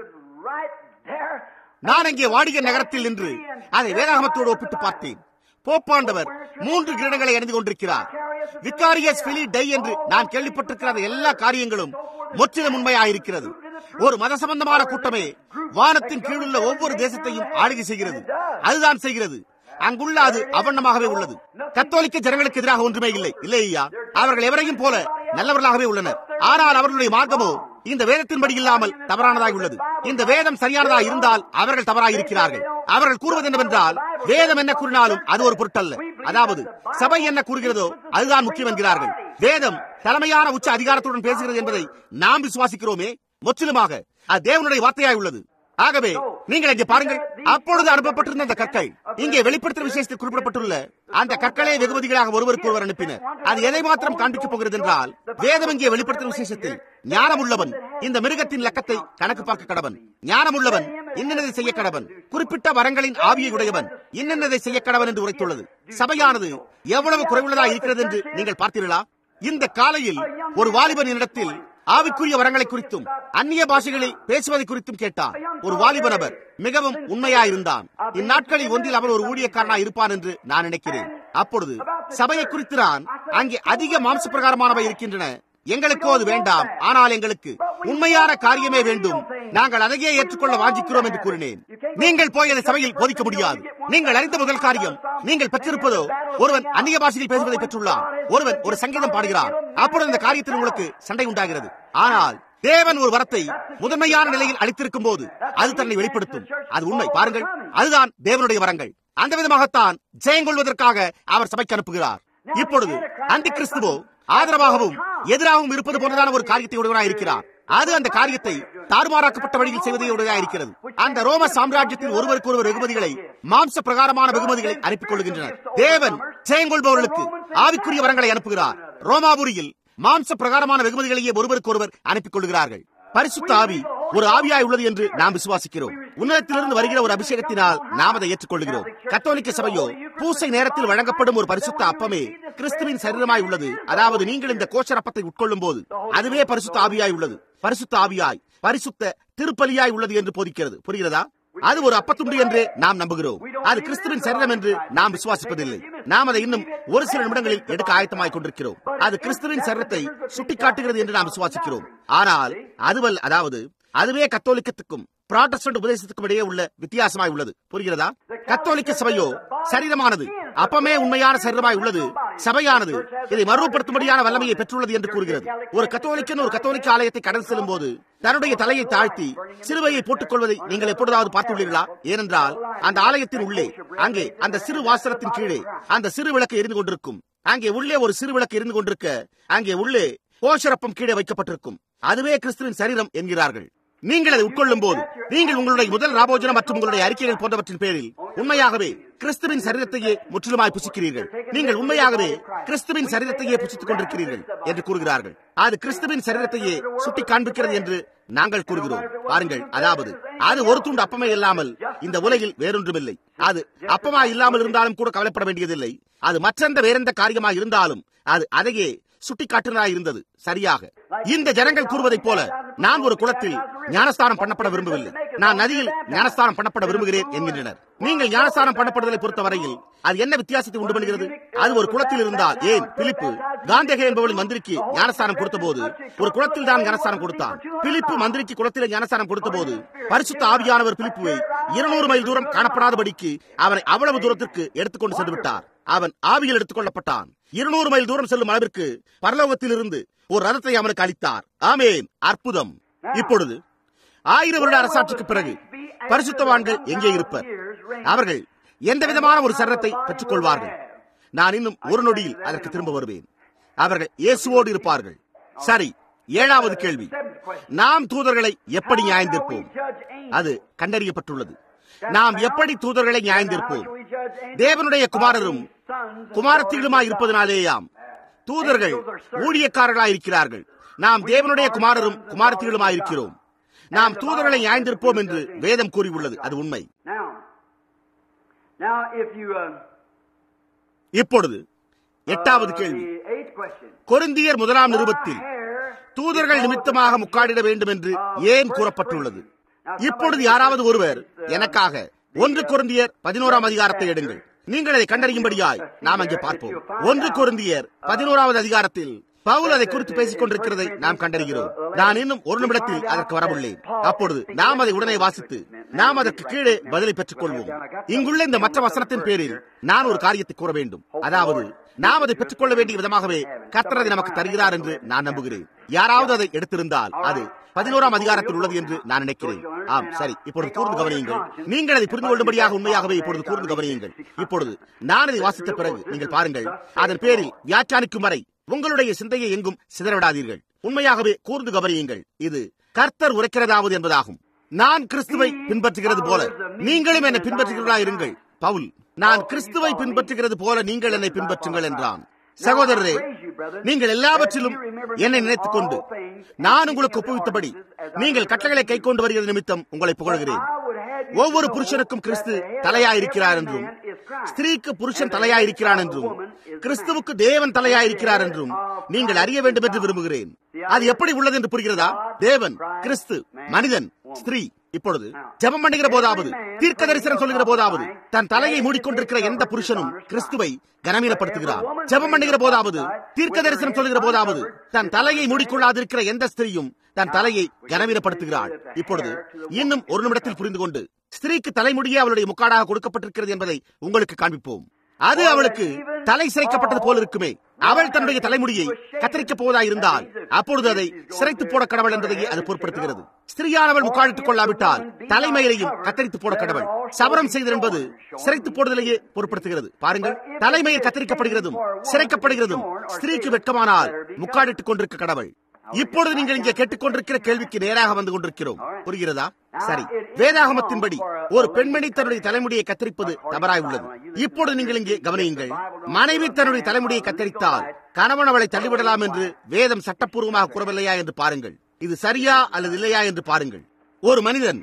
நான் அங்கே வாடிகை நகரத்தில் நின்று அதை வேதாகமத்தோடு ஒப்பிட்டு பார்த்தேன் போப்பாண்டவர் மூன்று கிரீடங்களை அணிந்து கொண்டிருக்கிறார் விக்காரியஸ் பிலி டை என்று நான் கேள்விப்பட்டிருக்கிற எல்லா காரியங்களும் முற்றிலும் உண்மையாயிருக்கிறது ஒரு மத சம்பந்தமான கூட்டமே வானத்தின் கீழுள்ள ஒவ்வொரு தேசத்தையும் ஆளுகை செய்கிறது அதுதான் செய்கிறது அங்குள்ள அது அவண்ணமாகவே உள்ளது கத்தோலிக்க ஜனங்களுக்கு எதிராக ஒன்றுமே இல்லை இல்லை ஐயா அவர்கள் எவரையும் போல நல்லவர்களாகவே உள்ளனர் ஆனால் அவர்களுடைய மார்க்கமோ இந்த வேதத்தின்படி இல்லாமல் தவறானதாக உள்ளது இந்த வேதம் சரியானதாக இருந்தால் அவர்கள் தவறாக இருக்கிறார்கள் அவர்கள் கூறுவது என்னவென்றால் வேதம் என்ன கூறினாலும் அது ஒரு பொருட்டல்ல அதாவது சபை என்ன கூறுகிறதோ அதுதான் முக்கியம் என்கிறார்கள் வேதம் தலைமையான உச்ச அதிகாரத்துடன் பேசுகிறது என்பதை நாம் விசுவாசிக்கிறோமே முற்றிலுமாக அது தேவனுடைய வார்த்தையாய் உள்ளது ஆகவே நீங்கள் இங்கே பாருங்கள் அப்பொழுது அனுப்பப்பட்டிருந்த அந்த கற்கள் இங்கே வெளிப்படுத்தும் விசேஷத்தில் குறிப்பிடப்பட்டுள்ள அந்த கற்களே வெகுமதிகளாக ஒருவருக்கு ஒருவர் அனுப்பினர் அது எதை மாத்திரம் காண்பிக்கப் போகிறது என்றால் வேதம் இங்கே வெளிப்படுத்தும் விசேஷத்தில் ஞானம் உள்ளவன் இந்த மிருகத்தின் லக்கத்தை கணக்கு பார்க்க கடவன் ஞானம் உள்ளவன் இன்னதை செய்ய கடவன் குறிப்பிட்ட வரங்களின் ஆவியை உடையவன் இன்னதை செய்ய கடவன் என்று உரைத்துள்ளது சபையானது எவ்வளவு குறைவுள்ளதாக இருக்கிறது என்று நீங்கள் பார்த்தீர்களா இந்த காலையில் ஒரு வாலிபன் இடத்தில் ஆவிக்குரிய வரங்களை குறித்தும் அந்நிய பாஷைகளில் பேசுவதை குறித்தும் கேட்டார் ஒரு வாலிப நபர் மிகவும் உண்மையாயிருந்தான் இந்நாட்களில் ஒன்றில் அவன் ஒரு ஊழியக்காரனாய் இருப்பான் என்று நான் நினைக்கிறேன் அப்பொழுது சபையை குறித்து நான் அங்கே அதிக மாம்ச பிரகாரமானவை இருக்கின்றன எங்களுக்கோ அது வேண்டாம் ஆனால் எங்களுக்கு உண்மையான காரியமே வேண்டும் நாங்கள் அதையே ஏற்றுக்கொள்ள வாஞ்சிக்கிறோம் என்று கூறினேன் நீங்கள் போய் அதை சபையில் போதிக்க முடியாது நீங்கள் அறிந்த முதல் காரியம் நீங்கள் பெற்றிருப்பதோ ஒருவன் அந்நிய பாஷையில் பேசுவதை பெற்றுள்ளான் ஒருவன் ஒரு சங்கீதம் பாடுகிறான் அப்பொழுது இந்த காரியத்தில் உங்களுக்கு சண்டை உண்டாகிறது ஆனால் தேவன் ஒரு வரத்தை முதன்மையான நிலையில் அளித்திருக்கும் போது அது தன்னை வெளிப்படுத்தும் அது உண்மை பாருங்கள் அதுதான் தேவனுடைய வரங்கள் அந்த விதமாகத்தான் ஜெயங்கொள்வதற்காக அவர் சபைக்கு அனுப்புகிறார் இப்பொழுது அந்தி கிறிஸ்துவோ ஆதரவாகவும் எதிராகவும் இருப்பது போன்றதான ஒரு காரியத்தை உடையவராக இருக்கிறார் அது அந்த காரியத்தை தாறுமாறாக்கப்பட்ட வழியில் செய்வதை உடையதாக இருக்கிறது அந்த ரோம சாம்ராஜ்யத்தில் ஒருவருக்கு ஒருவர் வெகுமதிகளை மாம்ச பிரகாரமான வெகுமதிகளை அனுப்பிக் கொள்கின்றனர் தேவன் ஜெயங்கொள்பவர்களுக்கு ஆவிக்குரிய வரங்களை அனுப்புகிறார் ரோமாபுரியில் மாம்ச பிரகாரமான வெகுமதிகளையே ஒருவருக்கு ஒருவர் அனுப்பிக் கொள்கிறார்கள் பரிசுத்த ஆவி ஒரு ஆவியாய் உள்ளது என்று நாம் விசுவாசிக்கிறோம் உன்னதத்திலிருந்து வருகிற ஒரு அபிஷேகத்தினால் நாம் அதை ஏற்றுக்கொள்கிறோம் கத்தோலிக்க சபையோ பூசை நேரத்தில் வழங்கப்படும் ஒரு பரிசுத்த அப்பமே கிறிஸ்துவின் சரீரமாய் உள்ளது அதாவது நீங்கள் இந்த கோச்சர் அப்பத்தை உட்கொள்ளும் போது அதுவே பரிசுத்த ஆவியாய் உள்ளது பரிசுத்த ஆவியாய் பரிசுத்த திருப்பலியாய் உள்ளது என்று போதிக்கிறது புரிகிறதா அது ஒரு அப்பத்துண்டு என்று நாம் நம்புகிறோம் அது கிறிஸ்துவின் சரீரம் என்று நாம் விசுவாசிப்பதில்லை நாம் அதை இன்னும் ஒரு சில நிமிடங்களில் எடுக்க ஆயத்தமாய் கொண்டிருக்கிறோம் அது கிறிஸ்துவின் சரீரத்தை சுட்டிக்காட்டுகிறது என்று நாம் விசுவாசிக்கிறோம் ஆனால் அதுவல் அதாவது அதுவே கத்தோலிக்கத்துக்கும் புராட்டஸ்டன்ட் உபதேசத்துக்கும் இடையே உள்ள வித்தியாசமாய் உள்ளது புரிகிறதா கத்தோலிக்க சபையோ சரீரமானது அப்பமே உண்மையான சரீரமாய் உள்ளது சபையானது இதை மறுபடுத்தும்படியான வல்லமையை பெற்றுள்ளது என்று கூறுகிறது ஒரு கத்தோலிக்கன் ஒரு கத்தோலிக்க ஆலயத்தை கடந்து செல்லும் போது தன்னுடைய தலையை தாழ்த்தி சிறுவையை போட்டுக் கொள்வதை நீங்கள் எப்பொழுதாவது பார்த்துள்ளீர்களா ஏனென்றால் அந்த ஆலயத்தின் உள்ளே அங்கே அந்த சிறு வாசலத்தின் கீழே அந்த சிறு விளக்கு எரிந்து கொண்டிருக்கும் அங்கே உள்ளே ஒரு சிறு விளக்கு எரிந்து கொண்டிருக்க அங்கே உள்ளே கோஷரப்பம் கீழே வைக்கப்பட்டிருக்கும் அதுவே கிறிஸ்துவின் சரீரம் என்கிறார்கள் நீங்கள் அதை உட்கொள்ளும் போது நீங்கள் உங்களுடைய முதல் ராபோஜனம் மற்றும் உங்களுடைய அறிக்கைகள் போன்றவற்றின் பேரில் உண்மையாகவே கிறிஸ்துவின் சரீரத்தையே முற்றிலுமாய் புசிக்கிறீர்கள் நீங்கள் உண்மையாகவே கிறிஸ்துவின் சரீரத்தையே புசித்துக் கொண்டிருக்கிறீர்கள் என்று கூறுகிறார்கள் அது கிறிஸ்துவின் சரீரத்தையே சுட்டி காண்பிக்கிறது என்று நாங்கள் கூறுகிறோம் பாருங்கள் அதாவது அது ஒரு துண்டு அப்பமே இல்லாமல் இந்த உலகில் வேறொன்றுமில்லை அது அப்பமா இல்லாமல் இருந்தாலும் கூட கவலைப்பட வேண்டியதில்லை அது மற்றெந்த வேறெந்த காரியமாக இருந்தாலும் அது அதையே சுட்டிக்காட்டுவதாக இருந்தது சரியாக இந்த ஜனங்கள் கூறுவதைப் போல நான் ஒரு குளத்தில் ஞானஸ்தானம் பண்ணப்பட விரும்பவில்லை நான் நதியில் ஞானஸ்தானம் பண்ணப்பட விரும்புகிறேன் என்கின்றனர் நீங்கள் ஞானஸ்தானம் பண்ணப்படுவதை பொறுத்த வரையில் அது என்ன வித்தியாசத்தை உண்டு பண்ணுகிறது அது ஒரு குளத்தில் இருந்தால் ஏன் பிலிப்பு காந்தேக என்பவளின் மந்திரிக்கு ஞானஸ்தானம் கொடுத்த போது ஒரு குளத்தில் தான் ஞானஸ்தானம் கொடுத்தான் பிலிப்பு மந்திரிக்கு குளத்தில் ஞானஸ்தானம் கொடுத்த போது பரிசுத்த ஆவியானவர் பிலிப்புவை இருநூறு மைல் தூரம் காணப்படாதபடிக்கு அவனை அவ்வளவு தூரத்திற்கு எடுத்துக்கொண்டு சென்று விட்டார் அவன் ஆவியில் எடுத்துக் கொள்ளப்பட்டான் இருநூறு மைல் தூரம் செல்லும் அளவிற்கு பரலோகத்தில் இருந்து ஒரு ரதத்தை அவனுக்கு அளித்தார் ஆமேன் அற்புதம் இப்பொழுது ஆயிரம் வருட அரசாட்சிக்கு பிறகு பரிசுத்தவான்கள் எங்கே இருப்பர் அவர்கள் எந்த விதமான ஒரு சரத்தை பெற்றுக் கொள்வார்கள் நான் இன்னும் ஒரு நொடியில் அதற்கு திரும்ப வருவேன் அவர்கள் இயேசுவோடு இருப்பார்கள் சரி ஏழாவது கேள்வி நாம் தூதர்களை எப்படி நியாயந்திருப்போம் அது கண்டறியப்பட்டுள்ளது நாம் எப்படி தூதர்களை நியாயந்திருப்போம் தேவனுடைய குமாரரும் குமாரத்திகளுமாய் இருப்பதனாலேயாம் தூதர்கள் ஊழியக்காரர்களாய் இருக்கிறார்கள் நாம் தேவனுடைய குமாரரும் குமாரத்திகளுமாய் இருக்கிறோம் நாம் தூதர்களை நியாயந்திருப்போம் என்று வேதம் கூறியுள்ளது அது உண்மை இப்பொழுது எட்டாவது கேள்வி கொருந்தியர் முதலாம் நிருபத்தில் தூதர்கள் நிமித்தமாக முக்காடிட வேண்டும் என்று ஏன் கூறப்பட்டுள்ளது இப்பொழுது யாராவது ஒருவர் எனக்காக ஒன்று கொருந்தியர் பதினோராம் அதிகாரத்தை எடுங்கள் நீங்கள் அதை கண்டறியும்படியாய் நாம் அங்கே பார்ப்போம் ஒன்று கொருந்தியர் பதினோராவது அதிகாரத்தில் பவுல் அதை குறித்து பேசிக் கொண்டிருக்கிறதை நாம் கண்டறிகிறோம் நான் இன்னும் ஒரு நிமிடத்தில் அதற்கு வரவுள்ளேன் அப்பொழுது நாம் அதை உடனே வாசித்து நாம் அதற்கு கீழே பதிலை பெற்றுக் கொள்வோம் இங்குள்ள இந்த மற்ற வசனத்தின் பேரில் நான் ஒரு காரியத்தை கூற வேண்டும் அதாவது நாம் அதை பெற்றுக்கொள்ள வேண்டிய விதமாகவே கர்த்தர் அதை நமக்கு தருகிறார் என்று நான் நம்புகிறேன் யாராவது அதை எடுத்திருந்தால் அது பதினோராம் அதிகாரத்தில் உள்ளது என்று நான் நினைக்கிறேன் ஆம் சரி இப்பொழுது கூர்ந்து கவனியுங்கள் நீங்கள் அதை புரிந்து கொள்ளும்படியாக உண்மையாகவே இப்பொழுது கூர்ந்து கவனியுங்கள் இப்பொழுது நான் அதை வாசித்த பிறகு நீங்கள் பாருங்கள் அதன் பேரில் வியாக்கியானிக்கும் வரை உங்களுடைய சிந்தையை எங்கும் சிதறவிடாதீர்கள் உண்மையாகவே கூர்ந்து கவனியுங்கள் இது கர்த்தர் உரைக்கிறதாவது என்பதாகும் நான் கிறிஸ்துவை பின்பற்றுகிறது போல நீங்களும் என்னை பின்பற்றுகிறதா இருங்கள் பவுல் நான் கிறிஸ்துவை பின்பற்றுகிறது போல நீங்கள் என்னை பின்பற்றுங்கள் என்றான் சகோதரரே நீங்கள் எல்லாவற்றிலும் என்னை நினைத்துக் கொண்டு நான் உங்களுக்கு ஒப்புவித்தபடி நீங்கள் கட்டளைகளை கை கொண்டு வருகிறது நிமித்தம் உங்களை புகழ்கிறேன் ஒவ்வொரு புருஷனுக்கும் கிறிஸ்து தலையாயிருக்கிறார் என்றும் ஸ்திரீக்கு புருஷன் தலையாயிருக்கிறான் என்றும் கிறிஸ்துவுக்கு தேவன் தலையாயிருக்கிறார் என்றும் நீங்கள் அறிய வேண்டும் என்று விரும்புகிறேன் அது எப்படி உள்ளது என்று புரிகிறதா தேவன் கிறிஸ்து மனிதன் ஸ்திரீ இப்பொழுது ஜெபம் பண்ணுகிற போதாவது தீர்க்க தரிசனம் சொல்லுகிற போதாவது தன் தலையை மூடிக்கொண்டிருக்கிற எந்த புருஷனும் கிறிஸ்துவை கனவீனப்படுத்துகிறார் ஜெபம் பண்ணுகிற போதாவது தீர்க்க தரிசனம் சொல்லுகிற போதாவது தன் தலையை மூடிக்கொள்ளாதிருக்கிற எந்த ஸ்திரீயும் தன் தலையை கனவீனப்படுத்துகிறாள் இப்பொழுது இன்னும் ஒரு நிமிடத்தில் புரிந்து கொண்டு ஸ்திரீக்கு தலைமுடியே அவளுடைய முக்காடாக கொடுக்கப்பட்டிருக்கிறது என்பதை உங்களுக்கு காண்பிப்போம் அது அவளுக்கு தலை சிரைக்கப்பட்டது போல இருக்குமே அவள் தன்னுடைய தலைமுடியை கத்தரிக்கப் போவதா இருந்தால் அப்பொழுது அதை சிரைத்து போட கடவுள் என்பதையே அது பொருட்படுத்துகிறது ஸ்திரியானவள் முக்காடித்துக் கொள்ளாவிட்டால் தலைமையிலையும் கத்தரித்து போட கடவுள் சவரம் செய்தல் என்பது சிரைத்து போடுதலையே பொருட்படுத்துகிறது பாருங்கள் தலைமையில் கத்தரிக்கப்படுகிறதும் சிரைக்கப்படுகிறதும் ஸ்திரீக்கு வெட்கமானால் முக்காடிட்டுக் கொண்டிருக்க கடவுள் இப்பொழுது நீங்கள் இங்கே கேட்டுக்கொண்டிருக்கிற கேள்விக்கு நேராக வந்து கொண்டிருக்கிறோம் புரிகிறதா சரி வேதாகமத்தின்படி ஒரு பெண்மணி தன்னுடைய தலைமுடியை கத்தரிப்பது தவறாய் உள்ளது இப்பொழுது நீங்கள் இங்கே கவனியுங்கள் மனைவி தன்னுடைய தலைமுடியை கத்தரித்தால் கணவன் அவளை தள்ளிவிடலாம் என்று வேதம் சட்டப்பூர்வமாக கூறவில்லையா என்று பாருங்கள் இது சரியா அல்லது இல்லையா என்று பாருங்கள் ஒரு மனிதன்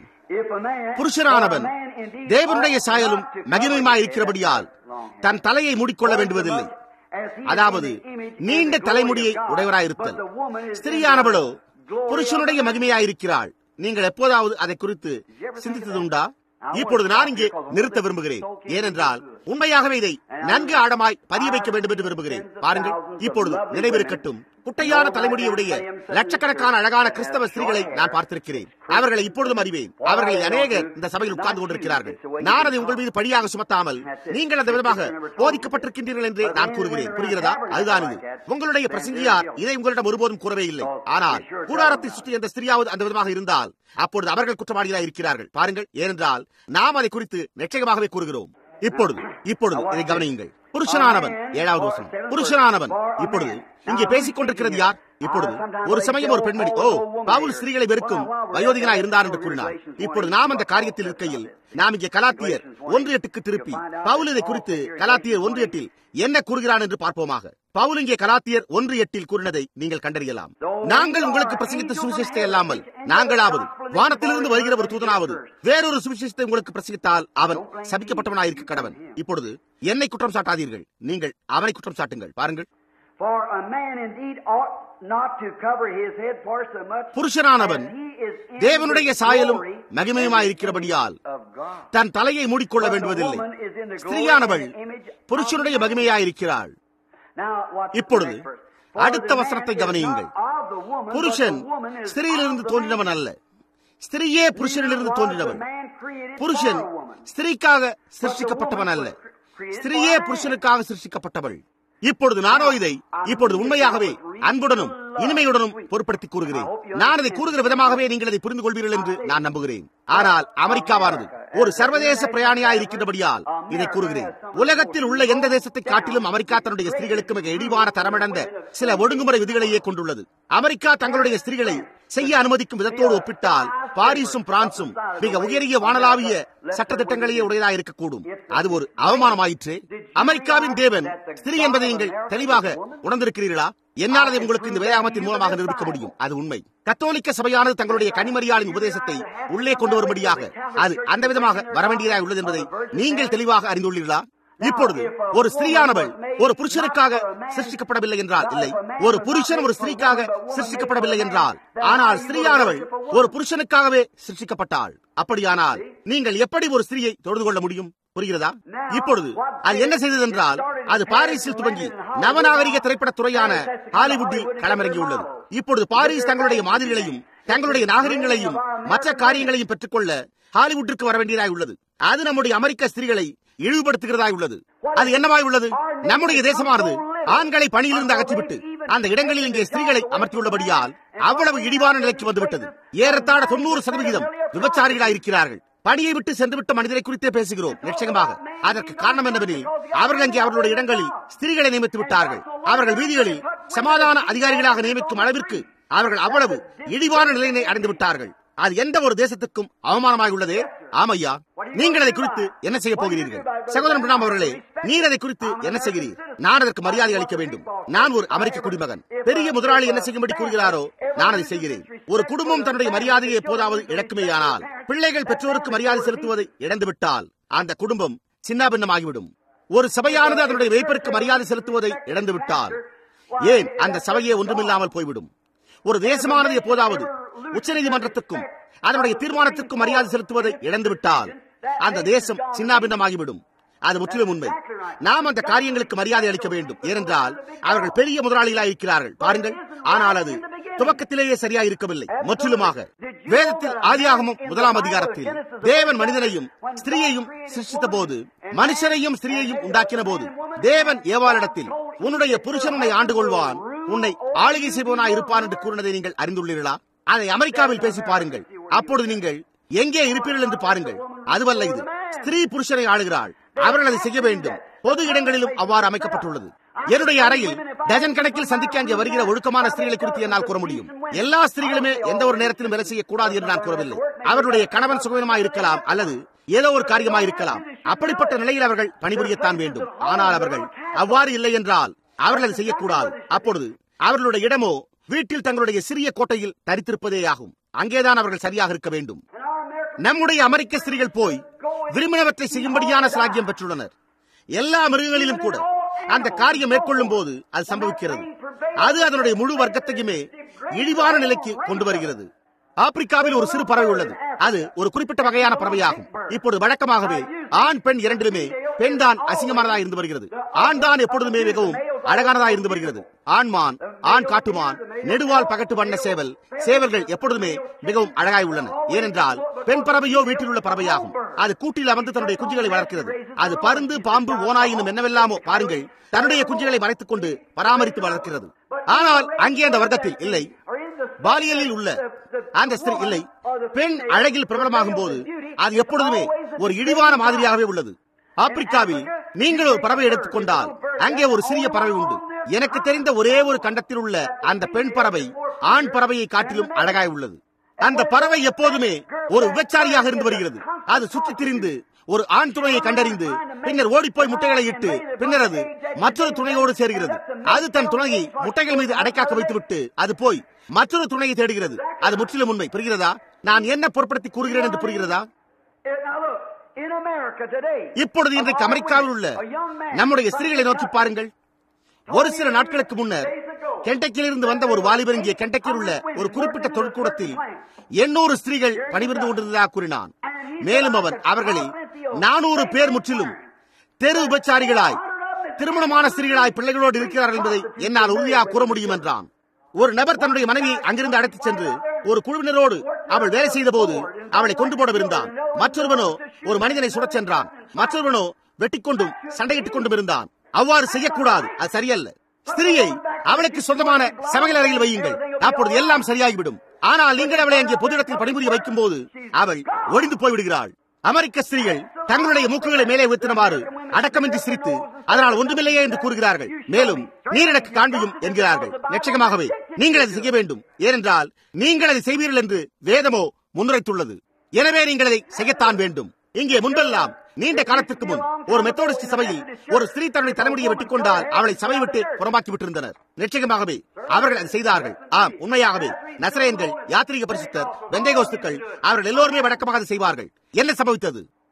புருஷனானவன் தேவனுடைய சாயலும் மகிமையுமாய் இருக்கிறபடியால் தன் தலையை மூடிக்கொள்ள வேண்டுவதில்லை அதாவது நீண்ட தலைமுடியை உடையவராயிருத்தல் ஸ்திரியானவளோ புருஷனுடைய மகிமையாயிருக்கிறாள் நீங்கள் எப்போதாவது அதை குறித்து சிந்தித்ததுண்டா இப்பொழுது நான் இங்கே நிறுத்த விரும்புகிறேன் ஏனென்றால் உண்மையாகவே இதை நன்கு ஆழமாய் பதிய வைக்க வேண்டும் என்று விரும்புகிறேன் பாருங்கள் இப்பொழுது நினைவிருக்கட்டும் குட்டையான தலைமுடியுடைய லட்சக்கணக்கான அழகான கிறிஸ்தவ ஸ்திரீகளை நான் பார்த்திருக்கிறேன் அவர்களை இப்பொழுதும் அறிவேன் அவர்களில் அநேகர் இந்த சபையில் உட்கார்ந்து கொண்டிருக்கிறார்கள் நான் அதை உங்கள் மீது பழியாக சுமத்தாமல் நீங்கள் அந்த விதமாக போதிக்கப்பட்டிருக்கின்றீர்கள் என்று நான் கூறுகிறேன் புரிகிறதா அதுதான் இது உங்களுடைய பிரசங்கியார் இதை உங்களிடம் ஒருபோதும் கூறவே இல்லை ஆனால் கூடாரத்தை சுற்றி எந்த ஸ்திரியாவது அந்த விதமாக இருந்தால் அப்பொழுது அவர்கள் குற்றவாளிகளாக இருக்கிறார்கள் பாருங்கள் ஏனென்றால் நாம் அதை குறித்து நிச்சயமாகவே கூறுகிறோம் இப்பொழுது இப்பொழுது இதை கவனியுங்கள் புருஷனானவன் ஏழாவது வருஷம் புருஷனானவன் இப்பொழுது இங்கே பேசிக் கொண்டிருக்கிறது யார் இப்பொழுது ஒரு சமயம் ஒரு பெண்மணி ஓ பவுல் ஸ்திரீகளை வெறுக்கும் வயோதிகனா இருந்தார் என்று கூறினார் இப்பொழுது நாம் அந்த காரியத்தில் இருக்கையில் நாம் இங்கே கலாத்தியர் ஒன்று எட்டுக்கு திருப்பி பவுல் இதை குறித்து கலாத்தியர் ஒன்று எட்டில் என்ன கூறுகிறான் என்று பார்ப்போமாக பவுல் இங்கே கலாத்தியர் ஒன்று எட்டில் கூறினதை நீங்கள் கண்டறியலாம் நாங்கள் உங்களுக்கு பிரசங்கித்த சுவிசேஷத்தை அல்லாமல் நாங்களாவது வானத்திலிருந்து வருகிற ஒரு தூதனாவது வேறொரு சுவிசேஷத்தை உங்களுக்கு பிரசங்கித்தால் அவன் சபிக்கப்பட்டவனாயிருக்க கடவன் இப்பொழுது என்னை குற்றம் சாட்டாதீர்கள் நீங்கள் அவனை குற்றம் சாட்டுங்கள் பாருங்கள் For a man indeed ought not to cover his head for so much புருஷனானவன் as he is in தேவனுடைய the சாயலும் glory மகிமையுமாயிருக்கிறபடியால் of God. தன் தலையை மூடிக்கொள்ள வேண்டுவதில்லை ஸ்திரீயானவள் புருஷனுடைய மகிமையாயிருக்கிறாள் Now, what's the இப்பொழுது next verse? For அடுத்த the man வசனத்தை is கவனியுங்கள் not of the woman, but புருஷன் the woman is ஸ்திரீயிலிருந்து of the தோன்றினவன் man. அல்ல ஸ்திரீயே புருஷனிலிருந்து Neither was தோன்றினவன் the man created புருஷன் for a woman. ஸ்திரீக்காக சிருஷ்டிக்கப்பட்டவன் அல்ல ஸ்திரீயே புருஷனுக்காக சிருஷ்டிக்கப்பட்டவள் இப்பொழுது நானோ இதை இப்பொழுது உண்மையாகவே அன்புடனும் இனிமையுடனும் பொருட்படுத்தி கூறுகிறேன் நான் அதை கூறுகிற விதமாகவே நீங்கள் அதை புரிந்து கொள்வீர்கள் என்று நான் நம்புகிறேன் ஆனால் அமெரிக்காவானது ஒரு சர்வதேச பிரயாணியாய் இருக்கின்றபடியால் இதை கூறுகிறேன் உலகத்தில் உள்ள எந்த தேசத்தை காட்டிலும் அமெரிக்கா தன்னுடைய ஸ்திரீகளுக்கு மிக இழிவான தரமிழந்த சில ஒழுங்குமுறை விதிகளையே கொண்டுள்ளது அமெரிக்கா தங்களுடைய ஸ்திரீகளை செய்ய அனுமதிக்கும் விதத்தோடு ஒப்பிட்டால் பாரிஸும் பிரான்சும் மிக உயரிய வானலாவிய சட்டத்திட்டங்களையே உடையதாக இருக்கக்கூடும் அது ஒரு அவமானமாயிற்று அமெரிக்காவின் தேவன் ஸ்திரீ என்பதை நீங்கள் தெளிவாக உணர்ந்திருக்கிறீர்களா என்னால் அதை உங்களுக்கு இந்த வேதாகமத்தின் மூலமாக நிரூபிக்க முடியும் அது உண்மை கத்தோலிக்க சபையானது தங்களுடைய கனிமறியாளின் உபதேசத்தை உள்ளே கொண்டு வரும்படியாக அது அந்த விதமாக வரவேண்டியதாக உள்ளது என்பதை நீங்கள் தெளிவாக அறிந்துள்ளீர்களா இப்பொழுது ஒரு ஸ்திரீயானவள் ஒரு புருஷனுக்காக சிருஷ்டிக்கப்படவில்லை என்றால் இல்லை ஒரு புருஷன் ஒரு ஸ்திரீக்காக சிருஷ்டிக்கப்படவில்லை என்றால் ஆனால் ஸ்திரீயானவள் ஒரு புருஷனுக்காகவே சிருஷ்டிக்கப்பட்டாள் அப்படியானால் நீங்கள் எப்படி ஒரு ஸ்திரீயை தொழுது கொள்ள முடியும் புரிகிறதா இப்பொழுது அது என்ன செய்தது என்றால் அது பாரிஸில் துவங்கி நவநாகரிக திரைப்பட துறையான ஹாலிவுட்டில் களமிறங்கியுள்ளது இப்பொழுது பாரிஸ் தங்களுடைய மாதிரிகளையும் தங்களுடைய நாகரிகங்களையும் மற்ற காரியங்களையும் பெற்றுக்கொள்ள ஹாலிவுட்டிற்கு வர வேண்டியதாய் உள்ளது அது நம்முடைய அமெரிக்க ஸ்திரீகளை இழிவுபடுத்துகிறதாய் உள்ளது அது என்னவாய் உள்ளது நம்முடைய தேசமானது ஆண்களை பணியிலிருந்து அகற்றிவிட்டு அந்த இடங்களில் இங்கே ஸ்திரீகளை அமர்த்தியுள்ளபடியால் அவ்வளவு இடிவான நிலைக்கு வந்துவிட்டது ஏறத்தாழ தொண்ணூறு சதவிகிதம் விபச்சாரிகளாய் இருக்கிறார்கள் பணியை விட்டு சென்றுவிட்ட மனிதரை குறித்தே பேசுகிறோம் நிச்சயமாக அதற்கு காரணம் என்னவெனில் அவர்கள் அங்கே அவர்களுடைய இடங்களில் ஸ்திரீகளை நியமித்து விட்டார்கள் அவர்கள் வீதிகளில் சமாதான அதிகாரிகளாக நியமிக்கும் அளவிற்கு அவர்கள் அவ்வளவு இழிவான நிலையினை அடைந்து விட்டார்கள் அது எந்த ஒரு தேசத்துக்கும் அவமானமாக உள்ளதே ஆமையா நீங்கள் அதை குறித்து என்ன செய்ய போகிறீர்கள் சகோதரன் பிரணாம் அவர்களே நீர் அதை குறித்து என்ன செய்கிறீர் நான் அதற்கு மரியாதை அளிக்க வேண்டும் நான் ஒரு அமெரிக்க குடிமகன் பெரிய முதலாளி என்ன செய்யும்படி கூறுகிறாரோ நான் அதை செய்கிறேன் ஒரு குடும்பம் தன்னுடைய மரியாதையை எப்போதாவது இழக்குமேயானால் பிள்ளைகள் பெற்றோருக்கு மரியாதை செலுத்துவதை இழந்துவிட்டால் அந்த குடும்பம் சின்னாபின்னமாகிவிடும் ஒரு சபையானது அதனுடைய வைப்பிற்கு மரியாதை செலுத்துவதை இழந்துவிட்டால் ஏன் அந்த சபையே ஒன்றுமில்லாமல் போய்விடும் ஒரு தேசமானது எப்போதாவது உச்சநீதிமன்றத்துக்கும் அதனுடைய தீர்மானத்திற்கும் மரியாதை செலுத்துவதை இழந்துவிட்டால் அந்த தேசம் சின்னாபின்னமாகிவிடும் அது முற்றிலும் உண்மை நாம் அந்த காரியங்களுக்கு மரியாதை அளிக்க வேண்டும் ஏனென்றால் அவர்கள் பெரிய முதலாளிகளாக இருக்கிறார்கள் பாருங்கள் ஆனால் அது துவக்கத்திலேயே சரியா இருக்கவில்லை முற்றிலுமாக வேதத்தில் ஆதியாகமும் முதலாம் அதிகாரத்தில் தேவன் மனிதனையும் ஸ்திரீயையும் சிருஷ்டித்த போது மனுஷனையும் ஸ்திரீயையும் உண்டாக்கின போது தேவன் ஏவாளிடத்தில் உன்னுடைய புருஷன் உன்னை ஆண்டு கொள்வான் உன்னை ஆளுகை செய்பவனாய் இருப்பான் என்று கூறினதை நீங்கள் அறிந்துள்ளீர்களா அதை அமெரிக்காவில் பேசி பாருங்கள் அப்பொழுது நீங்கள் எங்கே இருப்பீர்கள் என்று பாருங்கள் அதுவல்ல இது ஸ்திரீ புருஷனை ஆளுகிறாள் அவர்கள் அதை செய்ய வேண்டும் பொது இடங்களிலும் அவ்வாறு அமைக்கப்பட்டுள்ளது என்னுடைய அறையில் டஜன் கணக்கில் சந்திக்க அங்கே வருகிற ஒழுக்கமான ஸ்திரீகளை குறித்து என்னால் கூற முடியும் எல்லா ஸ்திரீகளுமே எந்த ஒரு நேரத்திலும் வேலை செய்யக்கூடாது என்று நான் கூறவில்லை அவருடைய கணவன் சுகவீனமாக இருக்கலாம் அல்லது ஏதோ ஒரு காரியமாக இருக்கலாம் அப்படிப்பட்ட நிலையில் அவர்கள் பணிபுரியத்தான் வேண்டும் ஆனால் அவர்கள் அவ்வாறு இல்லை என்றால் அவர்கள் அதை செய்யக்கூடாது அப்பொழுது அவர்களுடைய இடமோ வீட்டில் தங்களுடைய சிறிய கோட்டையில் தரித்திருப்பதே ஆகும் அங்கேதான் அவர்கள் சரியாக இருக்க வேண்டும் நம்முடைய அமெரிக்க ஸ்திரீகள் போய் விரும்பினவற்றை செய்யும்படியான சாக்கியம் பெற்றுள்ளனர் எல்லா மிருகங்களிலும் கூட அந்த காரியம் மேற்கொள்ளும் போது அது சம்பவிக்கிறது அது அதனுடைய முழு வர்க்கத்தையுமே இழிவான நிலைக்கு கொண்டு வருகிறது ஆப்பிரிக்காவில் ஒரு சிறு பறவை உள்ளது அது ஒரு குறிப்பிட்ட வகையான பறவையாகும் இப்பொழுது வழக்கமாகவே ஆண் பெண் இரண்டிலுமே பெண் தான் அசிங்கமானதா இருந்து வருகிறது ஆண் தான் எப்பொழுதுமே மிகவும் அழகானதா இருந்து வருகிறது ஆண்மான் ஆண் காட்டுமான் நெடுவால் பகட்டு வண்ண சேவல் சேவல்கள் எப்பொழுதுமே மிகவும் அழகாய் உள்ளன ஏனென்றால் பெண் பறவையோ வீட்டில் உள்ள பறவையாகும் அது கூட்டில் அமர்ந்து தன்னுடைய குஞ்சுகளை வளர்க்கிறது அது பருந்து பாம்பு ஓனாயினும் என்னவெல்லாமோ பாருங்கள் தன்னுடைய குஞ்சுகளை மறைத்துக் கொண்டு பராமரித்து வளர்க்கிறது ஆனால் அங்கே அந்த வர்க்கத்தில் இல்லை பாலியலில் உள்ள அந்த ஸ்திரீ இல்லை பெண் அழகில் பிரபலமாகும் போது அது எப்பொழுதுமே ஒரு இழிவான மாதிரியாகவே உள்ளது ஆப்பிரிக்காவில் நீங்கள் ஒரு பறவை எடுத்துக்கொண்டால் அங்கே ஒரு சிறிய பறவை உண்டு எனக்கு தெரிந்த ஒரே ஒரு கண்டத்தில் உள்ள அந்த பெண் பறவை ஆண் பறவையை காட்டிலும் அழகாய் உள்ளது அந்த பறவை எப்போதுமே ஒரு விபச்சாரியாக இருந்து வருகிறது அது சுற்றித் திரிந்து ஒரு ஆண் துணையை கண்டறிந்து பின்னர் ஓடிப்போய் முட்டைகளை இட்டு பின்னர் அது மற்றொரு துணையோடு சேர்கிறது அது தன் துணையை முட்டைகள் மீது அடைக்காக்க வைத்துவிட்டு அது போய் மற்றொரு துணையை தேடுகிறது அது முற்றிலும் உண்மை புரிகிறதா நான் என்ன பொருட்படுத்தி கூறுகிறேன் என்று புரிகிறதா இப்பொழுது இன்றைக்கு அமெரிக்காவில் உள்ள நம்முடைய ஸ்திரீகளை நோக்கி பாருங்கள் ஒரு சில நாட்களுக்கு முன்னர் கெண்டக்கிலிருந்து வந்த ஒரு வாலிபர் இங்கே கெண்டக்கில் உள்ள ஒரு குறிப்பிட்ட தொழிற்கூடத்தில் எண்ணூறு ஸ்திரீகள் பணிபுரிந்து கொண்டிருந்ததாக கூறினான் மேலும் அவன் அவர்களில் நானூறு பேர் முற்றிலும் தெரு உபச்சாரிகளாய் திருமணமான ஸ்திரீகளாய் பிள்ளைகளோடு இருக்கிறார்கள் என்பதை என்னால் உறுதியாக கூற முடியும் என்றான் ஒரு நபர் தன்னுடைய மனைவியை அங்கிருந்து அழைத்துச் சென்று ஒரு குழுவினரோடு அவள் வேலை செய்த போது அவளை கொண்டு போடவிருந்தான் மற்றொருவனோ ஒரு மனிதனை சுடச் சென்றான் மற்றொருவனோ வெட்டிக்கொண்டும் சண்டையிட்டுக் கொண்டும் இருந்தான் அவ்வாறு செய்யக்கூடாது அது சரியல்ல ஸ்திரீயை அவளுக்கு சொந்தமான சமையல் அறையில் வையுங்கள் அப்பொழுது எல்லாம் சரியாகிவிடும் ஆனால் நீங்கள் அவளை அங்கே பொது இடத்தில் பணிபுரிய வைக்கும் போது அவள் ஒழிந்து போய்விடுகிறாள் அமெரிக்க ஸ்திரீகள் தங்களுடைய மூக்குகளை மேலே உயர்த்தினவாறு அடக்கமின்றி சிரித்து அதனால் ஒன்றுமில்லையே என்று கூறுகிறார்கள் மேலும் நீர் எனக்கு காண்பியும் என்கிறார்கள் நிச்சயமாகவே நீங்கள் அதை செய்ய வேண்டும் ஏனென்றால் நீங்கள் அதை செய்வீர்கள் என்று வேதமோ முன்னுரைத்துள்ளது எனவே நீங்கள் அதை செய்யத்தான் வேண்டும் இங்கே முன்பெல்லாம் நீண்ட காலத்திற்கு முன் ஒரு மெத்தோடிஸ்ட் சபையில் ஒரு ஸ்திரீ தன்னுடைய தலைமுடியை வெட்டிக் கொண்டால் அவளை சபை விட்டு புறமாக்கி விட்டிருந்தனர் நிச்சயமாகவே அவர்கள் அதை செய்தார்கள் ஆம் உண்மையாகவே நசரேன்கள் யாத்திரிக பரிசுத்தர் வெந்தேகோஸ்துக்கள் அவர்கள் எல்லோருமே வழக்கமாக அதை செய்வார்கள் என்ன சம்பவித்தது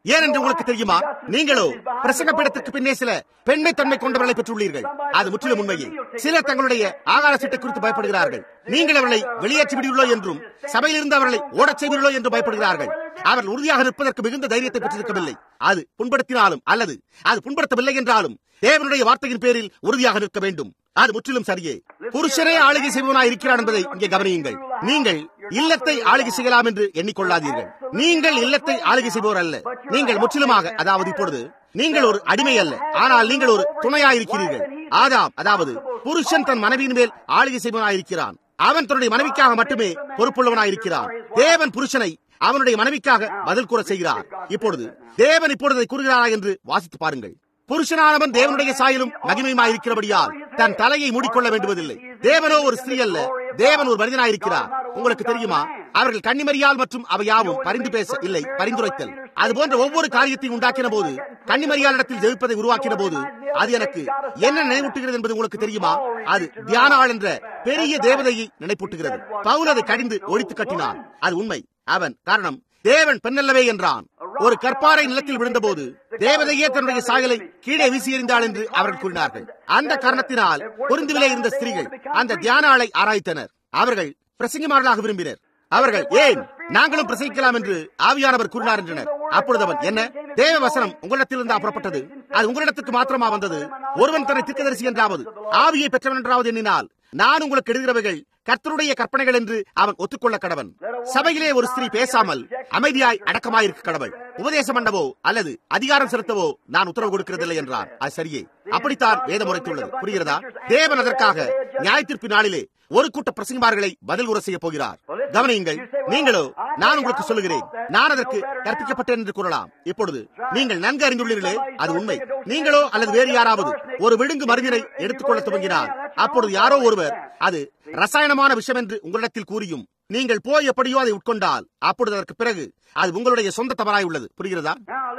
ஏனென்று உங்களுக்கு தெரியுமா நீங்களோ பிரசங்க பீடத்திற்கு பின்னே சில பெண்மை தன்மை கொண்டவர்களை பெற்றுள்ளீர்கள் அது முற்றிலும் உண்மையே சிலர் தங்களுடைய ஆகார சீட்டை குறித்து பயப்படுகிறார்கள் நீங்கள் அவர்களை வெளியேற்றி விடுவீர்களோ என்றும் சபையிலிருந்து அவர்களை ஓடச் செய்வீர்களோ என்று பயப்படுகிறார்கள் அவர்கள் உறுதியாக நிற்பதற்கு மிகுந்த தைரியத்தை பெற்றிருக்கவில்லை அது புண்படுத்தினாலும் அல்லது அது புண்படுத்தவில்லை என்றாலும் தேவனுடைய வார்த்தையின் பேரில் உறுதியாக நிற்க வேண்டும் அது முற்றிலும் சரியே புருஷனே ஆளுகை செய்பவனாய் இருக்கிறான் என்பதை இங்கே கவனியுங்கள் நீங்கள் இல்லத்தை ஆளுகை செய்யலாம் என்று எண்ணிக்கொள்ளாதீர்கள் நீங்கள் இல்லத்தை ஆளுகை செய்பவர் அல்ல நீங்கள் முற்றிலுமாக அதாவது இப்பொழுது நீங்கள் ஒரு அடிமை அல்ல ஆனால் நீங்கள் ஒரு துணையாயிருக்கிறீர்கள் ஆதாம் அதாவது புருஷன் தன் மனைவியின் மேல் ஆளுகை செய்பவனாயிருக்கிறான் அவன் தன்னுடைய மனைவிக்காக மட்டுமே பொறுப்புள்ளவனாயிருக்கிறான் தேவன் புருஷனை அவனுடைய மனைவிக்காக பதில் கூற செய்கிறார் இப்பொழுது தேவன் இப்பொழுது அதை கூறுகிறாரா என்று வாசித்து பாருங்கள் புருஷனானவன் தேவனுடைய சாயலும் மகிமையுமாயிருக்கிறபடியால் தன் தலையை மூடிக்கொள்ள வேண்டுவதில்லை தேவனோ ஒரு ஸ்திரீ அல்ல தேவன் ஒரு மனிதனாயிருக்கிறார் உங்களுக்கு தெரியுமா அவர்கள் கன்னிமரியால் மற்றும் அவையாவும் பரிந்து பேச இல்லை பரிந்துரைத்தல் அது போன்ற ஒவ்வொரு காரியத்தையும் உண்டாக்கின போது கன்னிமரியாளிடத்தில் ஜெயிப்பதை உருவாக்கின போது அது எனக்கு என்ன நினைவூட்டுகிறது என்பது உங்களுக்கு தெரியுமா அது தியானாள் என்ற பெரிய தேவதையை நினைப்பூட்டுகிறது பவுல் அதை கடிந்து ஒழித்து கட்டினான் அது உண்மை அவன் காரணம் தேவன் பெண்ணல்லவே என்றான் ஒரு கற்பாறை நிலத்தில் விழுந்தபோது தேவதையே தன்னுடைய சாயலை கீழே வீசி எறிந்தாள் என்று அவர்கள் கூறினார்கள் அந்த காரணத்தினால் பொருந்துவிலே இருந்த ஸ்திரீகள் அந்த தியான ஆளை ஆராய்த்தனர் அவர்கள் பிரசங்கிமார்களாக விரும்பினர் அவர்கள் ஏன் நாங்களும் பிரசங்கிக்கலாம் என்று ஆவியானவர் கூறினார் என்றனர் அப்பொழுது அவன் என்ன தேவ வசனம் உங்களிடத்திலிருந்தா புறப்பட்டது அது உங்களிடத்துக்கு மாத்திரமா வந்தது ஒருவன் தன்னை திக்கதரிசி என்றாவது ஆவியை பெற்றவன் என்றாவது எண்ணினால் நான் உங்களுக்கு எழுதுகிறவைகள் கர்த்தருடைய கற்பனைகள் என்று அவன் ஒத்துக்கொள்ள கடவன் சபையிலே ஒரு ஸ்திரீ பேசாமல் அமைதியாய் அடக்கமாயிருக்க கடவுள் உபதேசம் பண்ணவோ அல்லது அதிகாரம் செலுத்தவோ நான் உத்தரவு கொடுக்கிறதில்லை என்றார் அது சரியே அப்படித்தான் வேதம் உரைத்துள்ளது புரிகிறதா தேவன் அதற்காக நியாயத்திற்பு நாளிலே ஒரு கூட்ட பிரசங்கமார்களை பதில் உரை செய்ய போகிறார் கவனியுங்கள் நீங்களோ நான் உங்களுக்கு சொல்லுகிறேன் நான் அதற்கு கற்பிக்கப்பட்டேன் என்று கூறலாம் இப்பொழுது நீங்கள் நன்கு அறிந்துள்ளீர்களே அது உண்மை நீங்களோ அல்லது வேறு யாராவது ஒரு விழுங்கு மருந்தினை எடுத்துக்கொள்ள துவங்கினார் அப்பொழுது யாரோ ஒருவர் அது ரசாயனமான விஷயம் என்று உங்களிடத்தில் கூறியும் நீங்கள் போய் எப்படியோ அதை உட்கொண்டால் அப்பொழுது அதற்கு பிறகு அது உங்களுடைய சொந்த தவறாய் உள்ளது புரிகிறதா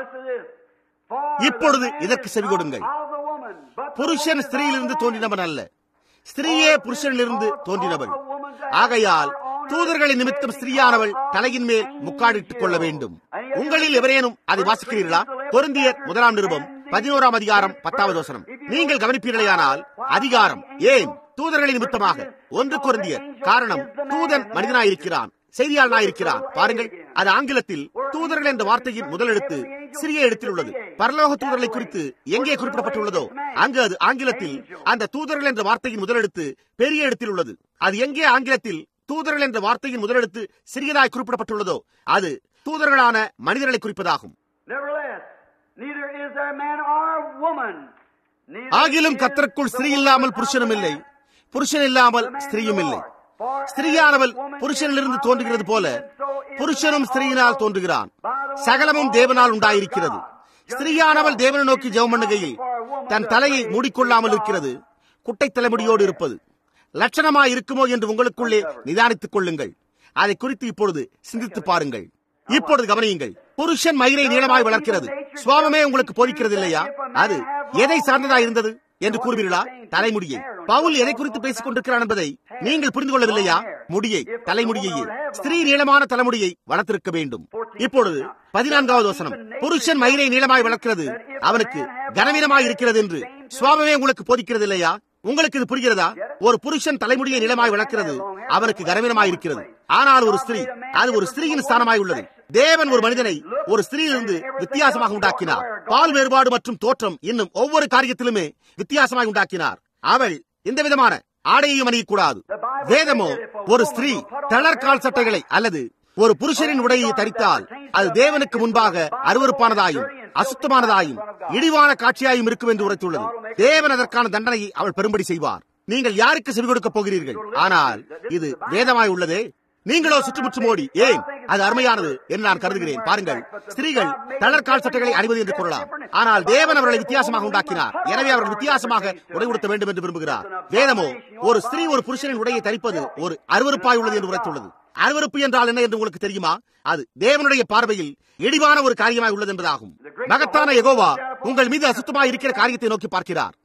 இப்பொழுது இதற்கு செவி கொடுங்கள் புருஷன் ஸ்திரீயிலிருந்து தோன்றினவன் அல்ல ஸ்திரீயே புருஷனிலிருந்து தோன்றினவள் ஆகையால் தூதர்களின் நிமித்தம் ஸ்திரீயானவள் தலையின் மேல் முக்காடிட்டுக் கொள்ள வேண்டும் உங்களில் எவரேனும் அதை வாசிக்கிறீர்களா பொருந்தியர் முதலாம் நிருபம் பதினோராம் அதிகாரம் பத்தாவது வசனம் நீங்கள் கவனிப்பீர்களேயானால் அதிகாரம் ஏன் தூதர்களின் நிமித்தமாக ஒன்று குருந்தியர் காரணம் தூதன் மனிதனாயிருக்கிறான் செய்தியாளனாயிருக்கிறான் பாருங்கள் அது ஆங்கிலத்தில் தூதர்கள் என்ற வார்த்தையின் முதல் எழுத்து சிறிய எழுத்தில் உள்ளது பரலோக தூதர்களை குறித்து எங்கே குறிப்பிடப்பட்டுள்ளதோ அங்கு அது ஆங்கிலத்தில் அந்த தூதர்கள் என்ற வார்த்தையின் முதல் எழுத்து பெரிய எழுத்தில் உள்ளது அது எங்கே ஆங்கிலத்தில் தூதர்கள் என்ற வார்த்தையின் முதலெழுத்து சிறியதாய் குறிப்பிடப்பட்டுள்ளதோ அது தூதர்களான மனிதர்களை குறிப்பதாகும் ஆகிலும் கத்தருக்குள் ஸ்திரீ இல்லாமல் புருஷனும் இல்லை புருஷன் இல்லாமல் ஸ்திரீயும் இல்லை ஸ்திரீயானவள் புருஷனிலிருந்து தோன்றுகிறது போல புருஷனும் ஸ்திரீயினால் தோன்றுகிறான் சகலமும் தேவனால் உண்டாயிருக்கிறது ஸ்திரீயானவள் தேவனை நோக்கி ஜெபம் பண்ணுகையில் தன் தலையை மூடிக்கொள்ளாமல் இருக்கிறது குட்டை தலைமுடியோடு இருப்பது லட்சணமாய் இருக்குமோ என்று உங்களுக்குள்ளே நிதானித்துக் கொள்ளுங்கள் அதை குறித்து இப்பொழுது சிந்தித்து பாருங்கள் இப்பொழுது கவனியுங்கள் புருஷன் மயிரை நீளமாய் வளர்க்கிறது சுவாமமே உங்களுக்கு போதிக்கிறது இல்லையா அது எதை சார்ந்ததா இருந்தது என்று கூறுவீர்களா தலைமுடியை பவுல் எதை குறித்து பேசிக் கொண்டிருக்கிறான் என்பதை நீங்கள் புரிந்து கொள்ளவில்லையா முடியை தலைமுடியையே ஸ்திரீ நீளமான தலைமுடியை வளர்த்திருக்க வேண்டும் இப்பொழுது பதினான்காவது வசனம் புருஷன் மயிரை நீளமாய் வளர்க்கிறது அவனுக்கு கனவீனமாய் இருக்கிறது என்று சுவாமமே உங்களுக்கு போதிக்கிறது இல்லையா உங்களுக்கு இது புரிகிறதா ஒரு புருஷன் தலைமுடியை நிலமாய் வளர்க்கிறது அவனுக்கு கனவீனமாய் இருக்கிறது ஆனால் ஒரு ஸ்திரீ அது ஒரு ஸ்திரீயின் ஸ்தானமாய் உள்ளது தேவன் ஒரு மனிதனை ஒரு ஸ்திரீயிலிருந்து வித்தியாசமாக உண்டாக்கினார் பால் வேறுபாடு மற்றும் தோற்றம் இன்னும் ஒவ்வொரு காரியத்திலுமே வித்தியாசமாய் உண்டாக்கினார் அவள் இந்த விதமான ஆடையையும் அணியக்கூடாது வேதமோ ஒரு ஸ்திரீ தளர்கால் சட்டைகளை அல்லது ஒரு புருஷனின் உடையை தரித்தால் அது தேவனுக்கு முன்பாக அருவறுப்பானதாயும் அசுத்தமானதாயும் இழிவான காட்சியாயும் இருக்கும் என்று உரைத்துள்ளது தேவன் அதற்கான தண்டனையை அவள் பெரும்படி செய்வார் நீங்கள் யாருக்கு செவி கொடுக்கப் போகிறீர்கள் ஆனால் இது வேதமாய் உள்ளதே நீங்களோ சுற்றுமுற்றும் ஓடி ஏன் அது அருமையானது என்று நான் கருதுகிறேன் பாருங்கள் ஸ்திரீகள் தளர்கால் சட்டைகளை அணிவது என்று கூறலாம் ஆனால் தேவன் அவர்களை வித்தியாசமாக உண்டாக்கினார் எனவே அவர்கள் வித்தியாசமாக உடை உடுத்த வேண்டும் என்று விரும்புகிறார் வேதமோ ஒரு ஸ்திரீ ஒரு புருஷனின் உடையை தரிப்பது ஒரு அருவறுப்பாய் உள்ளது என்று உரைத்துள்ளது அருவறுப்பு என்றால் என்ன என்று உங்களுக்கு தெரியுமா அது தேவனுடைய பார்வையில் இடிவான ஒரு காரியமாய் உள்ளது என்பதாகும் மகத்தான எகோவா உங்கள் மீது அசுத்தமாய் இருக்கிற காரியத்தை நோக்கி பார்க்கிறார்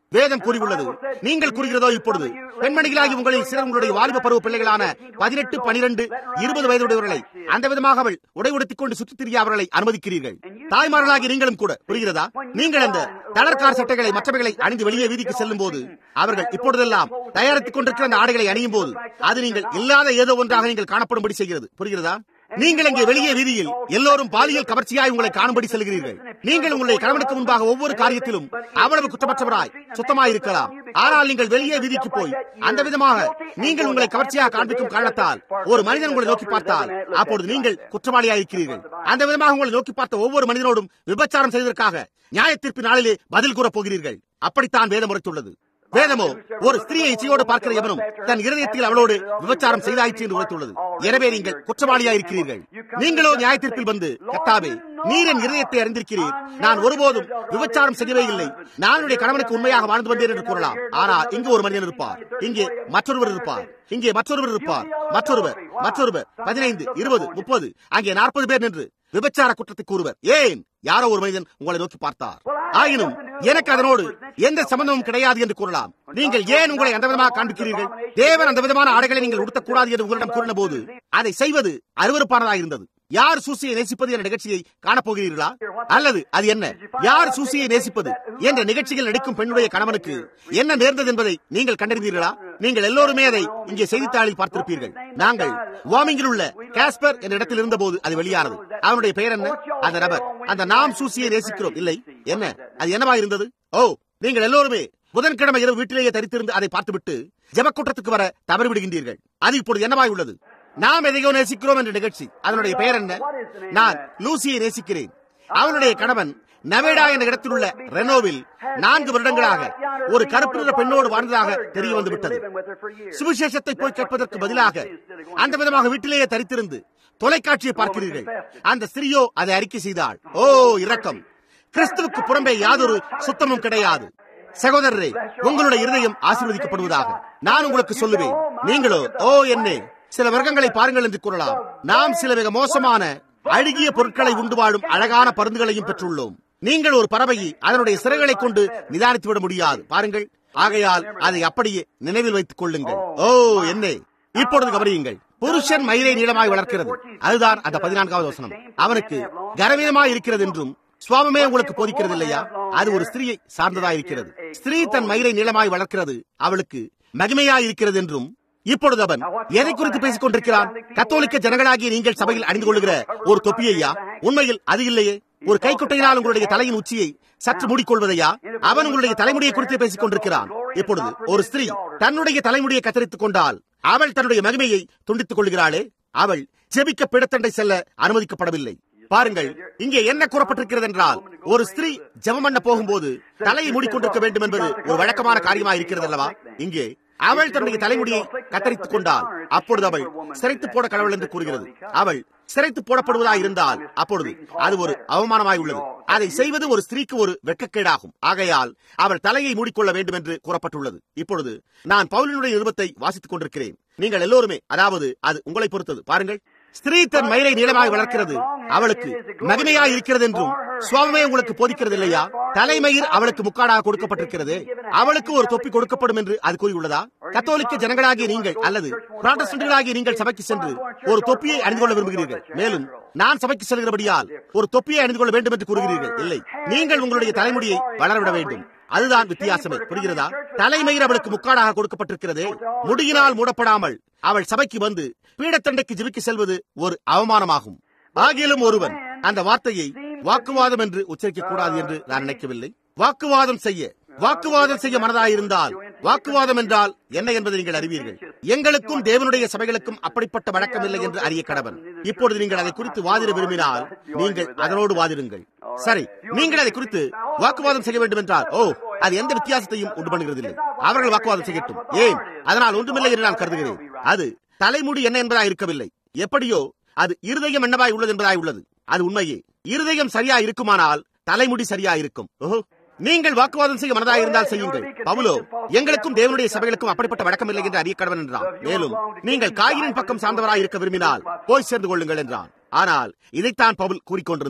வேதம் கூறியுள்ளது நீங்கள் கூறுகிறதோ இப்பொழுது பெண்மணிகளாகி உங்களில் சிலர் உங்களுடைய வாலிப பருவ பிள்ளைகளான பதினெட்டு பனிரெண்டு இருபது வயதுடையவர்களை அந்த விதமாக அவள் உடை உடுத்திக் கொண்டு சுற்றித் திரிய அவர்களை அனுமதிக்கிறீர்கள் தாய்மார்களாகி நீங்களும் கூட புரிகிறதா நீங்கள் அந்த தளர்கார் சட்டைகளை மற்றவைகளை அணிந்து வெளியே வீதிக்கு செல்லும் போது அவர்கள் இப்பொழுதெல்லாம் தயாரித்துக் கொண்டிருக்கிற அந்த ஆடைகளை அணியும் போது அது நீங்கள் இல்லாத ஏதோ ஒன்றாக நீங்கள் காணப்படும்படி செய்கிறது புரிகிறதா நீங்கள் இங்கே வெளியே வீதியில் எல்லோரும் பாலியல் கவர்ச்சியாய் உங்களை காணும்படி செல்கிறீர்கள் நீங்கள் உங்களுடைய கணவனுக்கு முன்பாக ஒவ்வொரு காரியத்திலும் அவ்வளவு குற்றமற்றவராய் சுத்தமாய் இருக்கலாம் ஆனால் நீங்கள் வெளியே வீதிக்கு போய் அந்த விதமாக நீங்கள் உங்களை கவர்ச்சியாக காண்பிக்கும் காரணத்தால் ஒரு மனிதன் உங்களை நோக்கி பார்த்தால் அப்பொழுது நீங்கள் குற்றவாளியாக இருக்கிறீர்கள் அந்த விதமாக உங்களை நோக்கி பார்த்த ஒவ்வொரு மனிதனோடும் விபச்சாரம் செய்வதற்காக நியாயத்தீர்ப்பு நாளிலே பதில் கூறப் போகிறீர்கள் அப்படித்தான் வேதம் உரைத்துள்ளது வேதமோ ஒரு ஸ்திரியை இச்சையோடு பார்க்கிற எவனும் தன் இருதயத்தில் அவளோடு விபச்சாரம் செய்தாயிற்று என்று உரைத்துள்ளது எனவே நீங்கள் குற்றவாளியா இருக்கிறீர்கள் நீங்களோ நியாயத்திற்பில் வந்து கத்தாவே நீர் என் இருதயத்தை அறிந்திருக்கிறீர் நான் ஒருபோதும் விபச்சாரம் செய்யவே இல்லை நான் என்னுடைய கணவனுக்கு உண்மையாக வாழ்ந்து வந்தேன் என்று கூறலாம் ஆனால் இங்கு ஒரு மனிதன் இருப்பார் இங்கே மற்றொருவர் இருப்பார் இங்கே மற்றொருவர் இருப்பார் மற்றொருவர் மற்றொருவர் பதினைந்து இருபது முப்பது அங்கே நாற்பது பேர் நின்று விபச்சார குற்றத்தை கூறுவர் ஏன் யாரோ ஒரு மனிதன் உங்களை நோக்கி பார்த்தார் ஆயினும் எனக்கு அதனோடு எந்த சம்பந்தமும் கிடையாது என்று கூறலாம் நீங்கள் ஏன் உங்களை அந்த விதமாக காண்பிக்கிறீர்கள் தேவன் அந்த விதமான ஆடைகளை நீங்கள் உடுத்தக்கூடாது என்று உங்களிடம் கூறின போது அதை செய்வது அருவறுப்பானதாக இருந்தது யார் சூசியை நேசிப்பது என்ற நிகழ்ச்சியை காணப்போகிறீர்களா அல்லது அது என்ன யார் சூசியை நேசிப்பது என்ற நிகழ்ச்சியில் நடிக்கும் பெண்ணுடைய கணவனுக்கு என்ன நேர்ந்தது என்பதை நீங்கள் கண்டறிந்தீர்களா நீங்கள் எல்லோருமே அதை இங்கே செய்தித்தாளில் பார்த்திருப்பீர்கள் நாங்கள் வாமிங்கில் உள்ள காஸ்பர் என்ற இடத்தில் இருந்தபோது அது வெளியானது அவனுடைய பெயர் என்ன அந்த நபர் அந்த நாம் சூசியை நேசிக்கிறோம் இல்லை என்ன அது என்னவா இருந்தது ஓ நீங்கள் எல்லோருமே புதன்கிழமை இரவு வீட்டிலேயே தரித்திருந்து அதை பார்த்துவிட்டு ஜபக்கூட்டத்துக்கு வர தவறிவிடுகின்றீர்கள் அது இப்பொழுது என்னவாய் உள்ளது நாம் எதையோ நேசிக்கிறோம் என்ற நிகழ்ச்சி அதனுடைய பெயர் என்ன நான் லூசியை நேசிக்கிறேன் அவனுடைய கணவன் நவேடா என்ற இடத்தில் உள்ள ரெனோவில் நான்கு வருடங்களாக ஒரு கருப்பு நிற பெண்ணோடு வாழ்ந்ததாக தெரிய வந்து விட்டது சுவிசேஷத்தை போய் கேட்பதற்கு பதிலாக அந்த விதமாக வீட்டிலேயே தரித்திருந்து தொலைக்காட்சியை பார்க்கிறீர்கள் அந்த ஸ்திரியோ அதை அறிக்கை செய்தாள் ஓ இரக்கம் கிறிஸ்துவுக்கு புறம்பே யாதொரு சுத்தமும் கிடையாது சகோதரரே உங்களுடைய இருதயம் ஆசீர்வதிக்கப்படுவதாக நான் உங்களுக்கு சொல்லுவேன் நீங்களோ ஓ என்னே சில வர்க்கங்களை பாருங்கள் என்று கூறலாம் நாம் சில மிக மோசமான அழுகிய பொருட்களை உண்டு வாழும் அழகான பருந்துகளையும் பெற்றுள்ளோம் நீங்கள் ஒரு பறவையை அதனுடைய சிறைகளை கொண்டு நிதானித்து விட முடியாது பாருங்கள் ஆகையால் அதை அப்படியே நினைவில் வைத்துக் கொள்ளுங்கள் ஓ என்னே இப்பொழுது கவனியுங்கள் புருஷன் மயிரை நீளமாய் வளர்க்கிறது அதுதான் அந்த பதினான்காவது வசனம் அவனுக்கு கரவீனமாய் இருக்கிறது என்றும் சுவாமமே உங்களுக்கு போதிக்கிறது இல்லையா அது ஒரு ஸ்திரீயை சார்ந்ததா இருக்கிறது ஸ்திரீ தன் மயிரை நீளமாய் வளர்க்கிறது அவளுக்கு மகிமையாய் இருக்கிறது என்றும் இப்பொழுது அவன் எதை குறித்து பேசிக் கொண்டிருக்கிறான் கத்தோலிக்க ஜனங்களாகிய நீங்கள் சபையில் அணிந்து கொள்ளுகிற ஒரு தொப்பியையா உண்மையில் அது இல்லையே ஒரு கைக்குட்டையினால் உங்களுடைய தலையின் உச்சியை சற்று மூடிக்கொள்வதையா அவன் உங்களுடைய தலைமுடியை குறித்து பேசிக் கொண்டிருக்கிறான் இப்பொழுது ஒரு ஸ்திரீ தன்னுடைய தலைமுடியை கத்தரித்துக் கொண்டால் அவள் தன்னுடைய மகிமையை துண்டித்துக் கொள்கிறாளே அவள் ஜெபிக்க பிடத்தண்டை செல்ல அனுமதிக்கப்படவில்லை பாருங்கள் இங்கே என்ன கூறப்பட்டிருக்கிறது என்றால் ஒரு ஸ்திரீ ஜெபம் பண்ண போகும்போது தலையை மூடிக்கொண்டிருக்க வேண்டும் என்பது ஒரு வழக்கமான காரியமாக இருக்கிறது அல்லவா இங்கே அவள் தன்னுடைய தலைமுடியை கத்தரித்துக் கொண்டால் அப்பொழுது அவள் சிறைத்து போட கடவுள் என்று கூறுகிறது அவள் சிறைத்து போடப்படுவதா இருந்தால் அப்பொழுது அது ஒரு அவமானமாய் உள்ளது அதை செய்வது ஒரு ஸ்திரீக்கு ஒரு வெட்கக்கேடாகும் ஆகையால் அவள் தலையை மூடிக்கொள்ள வேண்டும் என்று கூறப்பட்டுள்ளது இப்பொழுது நான் பவுலினுடைய நிருபத்தை வாசித்துக் கொண்டிருக்கிறேன் நீங்கள் எல்லோருமே அதாவது அது உங்களை பொறுத்தது பாருங்கள் ஸ்திரீ தன் மயிரை நீளமாய் வளர்க்கிறது அவளுக்கு மகிமையாய் இருக்கிறது என்றும் சுவாமமே உங்களுக்கு போதிக்கிறது இல்லையா தலைமயிர் அவளுக்கு முக்காடாக கொடுக்கப்பட்டிருக்கிறது அவளுக்கு ஒரு தொப்பி கொடுக்கப்படும் என்று அது கூறியுள்ளதா கத்தோலிக்க ஜனங்களாகிய நீங்கள் அல்லது புராட்டஸ்டன்ட்களாகிய நீங்கள் சபைக்கு சென்று ஒரு தொப்பியை அணிந்து கொள்ள விரும்புகிறீர்கள் மேலும் நான் சபைக்கு செல்கிறபடியால் ஒரு தொப்பியை அணிந்து கொள்ள வேண்டும் என்று கூறுகிறீர்கள் இல்லை நீங்கள் உங்களுடைய தலைமுடியை வளரவிட வேண்டும் அதுதான் வித்தியாசமே புரிகிறதா தலைமயிர் அவளுக்கு முக்காடாக கொடுக்கப்பட்டிருக்கிறது முடியினால் மூடப்படாமல் அவள் சபைக்கு வந்து பீடத்தண்டைக்கு ஜிபிக்கு செல்வது ஒரு அவமானமாகும் ஆகிலும் ஒருவன் அந்த வார்த்தையை வாக்குவாதம் என்று உச்சரிக்க கூடாது என்று நான் நினைக்கவில்லை வாக்குவாதம் செய்ய வாக்குவாதம் செய்ய மனதாயிருந்தால் வாக்குவாதம் என்றால் என்ன என்பதை நீங்கள் அறிவீர்கள் எங்களுக்கும் தேவனுடைய சபைகளுக்கும் அப்படிப்பட்ட வழக்கம் இல்லை என்று அறிய கடவன் இப்பொழுது நீங்கள் அதை குறித்து வாதிட விரும்பினால் நீங்கள் அதனோடு வாதிடுங்கள் சரி நீங்கள் அதை குறித்து வாக்குவாதம் செய்ய வேண்டும் என்றால் ஓ அது எந்த வித்தியாசத்தையும் உண்டு பண்ணுகிறதில்லை அவர்கள் வாக்குவாதம் செய்யட்டும் ஏன் அதனால் ஒன்றுமில்லை என்று நான் கருதுகிறேன் அது தலைமுடி என்ன என்பதாய் இருக்கவில்லை எப்படியோ அது இருதயம் என்னவாய் உள்ளது என்பதாய் உள்ளது அது உண்மையே இருதயம் சரியா இருக்குமானால் தலைமுடி சரியா இருக்கும் ஓஹோ நீங்கள் வாக்குவாதம் செய்ய மனதாக இருந்தால் செய்யுங்கள் பவுலோ எங்களுக்கும் தேவனுடைய சபைகளுக்கும் அப்படிப்பட்ட வழக்கம் இல்லை என்று அறிய கடவன் என்றான் மேலும் நீங்கள் காயினின் பக்கம் சார்ந்தவராய் இருக்க விரும்பினால் போய் சேர்ந்து கொள்ளுங்கள் என்றான் ஆனால் இதைத்தான் பவுல் கூறிக்கொண்டிருந்தான்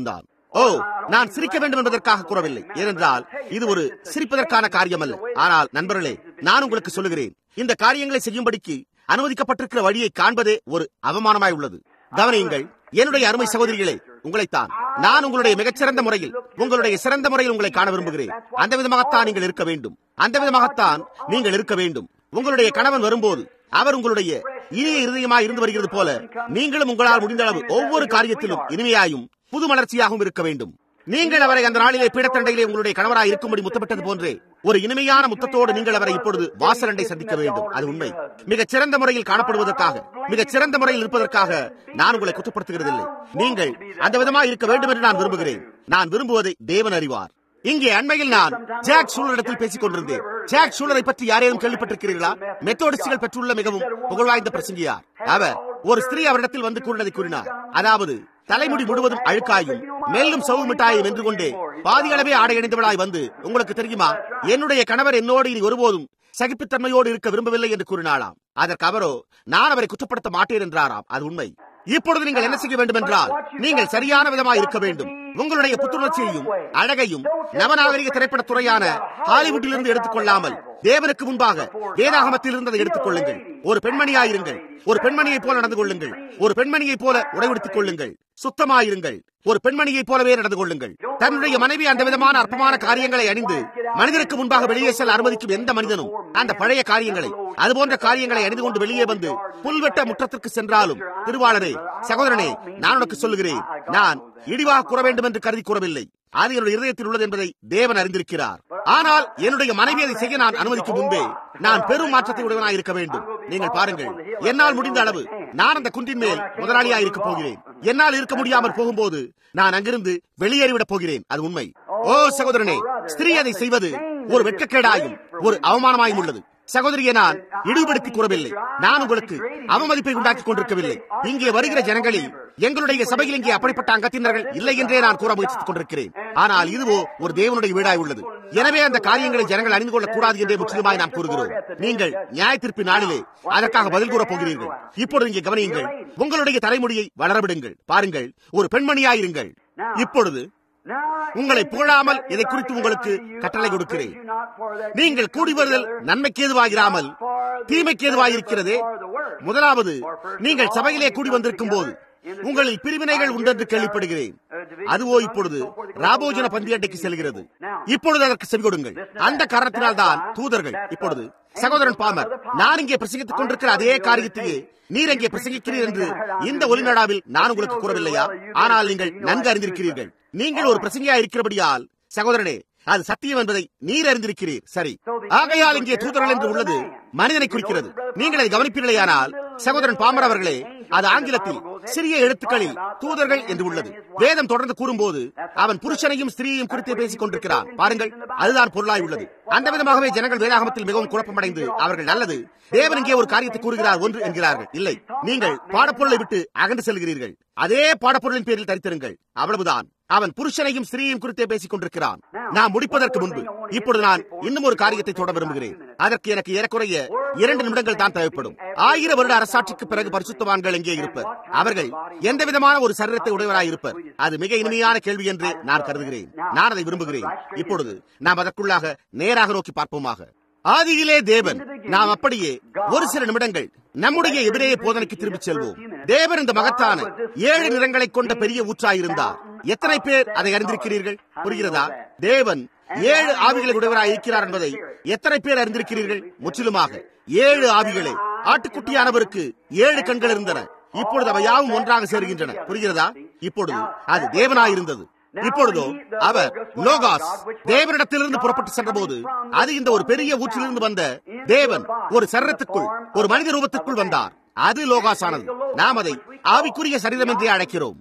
ஓ நான் சிரிக்க வேண்டும் என்பதற்காக கூறவில்லை ஏனென்றால் இது ஒரு சிரிப்பதற்கான காரியம் அல்ல ஆனால் நண்பர்களே நான் உங்களுக்கு சொல்லுகிறேன் இந்த காரியங்களை செய்யும்படிக்கு அனுமதிக்கப்பட்டிருக்கிற வழியை காண்பதே ஒரு அவமானமாய் உள்ளது கவனியுங்கள் என்னுடைய அருமை சகோதரிகளே உங்களைத்தான் நான் உங்களுடைய மிகச்சிறந்த முறையில் உங்களுடைய சிறந்த முறையில் உங்களை காண விரும்புகிறேன் அந்த விதமாகத்தான் நீங்கள் இருக்க வேண்டும் அந்த விதமாகத்தான் நீங்கள் இருக்க வேண்டும் உங்களுடைய கணவன் வரும்போது அவர் உங்களுடைய இனிய இருதயமாய் இருந்து வருகிறது போல நீங்களும் உங்களால் முடிந்த அளவு ஒவ்வொரு காரியத்திலும் இனிமையாயும் புது மலர்ச்சியாகவும் இருக்க வேண்டும் நீங்கள் அவரை அந்த நாளிலே பீடத்தண்டையிலே உங்களுடைய கணவராய் இருக்கும்படி முத்தப்பட்டது போன்றே ஒரு இனிமையான முத்தத்தோடு நீங்கள் அவரை இப்பொழுது வாசலண்டை சந்திக்க வேண்டும் அது உண்மை மிகச் சிறந்த முறையில் காணப்படுவதற்காக மிகச் சிறந்த முறையில் இருப்பதற்காக நான் உங்களை குற்றப்படுத்துகிறதில்லை நீங்கள் அந்த விதமாக இருக்க வேண்டும் என்று நான் விரும்புகிறேன் நான் விரும்புவதை தேவன் அறிவார் இங்கே அண்மையில் நான் ஜாக் சூழலிடத்தில் பேசிக் கொண்டிருந்தேன் ஜாக் சூழலை பற்றி யாரேனும் கேள்விப்பட்டிருக்கிறீர்களா மெத்தோடிஸ்டுகள் பெற்றுள்ள மிகவும் புகழ்வாய்ந்த பிரசங்கியார் அவர் ஒரு ஸ்திரீ அவரிடத்தில் வந்து கூறினதை கூறினார் அதாவது தலைமுடி முழுவதும் அழுக்காயும் மேலும் சவு மிட்டாயும் வென்று கொண்டே பாதியளவே ஆடை அணிந்தவளாய் வந்து உங்களுக்கு தெரியுமா என்னுடைய கணவர் என்னோடு இனி ஒருபோதும் சகிப்புத்தன்மையோடு இருக்க விரும்பவில்லை என்று கூறினாளாம் அதற்கு அவரோ நான் அவரை குற்றப்படுத்த மாட்டேன் என்றாராம் அது உண்மை இப்பொழுது நீங்கள் என்ன செய்ய வேண்டும் என்றால் நீங்கள் சரியான விதமாக இருக்க வேண்டும் உங்களுடைய புத்துணர்ச்சியையும் அழகையும் நவநாகரிக திரைப்பட துறையான ஹாலிவுட்டிலிருந்து எடுத்துக் கொள்ளாமல் தேவனுக்கு முன்பாக வேதாகமத்தில் இருந்ததை எடுத்துக் கொள்ளுங்கள் ஒரு பெண்மணியாயிருங்கள் ஒரு பெண்மணியைப் போல நடந்து கொள்ளுங்கள் ஒரு பெண்மணியைப் போல உடைவெடுத்துக் கொள்ளுங்கள் சுத்தமாயிருங்கள் ஒரு பெண்மணியைப் போலவே நடந்து கொள்ளுங்கள் தன்னுடைய மனைவி அந்த விதமான அற்பமான காரியங்களை அணிந்து மனிதனுக்கு முன்பாக வெளியே செல்ல அனுமதிக்கும் எந்த மனிதனும் அந்த பழைய காரியங்களை அதுபோன்ற காரியங்களை அணிந்து கொண்டு வெளியே வந்து புல்வெட்ட முற்றத்திற்கு சென்றாலும் திருவாளரே சகோதரனே நான் உனக்கு சொல்லுகிறேன் நான் இடிவாக கூற வேண்டும் என்று கருதி கூறவில்லை அது என்னுடைய இருதயத்தில் உள்ளது என்பதை தேவன் அறிந்திருக்கிறார் ஆனால் என்னுடைய மனைவி அதை செய்ய நான் அனுமதிக்கும் முன்பே நான் பெரும் மாற்றத்தை உடையவனாய் இருக்க வேண்டும் நீங்கள் பாருங்கள் என்னால் முடிந்த அளவு நான் அந்த குன்றின் மேல் முதலாளியாய் இருக்க போகிறேன் என்னால் இருக்க முடியாமல் போகும்போது நான் அங்கிருந்து வெளியேறிவிடப் போகிறேன் அது உண்மை ஓ சகோதரனே ஸ்திரீ அதை செய்வது ஒரு வெட்கக்கேடாயும் ஒரு அவமானமாயும் உள்ளது சகோதரியை நான் இழிவுபடுத்தி கூறவில்லை நான் உங்களுக்கு அவமதிப்பை உண்டாக்கி கொண்டிருக்கவில்லை இங்கே வருகிற ஜனங்களில் எங்களுடைய சபையில் இங்கே அப்படிப்பட்ட அங்கத்தினர்கள் இல்லை என்றே நான் கூற முயற்சித்துக் கொண்டிருக்கிறேன் ஆனால் இதுவோ ஒரு தேவனுடைய வீடாய் உள்ளது எனவே அந்த காரியங்களை ஜனங்கள் அறிந்து கொள்ளக் கூடாது என்றே முற்றிலுமாய் நாம் கூறுகிறோம் நீங்கள் நியாய தீர்ப்பு நாளிலே அதற்காக பதில் கூறப் போகிறீர்கள் இப்பொழுது இங்கே கவனியுங்கள் உங்களுடைய தலைமுடியை வளரவிடுங்கள் பாருங்கள் ஒரு பெண்மணியாயிருங்கள் இப்பொழுது உங்களை புகழாமல் இதை குறித்து உங்களுக்கு கட்டளை கொடுக்கிறேன் நீங்கள் கூடி வருதல் நன்மைக்கு ஏதுவாகிறாமல் தீமைக்கு ஏதுவாயிருக்கிறதே முதலாவது நீங்கள் சபையிலே கூடி வந்திருக்கும் போது உங்களில் பிரிவினைகள் உண்டென்று கேள்விப்படுகிறேன் அதுவோ இப்பொழுது ராபோஜன பந்தியட்டைக்கு செல்கிறது இப்பொழுது அதற்கு செவி கொடுங்கள் அந்த காரணத்தினால் தான் தூதர்கள் இப்பொழுது சகோதரன் பாமர் நான் இங்கே பிரசங்கித்துக் கொண்டிருக்கிற அதே காரியத்தையே நீர் எங்கே பிரசங்கிக்கிறீர் என்று இந்த ஒலிநாடாவில் நான் உங்களுக்கு கூறவில்லையா ஆனால் நீங்கள் நன்கு அறிந்திருக்கிறீர்கள் நீங்கள் ஒரு பிரசங்கியா இருக்கிறபடியால் சகோதரனே அது சத்தியம் என்பதை நீர் அறிந்திருக்கிறீர் சரி ஆகையால் இங்கே தூதர்கள் என்று உள்ளது மனிதனை குறிக்கிறது நீங்கள் அதை கவனிப்பீர்களேயானால் சகோதரன் பாமர் அவர்களே அது ஆங்கிலத்தில் சிறிய எழுத்துக்களில் தூதர்கள் என்று உள்ளது வேதம் தொடர்ந்து கூறும்போது அவன் புருஷனையும் ஸ்திரீயையும் குறித்து பேசிக் கொண்டிருக்கிறான் பாருங்கள் அதுதான் பொருளாய் உள்ளது அந்த விதமாகவே ஜனங்கள் வேதாகமத்தில் மிகவும் குழப்பமடைந்து அவர்கள் நல்லது தேவன் இங்கே ஒரு காரியத்தை கூறுகிறார் ஒன்று என்கிறார்கள் இல்லை நீங்கள் பாடப்பொருளை விட்டு அகன்று செல்கிறீர்கள் அதே பாடப்பொருளின் பேரில் தரித்திருங்கள் அவ்வளவுதான் அவன் புருஷனையும் ஸ்திரீயும் குறித்தே பேசிக் கொண்டிருக்கிறான் நான் முடிப்பதற்கு முன்பு இப்பொழுது நான் இன்னும் ஒரு காரியத்தை தொட விரும்புகிறேன் அதற்கு எனக்கு ஏறக்குறைய இரண்டு நிமிடங்கள் தான் தேவைப்படும் ஆயிரம் வருட அரசாட்சிக்கு பிறகு பரிசுத்தவான்கள் எங்கே இருப்பர் அவர்கள் எந்த விதமான ஒரு சரீரத்தை உடையவராய் இருப்பர் அது மிக இனிமையான கேள்வி என்று நான் கருதுகிறேன் நான் அதை விரும்புகிறேன் இப்பொழுது நாம் அதற்குள்ளாக நேராக நோக்கி பார்ப்போமாக ஆதியிலே தேவன் நாம் அப்படியே ஒரு சில நிமிடங்கள் நம்முடைய எபிரேய போதனைக்கு திரும்பிச் செல்வோம் தேவன் இந்த மகத்தான ஏழு நிறங்களை கொண்ட பெரிய ஊற்றாயிருந்தார் எத்தனை பேர் அதை அறிந்திருக்கிறீர்கள் புரிகிறதா தேவன் ஏழு ஆவிகளை உடையவராய் இருக்கிறார் என்பதை எத்தனை பேர் அறிந்திருக்கிறீர்கள் முற்றிலுமாக ஏழு ஆவிகளே ஆட்டுக்குட்டியானவருக்கு ஏழு கண்கள் இருந்தன இப்பொழுது அவை யாவும் ஒன்றாக சேர்கின்றன புரிகிறதா இப்பொழுது அது தேவனாயிருந்தது இப்பொழுதோ அவர் லோகாஸ் தேவனிடத்திலிருந்து புறப்பட்டு சென்றபோது அது இந்த ஒரு பெரிய ஊற்றிலிருந்து வந்த தேவன் ஒரு சரீரத்துக்குள் ஒரு மனித ரூபத்துக்குள் வந்தார் அது லோகாஸ் ஆனது நாம் அதை ஆவிக்குரிய சரீரம் என்றே அழைக்கிறோம்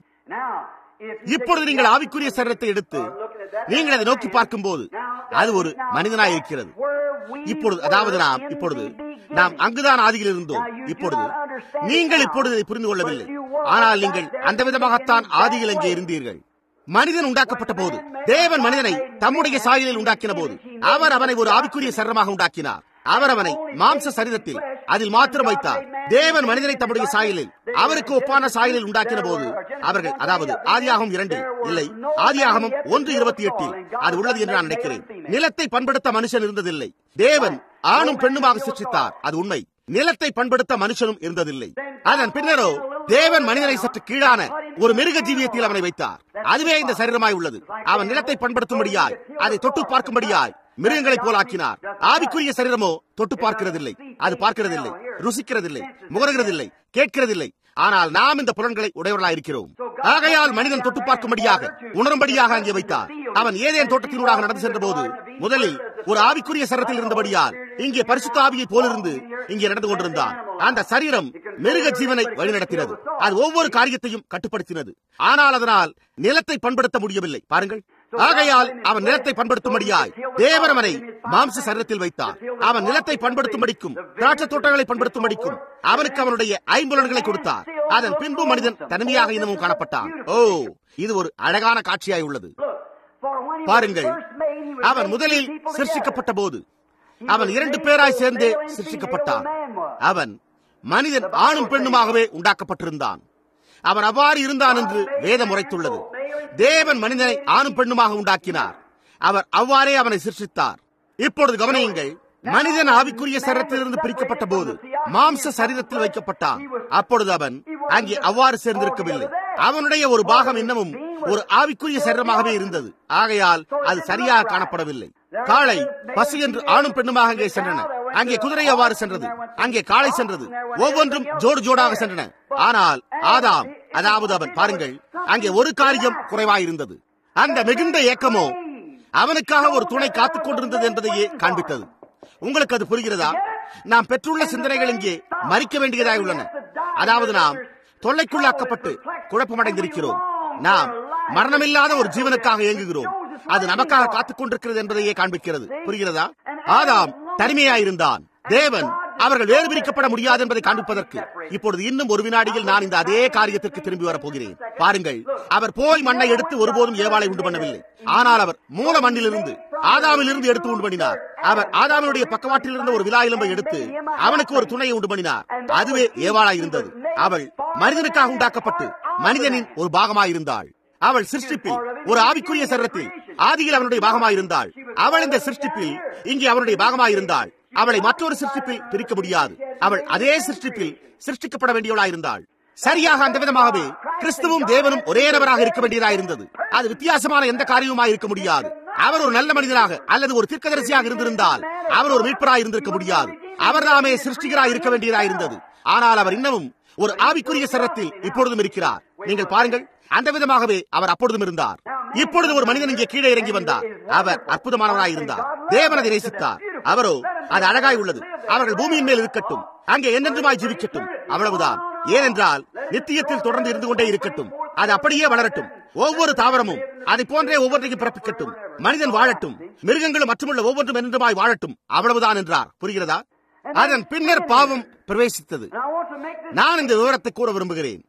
இப்பொழுது நீங்கள் ஆவிக்குரிய சரீரத்தை எடுத்து நீங்கள் அதை நோக்கி பார்க்கும் போது அது ஒரு மனிதனாய் இருக்கிறது இப்பொழுது அதாவது நாம் இப்பொழுது நாம் அங்குதான் ஆதியில் இருந்தோம் இப்பொழுது நீங்கள் இப்பொழுது இதை புரிந்து கொள்ளவில்லை ஆனால் நீங்கள் அந்த விதமாகத்தான் ஆதியில் அங்கே இருந்தீர்கள் மனிதன் உண்டாக்கப்பட்ட போது தேவன் மனிதனை தம்முடைய சாயலில் உண்டாக்கின போது அவர் அவனை ஒரு ஆவிக்குரிய சரமாக உண்டாக்கினார் அவர் அவனை மாம்ச சரீரத்தில் அதில் மாத்திரம் வைத்தார் தேவன் மனிதனை தம்முடைய சாயலில் அவருக்கு ஒப்பான சாயலில் உண்டாக்கின போது அவர்கள் அதாவது ஆதியாகமம் இரண்டு இல்லை ஆதியாகமம் ஒன்று இருபத்தி எட்டில் அது உள்ளது என்று நான் நினைக்கிறேன் நிலத்தை பண்படுத்த மனுஷன் இருந்ததில்லை தேவன் ஆணும் பெண்ணுமாக சிருஷ்டித்தார் அது உண்மை நிலத்தை பண்படுத்த மனுஷனும் இருந்ததில்லை அதன் பின்னரோ தேவன் மனிதனை சற்று கீழான ஒரு மிருக ஜீவியத்தில் அவனை வைத்தார் அதுவே இந்த சரீரமாய் உள்ளது அவன் நிலத்தை பண்படுத்தும்படியாய் அதை தொட்டு பார்க்கும்படியாய் மிருகங்களைப் போலாக்கினார் ஆவிக்குரிய சரீரமோ தொட்டு பார்க்கிறதில்லை அது பார்க்கிறதில்லை ருசிக்கிறதில்லை முகர்கிறதில்லை கேட்கிறதில்லை ஆனால் நாம் இந்த புலன்களை உடையவர்களாக இருக்கிறோம் ஆகையால் மனிதன் தொட்டு பார்க்கும்படியாக உணரும்படியாக அங்கே வைத்தார் அவன் ஏதேன் தோட்டத்தினூடாக நடந்து சென்ற போது முதலில் ஒரு ஆவிக்குரிய சரத்தில் இருந்தபடியால் இங்கே பரிசுத்த ஆவியை போலிருந்து இங்கே நடந்து கொண்டிருந்தான் அந்த சரீரம் மிருக ஜீவனை வழிநடத்தினது அது ஒவ்வொரு காரியத்தையும் கட்டுப்படுத்தினது ஆனால் அதனால் நிலத்தை பண்படுத்த முடியவில்லை பாருங்கள் ஆகையால் அவன் நிலத்தை பண்படுத்தும்படியாய் தேவரவனை மாம்ச சரீரத்தில் வைத்தார் அவன் நிலத்தை பண்படுத்தும்படிக்கும் திராட்சை தோட்டங்களை பண்படுத்தும்படிக்கும் அவனுக்கு அவனுடைய ஐம்புலன்களை கொடுத்தார் அதன் பின்பு மனிதன் தனிமையாக இன்னமும் காணப்பட்டான் ஓ இது ஒரு அழகான காட்சியாய் உள்ளது பாருங்கள் அவன் முதலில் சிருஷ்டிக்கப்பட்ட போது அவன் இரண்டு பேராய் சேர்ந்தே சிருஷ்டிக்கப்பட்டான் அவன் மனிதன் ஆணும் பெண்ணுமாகவே உண்டாக்கப்பட்டிருந்தான் அவன் அவ்வாறு இருந்தான் என்று வேதம் உரைத்துள்ளது தேவன் மனிதனை ஆணும் பெண்ணுமாக உண்டாக்கினார் அவர் அவ்வாறே அவனை சிருஷ்டித்தார் இப்பொழுது கவனியுங்கள் மனிதன் ஆவிக்குரிய சரீரத்திலிருந்து பிரிக்கப்பட்ட போது மாம்ச சரீரத்தில் வைக்கப்பட்டான் அப்பொழுது அவன் அங்கே அவ்வாறு சேர்ந்திருக்கவில்லை அவனுடைய ஒரு பாகம் இன்னமும் ஒரு ஆவிக்குரிய சரீரமாகவே இருந்தது ஆகையால் அது சரியாக காணப்படவில்லை காளை பசு என்று ஆணும் பெண்ணுமாக அங்கே சென்றன அங்கே குதிரை அவ்வாறு சென்றது அங்கே காளை சென்றது ஒவ்வொன்றும் ஜோடு ஜோடாக சென்றன ஆனால் ஆதாம் அதாவது அவன் பாருங்கள் அங்கே ஒரு காரியம் குறைவாயிருந்தது அந்த மிகுந்த ஏக்கமோ அவனுக்காக ஒரு துணை காத்துக் கொண்டிருந்தது என்பதையே காண்பித்தது உங்களுக்கு அது புரிகிறதா நாம் பெற்றுள்ள சிந்தனைகள் இங்கே மறிக்க வேண்டியதாய் உள்ளன அதாவது நாம் தொல்லைக்குள்ளாக்கப்பட்டு குழப்பமடைந்திருக்கிறோம் நாம் மரணமில்லாத ஒரு ஜீவனுக்காக இயங்குகிறோம் அது நமக்காக காத்துக் கொண்டிருக்கிறது என்பதையே காண்பிக்கிறது புரிகிறதா ஆதாம் தனிமையாயிருந்தான் தேவன் அவர்கள் வேறு பிரிக்கப்பட முடியாது என்பதை காண்பிப்பதற்கு இப்பொழுது இன்னும் ஒரு வினாடியில் நான் இந்த அதே காரியத்திற்கு திரும்பி வரப் போகிறேன் பாருங்கள் அவர் போய் மண்ணை எடுத்து ஒருபோதும் ஏவாளை உண்டு பண்ணவில்லை ஆனால் அவர் மூல மண்ணிலிருந்து ஆதாமிலிருந்து எடுத்து உண்டு பண்ணினார் அவர் ஆதாமினுடைய பக்கவாட்டில் இருந்த ஒரு விழா எலும்பை எடுத்து அவனுக்கு ஒரு துணையை உண்டு பண்ணினார் அதுவே ஏவாளா இருந்தது அவள் மனிதனுக்காக உண்டாக்கப்பட்டு மனிதனின் ஒரு பாகமாயிருந்தாள் அவள் சிருஷ்டிப்பில் ஒரு ஆவிக்குரிய சரீரத்தில் ஆதியில் அவனுடைய பாகமாயிருந்தாள் அவள் இந்த சிருஷ்டிப்பில் இங்கே அவனுடைய பாகமாயிருந்தாள் அவளை மற்றொரு சிருஷ்டிப்பில் பிரிக்க முடியாது அவள் அதே சிருஷ்டிப்பில் சிருஷ்டிக்கப்பட வேண்டியவளாயிருந்தாள் சரியாக அந்த விதமாகவே கிறிஸ்துவும் தேவனும் ஒரே நபராக இருக்க வேண்டியதாக இருந்தது அது வித்தியாசமான எந்த காரியமாய் இருக்க முடியாது அவர் ஒரு நல்ல மனிதனாக அல்லது ஒரு தீர்க்கதரிசியாக இருந்திருந்தால் அவர் ஒரு மீட்பராய் இருந்திருக்க முடியாது அவர் நாமே சிருஷ்டிகராய் இருக்க வேண்டியதாக இருந்தது ஆனால் அவர் இன்னமும் ஒரு ஆவிக்குரிய சரத்தில் இப்பொழுதும் இருக்கிறார் நீங்கள் பாருங்கள் அந்த விதமாகவே அவர் அப்பொழுதும் இருந்தார் இப்பொழுது ஒரு மனிதன் இங்கே கீழே இறங்கி வந்தார் அவர் அற்புதமானவராய் இருந்தார் தேவனதை நேசித்தார் அவரோ அது அழகாய் உள்ளது அவர்கள் பூமியின் மேல் இருக்கட்டும் அங்கே என்னென்றுமாய் ஜீவிக்கட்டும் அவ்வளவுதான் ஏனென்றால் நித்தியத்தில் தொடர்ந்து இருந்து கொண்டே இருக்கட்டும் அது அப்படியே வளரட்டும் ஒவ்வொரு தாவரமும் அதை போன்றே ஒவ்வொன்றையும் பிறப்பிக்கட்டும் மனிதன் வாழட்டும் மிருகங்களும் மற்றுமுள்ள ஒவ்வொன்றும் என்னென்றுமாய் வாழட்டும் அவ்வளவுதான் என்றார் புரிகிறதா அதன் பின்னர் பாவம் பிரவேசித்தது நான் இந்த விவரத்தை கூற விரும்புகிறேன்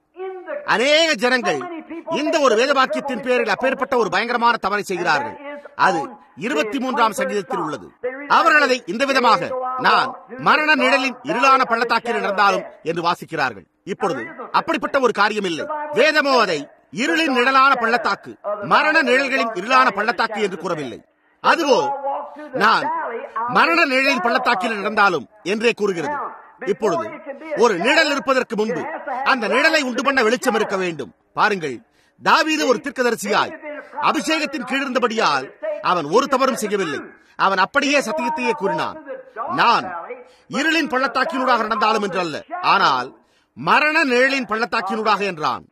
அநேக ஜனங்கள் இந்த ஒரு வேதவாக்கியத்தின் பேரில் அப்பேற்பட்ட ஒரு பயங்கரமான தவறை செய்கிறார்கள் அது இருபத்தி மூன்றாம் சங்கீதத்தில் உள்ளது அவர்கள் அதை இந்த விதமாக நான் மரண நிழலின் இருளான பள்ளத்தாக்கில் நடந்தாலும் என்று வாசிக்கிறார்கள் இப்பொழுது அப்படிப்பட்ட ஒரு காரியம் இல்லை வேதமோ அதை இருளின் நிழலான பள்ளத்தாக்கு மரண நிழல்களின் இருளான பள்ளத்தாக்கு என்று கூறவில்லை அதுவோ நான் மரண நிழலின் பள்ளத்தாக்கில் நடந்தாலும் என்றே கூறுகிறது இப்பொழுது ஒரு நிழல் இருப்பதற்கு முன்பு அந்த நிழலை உண்டு பண்ண வெளிச்சம் இருக்க வேண்டும் பாருங்கள் தாவீது ஒரு தீர்க்கதரிசியாய் அபிஷேகத்தின் கீழிருந்தபடியால் அவன் ஒரு தவறும் செய்யவில்லை அவன் அப்படியே சத்தியத்தையே கூறினான் நான் இருளின் பள்ளத்தாக்கினூடாக நடந்தாலும் என்று அல்ல ஆனால் மரண நிழலின் பள்ளத்தாக்கினூடாக என்றான்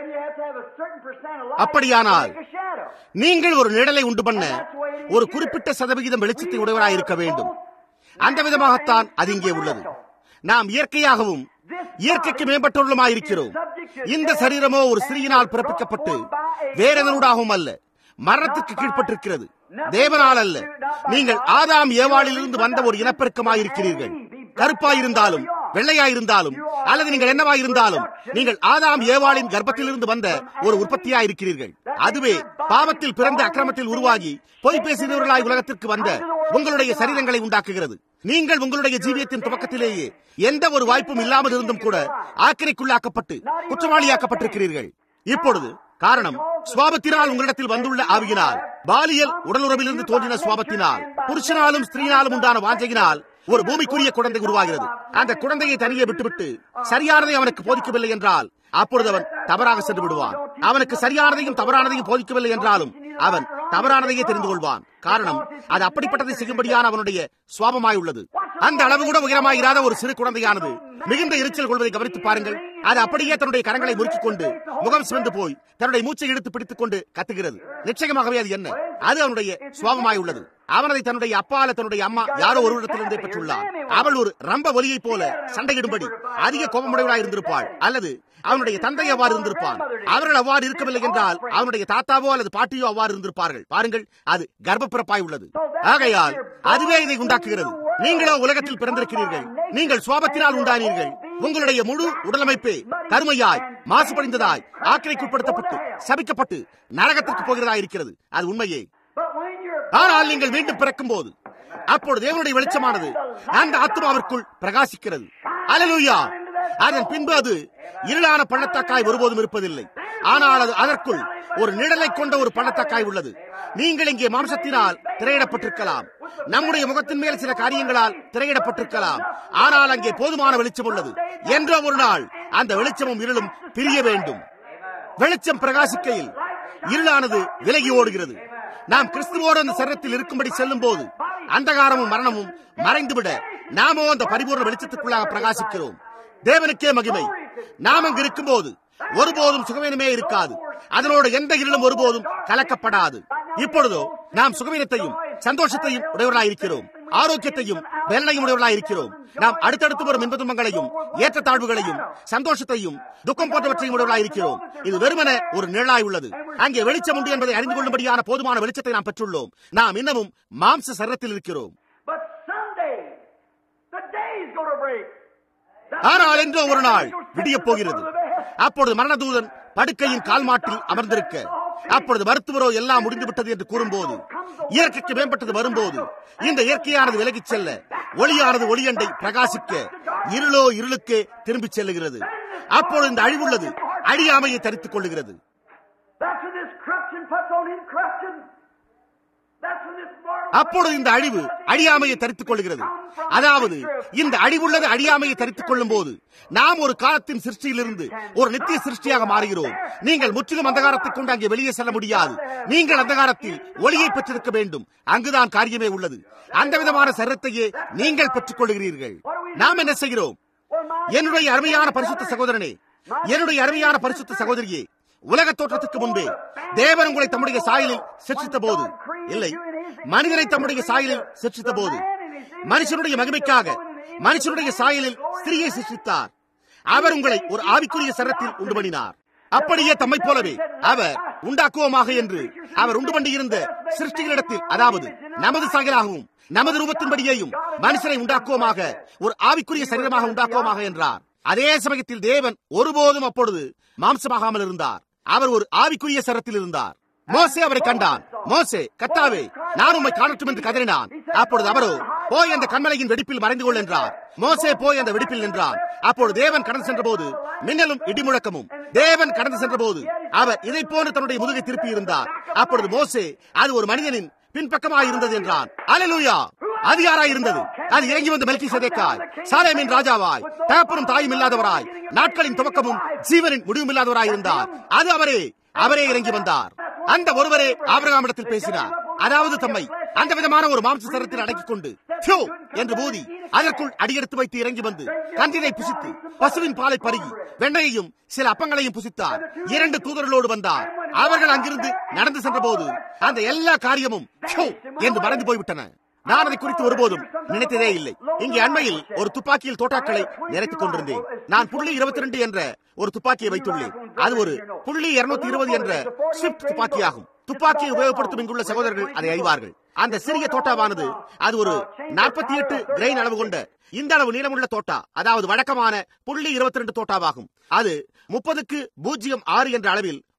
அப்படியானால் நீங்கள் ஒரு நிழலை உண்டு பண்ண ஒரு குறிப்பிட்ட சதவிகிதம் வெளிச்சத்தை உடையவராய் இருக்க வேண்டும் அந்த விதமாகத்தான் அது இங்கே உள்ளது நாம் இயற்கையாகவும் இயற்கைக்கு மேம்பட்டுள்ளமாயிருக்கிறோம் இந்த சரீரமோ ஒரு சிறியினால் பிறப்பிக்கப்பட்டு வேறெதனூடாகவும் அல்ல மரணத்துக்கு கீழ்ப்பட்டிருக்கிறது தேவனால் அல்ல நீங்கள் ஆதாம் ஏவாளிலிருந்து வந்த ஒரு இனப்பெருக்கமாயிருக்கிறீர்கள் கருப்பாயிருந்தாலும் வெள்ளையாயிருந்தாலும் அல்லது நீங்கள் என்னவாயிருந்தாலும் நீங்கள் ஆதாம் ஏவாளின் கர்ப்பத்திலிருந்து வந்த ஒரு உற்பத்தியாயிருக்கிறீர்கள் அதுவே பாவத்தில் பிறந்த அக்கிரமத்தில் உருவாகி பொய் பேசினவர்களாய் உலகத்திற்கு வந்த உங்களுடைய சரீரங்களை உண்டாக்குகிறது நீங்கள் உங்களுடைய ஜீவியத்தின் துவக்கத்திலேயே எந்த ஒரு வாய்ப்பும் இல்லாமல் இருந்தும் கூட ஆக்கிரைக்குள்ளாக்கப்பட்டு குற்றவாளியாக்கப்பட்டிருக்கிறீர்கள் இப்பொழுது காரணம் சுவாபத்தினால் உங்களிடத்தில் வந்துள்ள ஆவியினால் பாலியல் உடலுறவிலிருந்து தோன்றின சுவாபத்தினால் புருஷனாலும் ஸ்திரீனாலும் உண்டான வாஞ்சையினால் ஒரு பூமிக்குரிய குழந்தை உருவாகிறது அந்த குழந்தையை தனியே விட்டுவிட்டு சரியானதை அவனுக்கு போதிக்கவில்லை என்றால் அப்பொழுது அவன் தவறாக சென்று விடுவான் அவனுக்கு சரியானதையும் தவறானதையும் போதிக்கவில்லை என்றாலும் அவன் தவறானதையே தெரிந்து கொள்வான் காரணம் அது அப்படிப்பட்டதை செய்யும்படியான அவனுடைய சுவாபமாய் உள்ளது அந்த அளவு கூட உயரமாயிராத ஒரு சிறு குழந்தையானது மிகுந்த எரிச்சல் கொள்வதை கவனித்து பாருங்கள் அது அப்படியே தன்னுடைய கரங்களை முறுக்கிக் கொண்டு முகம் சிவந்து போய் தன்னுடைய மூச்சை இழுத்து பிடித்துக் கொண்டு கத்துகிறது நிச்சயமாகவே அது என்ன அது அவனுடைய சுவாபமாய் உள்ளது அவனதை தன்னுடைய அப்பால தன்னுடைய அம்மா யாரோ ஒரு இடத்திலிருந்தே பெற்றுள்ளார் அவள் ஒரு ரம்ப ஒலியைப் போல சண்டையிடும்படி அதிக கோபமுடையவளாய் இருந்திருப்பாள் அல்லது அவனுடைய தந்தை அவ்வாறு இருந்திருப்பான் அவர்கள் அவ்வாறு இருக்கவில்லை என்றால் அவனுடைய தாத்தாவோ அல்லது பாட்டியோ அவ்வாறு இருந்திருப்பார்கள் பாருங்கள் அது கர்ப்பப்பிறப்பாய் உள்ளது ஆகையால் அதுவே இதை உண்டாக்குகிறது நீங்களோ உலகத்தில் பிறந்திருக்கிறீர்கள் நீங்கள் சுவாபத்தினால் உண்டானீர்கள் உங்களுடைய முழு உடலமைப்பே கருமையாய் மாசுபடிந்ததாய் ஆக்கிரைக்குட்படுத்தப்பட்டு சபிக்கப்பட்டு நரகத்திற்கு போகிறதா இருக்கிறது அது உண்மையே ஆனால் நீங்கள் மீண்டும் பிறக்கும் போது அப்பொழுது தேவனுடைய வெளிச்சமானது அந்த ஆத்மாவிற்குள் பிரகாசிக்கிறது அலலுயா அதன் பின்பு அது இருளான பள்ளத்தாக்காய் ஒருபோதும் இருப்பதில்லை ஆனால் அது அதற்குள் ஒரு நிழலை கொண்ட ஒரு பள்ளத்தாக்காய் உள்ளது நீங்கள் இங்கே மாம்சத்தினால் திரையிடப்பட்டிருக்கலாம் நம்முடைய முகத்தின் மேல் சில காரியங்களால் திரையிடப்பட்டிருக்கலாம் ஆனால் அங்கே போதுமான வெளிச்சம் உள்ளது என்றோ ஒரு நாள் அந்த வெளிச்சமும் இருளும் பிரிய வேண்டும் வெளிச்சம் பிரகாசிக்கையில் இருளானது விலகி ஓடுகிறது நாம் கிறிஸ்துவோடு அந்த சரீரத்தில் இருக்கும்படி செல்லும் போது அந்தகாரமும் மரணமும் மறைந்துவிட நாமோ அந்த பரிபூர்ண வெளிச்சத்துக்குள்ளாக பிரகாசிக்கிறோம் தேவனுக்கே மகிமை நாம் அங்கு இருக்கும்போது ஒருபோதும் சுகவீனமே இருக்காது அதனோடு எந்த இருளும் ஒருபோதும் கலக்கப்படாது இப்பொழுதோ நாம் சுகவீனத்தையும் சந்தோஷத்தையும் உடையவர்களாய் இருக்கிறோம் ஆரோக்கியத்தையும் வெள்ளையும் உடையவர்களாய் இருக்கிறோம் நாம் அடுத்தடுத்து வரும் இன்ப துன்பங்களையும் ஏற்றத்தாழ்வுகளையும் சந்தோஷத்தையும் துக்கம் போன்றவற்றையும் உடையவர்களாய் இருக்கிறோம் இது வெறுமன ஒரு நிழலாய் உள்ளது அங்கே வெளிச்சம் உண்டு என்பதை அறிந்து கொள்ளும்படியான போதுமான வெளிச்சத்தை நாம் பெற்றுள்ளோம் நாம் இன்னமும் மாம்ச சரத்தில் இருக்கிறோம் But someday, the day's going to break. ஆனால் என்றோ ஒரு நாள் விடிய போகிறது அப்பொழுது மரணதூதன் படுக்கையின் கால்மாட்டில் அமர்ந்திருக்க அப்பொழுது மருத்துவரோ எல்லாம் முடிந்துவிட்டது என்று கூறும்போது இயற்கைக்கு மேம்பட்டது வரும்போது இந்த இயற்கையானது விலகிச் செல்ல ஒளியானது ஒளியண்டை பிரகாசிக்க இருளோ இருளுக்கே திரும்பிச் செல்லுகிறது அப்பொழுது இந்த அழிவுள்ளது அழியாமையை தரித்துக் கொள்ளுகிறது That's when this corruption puts on incorruption. That's when this mortal அப்பொழுது இந்த அழிவு அழியாமையை தரித்துக் கொள்கிறது அதாவது இந்த அழிவுள்ளது அழியாமையை தரித்துக் கொள்ளும் போது நாம் ஒரு காலத்தின் சிருஷ்டியிலிருந்து ஒரு நித்திய சிருஷ்டியாக மாறுகிறோம் நீங்கள் முற்றிலும் அந்தகாரத்தை கொண்டு அங்கே வெளியே செல்ல முடியாது நீங்கள் அந்தகாரத்தில் ஒளியை பெற்றிருக்க வேண்டும் அங்குதான் காரியமே உள்ளது அந்த விதமான சரத்தையே நீங்கள் பெற்றுக் கொள்கிறீர்கள் நாம் என்ன செய்கிறோம் என்னுடைய அருமையான பரிசுத்த சகோதரனே என்னுடைய அருமையான பரிசுத்த சகோதரியே உலக தோற்றத்துக்கு முன்பே தேவன் உங்களை தம்முடைய சாயலில் சிருஷ்டித்த போது இல்லை மனிதனை தம்முடைய சாயலில் சிருஷ்டித்த போது மனுஷனுடைய மகிமைக்காக மனுஷனுடைய சாயலில் ஸ்திரியை சிருஷ்டித்தார் அவர் உங்களை ஒரு ஆவிக்குரிய சரத்தில் உண்டு பண்ணினார் அப்படியே தம்மை போலவே அவர் உண்டாக்குவோமாக என்று அவர் உண்டு பண்ணியிருந்த சிருஷ்டிகளிடத்தில் அதாவது நமது சாயலாகவும் நமது ரூபத்தின்படியேயும் மனுஷனை உண்டாக்குவோமாக ஒரு ஆவிக்குரிய சரீரமாக உண்டாக்குவோமாக என்றார் அதே சமயத்தில் தேவன் ஒருபோதும் அப்பொழுது மாம்சமாகாமல் இருந்தார் அவர் ஒரு ஆவிக்குரிய சரத்தில் இருந்தார் மோசே அவரை கண்டான் மோசே கத்தாவே நான் உம்மை காணட்டும் என்று கதறினான் அப்பொழுது அவரோ போய் அந்த கண்மலையின் வெடிப்பில் மறைந்து கொள் என்றார் மோசே போய் அந்த வெடிப்பில் நின்றான் அப்பொழுது தேவன் கடந்து சென்ற போது மின்னலும் இடிமுழக்கமும் தேவன் கடந்து சென்ற போது அவர் இதை போன்று தன்னுடைய முதுகை திருப்பி இருந்தார் அப்பொழுது மோசே அது ஒரு மனிதனின் பின்பக்கமாய் இருந்தது என்றான் அலலூயா அது யாராய் இருந்தது அது இறங்கி வந்த மெல்கி சதேக்காய் சாலேமின் ராஜாவாய் தகப்பனும் தாயும் இல்லாதவராய் நாட்களின் துவக்கமும் ஜீவனின் முடிவும் இல்லாதவராய் இருந்தார் அது அவரே அவரே இறங்கி வந்தார் அந்த ஒருவரே ஆபிரகாமிடத்தில் பேசினார் அதாவது தம்மை அந்த விதமான ஒரு மாம்ச சரத்தில் அடக்கிக் கொண்டு "ப்யூ" என்று ஊதி அதற்குள் அடியெடுத்து வைத்து இறங்கி வந்து கன்றினை புசித்து பசுவின் பாலை பருகி வெண்ணையையும் சில அப்பங்களையும் புசித்தார் இரண்டு தூதர்களோடு வந்தார் அவர்கள் அங்கிருந்து நடந்து சென்ற போது அந்த எல்லா காரியமும் "ப்யூ" என்று மறந்து போய்விட்டன நான் அதை குறித்து ஒருபோதும் நினைத்ததே இல்லை இங்கே அண்மையில் ஒரு துப்பாக்கியில் தோட்டாக்களை நிறைத்துக் கொண்டிருந்தேன் நான் புள்ளி இருபத்தி ரெண்டு என்ற ஒரு துப்பாக்கியை வைத்துள்ளேன் அது ஒரு புள்ளி இருநூத்தி இருபது என்ற ஸ்விஃப்ட் துப்பாக்கியாகும் துப்பாக்கியை உபயோகப்படுத்தும் இங்குள்ள சகோதரர்கள் அதை அறிவார்கள் அந்த சிறிய தோட்டாவானது அது ஒரு நாற்பத்தி எட்டு கிரெயின் அளவு கொண்ட இந்த அளவு நீளமுள்ள தோட்டா அதாவது வழக்கமான புள்ளி இருபத்தி ரெண்டு தோட்டாவாகும் அது முப்பதுக்கு பூஜ்ஜியம் ஆறு என்ற அளவில்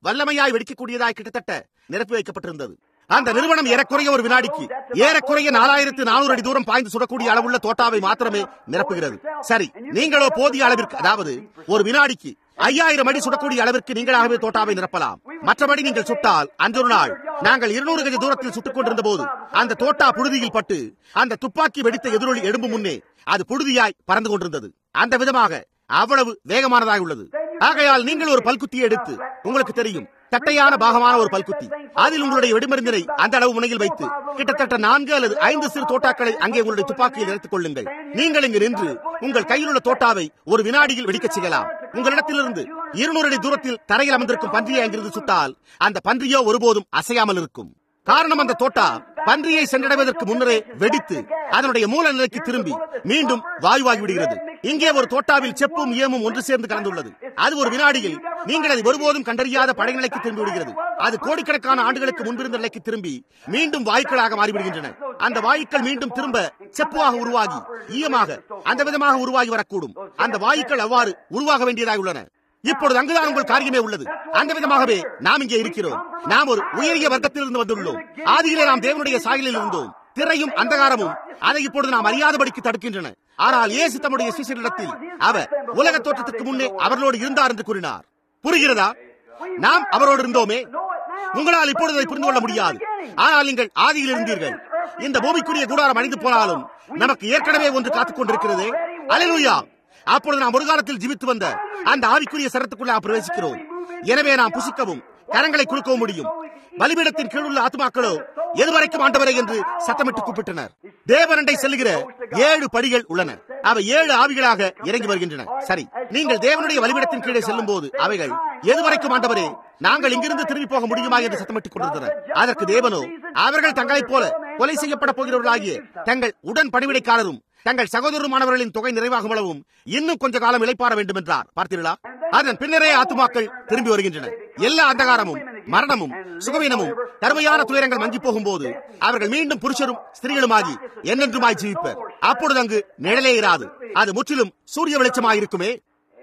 வல்லமையாய் வெடிக்கக்கூடியதாய் கிட்டத்தட்ட நிரப்பி வைக்கப்பட்டிருந்தது அந்த நிறுவனம் ஏறக்குறைய ஒரு வினாடிக்கு ஏறக்குறைய நாலாயிரத்து நானூறு அடி தூரம் பாய்ந்து சுடக்கூடிய அளவுள்ள தோட்டாவை மாத்திரமே நிரப்புகிறது சரி நீங்களோ போதிய அளவிற்கு அதாவது ஒரு வினாடிக்கு ஐயாயிரம் அடி சுடக்கூடிய அளவிற்கு நீங்களாகவே தோட்டாவை நிரப்பலாம் மற்றபடி நீங்கள் சுட்டால் அன்றொரு நாள் நாங்கள் இருநூறு கஜ தூரத்தில் சுட்டுக் கொண்டிருந்த போது அந்த தோட்டா புழுதியில் பட்டு அந்த துப்பாக்கி வெடித்த எதிரொலி எழும்பு முன்னே அது புழுதியாய் பறந்து கொண்டிருந்தது அந்த விதமாக அவ்வளவு வேகமானதாக உள்ளது ஆகையால் நீங்கள் ஒரு பல்குத்தியை எடுத்து உங்களுக்கு தெரியும் தட்டையான பாகமான ஒரு பல்குத்தி அதில் உங்களுடைய வெடிமருந்தினை அந்த அளவு முனையில் வைத்து கிட்டத்தட்ட நான்கு அல்லது ஐந்து சிறு தோட்டாக்களை அங்கே உங்களுடைய துப்பாக்கியில் நிறுத்திக் கொள்ளுங்கள் நீங்கள் இங்கு நின்று உங்கள் கையில் உள்ள தோட்டாவை ஒரு வினாடியில் வெடிக்கச் செய்யலாம் உங்களிடத்திலிருந்து இருநூறு அடி தூரத்தில் தரையில் அமர்ந்திருக்கும் பன்றியை அங்கிருந்து சுட்டால் அந்த பன்றியோ ஒருபோதும் அசையாமல் இருக்கும் காரணம் அந்த தோட்டா பன்றியை சென்றடைவதற்கு முன்னரே வெடித்து அதனுடைய மூல நிலைக்கு திரும்பி மீண்டும் வாயுவாகி விடுகிறது இங்கே ஒரு தோட்டாவில் செப்பும் ஏமும் ஒன்று சேர்ந்து கலந்துள்ளது அது ஒரு வினாடியில் நீங்கள் அதை ஒருபோதும் கண்டறியாத படை நிலைக்கு திரும்பி விடுகிறது அது கோடிக்கணக்கான ஆண்டுகளுக்கு முன்பிருந்த நிலைக்கு திரும்பி மீண்டும் வாயுக்களாக மாறிவிடுகின்றன அந்த வாயுக்கள் மீண்டும் திரும்ப செப்புவாக உருவாகி ஈயமாக அந்த விதமாக உருவாகி வரக்கூடும் அந்த வாயுக்கள் அவ்வாறு உருவாக வேண்டியதாக உள்ளன இப்பொழுது அங்குதான் உங்கள் காரியமே உள்ளது அந்த விதமாகவே நாம் இங்கே இருக்கிறோம் நாம் ஒரு உயரிய வர்க்கத்திலிருந்து வந்துள்ளோம் ஆதியிலே நாம் தேவனுடைய சாயலில் இருந்தோம் திரையும் அந்தகாரமும் அதை இப்பொழுது நாம் அறியாதபடிக்கு தடுக்கின்றன ஆனால் இயேசு தம்முடைய சிசியரிடத்தில் அவர் உலக தோற்றத்துக்கு முன்னே அவர்களோடு இருந்தார் என்று கூறினார் புரிகிறதா நாம் அவரோடு இருந்தோமே உங்களால் இப்பொழுது அதை புரிந்து கொள்ள முடியாது ஆனால் நீங்கள் ஆதியில் இருந்தீர்கள் இந்த பூமிக்குரிய கூடாரம் அணிந்து போனாலும் நமக்கு ஏற்கனவே ஒன்று காத்துக் கொண்டிருக்கிறது அலையா அப்பொழுது நாம் ஒரு காலத்தில் ஜீவித்து வந்த அந்த ஆவிக்குரிய சரத்துக்குள்ள பிரவேசிக்கிறோம் எனவே நாம் புசிக்கவும் கரங்களை குலுக்கவும் முடியும் பலிபீடத்தின் கீழுள்ள ஆத்மாக்களோ எதுவரைக்கும் ஆண்டவரை என்று சத்தமிட்டு கூப்பிட்டனர் தேவனண்டை செல்லுகிற ஏழு படிகள் உள்ளன அவை ஏழு ஆவிகளாக இறங்கி வருகின்றன சரி நீங்கள் தேவனுடைய வழிபடத்தின் கீழே செல்லும் போது அவைகள் எதுவரைக்கும் ஆண்டவரே நாங்கள் இங்கிருந்து திரும்பி போக முடியுமா என்று சத்தமிட்டுக் கொண்டிருந்தனர் அதற்கு தேவனோ அவர்கள் தங்களைப் போல கொலை செய்யப்பட போகிறவர்களாகிய தங்கள் உடன் பணிவிடைக்காரரும் தங்கள் சகோதரமானவர்களின் தொகை நிறைவாகும் அளவும் இன்னும் கொஞ்ச காலம் இழைப்பார வேண்டும் என்றார் பார்த்தீர்களா அதன் பின்னரே ஆத்துமாக்கள் திரும்பி வருகின்றன எல்லா அந்தகாரமும் மரணமும் சுகவீனமும் கருமையான துயரங்கள் மங்கி போகும் போது அவர்கள் மீண்டும் புருஷரும் ஸ்திரீகளுமாகி என்னென்றுமாய் ஜீவிப்பர் அப்பொழுது அங்கு நிழலே இராது அது முற்றிலும் சூரிய வெளிச்சமாயிருக்குமே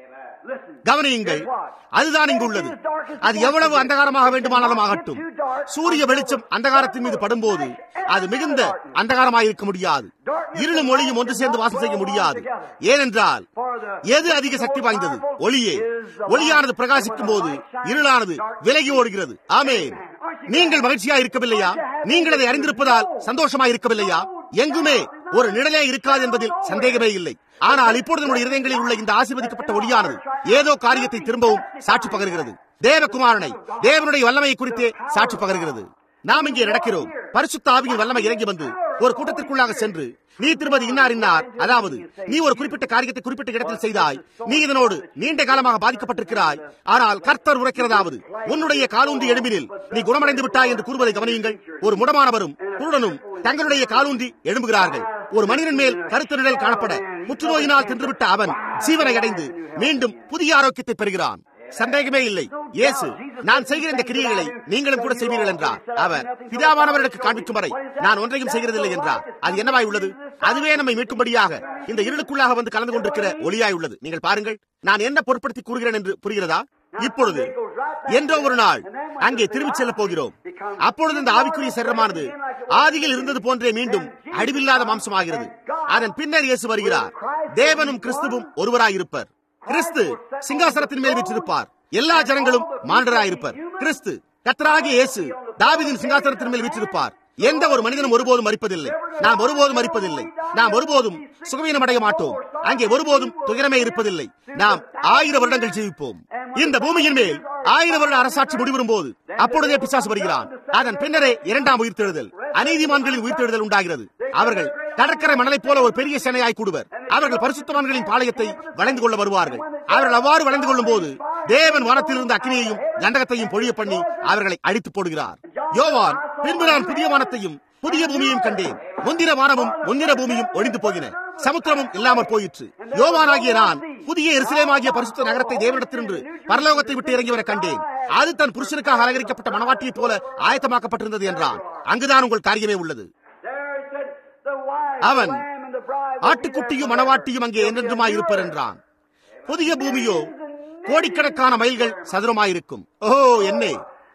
கவனியுங்கள் அதுதான் இங்கு உள்ளது அது எவ்வளவு அந்தகாரமாக வேண்டுமானாலும் ஆகட்டும் சூரிய வெளிச்சம் அந்தகாரத்தின் மீது படும்போது அது மிகுந்த அந்தகாரமாயிருக்க முடியாது இருளும் ஒளியும் ஒன்று சேர்ந்து வாசம் செய்ய முடியாது ஏனென்றால் எது அதிக சக்தி வாய்ந்தது ஒளியே ஒளியானது பிரகாசிக்கும் போது இருளானது விலகி ஓடுகிறது ஆமே நீங்கள் மகிழ்ச்சியா இருக்கவில்லையா நீங்கள் அதை அறிந்திருப்பதால் சந்தோஷமா இருக்கவில்லையா எங்குமே ஒரு நிழலே இருக்காது என்பதில் சந்தேகமே இல்லை ஆனால் இப்பொழுது நம்முடைய இருதயங்களில் உள்ள இந்த ஆசீர்வதிக்கப்பட்ட ஒளியானது ஏதோ காரியத்தை திரும்பவும் சாட்சி பகர்கிறது தேவகுமாரனை தேவனுடைய வல்லமையை குறித்தே சாட்சி பகர்கிறது நாம் இங்கே நடக்கிறோம் பரிசுத்த ஆவியின் வல்லமை இறங்கி வந்து ஒரு கூட்டத்திற்குள்ளாக சென்று நீ திருமதி இன்னார் இன்னார் அதாவது நீ ஒரு குறிப்பிட்ட காரியத்தை குறிப்பிட்ட இடத்தில் செய்தாய் நீ இதனோடு நீண்ட காலமாக பாதிக்கப்பட்டிருக்கிறாய் ஆனால் கர்த்தர் உரைக்கிறதாவது உன்னுடைய காலூன்றி எழும்பினில் நீ குணமடைந்து விட்டாய் என்று கூறுவதை கவனியுங்கள் ஒரு முடமானவரும் குருடனும் தங்களுடைய காலூன்றி எழும்புகிறார்கள் ஒரு மனிதன் மேல் கருத்து நிழல் காணப்பட புற்றுநோயினால் தின்றுவிட்ட அவன் ஜீவனை அடைந்து மீண்டும் புதிய ஆரோக்கியத்தை பெறுகிறான் சந்தேகமே இல்லை இயேசு நான் செய்கிற இந்த கிரியைகளை நீங்களும் கூட செய்வீர்கள் என்றார் அவர் பிதாவானவர்களுக்கு காண்பிக்கும் வரை நான் ஒன்றையும் செய்கிறதில்லை என்றார் அது என்னவாய் உள்ளது அதுவே நம்மை மீட்கும்படியாக இந்த இருளுக்குள்ளாக வந்து கலந்து கொண்டிருக்கிற ஒளியாய் உள்ளது நீங்கள் பாருங்கள் நான் என்ன பொருட்படுத்தி கூறுகிறேன் என்று புரிகிறதா இப்பொழுது என்றோ ஒரு நாள் அங்கே திரும்பிச் செல்ல போகிறோம் அப்பொழுது இந்த ஆவிக்குரிய சரீரமானது ஆதியில் இருந்தது போன்றே மீண்டும் அடிவில்லாத மாம்சமாகிறது அதன் பின்னர் இயேசு வருகிறார் தேவனும் கிறிஸ்துவும் ஒருவராயிருப்பர் கிறிஸ்து சிங்காசனத்தின் மேல் வீற்றிருப்பார் எல்லா ஜனங்களும் மாண்டராயிருப்பர் கிறிஸ்து கத்தராகிய இயேசு தாவிதின் சிங்காசனத்தின் மேல் வீற்றிருப்பார் எந்த ஒரு மனிதனும் ஒருபோதும் மறிப்பதில்லை நாம் ஒருபோதும் மறிப்பதில்லை நாம் ஒருபோதும் சுகவீனம் அடைய மாட்டோம் அங்கே ஒருபோதும் துயரமே இருப்பதில்லை நாம் ஆயிரம் வருடங்கள் ஜீவிப்போம் இந்த பூமியின் மேல் ஆயிரம் வருட அரசாட்சி முடிவரும் போது அப்பொழுதே பிசாசு வருகிறான் அதன் பின்னரே இரண்டாம் உயிர்த்தெழுதல் அநீதிமான்களின் உயிர்த்தெழுதல் உண்டாகிறது அவர்கள் கடற்கரை மணலை போல ஒரு பெரிய சேனையாய் கூடுவர் அவர்கள் பரிசுத்தவான்களின் பாளையத்தை வளைந்து கொள்ள வருவார்கள் அவர்கள் அவ்வாறு வளைந்து கொள்ளும் போது தேவன் வானத்திலிருந்து அக்னியையும் கண்டகத்தையும் பொழிய பண்ணி அவர்களை அடித்து போடுகிறார் யோவான் பின்பு நான் புதிய வானத்தையும் புதிய பூமியையும் கண்டேன் முந்தின வானமும் முந்தின பூமியும் ஒழிந்து போயின சமுத்திரமும் இல்லாமற் போயிற்று யோவானாகிய நான் புதிய எருசலேமாகிய பரிசுத்த நகரத்தை தேவனிடத்திலிருந்து பரலோகத்தை விட்டு இறங்கி வர கண்டேன் அது தன் புருஷனுக்காக அலங்கரிக்கப்பட்ட மனவாட்டியைப் போல ஆயத்தமாக்கப்பட்டிருந்தது என்றான் அங்குதான் உங்கள் காரியமே உள்ளது அவன் ஆட்டுக்குட்டியும் மணவாட்டியும் அங்கே என்றென்றுமாய் இருப்பர் என்றான் புதிய பூமியோ கோடிக்கணக்கான மைல்கள் சதுரமாயிருக்கும் ஓ என்னே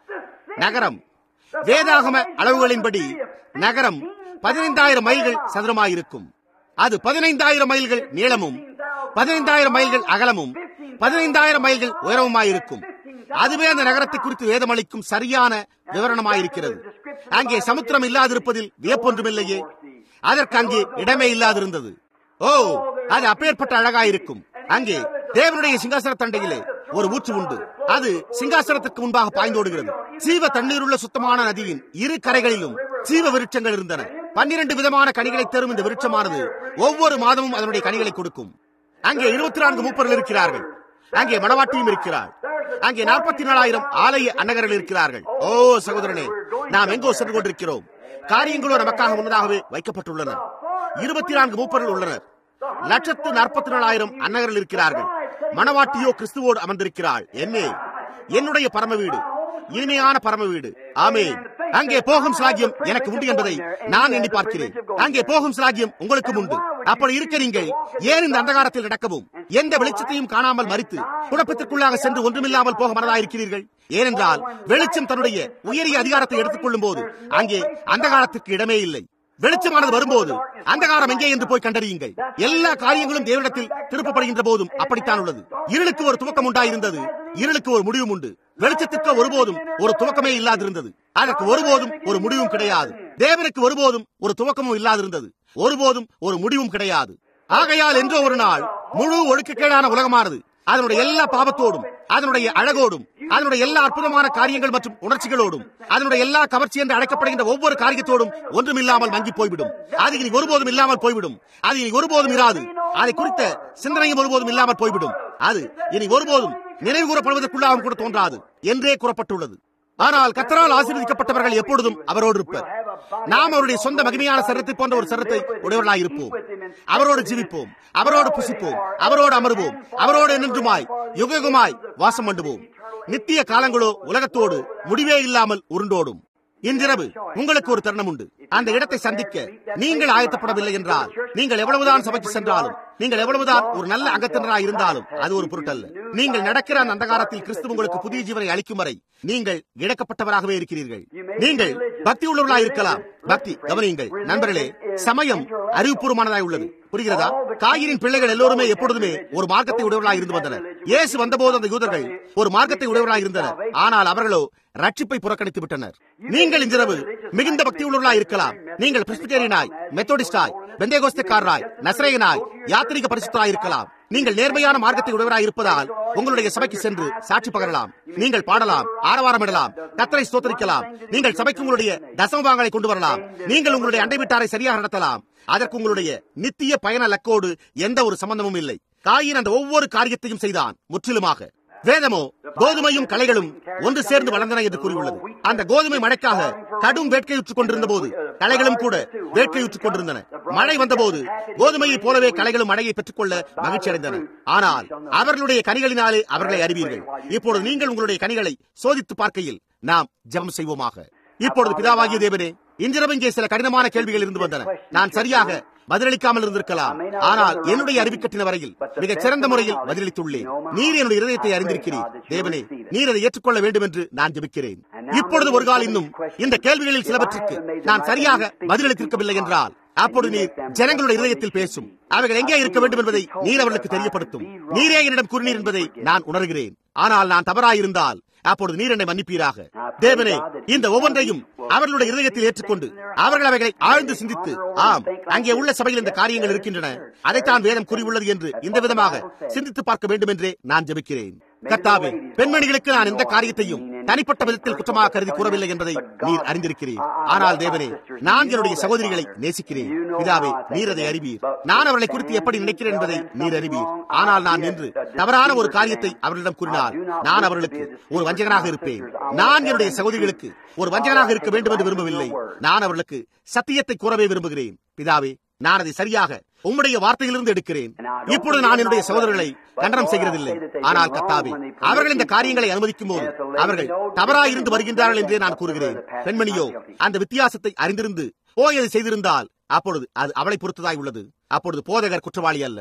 நகரம் வேதாகம அளவுகளின்படி நகரம் பதினைந்தாயிரம் மைல்கள் சதுரமாயிருக்கும் அது பதினைந்தாயிரம் மைல்கள் நீளமும் பதினைந்தாயிரம் மைல்கள் அகலமும் பதினைந்தாயிரம் மைல்கள் உயரமுமாயிருக்கும் அதுவே அந்த நகரத்தை குறித்து வேதமளிக்கும் சரியான விவரணமாயிருக்கிறது அங்கே சமுத்திரம் இல்லாதிருப்பதில் வியப்பொன்றுமில்லையே அதற்கு அங்கே இடமே இல்லாதிருந்தது ஓ அது அப்பேற்பட்ட அழகாயிருக்கும் அங்கே தேவனுடைய சிங்காசன தண்டையிலே ஒரு ஊற்று உண்டு அது சிங்காசனத்துக்கு முன்பாக பாய்ந்தோடுகிறது சீவ தண்ணீருள்ள சுத்தமான நதியின் இரு கரைகளிலும் சீவ விருட்சங்கள் இருந்தன பன்னிரண்டு விதமான கனிகளை தரும் இந்த விருட்சமானது ஒவ்வொரு மாதமும் அதனுடைய கனிகளை கொடுக்கும் அங்கே இருபத்தி நான்கு மூப்பர்கள் இருக்கிறார்கள் அங்கே மணவாட்டியும் இருக்கிறார் அங்கே நாற்பத்தி நாலாயிரம் ஆலய அன்னகர்கள் இருக்கிறார்கள் ஓ சகோதரனே நாம் எங்கோ சென்று கொண்டிருக்கிறோம் காரியங்களோ நமக்காக முன்னதாகவே வைக்கப்பட்டுள்ளன இருபத்தி நான்கு மூப்பர்கள் உள்ளனர் லட்சத்து நாற்பத்தி நாலாயிரம் அன்னகர்கள் இருக்கிறார்கள் மணவாட்டியோ கிறிஸ்துவோடு அமர்ந்திருக்கிறாள் என்னே என்னுடைய பரம வீடு இனிமையான பரம வீடு ஆமே அங்கே போகும் சாகியம் எனக்கு உண்டு என்பதை நான் எண்ணி பார்க்கிறேன் அங்கே போகும் சாகியம் உங்களுக்கு உண்டு அப்படி இருக்க நீங்கள் ஏன் இந்த அந்தகாரத்தில் நடக்கவும் எந்த வெளிச்சத்தையும் காணாமல் மறித்து குழப்பத்திற்குள்ளாக சென்று ஒன்றுமில்லாமல் போக மனதாயிருக்கிறீர்கள் ஏனென்றால் வெளிச்சம் தன்னுடைய உயரிய அதிகாரத்தை எடுத்துக் கொள்ளும் போது அங்கே அந்தகாரத்திற்கு இடமே இல்லை வெளிச்சமானது வரும்போது அந்தகாரம் எங்கே என்று போய் கண்டறியுங்கள் எல்லா காரியங்களும் தேவனிடத்தில் திருப்பப்படுகின்ற போதும் அப்படித்தான் உள்ளது இருளுக்கு ஒரு துவக்கம் உண்டாயிருந்தது இருளுக்கு ஒரு முடிவும் உண்டு வெளிச்சத்திற்கு ஒருபோதும் ஒரு துவக்கமே இல்லாதிருந்தது அதற்கு ஒருபோதும் ஒரு முடிவும் கிடையாது தேவனுக்கு ஒருபோதும் ஒரு துவக்கமும் இல்லாதிருந்தது ஒருபோதும் ஒரு முடிவும் கிடையாது ஆகையால் என்றோ ஒரு நாள் முழு ஒழுக்கக்கேடான உலகமானது அதனுடைய எல்லா பாவத்தோடும் அதனுடைய அழகோடும் அதனுடைய எல்லா அற்புதமான காரியங்கள் மற்றும் உணர்ச்சிகளோடும் அதனுடைய எல்லா கவர்ச்சி என்று அழைக்கப்படுகின்ற ஒவ்வொரு காரியத்தோடும் ஒன்றும் இல்லாமல் மங்கி போய்விடும் அது இனி ஒருபோதும் இல்லாமல் போய்விடும் அது இனி ஒருபோதும் இராது அதை குறித்த சிந்தனையும் ஒருபோதும் இல்லாமல் போய்விடும் அது இனி ஒருபோதும் நினைவு கூறப்படுவதற்குள்ளாகவும் கூட தோன்றாது என்றே கூறப்பட்டுள்ளது ஆனால் கத்தரால் ஆசீர்வதிக்கப்பட்டவர்கள் எப்பொழுதும் அவரோடு இருப்பர் நாம் அவருடைய சொந்த மகிமையான சரத்தை போன்ற ஒரு சரத்தை உடையவர்களாக இருப்போம் அவரோடு ஜீவிப்போம் அவரோடு புசிப்போம் அவரோடு அமருவோம் அவரோடு நின்றுமாய் யுகயுகமாய் வாசம் பண்ணுவோம் நித்திய காலங்களோ உலகத்தோடு முடிவே இல்லாமல் உருண்டோடும் இன்றிரவு உங்களுக்கு ஒரு தருணம் உண்டு அந்த இடத்தை சந்திக்க நீங்கள் ஆயத்தப்படவில்லை என்றால் நீங்கள் எவ்வளவுதான் சபைக்கு சென்றாலும் நீங்கள் எவ்வளவுதான் ஒரு நல்ல அங்கத்தினராக இருந்தாலும் அது ஒரு பொருட்டல்ல நீங்கள் நடக்கிற அந்த அந்தகாரத்தில் கிறிஸ்து உங்களுக்கு புதிய ஜீவனை அளிக்கும் வரை நீங்கள் இழக்கப்பட்டவராகவே இருக்கிறீர்கள் நீங்கள் பக்தி உள்ளவர்களாக இருக்கலாம் பக்தி கவனியுங்கள் நண்பர்களே சமயம் அறிவுபூர்வமானதாய் உள்ளது புரிகிறதா காயிரின் பிள்ளைகள் எல்லோருமே எப்பொழுதுமே ஒரு மார்க்கத்தை உடையவர்களாக இருந்து வந்தனர் இயேசு வந்தபோது அந்த யூதர்கள் ஒரு மார்க்கத்தை உடையவர்களாக இருந்தனர் ஆனால் அவர்களோ ரட்சிப்பை புறக்கணித்து விட்டனர் நீங்கள் இன்றிரவு மிகுந்த பக்தி உள்ளவர்களாக இருக்கலாம் நீங்கள் பிரிஸ்பிட்டேரியனாய் மெத்தோடிஸ்டாய் பெந்தேகோஸ்தக்காரராய் நசரேயனாய் யாத்திரிக பரிசுத்தராய் இருக்கலாம் நீங்கள் நேர்மையான மார்க்கத்தை உடையவராய் இருப்பதால் உங்களுடைய சபைக்கு சென்று சாட்சி பகரலாம் நீங்கள் பாடலாம் ஆரவாரமிடலாம் கத்தரை ஸ்தோத்தரிக்கலாம் நீங்கள் சபைக்கு உங்களுடைய தசமபாங்களை கொண்டு வரலாம் நீங்கள் உங்களுடைய அண்டை வீட்டாரை சரியாக நடத்தலாம் அதற்கு உங்களுடைய நித்திய பயண லக்கோடு எந்த ஒரு சம்பந்தமும் இல்லை காயின் அந்த ஒவ்வொரு காரியத்தையும் செய்தான் முற்றிலுமாக வேதமோ கோதுமையும் களைகளும் ஒன்று சேர்ந்து வளர்ந்தன என்று கூறியுள்ளது அந்த கோதுமை மழைக்காக கடும் வேட்கையுற்றுக் கொண்டிருந்த போது களைகளும் கூட வேட்கையுற்றுக் கொண்டிருந்தன மழை வந்தபோது கோதுமையை போலவே களைகளும் மழையை பெற்றுக்கொள்ள மகிழ்ச்சி அடைந்தன ஆனால் அவர்களுடைய கனிகளினாலே அவர்களை அறிவீர்கள் இப்பொழுது நீங்கள் உங்களுடைய கனிகளை சோதித்து பார்க்கையில் நாம் ஜெபம் செய்வோமாக இப்பொழுது பிதாவாகிய தேவனே இன்றிரவு இங்கே சில கடினமான கேள்விகள் இருந்து வந்தன நான் சரியாக பதிலளிக்காமல் இருந்திருக்கலாம் ஆனால் என்னுடைய அறிவிக்கட்டின வரையில் மிகச் சிறந்த முறையில் பதிலளித்துள்ளேன் நீர் என்னுடைய இருதயத்தை அறிந்திருக்கிறீர் தேவனே நீர் அதை ஏற்றுக்கொள்ள வேண்டும் என்று நான் ஜெபிக்கிறேன் இப்பொழுது ஒரு கால் இன்னும் இந்த கேள்விகளில் சிலவற்றுக்கு நான் சரியாக பதிலளித்திருக்கவில்லை என்றால் அப்பொழுது நீர் ஜனங்களுடைய இதயத்தில் பேசும் அவைகள் எங்கே இருக்க வேண்டும் என்பதை நீர் அவர்களுக்கு தெரியப்படுத்தும் நீரே என்னிடம் கூறினீர் என்பதை நான் உணர்கிறேன் ஆனால் நான் தவறாயிருந்தால் அப்பொழுது நீர் என்னை மன்னிப்பீராக தேவனே இந்த ஒவ்வொன்றையும் அவர்களுடைய இருதயத்தில் ஏற்றுக்கொண்டு அவர்கள் அவைகளை ஆழ்ந்து சிந்தித்து ஆம் அங்கே உள்ள சபையில் இந்த காரியங்கள் இருக்கின்றன அதைத்தான் வேதம் கூறியுள்ளது என்று இந்த விதமாக சிந்தித்து பார்க்க வேண்டும் என்றே நான் ஜெபிக்கிறேன் கர்த்தாவே பெண்மணிகளுக்கு நான் எந்த காரியத்தையும் தனிப்பட்ட விதத்தில் குற்றமாக கருதி கூறவில்லை என்பதை நீர் அறிந்திருக்கிறீர் ஆனால் தேவனே நான் என்னுடைய சகோதரிகளை நேசிக்கிறேன் பிதாவே நீர் அதை அறிவீர் நான் அவர்களை குறித்து எப்படி நினைக்கிறேன் என்பதை நீர் அறிவீர் ஆனால் நான் நின்று தவறான ஒரு காரியத்தை அவர்களிடம் கூறினால் நான் அவர்களுக்கு ஒரு வஞ்சகனாக இருப்பேன் நான் என்னுடைய சகோதரிகளுக்கு ஒரு வஞ்சகனாக இருக்க வேண்டும் என்று விரும்பவில்லை நான் அவர்களுக்கு சத்தியத்தை கூறவே விரும்புகிறேன் பிதாவே நான் அதை சரியாக உம்முடைய வார்த்தையிலிருந்து எடுக்கிறேன் இப்பொழுது நான் என்னுடைய சகோதரர்களை கண்டனம் செய்கிறதில்லை ஆனால் கத்தாவே அவர்கள் இந்த காரியங்களை அனுமதிக்கும் போது அவர்கள் தவறாக இருந்து வருகின்றார்கள் என்றே நான் கூறுகிறேன் பெண்மணியோ அந்த வித்தியாசத்தை அறிந்திருந்து போய் அதை செய்திருந்தால் அப்பொழுது அது அவளை பொறுத்ததாய் உள்ளது அப்பொழுது போதகர் குற்றவாளி அல்ல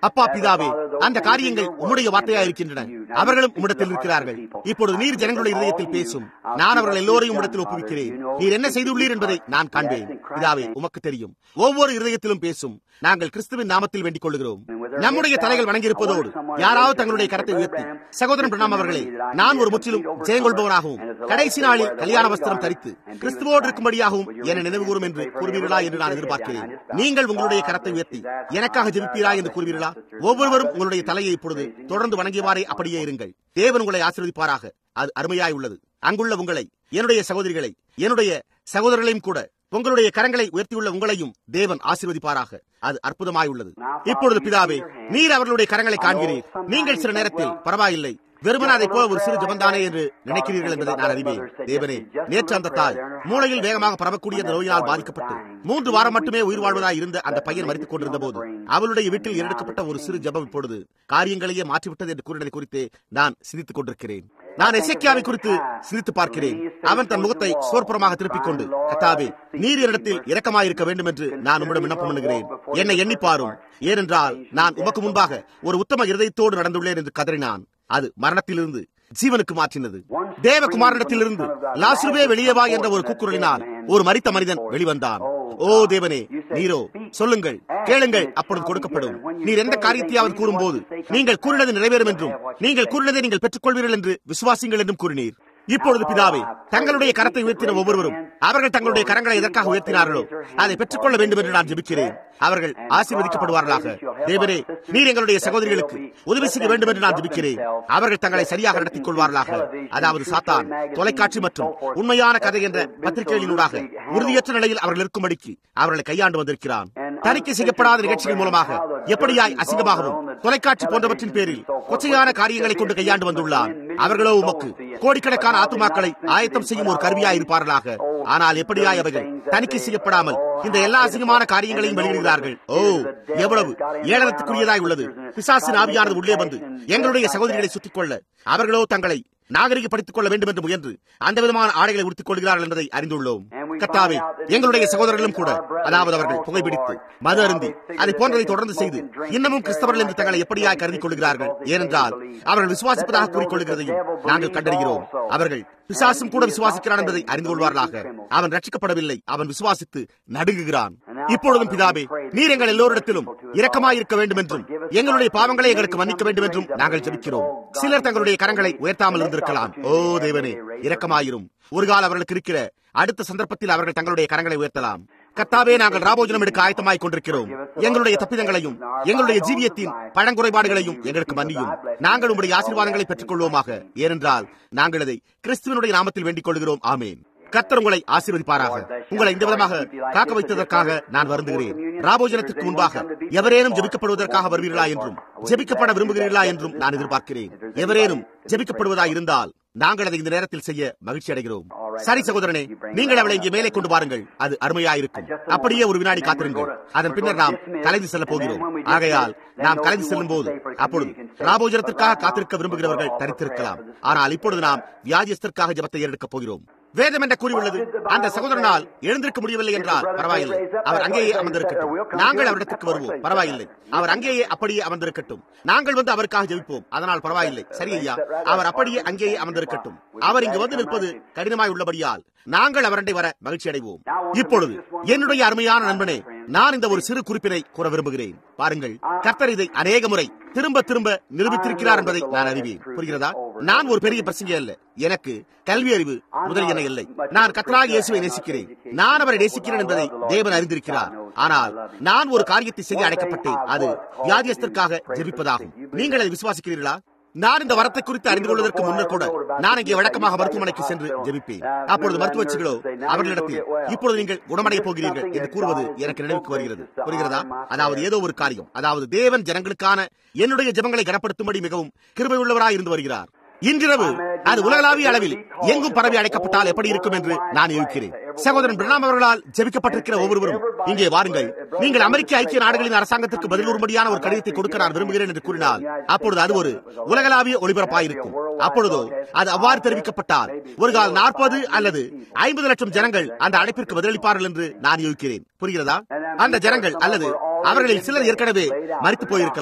அப்பா பிதாவே அந்த காரியங்கள் உம்முடைய வார்த்தையா இருக்கின்றன அவர்களும் உம்மிடத்தில் இருக்கிறார்கள் இப்பொழுது நீர் ஜனங்களுடைய இதயத்தில் பேசும் நான் அவர்கள் எல்லோரையும் இடத்தில் ஒப்புவிக்கிறேன் நீர் என்ன செய்துள்ளீர் என்பதை நான் காண்பேன் பிதாவே உமக்கு தெரியும் ஒவ்வொரு இருதயத்திலும் பேசும் நாங்கள் கிறிஸ்துவின் நாமத்தில் வேண்டிக் கொள்கிறோம் நம்முடைய தலைகள் வணங்கியிருப்பதோடு யாராவது தங்களுடைய கரத்தை உயர்த்தி சகோதரன் பிரணாம் அவர்களே நான் ஒரு முற்றிலும் ஜெயங்கொள்பவனாகவும் கடைசி நாளில் கல்யாண வஸ்திரம் தரித்து கிறிஸ்துவோடு இருக்கும்படியாகவும் என்னை நினைவு கூறும் என்று கூறுவீர்களா என்று நான் எதிர்பார்க்கிறேன் நீங்கள் உங்களுடைய கரத்தை உயர்த்தி எனக்காக ஜெபிப்பீரா என்று கூறுவீர்களா ஒவ்வொருவரும் உங்களுடைய தலையை இப்பொழுது தொடர்ந்து வணங்கியவாறே அப்படியே இருங்கள் தேவன் உங்களை ஆசீர்வதிப்பாராக அது அருமையாய் உள்ளது அங்குள்ள உங்களை என்னுடைய சகோதரிகளை என்னுடைய சகோதரர்களையும் கூட உங்களுடைய கரங்களை உயர்த்தியுள்ள உங்களையும் தேவன் ஆசீர்வதிப்பாராக அது அற்புதமாய் உள்ளது இப்பொழுது பிதாவே நீர் அவர்களுடைய கரங்களை காண்கிறீர் நீங்கள் சில நேரத்தில் பரவாயில்லை வெறுமன அதை போல ஒரு சிறு ஜபந்தானே என்று நினைக்கிறீர்கள் என்பதை நான் அறிவேன் தேவனே நேற்று அந்த தாய் மூளையில் வேகமாக பரவக்கூடிய அந்த நோயினால் பாதிக்கப்பட்டு மூன்று வாரம் மட்டுமே உயிர் வாழ்வதாய் இருந்த அந்த பையன் மறித்துக் கொண்டிருந்த போது அவளுடைய வீட்டில் எடுக்கப்பட்ட ஒரு சிறு ஜபம் இப்பொழுது காரியங்களையே மாற்றிவிட்டது என்று கூறினதை குறித்து நான் சிந்தித்துக் கொண்டிருக்கிறேன் நான் எசைக்கியாவை குறித்து சிந்தித்து பார்க்கிறேன் அவன் தன் முகத்தை சோர்ப்புறமாக திருப்பிக் கொண்டு கத்தாவே நீர் என்னிடத்தில் இரக்கமாயிருக்க வேண்டும் என்று நான் உம்மிடம் விண்ணப்பம் பண்ணுகிறேன் என்னை எண்ணிப்பாரும் ஏனென்றால் நான் உமக்கு முன்பாக ஒரு உத்தம இருதயத்தோடு நடந்துள்ளேன் என்று கதறினான் அது மரணத்திலிருந்து ஜீவனுக்கு மாற்றினது தேவகுமாரனிடத்திலிருந்து லாசுருவே வெளியே வா என்ற ஒரு கூக்குரலினால் ஒரு மரித்த மனிதன் வெளிவந்தான் ஓ தேவனே நீரோ சொல்லுங்கள் கேளுங்கள் அப்பொழுது கொடுக்கப்படும் நீர் எந்த காரியத்தையாவது கூறும்போது நீங்கள் கூறினது நிறைவேறும் என்றும் நீங்கள் கூறினதை நீங்கள் பெற்றுக்கொள்வீர்கள் என்று விசுவாசிங்கள் என்றும் கூறினீர் இப்பொழுது பிதாவே தங்களுடைய கரத்தை உயர்த்தின ஒவ்வொருவரும் அவர்கள் தங்களுடைய கரங்களை எதற்காக உயர்த்தினார்களோ அதை பெற்றுக்கொள்ள வேண்டும் என்று நான் ஜெபிக்கிறேன் அவர்கள் ஆசீர்வதிக்கப்படுவார்களாக தேவரே நீர் எங்களுடைய சகோதரிகளுக்கு உதவி செய்ய வேண்டும் என்று நான் ஜெபிக்கிறேன் அவர்கள் தங்களை சரியாக நடத்திக் கொள்வார்களாக அதாவது சாத்தான் தொலைக்காட்சி மற்றும் உண்மையான கதை என்ற பத்திரிகைகளினூடாக உறுதியற்ற நிலையில் அவர்கள் இருக்கும்படிக்கு அவர்களை கையாண்டு வந்திருக்கிறான் தணிக்கை செய்யப்படாத நிகழ்ச்சிகள் மூலமாக எப்படியாய் அசிங்கமாகவும் தொலைக்காட்சி போன்றவற்றின் பேரில் கொச்சையான காரியங்களை கொண்டு கையாண்டு வந்துள்ளான் அவர்களோ உமக்கு கோடிக்கணக்கான ஆத்துமாக்களை ஆயத்தம் செய்யும் ஒரு கருவியாய் இருப்பார்களாக ஆனால் எப்படியாய் அவைகள் தணிக்கை செய்யப்படாமல் இந்த எல்லா அசிங்கமான காரியங்களையும் வெளியிடுகிறார்கள் ஓ எவ்வளவு ஏளனத்துக்குரியதாய் உள்ளது பிசாசின் ஆவியானது உள்ளே வந்து எங்களுடைய சகோதரிகளை சுற்றிக் கொள்ள அவர்களோ தங்களை நாகரிகப்படுத்திக் கொள்ள வேண்டும் என்று முயன்று அந்த விதமான ஆடைகளை உடுத்திக் கொள்கிறார்கள் என்பதை அறிந்துள்ளோம் கத்தாவே எங்களுடைய சகோதரர்களும் கூட அதாவது அவர்கள் புகைப்பிடித்து மது அருந்தி அதை போன்றதை தொடர்ந்து செய்து இன்னமும் கிறிஸ்தவர்கள் என்று தங்களை எப்படியாய் கருதி கொள்கிறார்கள் ஏனென்றால் அவர்கள் விசுவாசிப்பதாக கூறிக்கொள்கிறதையும் நாங்கள் கண்டறிகிறோம் அவர்கள் பிசாசும் கூட விசுவாசிக்கிறான் என்பதை அறிந்து கொள்வார்களாக அவன் ரட்சிக்கப்படவில்லை அவன் விசுவாசித்து நடுங்குகிறான் இப்பொழுதும் பிதாவே நீர் எங்கள் எல்லோரிடத்திலும் இரக்கமாயிருக்க வேண்டும் என்றும் எங்களுடைய பாவங்களை எங்களுக்கு மன்னிக்க வேண்டும் என்றும் நாங்கள் ஜெபிக்கிறோம் சிலர் தங்களுடைய கரங்களை உயர்த்தாமல் இருந்திருக்கலாம் ஓ தேவனே இரக்கமாயிரும் ஒரு கால அவர்களுக்கு இருக்கிற அடுத்த சந்தர்ப்பத்தில் அவர்கள் தங்களுடைய கரங்களை உயர்த்தலாம் கத்தாவே நாங்கள் ராபோஜனம் எடுக்க ஆயத்தமாய் கொண்டிருக்கிறோம் எங்களுடைய தப்பிதங்களையும் எங்களுடைய ஜீவியத்தின் பழங்குறைபாடுகளையும் எங்களுக்கு மன்னியும் நாங்கள் உங்களுடைய ஆசீர்வாதங்களை பெற்றுக் கொள்வோமாக ஏனென்றால் நாங்கள் அதை கிறிஸ்துவனுடைய நாமத்தில் வேண்டிக் கொள்கிறோம் ஆமேன் கத்தர் உங்களை ஆசீர்வதிப்பாராக உங்களை இந்த விதமாக காக்க வைத்ததற்காக நான் வருந்துகிறேன் ராபோஜனத்திற்கு முன்பாக எவரேனும் ஜெபிக்கப்படுவதற்காக வருவீர்களா என்றும் ஜெபிக்கப்பட விரும்புகிறீர்களா என்றும் நான் எதிர்பார்க்கிறேன் எவரேனும் ஜெபிக்கப்படுவதா இருந்தால் நாங்கள் அதை இந்த நேரத்தில் செய்ய மகிழ்ச்சி அடைகிறோம் சரி சகோதரனே நீங்கள் அவளை இங்கே மேலே கொண்டு பாருங்கள் அது அருமையாயிருக்கும் அப்படியே ஒரு வினாடி காத்திருங்கள் அதன் பின்னர் நாம் கலைந்து செல்ல போகிறோம் ஆகையால் நாம் கலைந்து செல்லும் போது அப்பொழுது ராபோஜனத்திற்காக காத்திருக்க விரும்புகிறவர்கள் தரித்திருக்கலாம் ஆனால் இப்பொழுது நாம் வியாதியஸ்தற்காக ஜபத்தை ஏறெடுக்கப் போகிறோம் வேதம் என்ன கூறியுள்ளது அந்த சகோதரனால் எழுந்திருக்க முடியவில்லை என்றால் பரவாயில்லை அவர் அங்கேயே அமர்ந்திருக்கட்டும் நாங்கள் அவரிடத்துக்கு வருவோம் பரவாயில்லை அவர் அங்கேயே அப்படியே அமர்ந்திருக்கட்டும் நாங்கள் வந்து அவருக்காக ஜெபிப்போம் அதனால் பரவாயில்லை சரி ஐயா அவர் அப்படியே அங்கேயே அமர்ந்திருக்கட்டும் அவர் இங்கு வந்து நிற்பது கடினமாய் உள்ளபடியால் நாங்கள் அவரண்டை வர மகிழ்ச்சி அடைவோம் இப்பொழுது என்னுடைய அருமையான நண்பனே நான் இந்த ஒரு சிறு குறிப்பினை கூற விரும்புகிறேன் பாருங்கள் கர்த்தர் இதை அநேக முறை திரும்ப திரும்ப நிரூபித்திருக்கிறார் என்பதை நான் அறிவேன் புரிகிறதா நான் ஒரு பெரிய பிரசங்க அல்ல எனக்கு கல்வி அறிவு முதலியன இல்லை நான் கத்தராக இயேசுவை நேசிக்கிறேன் நான் அவரை நேசிக்கிறேன் என்பதை தேவன் அறிந்திருக்கிறார் ஆனால் நான் ஒரு காரியத்தை செய்ய அழைக்கப்பட்டேன் அது வியாதியஸ்தற்காக ஜெபிப்பதாகும் நீங்கள் அதை விசுவாசிக்கிறீர்களா நான் இந்த வரத்தை குறித்து அறிந்து கொள்வதற்கு முன்னர் கூட நான் இங்கே வழக்கமாக மருத்துவமனைக்கு சென்று ஜெபிப்பேன் அப்பொழுது மருத்துவச்சிகளோ அவர்களிடத்தில் இப்பொழுது நீங்கள் குணமடைய போகிறீர்கள் என்று கூறுவது எனக்கு நினைவுக்கு வருகிறது புரிகிறதா அதாவது ஏதோ ஒரு காரியம் அதாவது தேவன் ஜனங்களுக்கான என்னுடைய ஜெபங்களை கனப்படுத்தும்படி மிகவும் கிருபை உள்ளவராய் இருந்து வருகிறார் இன்றிரவு அது உலகளாவிய அளவில் எங்கும் பரவி அடைக்கப்பட்டால் எப்படி இருக்கும் என்று நான் யோசிக்கிறேன் சகோதரன் பிரணாம் அவர்களால் ஜெபிக்கப்பட்டிருக்கிற ஒவ்வொருவரும் இங்கே வாருங்கள் நீங்கள் அமெரிக்க ஐக்கிய நாடுகளின் அரசாங்கத்திற்கு பதில் கூறும்படியான ஒரு கடிதத்தை கொடுக்க நான் விரும்புகிறேன் என்று கூறினால் அப்பொழுது அது ஒரு உலகளாவிய ஒளிபரப்பாயிருக்கும் அப்பொழுதோ அது அவ்வாறு தெரிவிக்கப்பட்டால் ஒரு கால் நாற்பது அல்லது ஐம்பது லட்சம் ஜனங்கள் அந்த அழைப்பிற்கு பதிலளிப்பார்கள் என்று நான் யோசிக்கிறேன் புரிகிறதா அந்த ஜனங்கள் அல்லது அவர்களில் சிலர் ஏற்கனவே மறித்து போயிருக்கலாம்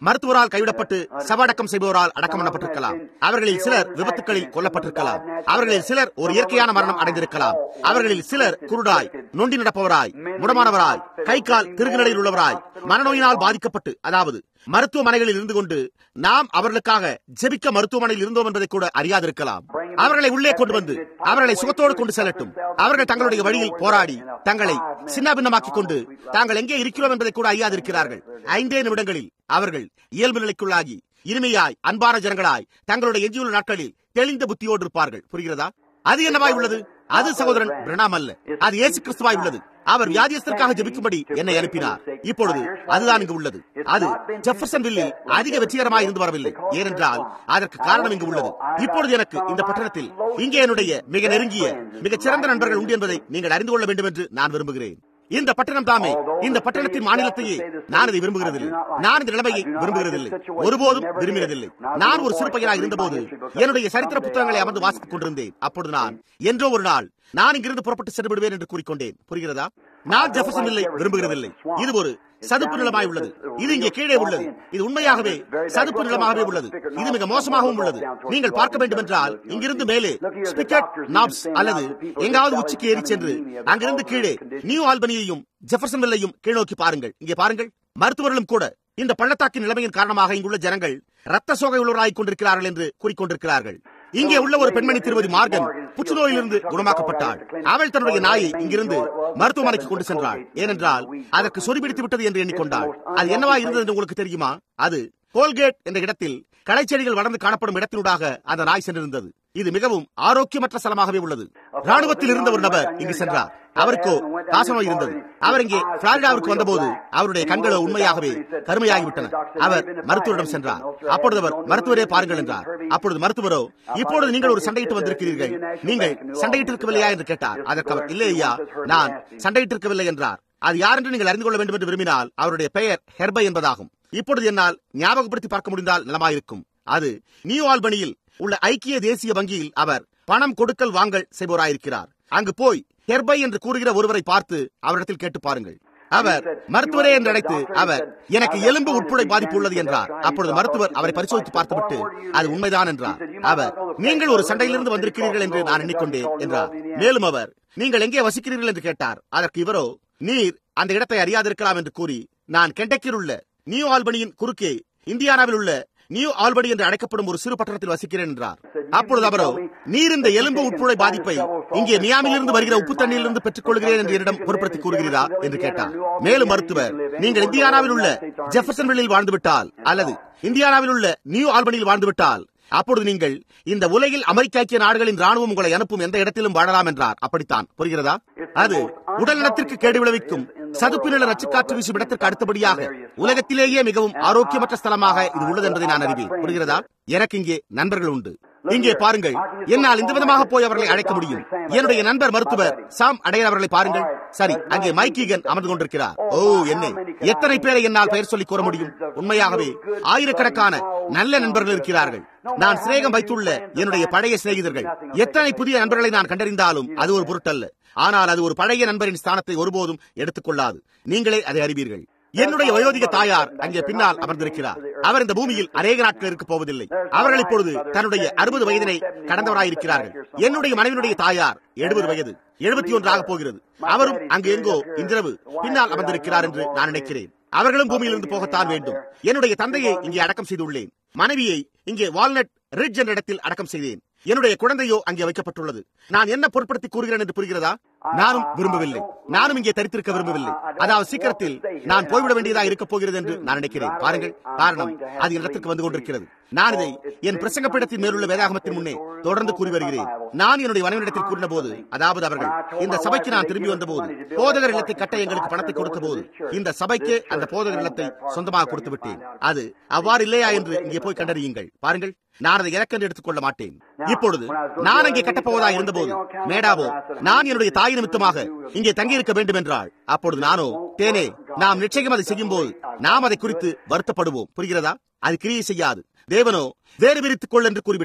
மருத்துவரால் கைவிடப்பட்டு சவடக்கம் செய்பவரால் அடக்கம் பண்ணப்பட்டிருக்கலாம் அவர்களில் சிலர் விபத்துகளில் கொல்லப்பட்டிருக்கலாம் அவர்களில் சிலர் ஒரு இயற்கையான மரணம் அடைந்திருக்கலாம் அவர்களில் சிலர் குருடாய் நொண்டி நடப்பவராய் முடமானவராய் கை கால் திருகுநிலையில் உள்ளவராய் மனநோயினால் பாதிக்கப்பட்டு அதாவது மருத்துவமனைகளில் இருந்து கொண்டு நாம் அவர்களுக்காக ஜெபிக்க மருத்துவமனையில் இருந்தோம் என்பதை கூட அறியாதிருக்கலாம் அவர்களை உள்ளே கொண்டு வந்து அவர்களை சுகத்தோடு கொண்டு செல்லட்டும் அவர்கள் தங்களுடைய வழியில் போராடி தங்களை சின்னாபின்னமாக்கிக் கொண்டு தாங்கள் எங்கே இருக்கிறோம் என்பதை கூட அறியாதிருக்கிறார்கள் ஐந்தே நிமிடங்களில் அவர்கள் இயல்பு நிலைக்குள்ளாகி இனிமையாய் அன்பான ஜனங்களாய் தங்களுடைய எஞ்சியுள்ள நாட்களில் தெளிந்த புத்தியோடு இருப்பார்கள் புரிகிறதா அது என்னவாய் உள்ளது அது சகோதரன் பிரணாம் அல்ல அது இயேசு கிறிஸ்துவாய் உள்ளது அவர் வியாதியஸ்தருக்காக ஜெபிக்கும்படி என்னை அனுப்பினார் இப்பொழுது அதுதான் இங்கு உள்ளது அது ஜெஃபர்சன் வில்லில் அதிக வெற்றிகரமாக இருந்து வரவில்லை ஏனென்றால் அதற்கு காரணம் இங்கு உள்ளது இப்பொழுது எனக்கு இந்த பட்டணத்தில் இங்கே என்னுடைய மிக நெருங்கிய மிகச் சிறந்த நண்பர்கள் உண்டு என்பதை நீங்கள் அறிந்து கொள்ள வேண்டும் என்று நான் விரும்புகிறேன் இந்த பட்டணம் தாமே இந்த பட்டணத்தின் மாநிலத்தையே நான் இதை விரும்புகிறதில்லை நான் இந்த நிலைமையை விரும்புகிறதில்லை ஒருபோதும் விரும்பினதில்லை நான் ஒரு சிறு பையனாக இருந்தபோது என்னுடைய சரித்திர புத்தகங்களை அமர்ந்து வாசித்துக் கொண்டிருந்தேன் அப்பொழுது நான் என்றோ ஒரு நாள் நான் இங்கிருந்து புறப்பட்டு சென்று விடுவேன் என்று கூறிக்கொண்டேன் புரிகிறதா நான் ஜெஃபர்சன் இல்லை விரும்புகிறதில்லை இது ஒரு சதுப்பு நிலமாய் உள்ளது இது இங்கே கீழே உள்ளது இது உண்மையாகவே சதுப்பு நிலமாகவே உள்ளது இது மிக மோசமாகவும் உள்ளது நீங்கள் பார்க்க வேண்டும் என்றால் இங்கிருந்து மேலே ஸ்பிகட் நாப்ஸ் அல்லது எங்காவது உச்சிக்கு ஏறி சென்று அங்கிருந்து கீழே நியூ ஆல்பனியையும் ஜெஃபர்சன் வில்லையும் கீழ்நோக்கி பாருங்கள் இங்கே பாருங்கள் மருத்துவர்களும் கூட இந்த பள்ளத்தாக்கின் நிலைமையின் காரணமாக இங்குள்ள ஜனங்கள் ரத்த சோகை உள்ளவராய் கொண்டிருக்கிறார்கள் என்று கூறிக்கொண்டிருக்கிறார்கள் இங்கே உள்ள ஒரு பெண்மணி திருமதி மார்கன் புற்றுநோயிலிருந்து குணமாக்கப்பட்டாள் அவள் தன்னுடைய நாயை இங்கிருந்து மருத்துவமனைக்கு கொண்டு சென்றாள் ஏனென்றால் அதற்கு சொறி பிடித்து விட்டது என்று எண்ணிக்கொண்டாள் அது என்னவா இருந்தது என்று உங்களுக்கு தெரியுமா அது கோல்கேட் என்ற இடத்தில் களைச்செடிகள் வளர்ந்து காணப்படும் இடத்தினூடாக அந்த நாய் சென்றிருந்தது இது மிகவும் ஆரோக்கியமற்ற ஸ்தலமாகவே உள்ளது ராணுவத்தில் இருந்த ஒரு நபர் இங்கு சென்றார் அவருக்கோ காசநோய் இருந்தது அவர் இங்கே பிளாரிடாவிற்கு வந்தபோது அவருடைய கண்களோ உண்மையாகவே கருமையாகிவிட்டன அவர் மருத்துவரிடம் சென்றார் அப்பொழுது அவர் மருத்துவரே பாருங்கள் என்றார் அப்பொழுது மருத்துவரோ இப்பொழுது நீங்கள் ஒரு சண்டையிட்டு வந்திருக்கிறீர்கள் நீங்கள் சண்டையிட்டிருக்கவில்லையா என்று கேட்டார் அதற்கு அவர் இல்லை ஐயா நான் சண்டையிட்டிருக்கவில்லை என்றார் அது யார் என்று நீங்கள் அறிந்து கொள்ள வேண்டும் என்று விரும்பினால் அவருடைய பெயர் ஹெர்பை என்பதாகும் இப்பொழுது என்னால் ஞாபகப்படுத்தி பார்க்க முடிந்தால் நலமாயிருக்கும் அது நியூ ஆல்பனியில் உள்ள ஐக்கிய தேசிய வங்கியில் அவர் பணம் கொடுக்கல் வாங்கல் செய்பவராயிருக்கிறார் அங்கு போய் ஹெர்பை என்று கூறுகிற ஒருவரை பார்த்து அவரிடத்தில் கேட்டு பாருங்கள் அவர் மருத்துவரே என்று அழைத்து அவர் எனக்கு எலும்பு உட்புடை பாதிப்பு உள்ளது என்றார் அப்பொழுது மருத்துவர் அவரை பரிசோதித்து பார்த்துவிட்டு அது உண்மைதான் என்றார் அவர் நீங்கள் ஒரு சண்டையிலிருந்து வந்திருக்கிறீர்கள் என்று நான் எண்ணிக்கொண்டேன் என்றார் மேலும் அவர் நீங்கள் எங்கே வசிக்கிறீர்கள் என்று கேட்டார் அதற்கு இவரோ நீர் அந்த இடத்தை அறியாதிருக்கலாம் என்று கூறி நான் கெண்டக்கில் உள்ள நியூ ஆல்பனியின் குறுக்கே இந்தியானாவில் உள்ள நியூ ஆல்படி என்று அழைக்கப்படும் ஒரு சிறு பட்டணத்தில் வசிக்கிறேன் என்றார் அப்பொழுது அவரோ நீர் இந்த எலும்பு உட்புழை பாதிப்பை இங்கே மியாமிலிருந்து வருகிற உப்பு தண்ணீரிலிருந்து பெற்றுக் கொள்கிறேன் என்று என்னிடம் பொருட்படுத்தி கூறுகிறீரா என்று கேட்டார் மேலும் மருத்துவர் நீங்கள் இந்தியானாவில் உள்ள ஜெஃபர்சன்வில்லில் வாழ்ந்துவிட்டால் அல்லது இந்தியானாவில் உள்ள நியூ ஆல்பனியில் வாழ்ந்துவிட்டால் அப்பொழுது நீங்கள் இந்த உலகில் அமெரிக்க ஐக்கிய நாடுகளின் ராணுவம் உங்களை அனுப்பும் எந்த இடத்திலும் வாழலாம் என்றார் அப்படித்தான் புரிகிறதா அது உடல் நலத்திற்கு கேடு விளைவிக்கும் சதுப்பு நில நச்சுக்காற்று வீசும் இடத்திற்கு அடுத்தபடியாக உலகத்திலேயே மிகவும் ஆரோக்கியமற்ற ஸ்தலமாக இது உள்ளது என்பதை நான் அறிவேன் புரிகிறதா எனக்கு இங்கே நண்பர்கள் உண்டு இங்கே பாருங்கள் என்னால் இந்த விதமாக போய் அவர்களை அழைக்க முடியும் என்னுடைய நண்பர் மருத்துவர் சாம் அடையர் அவர்களை பாருங்கள் சரி அங்கே மைக்கீகன் அமர்ந்து கொண்டிருக்கிறார் ஓ என்ன எத்தனை பேரை என்னால் பெயர் சொல்லி கூற முடியும் உண்மையாகவே ஆயிரக்கணக்கான நல்ல நண்பர்கள் இருக்கிறார்கள் நான் சிநேகம் வைத்துள்ள என்னுடைய பழைய சிநேகிதர்கள் எத்தனை புதிய நண்பர்களை நான் கண்டறிந்தாலும் அது ஒரு பொருட்டல்ல ஆனால் அது ஒரு பழைய நண்பரின் ஸ்தானத்தை ஒருபோதும் எடுத்துக்கொள்ளாது நீங்களே அதை அறிவீர்கள் என்னுடைய வயோதிக தாயார் அங்கே பின்னால் அமர்ந்திருக்கிறார் அவர் இந்த பூமியில் அநேக நாட்கள் இருக்க போவதில்லை அவர்கள் இப்பொழுது தன்னுடைய அறுபது வயதினை கடந்தவராயிருக்கிறார்கள் என்னுடைய மனைவியுடைய தாயார் எழுபது வயது எழுபத்தி ஒன்றாக போகிறது அவரும் அங்கு எங்கோ இன்றிரவு பின்னால் அமர்ந்திருக்கிறார் என்று நான் நினைக்கிறேன் அவர்களும் பூமியிலிருந்து போகத்தான் வேண்டும் என்னுடைய தந்தையை இங்கே அடக்கம் செய்துள்ளேன் மனைவியை இங்கே வால்நட் ரிட்ஜ் என்ற இடத்தில் அடக்கம் செய்தேன் என்னுடைய குழந்தையோ அங்கே வைக்கப்பட்டுள்ளது நான் என்ன பொருட்படுத்தி கூறுகிறேன் என்று புரிகிறதா நானும் விரும்பவில்லை நானும் இங்கே தரித்திருக்க விரும்பவில்லை அதாவது சீக்கிரத்தில் நான் போய்விட வேண்டியதாக இருக்க போகிறது என்று நான் நினைக்கிறேன் பாருங்கள் காரணம் அது இடத்திற்கு வந்து கொண்டிருக்கிறது நான் இதை என் பிரசங்க பீடத்தின் மேலுள்ள வேதாகமத்தின் முன்னே தொடர்ந்து கூறி வருகிறேன் நான் என்னுடைய மனைவிடத்தில் கூறின போது அதாவது அவர்கள் இந்த சபைக்கு நான் திரும்பி வந்த போது போதகர் இல்லத்தை கட்ட எங்களுக்கு பணத்தை கொடுத்த போது இந்த சபைக்கு அந்த போதகர் இல்லத்தை சொந்தமாக கொடுத்து விட்டேன் அது அவ்வாறு இல்லையா என்று இங்கே போய் கண்டறியுங்கள் பாருங்கள் நான் அதை எனக்கென்று எடுத்துக்கொள்ள மாட்டேன் இப்பொழுது நான் அங்கே கட்டப்போவதா இருந்தபோது மேடாவோ நான் என்னுடைய தாய் நிமித்தமாக இங்கே தங்கியிருக்க வேண்டும் என்றால் அப்பொழுது நானோ தேனே நாம் நிச்சயம் அதை செய்யும் போது நாம் அதை குறித்து வருத்தப்படுவோம் புரிகிறதா அது கிரியை செய்யாது தேவனோ வேறு விரித்துக் கொள் என்று கூறிவிட்டார்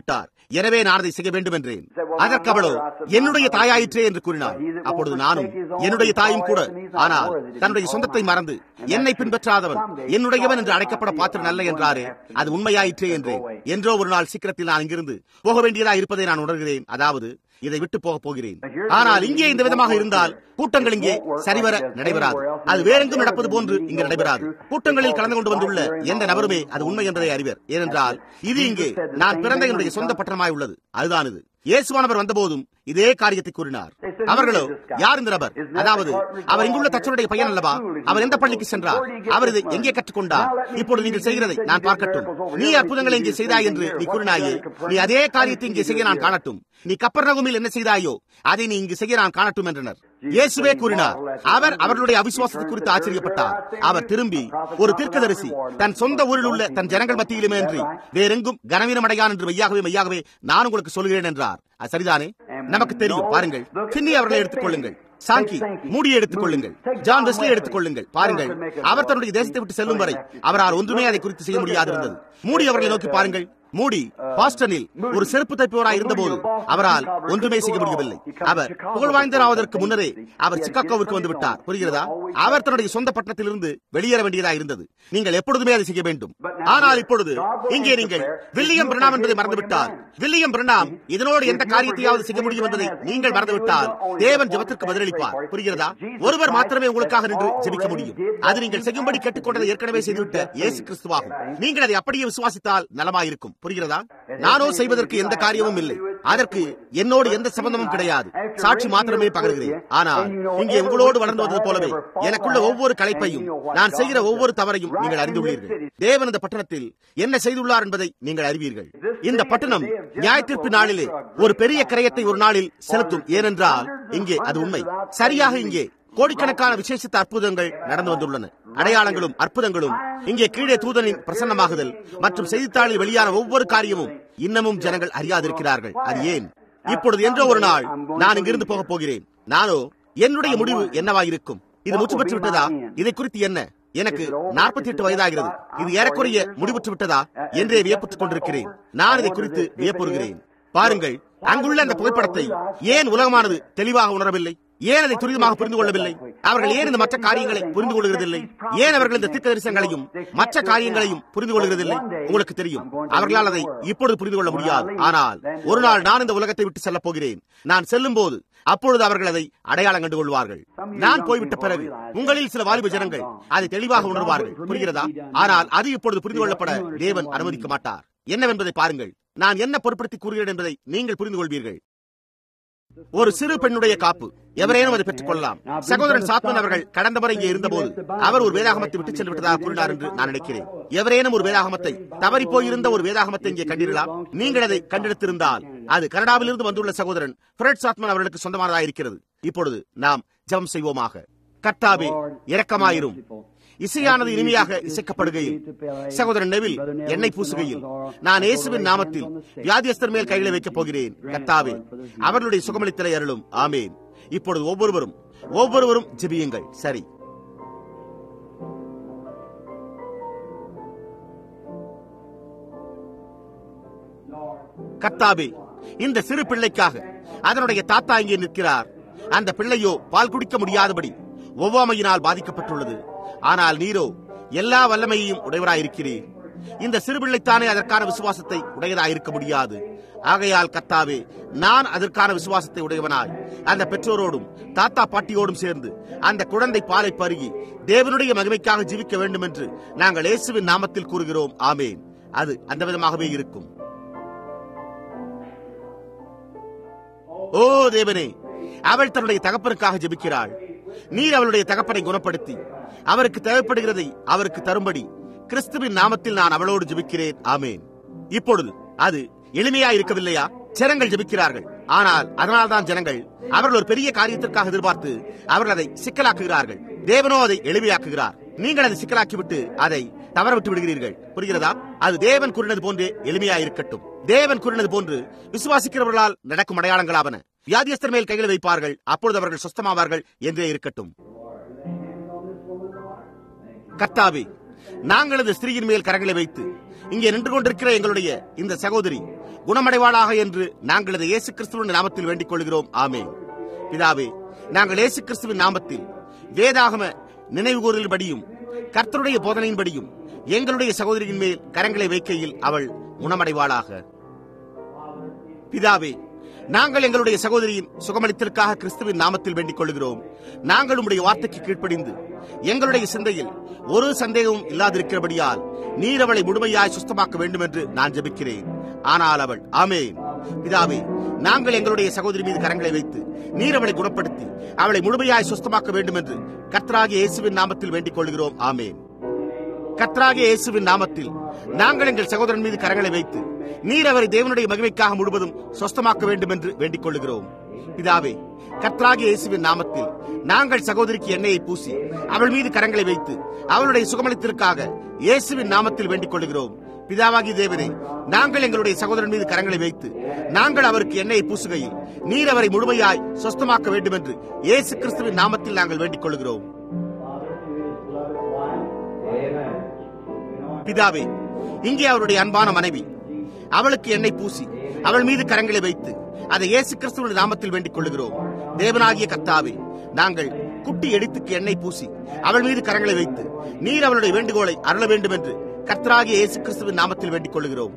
எனவே நான் அதை செய்ய வேண்டும் என்றேன் அதற்கு அவளோ என்னுடைய தாயாயிற்றே என்று கூறினார் அப்பொழுது நானும் என்னுடைய தாயும் கூட ஆனால் தன்னுடைய சொந்தத்தை மறந்து என்னை பின்பற்றாதவன் என்னுடையவன் என்று அழைக்கப்பட பாத்திரம் நல்ல என்றாரே அது உண்மையாயிற்றே என்றேன் என்றோ ஒரு நாள் சீக்கிரத்தில் நான் இங்கிருந்து போக வேண்டியதா இருப்பதை நான் உணர்கிறேன் அதாவது இதை விட்டு போக போகிறேன் ஆனால் இங்கே இந்த விதமாக இருந்தால் கூட்டங்கள் இங்கே சரிவர நடைபெறாது அது வேறெங்கும் நடப்பது போன்று இங்கு நடைபெறாது கூட்டங்களில் கலந்து கொண்டு வந்துள்ள எந்த நபருமே அது உண்மை என்பதை அறிவர் ஏனென்றால் இது இங்கே நான் பிறந்த என்னுடைய சொந்த பட்டணமாய் உள்ளது அதுதான் இது இயேசுவானவர் வந்தபோதும் இதே காரியத்தை கூறினார் அவர்களோ யார் இந்த நபர் அதாவது அவர் இங்குள்ள தச்சனுடைய பையன் அல்லவா அவர் எந்த பள்ளிக்கு சென்றார் அவர் இதை எங்கே கற்றுக்கொண்டார் இப்பொழுது நீங்கள் செய்கிறதை நான் பார்க்கட்டும் நீ அற்புதங்களை இங்கே செய்தாய் என்று நீ கூறினாயே நீ அதே காரியத்தை இங்கே செய்ய நான் காணட்டும் நீ கப்பர்நகுமில் என்ன செய்தாயோ அதை நீ இங்கு செய்ய நான் காணட்டும் என்றனர் இயேசுவே கூறினார் அவர் அவர்களுடைய அவிசுவாசத்தை குறித்து ஆச்சரியப்பட்டார் அவர் திரும்பி ஒரு தீர்க்கதரிசி தன் சொந்த ஊரில் உள்ள தன் ஜனங்கள் மத்தியிலுமே என்று வேறெங்கும் கனவீனம் அடையான் என்று மெய்யாகவே மெய்யாகவே நான் உங்களுக்கு சொல்கிறேன் என்றார் அது சரிதானே நமக்கு தெரியும் பாருங்கள் சின்னி அவர்களை எடுத்துக்கொள்ளுங்கள் சாங்கி மூடியை எடுத்துக் கொள்ளுங்கள் ஜான் வெஸ்லி எடுத்துக் கொள்ளுங்கள் பாருங்கள் அவர் தன்னுடைய தேசத்தை விட்டு செல்லும் வரை அவரால் ஒன்றுமே அதை குறித்து செய்ய முடியாது இருந்தது மூடி அவர்களை நோக்கி பாருங்கள் மூடி பாஸ்டனில் ஒரு செருப்பு தைப்பவராய் இருந்தபோது அவரால் ஒன்றுமே செய்ய முடியவில்லை அவர் புகழ்வாய்ந்தராவதற்கு முன்னரே அவர் சிக்காகோவிற்கு வந்து விட்டார் புரிகிறதா அவர் தன்னுடைய சொந்த பட்டணத்திலிருந்து வெளியேற வேண்டியதா இருந்தது நீங்கள் எப்பொழுதுமே அதை செய்ய வேண்டும் ஆனால் இப்பொழுது இங்கே நீங்கள் வில்லியம் பிரணாம் என்பதை மறந்துவிட்டால் வில்லியம் பிரணாம் இதனோடு எந்த காரியத்தையாவது செய்ய முடியும் என்பதை நீங்கள் மறந்துவிட்டால் தேவன் ஜபத்திற்கு பதிலளிப்பார் புரிகிறதா ஒருவர் மாத்திரமே உங்களுக்காக நின்று ஜெபிக்க முடியும் அது நீங்கள் செய்யும்படி கேட்டுக்கொண்டதை ஏற்கனவே செய்துவிட்ட இயேசு கிறிஸ்துவாகும் நீங்கள் அதை அப்படியே விசுவாசித்தால் நலமாயிருக்கும் புரிகிறதா நானோ செய்வதற்கு எந்த காரியமும் இல்லை அதற்கு என்னோடு எந்த சம்பந்தமும் கிடையாது சாட்சி மாத்திரமே பகர்கிறேன் ஆனால் இங்கே உங்களோடு வளர்ந்து வந்தது போலவே எனக்குள்ள ஒவ்வொரு கலைப்பையும் நான் செய்கிற ஒவ்வொரு தவறையும் நீங்கள் அறிந்துள்ளீர்கள் தேவன் இந்த பட்டணத்தில் என்ன செய்துள்ளார் என்பதை நீங்கள் அறிவீர்கள் இந்த பட்டணம் நியாயத்தீர்ப்பு நாளிலே ஒரு பெரிய கிரயத்தை ஒரு நாளில் செலுத்தும் ஏனென்றால் இங்கே அது உண்மை சரியாக இங்கே கோடிக்கணக்கான விசேஷித்த அற்புதங்கள் நடந்து வந்துள்ளன அடையாளங்களும் அற்புதங்களும் இங்கே கீழே தூதனின் பிரசன்னமாகுதல் மற்றும் செய்தித்தாளில் வெளியான ஒவ்வொரு காரியமும் இன்னமும் ஜனங்கள் அறியாதிருக்கிறார்கள் அது ஏன் இப்பொழுது என்றோ ஒரு நாள் நான் இங்கிருந்து போக போகிறேன் நானோ என்னுடைய முடிவு என்னவாயிருக்கும் இது முற்று பெற்று விட்டதா இதை குறித்து என்ன எனக்கு நாற்பத்தி எட்டு வயதாகிறது இது ஏறக்குறைய முடிவுற்று விட்டதா என்றே வியப்புத்துக் கொண்டிருக்கிறேன் நான் இதை குறித்து வியப்புறுகிறேன் பாருங்கள் அங்குள்ள அந்த புகைப்படத்தை ஏன் உலகமானது தெளிவாக உணரவில்லை ஏன் அதை துரிதமாக புரிந்து கொள்ளவில்லை அவர்கள் ஏன் இந்த மற்ற காரியங்களை புரிந்து கொள்கிறதில்லை ஏன் அவர்கள் இந்த தீர்க்க தரிசனங்களையும் மற்ற காரியங்களையும் புரிந்து கொள்கிறதில்லை உங்களுக்கு தெரியும் அவர்களால் அதை இப்பொழுது புரிந்து கொள்ள முடியாது ஆனால் ஒரு நாள் நான் இந்த உலகத்தை விட்டு செல்ல போகிறேன் நான் செல்லும் போது அப்பொழுது அவர்கள் அதை அடையாளம் கண்டு கொள்வார்கள் நான் போய்விட்ட பிறகு உங்களில் சில வாலிப ஜனங்கள் அதை தெளிவாக உணர்வார்கள் புரிகிறதா ஆனால் அது இப்பொழுது புரிந்து கொள்ளப்பட தேவன் அனுமதிக்க மாட்டார் என்னவென்பதை பாருங்கள் நான் என்ன பொருட்படுத்தி கூறுகிறேன் என்பதை நீங்கள் புரிந்து கொள்வீர்கள் ஒரு சிறு பெண்ணுடைய காப்பு எவரேனும் அதை பெற்றுக் கொள்ளலாம் சகோதரன் சாத்மன் அவர்கள் கடந்த முறை இங்கே இருந்தபோது அவர் ஒரு வேதாகமத்தை விட்டுச் சென்று விட்டதாக கூறினார் என்று நான் நினைக்கிறேன் எவரேனும் ஒரு வேதாகமத்தை தவறி போயிருந்த ஒரு வேதாகமத்தை இங்கே கண்டிருக்கலாம் நீங்கள் அதை கண்டெடுத்திருந்தால் அது கனடாவிலிருந்து வந்துள்ள சகோதரன் பிரெட் சாத்மன் அவர்களுக்கு சொந்தமானதாக இருக்கிறது இப்பொழுது நாம் ஜெபம் செய்வோமாக கர்த்தாவே இரக்கமாயிரும் இசையானது இனிமையாக இசைக்கப்படுகையில் சகோதரன் நெவில் எண்ணெய் பூசுகையில் நான் இயேசுவின் நாமத்தில் வியாதியஸ்தர் மேல் கைகளை வைக்கப் போகிறேன் கர்த்தாவே அவர்களுடைய சுகமளித்தலை அருளும் ஆமேன் இப்பொழுது ஒவ்வொருவரும் ஒவ்வொருவரும் ஜெபியுங்கள் சரி கர்த்தாவே இந்த சிறு பிள்ளைக்காக அதனுடைய தாத்தா இங்கே நிற்கிறார் அந்த பிள்ளையோ பால் குடிக்க முடியாதபடி ஒவ்வாமையினால் பாதிக்கப்பட்டுள்ளது ஆனால் நீரோ எல்லா வல்லமையையும் உடையவராயிருக்கிறீர் இந்த சிறுபிள்ளைத்தானே அதற்கான விசுவாசத்தை உடையதாயிருக்க முடியாது ஆகையால் கத்தாவே நான் அதற்கான விசுவாசத்தை உடையவனாய் அந்த பெற்றோரோடும் தாத்தா பாட்டியோடும் சேர்ந்து அந்த குழந்தை பாலை பருகி தேவனுடைய மகிமைக்காக ஜீவிக்க வேண்டும் என்று நாங்கள் இயேசுவின் நாமத்தில் கூறுகிறோம் ஆமேன் அது அந்த விதமாகவே இருக்கும் ஓ தேவனே அவள் தன்னுடைய தகப்பனுக்காக ஜெபிக்கிறாள் நீர் அவளுடைய தகப்பனை குணப்படுத்தி அவருக்கு தேவைப்படுகிறதை அவருக்கு தரும்படி கிறிஸ்துவின் நாமத்தில் நான் அவளோடு ஜெபிக்கிறேன் ஆமேன் இப்பொழுது அது எளிமையா இருக்கவில்லையா ஜனங்கள் ஜெபிக்கிறார்கள் ஆனால் அதனால்தான் ஜனங்கள் அவர்கள் ஒரு பெரிய காரியத்திற்காக எதிர்பார்த்து அவர்கள் அதை சிக்கலாக்குகிறார்கள் தேவனோ அதை எளிமையாக்குகிறார் நீங்கள் அதை சிக்கலாக்கிவிட்டு அதை தவற விட்டு விடுகிறீர்கள் புரிகிறதா அது தேவன் கூறினது போன்றே எளிமையா இருக்கட்டும் தேவன் கூறினது போன்று விசுவாசிக்கிறவர்களால் நடக்கும் அடையாளங்களாவன வியாதியஸ்தர் மேல் கைகளை வைப்பார்கள் அப்பொழுது அவர்கள் சொஸ்தமாவார்கள் என்றே இருக்கட்டும் கர்த்தாவே நாங்கள் இந்த ஸ்திரீயின் மேல் கரங்களை வைத்து இங்கே நின்று கொண்டிருக்கிற எங்களுடைய இந்த சகோதரி குணமடைவாளாக என்று நாங்கள் இதை இயேசு கிறிஸ்துவின் நாமத்தில் வேண்டிக் கொள்கிறோம் ஆமே பிதாவே நாங்கள் இயேசு கிறிஸ்துவின் நாமத்தில் வேதாகம நினைவுகூறலின்படியும் கர்த்தருடைய போதனையின்படியும் எங்களுடைய சகோதரியின் மேல் கரங்களை வைக்கையில் அவள் குணமடைவாளாக பிதாவே நாங்கள் எங்களுடைய சகோதரியின் சுகமளித்தலுக்காக கிறிஸ்துவின் நாமத்தில் வேண்டிக் கொள்கிறோம் நாங்கள் உம்முடைய வார்த்தைக்கு கீழ்ப்படிந்து எங்களுடைய சிந்தையில் ஒரு சந்தேகமும் இல்லாதிருக்கிறபடியால் நீர் அவளை முழுமையாய் சுத்தமாக்க வேண்டும் என்று நான் ஜெபிக்கிறேன் ஆனால் அவள் ஆமேன் பிதாவே நாங்கள் எங்களுடைய சகோதரி மீது கரங்களை வைத்து நீர் அவளை குணப்படுத்தி அவளை முழுமையாய் சுத்தமாக்க வேண்டும் என்று கர்த்தராகிய இயேசுவின் நாமத்தில் வேண்டிக் கொள்கிறோம் ஆமேன் கர்த்தராகிய இயேசுவின் நாமத்தில் நாங்கள் எங்கள் சகோதரன் மீது கரங்களை வைத்து நீர் அவரை தேவனுடைய மகிமைக்காக முழுவதும் சொஸ்தமாக்க வேண்டும் என்று வேண்டிக் கொள்கிறோம் பிதாவே கர்த்தராகிய இயேசுவின் நாமத்தில் நாங்கள் சகோதரிக்கு எண்ணெயை பூசி அவள் மீது கரங்களை வைத்து அவளுடைய சுகமளித்திற்காக இயேசுவின் நாமத்தில் வேண்டிக் கொள்கிறோம் பிதாவாகி தேவனே நாங்கள் எங்களுடைய சகோதரன் மீது கரங்களை வைத்து நாங்கள் அவருக்கு எண்ணெயை பூசுகையில் நீர் அவரை முழுமையாய் சொஸ்தமாக்க வேண்டும் என்று இயேசு கிறிஸ்துவின் நாமத்தில் நாங்கள் வேண்டிக் கொள்கிறோம் பிதாவே இங்கே அவருடைய அன்பான மனைவி அவளுக்கு எண்ணெய் பூசி அவள் மீது கரங்களை வைத்து அதை இயேசு கிறிஸ்துவின் நாமத்தில் வேண்டிக் கொள்கிறோம் தேவனாகிய கத்தாவே நாங்கள் குட்டி எடுத்துக்கு எண்ணெய் பூசி அவள் மீது கரங்களை வைத்து நீர் அவளுடைய வேண்டுகோளை அருள வேண்டும் என்று கர்த்தராகிய இயேசு கிறிஸ்துவின் நாமத்தில் வேண்டிக் கொள்கிறோம்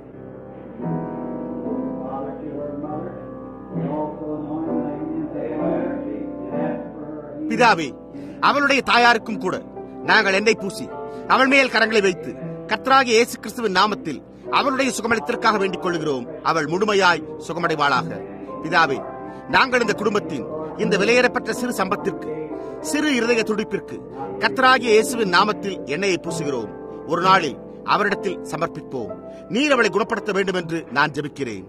பிதாவே அவளுடைய தாயாருக்கும் கூட நாங்கள் எண்ணெய் பூசி அவள் மேல் கரங்களை வைத்து கர்த்தராகிய இயேசு கிறிஸ்துவின் நாமத்தில் அவளுடைய சுகமளித்திற்காக வேண்டிக் கொள்கிறோம் அவள் முழுமையாய் சுகமடைவாளாக பிதாவே நாங்கள் இந்த குடும்பத்தின் இந்த விலையேறப்பட்ட சிறு சம்பத்திற்கு சிறு இருதய துடிப்பிற்கு கர்த்தராகிய இயேசுவின் நாமத்தில் எண்ணெயை பூசுகிறோம் ஒரு நாளில் அவரிடத்தில் சமர்ப்பிப்போம் நீர் அவளை குணப்படுத்த வேண்டும் என்று நான் ஜெபிக்கிறேன்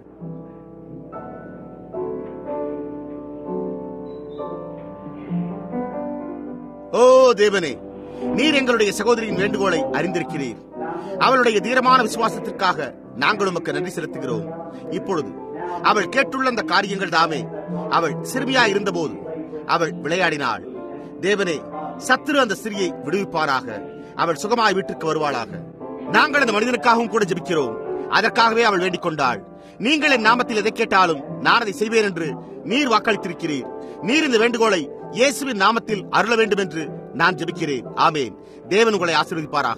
ஓ தேவனே நீர் எங்களுடைய சகோதரியின் வேண்டுகோளை அறிந்திருக்கிறீர் அவளுடைய தீரமான விசுவாசத்திற்காக நாங்கள் உமக்கு நன்றி செலுத்துகிறோம் இப்பொழுது அவள் கேட்டுள்ள அந்த காரியங்கள் தாமே அவள் சிறுமியா இருந்தபோது அவள் விளையாடினாள் தேவனே சத்துரு அந்த ஸ்திரியை விடுவிப்பாராக அவள் சுகமாய் வீட்டுக்கு வருவாளாக நாங்கள் அந்த மனிதனுக்காகவும் கூட ஜெபிக்கிறோம் அதற்காகவே அவள் வேண்டிக் கொண்டாள் நீங்கள் என் நாமத்தில் எதை கேட்டாலும் நான் அதை செய்வேன் என்று நீர் வாக்களித்திருக்கிறீர் நீர் இந்த வேண்டுகோளை இயேசுவின் நாமத்தில் அருள வேண்டும் என்று நான் ஜெபிக்கிறேன் ஆமேன் தேவன் உங்களை ஆசீர்வதிப்பாராக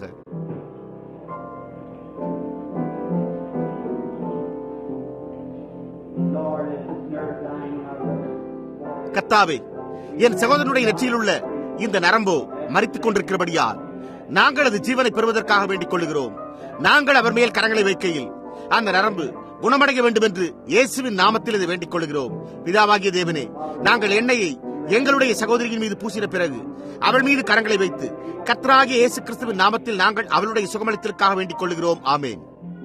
கத்தாவே என் சகோதரனுடைய நெற்றியில் உள்ள இந்த நரம்போ மறித்துக் கொண்டிருக்கிறபடியால் நாங்கள் அது ஜீவனை பெறுவதற்காக வேண்டிக் கொள்கிறோம் நாங்கள் அவர் மேல் கரங்களை வைக்கையில் அந்த நரம்பு குணமடைய வேண்டும் என்று இயேசுவின் நாமத்தில் இதை வேண்டிக் கொள்கிறோம் பிதாவாகிய தேவனே நாங்கள் எண்ணெயை எங்களுடைய சகோதரியின் மீது பூசின பிறகு அவள் மீது கரங்களை வைத்து கத்ராகிய இயேசு கிறிஸ்துவின் நாமத்தில் நாங்கள் அவளுடைய சுகமளித்திற்காக வேண்டிக் கொள்கிறோம் ஆமேன்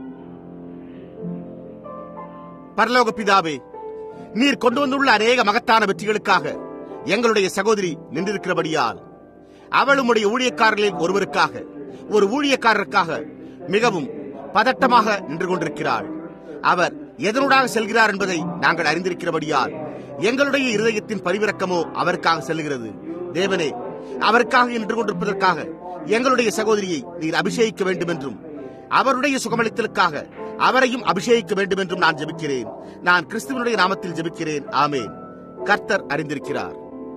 பரலோக பிதாவே நீர் கொண்டு வந்துள்ள அநேக மகத்தான வெற்றிகளுக்காக எங்களுடைய சகோதரி நின்றிருக்கிறபடியால் அவள் உம்முடைய ஊழியக்காரர்களில் ஒருவருக்காக ஒரு ஊழியக்காரருக்காக மிகவும் பதட்டமாக நின்று கொண்டிருக்கிறாள் அவர் எதனூடாக செல்கிறார் என்பதை நாங்கள் அறிந்திருக்கிறபடியால் எங்களுடைய இருதயத்தின் பரிவிறக்கமோ அவருக்காக செல்கிறது தேவனே அவருக்காக நின்று கொண்டிருப்பதற்காக எங்களுடைய சகோதரியை நீர் அபிஷேகிக்க வேண்டும் என்றும் அவருடைய சுகமளித்தலுக்காக அவரையும் அபிஷேகிக்க வேண்டும் என்றும் நான் ஜெபிக்கிறேன் நான் கிறிஸ்துவனுடைய நாமத்தில் ஜெபிக்கிறேன் ஆமேன் கர்த்தர் அறிந்திருக்கிறார்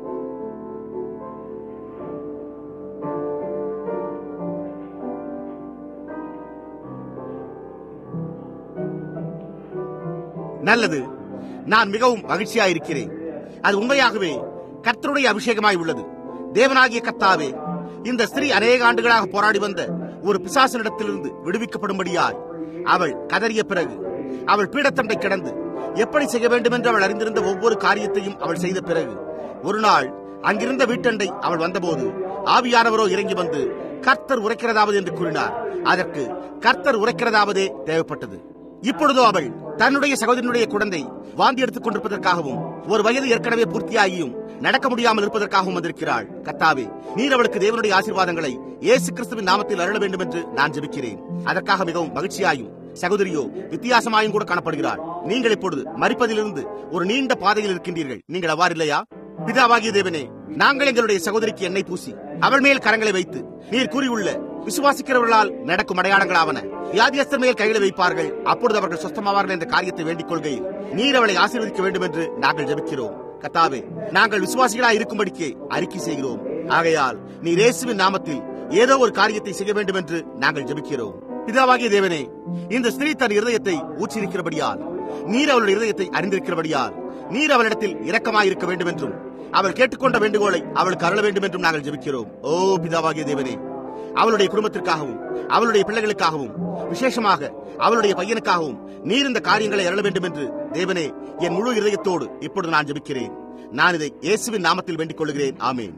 நல்லது நான் மிகவும் மகிழ்ச்சியாயிருக்கிறேன் அது உண்மையாகவே கர்த்தருடைய அபிஷேகமாய் உள்ளது தேவனாகிய கத்தாவே இந்த ஸ்திரீ அநேக ஆண்டுகளாக போராடி வந்த ஒரு பிசாசனிடத்திலிருந்து விடுவிக்கப்படும்படியாய் அவள் கதறிய பிறகு அவள் பீடத்தண்டை கிடந்து எப்படி செய்ய வேண்டும் என்று அவள் அறிந்திருந்த ஒவ்வொரு காரியத்தையும் அவள் செய்த பிறகு ஒரு நாள் அங்கிருந்த வீட்டண்டை அவள் வந்தபோது ஆவியானவரோ இறங்கி வந்து கர்த்தர் உரைக்கிறதாவது என்று கூறினார் அதற்கு கர்த்தர் உரைக்கிறதாவதே தேவைப்பட்டது இப்பொழுதோ அவள் தன்னுடைய சகோதரனுடைய குழந்தை வாந்தி எடுத்துக் கொண்டிருப்பதற்காகவும் ஒரு வயது ஏற்கனவே பூர்த்தியாகியும் நடக்க முடியாமல் இருப்பதற்காகவும் வந்திருக்கிறாள் கத்தாவே நீர் அவளுக்கு தேவனுடைய ஆசீர்வாதங்களை இயேசு கிறிஸ்துவின் நாமத்தில் அருள வேண்டும் என்று நான் ஜெபிக்கிறேன் அதற்காக மிகவும் மகிழ்ச்சியாயும் சகோதரியோ வித்தியாசமாயும் கூட காணப்படுகிறாள் நீங்கள் இப்பொழுது மறிப்பதிலிருந்து ஒரு நீண்ட பாதையில் இருக்கின்றீர்கள் நீங்கள் அவ்வாறு இல்லையா பிதாவாகிய தேவனே நாங்கள் எங்களுடைய சகோதரிக்கு எண்ணெய் பூசி அவள் மேல் கரங்களை வைத்து நீர் கூறியுள்ள விசுவாசிக்கிறவர்களால் நடக்கும் அடையாளங்களாவன வியாதியஸ்தர் மேல் கைகளை வைப்பார்கள் அப்பொழுது அவர்கள் சொஸ்தமாவார்கள் என்ற காரியத்தை வேண்டிக் கொள்கையில் நீர் அவளை ஆசீர்வதிக்க வேண்டும் என்று நாங்கள் ஜெபிக்கிறோம் கத்தாவே நாங்கள் விசுவாசிகளாய் இருக்கும்படிக்கு அறிக்கை செய்கிறோம் ஆகையால் நீர் இயேசுவின் நாமத்தில் ஏதோ ஒரு காரியத்தை செய்ய வேண்டும் என்று நாங்கள் ஜெபிக்கிறோம் பிதாவாகிய தேவனே இந்த ஸ்திரீ தன் இருதயத்தை ஊற்றிருக்கிறபடியால் நீர் அவளுடைய இருதயத்தை அறிந்திருக்கிறபடியால் நீர் அவளிடத்தில் இரக்கமாய் இருக்க வேண்டும் என்றும் அவள் கேட்டுக்கொண்ட வேண்டுகோளை அவளுக்கு அருள வேண்டும் என்றும் நாங்கள் ஜெபிக்கிறோம் ஓ பிதாவாகிய தேவனே அவளுடைய குடும்பத்திற்காகவும் அவளுடைய பிள்ளைகளுக்காகவும் விசேஷமாக அவளுடைய பையனுக்காகவும் நீர் இந்த காரியங்களை அருள வேண்டும் என்று தேவனே என் முழு இதயத்தோடு இப்பொழுது நான் ஜெபிக்கிறேன் நான் இதை இயேசுவின் நாமத்தில் வேண்டிக் கொள்கிறேன் ஆமேன்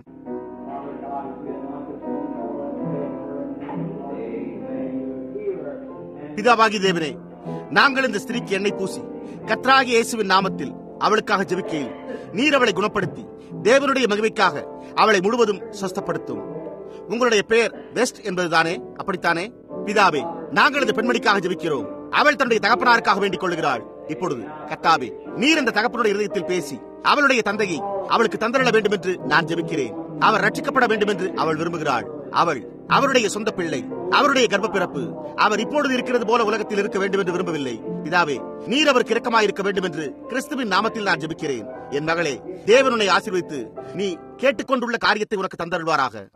பிதாவாகி தேவனே நாங்கள் இந்த ஸ்திரீக்கு எண்ணெய் பூசி கத்ராகி இயேசுவின் நாமத்தில் அவளுக்காக ஜெபிக்கையில் நீர் அவளை குணப்படுத்தி தேவனுடைய மகிமைக்காக அவளை முழுவதும் சொஸ்தப்படுத்தும் உங்களுடைய பெயர் வெஸ்ட் என்பதுதானே அப்படித்தானே பிதாவே நாங்கள் இந்த பெண்மணிக்காக ஜெபிக்கிறோம் அவள் தன்னுடைய தகப்பனாருக்காக வேண்டிக் கொள்கிறாள் இப்பொழுது கத்தாவே நீர் இந்த தகப்பனுடைய இதயத்தில் பேசி அவளுடைய தந்தையை அவளுக்கு தந்தரல வேண்டும் என்று நான் ஜெபிக்கிறேன் அவர் ரட்சிக்கப்பட வேண்டும் என்று அவள் விரும்புகிறாள் அவள் அவருடைய சொந்த பிள்ளை அவருடைய கர்ப்ப பிறப்பு அவர் இப்பொழுது இருக்கிறது போல உலகத்தில் இருக்க வேண்டும் என்று விரும்பவில்லை பிதாவே நீர் அவருக்கு இரக்கமாய் இருக்க வேண்டும் என்று கிறிஸ்துவின் நாமத்தில் நான் ஜெபிக்கிறேன் என் மகளே தேவனுடைய ஆசீர்வதித்து நீ கேட்டுக்கொண்டுள்ள காரியத்தை உனக்கு தந்தருள்வாராக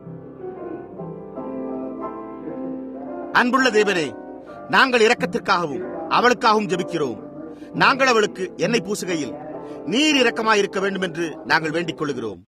அன்புள்ள தேவனே நாங்கள் இரக்கத்திற்காகவும் அவளுக்காகவும் ஜெபிக்கிறோம் நாங்கள் அவளுக்கு எண்ணெய் பூசுகையில் நீர் இரக்கமாய் இருக்க வேண்டும் என்று நாங்கள் வேண்டிக் கொள்கிறோம்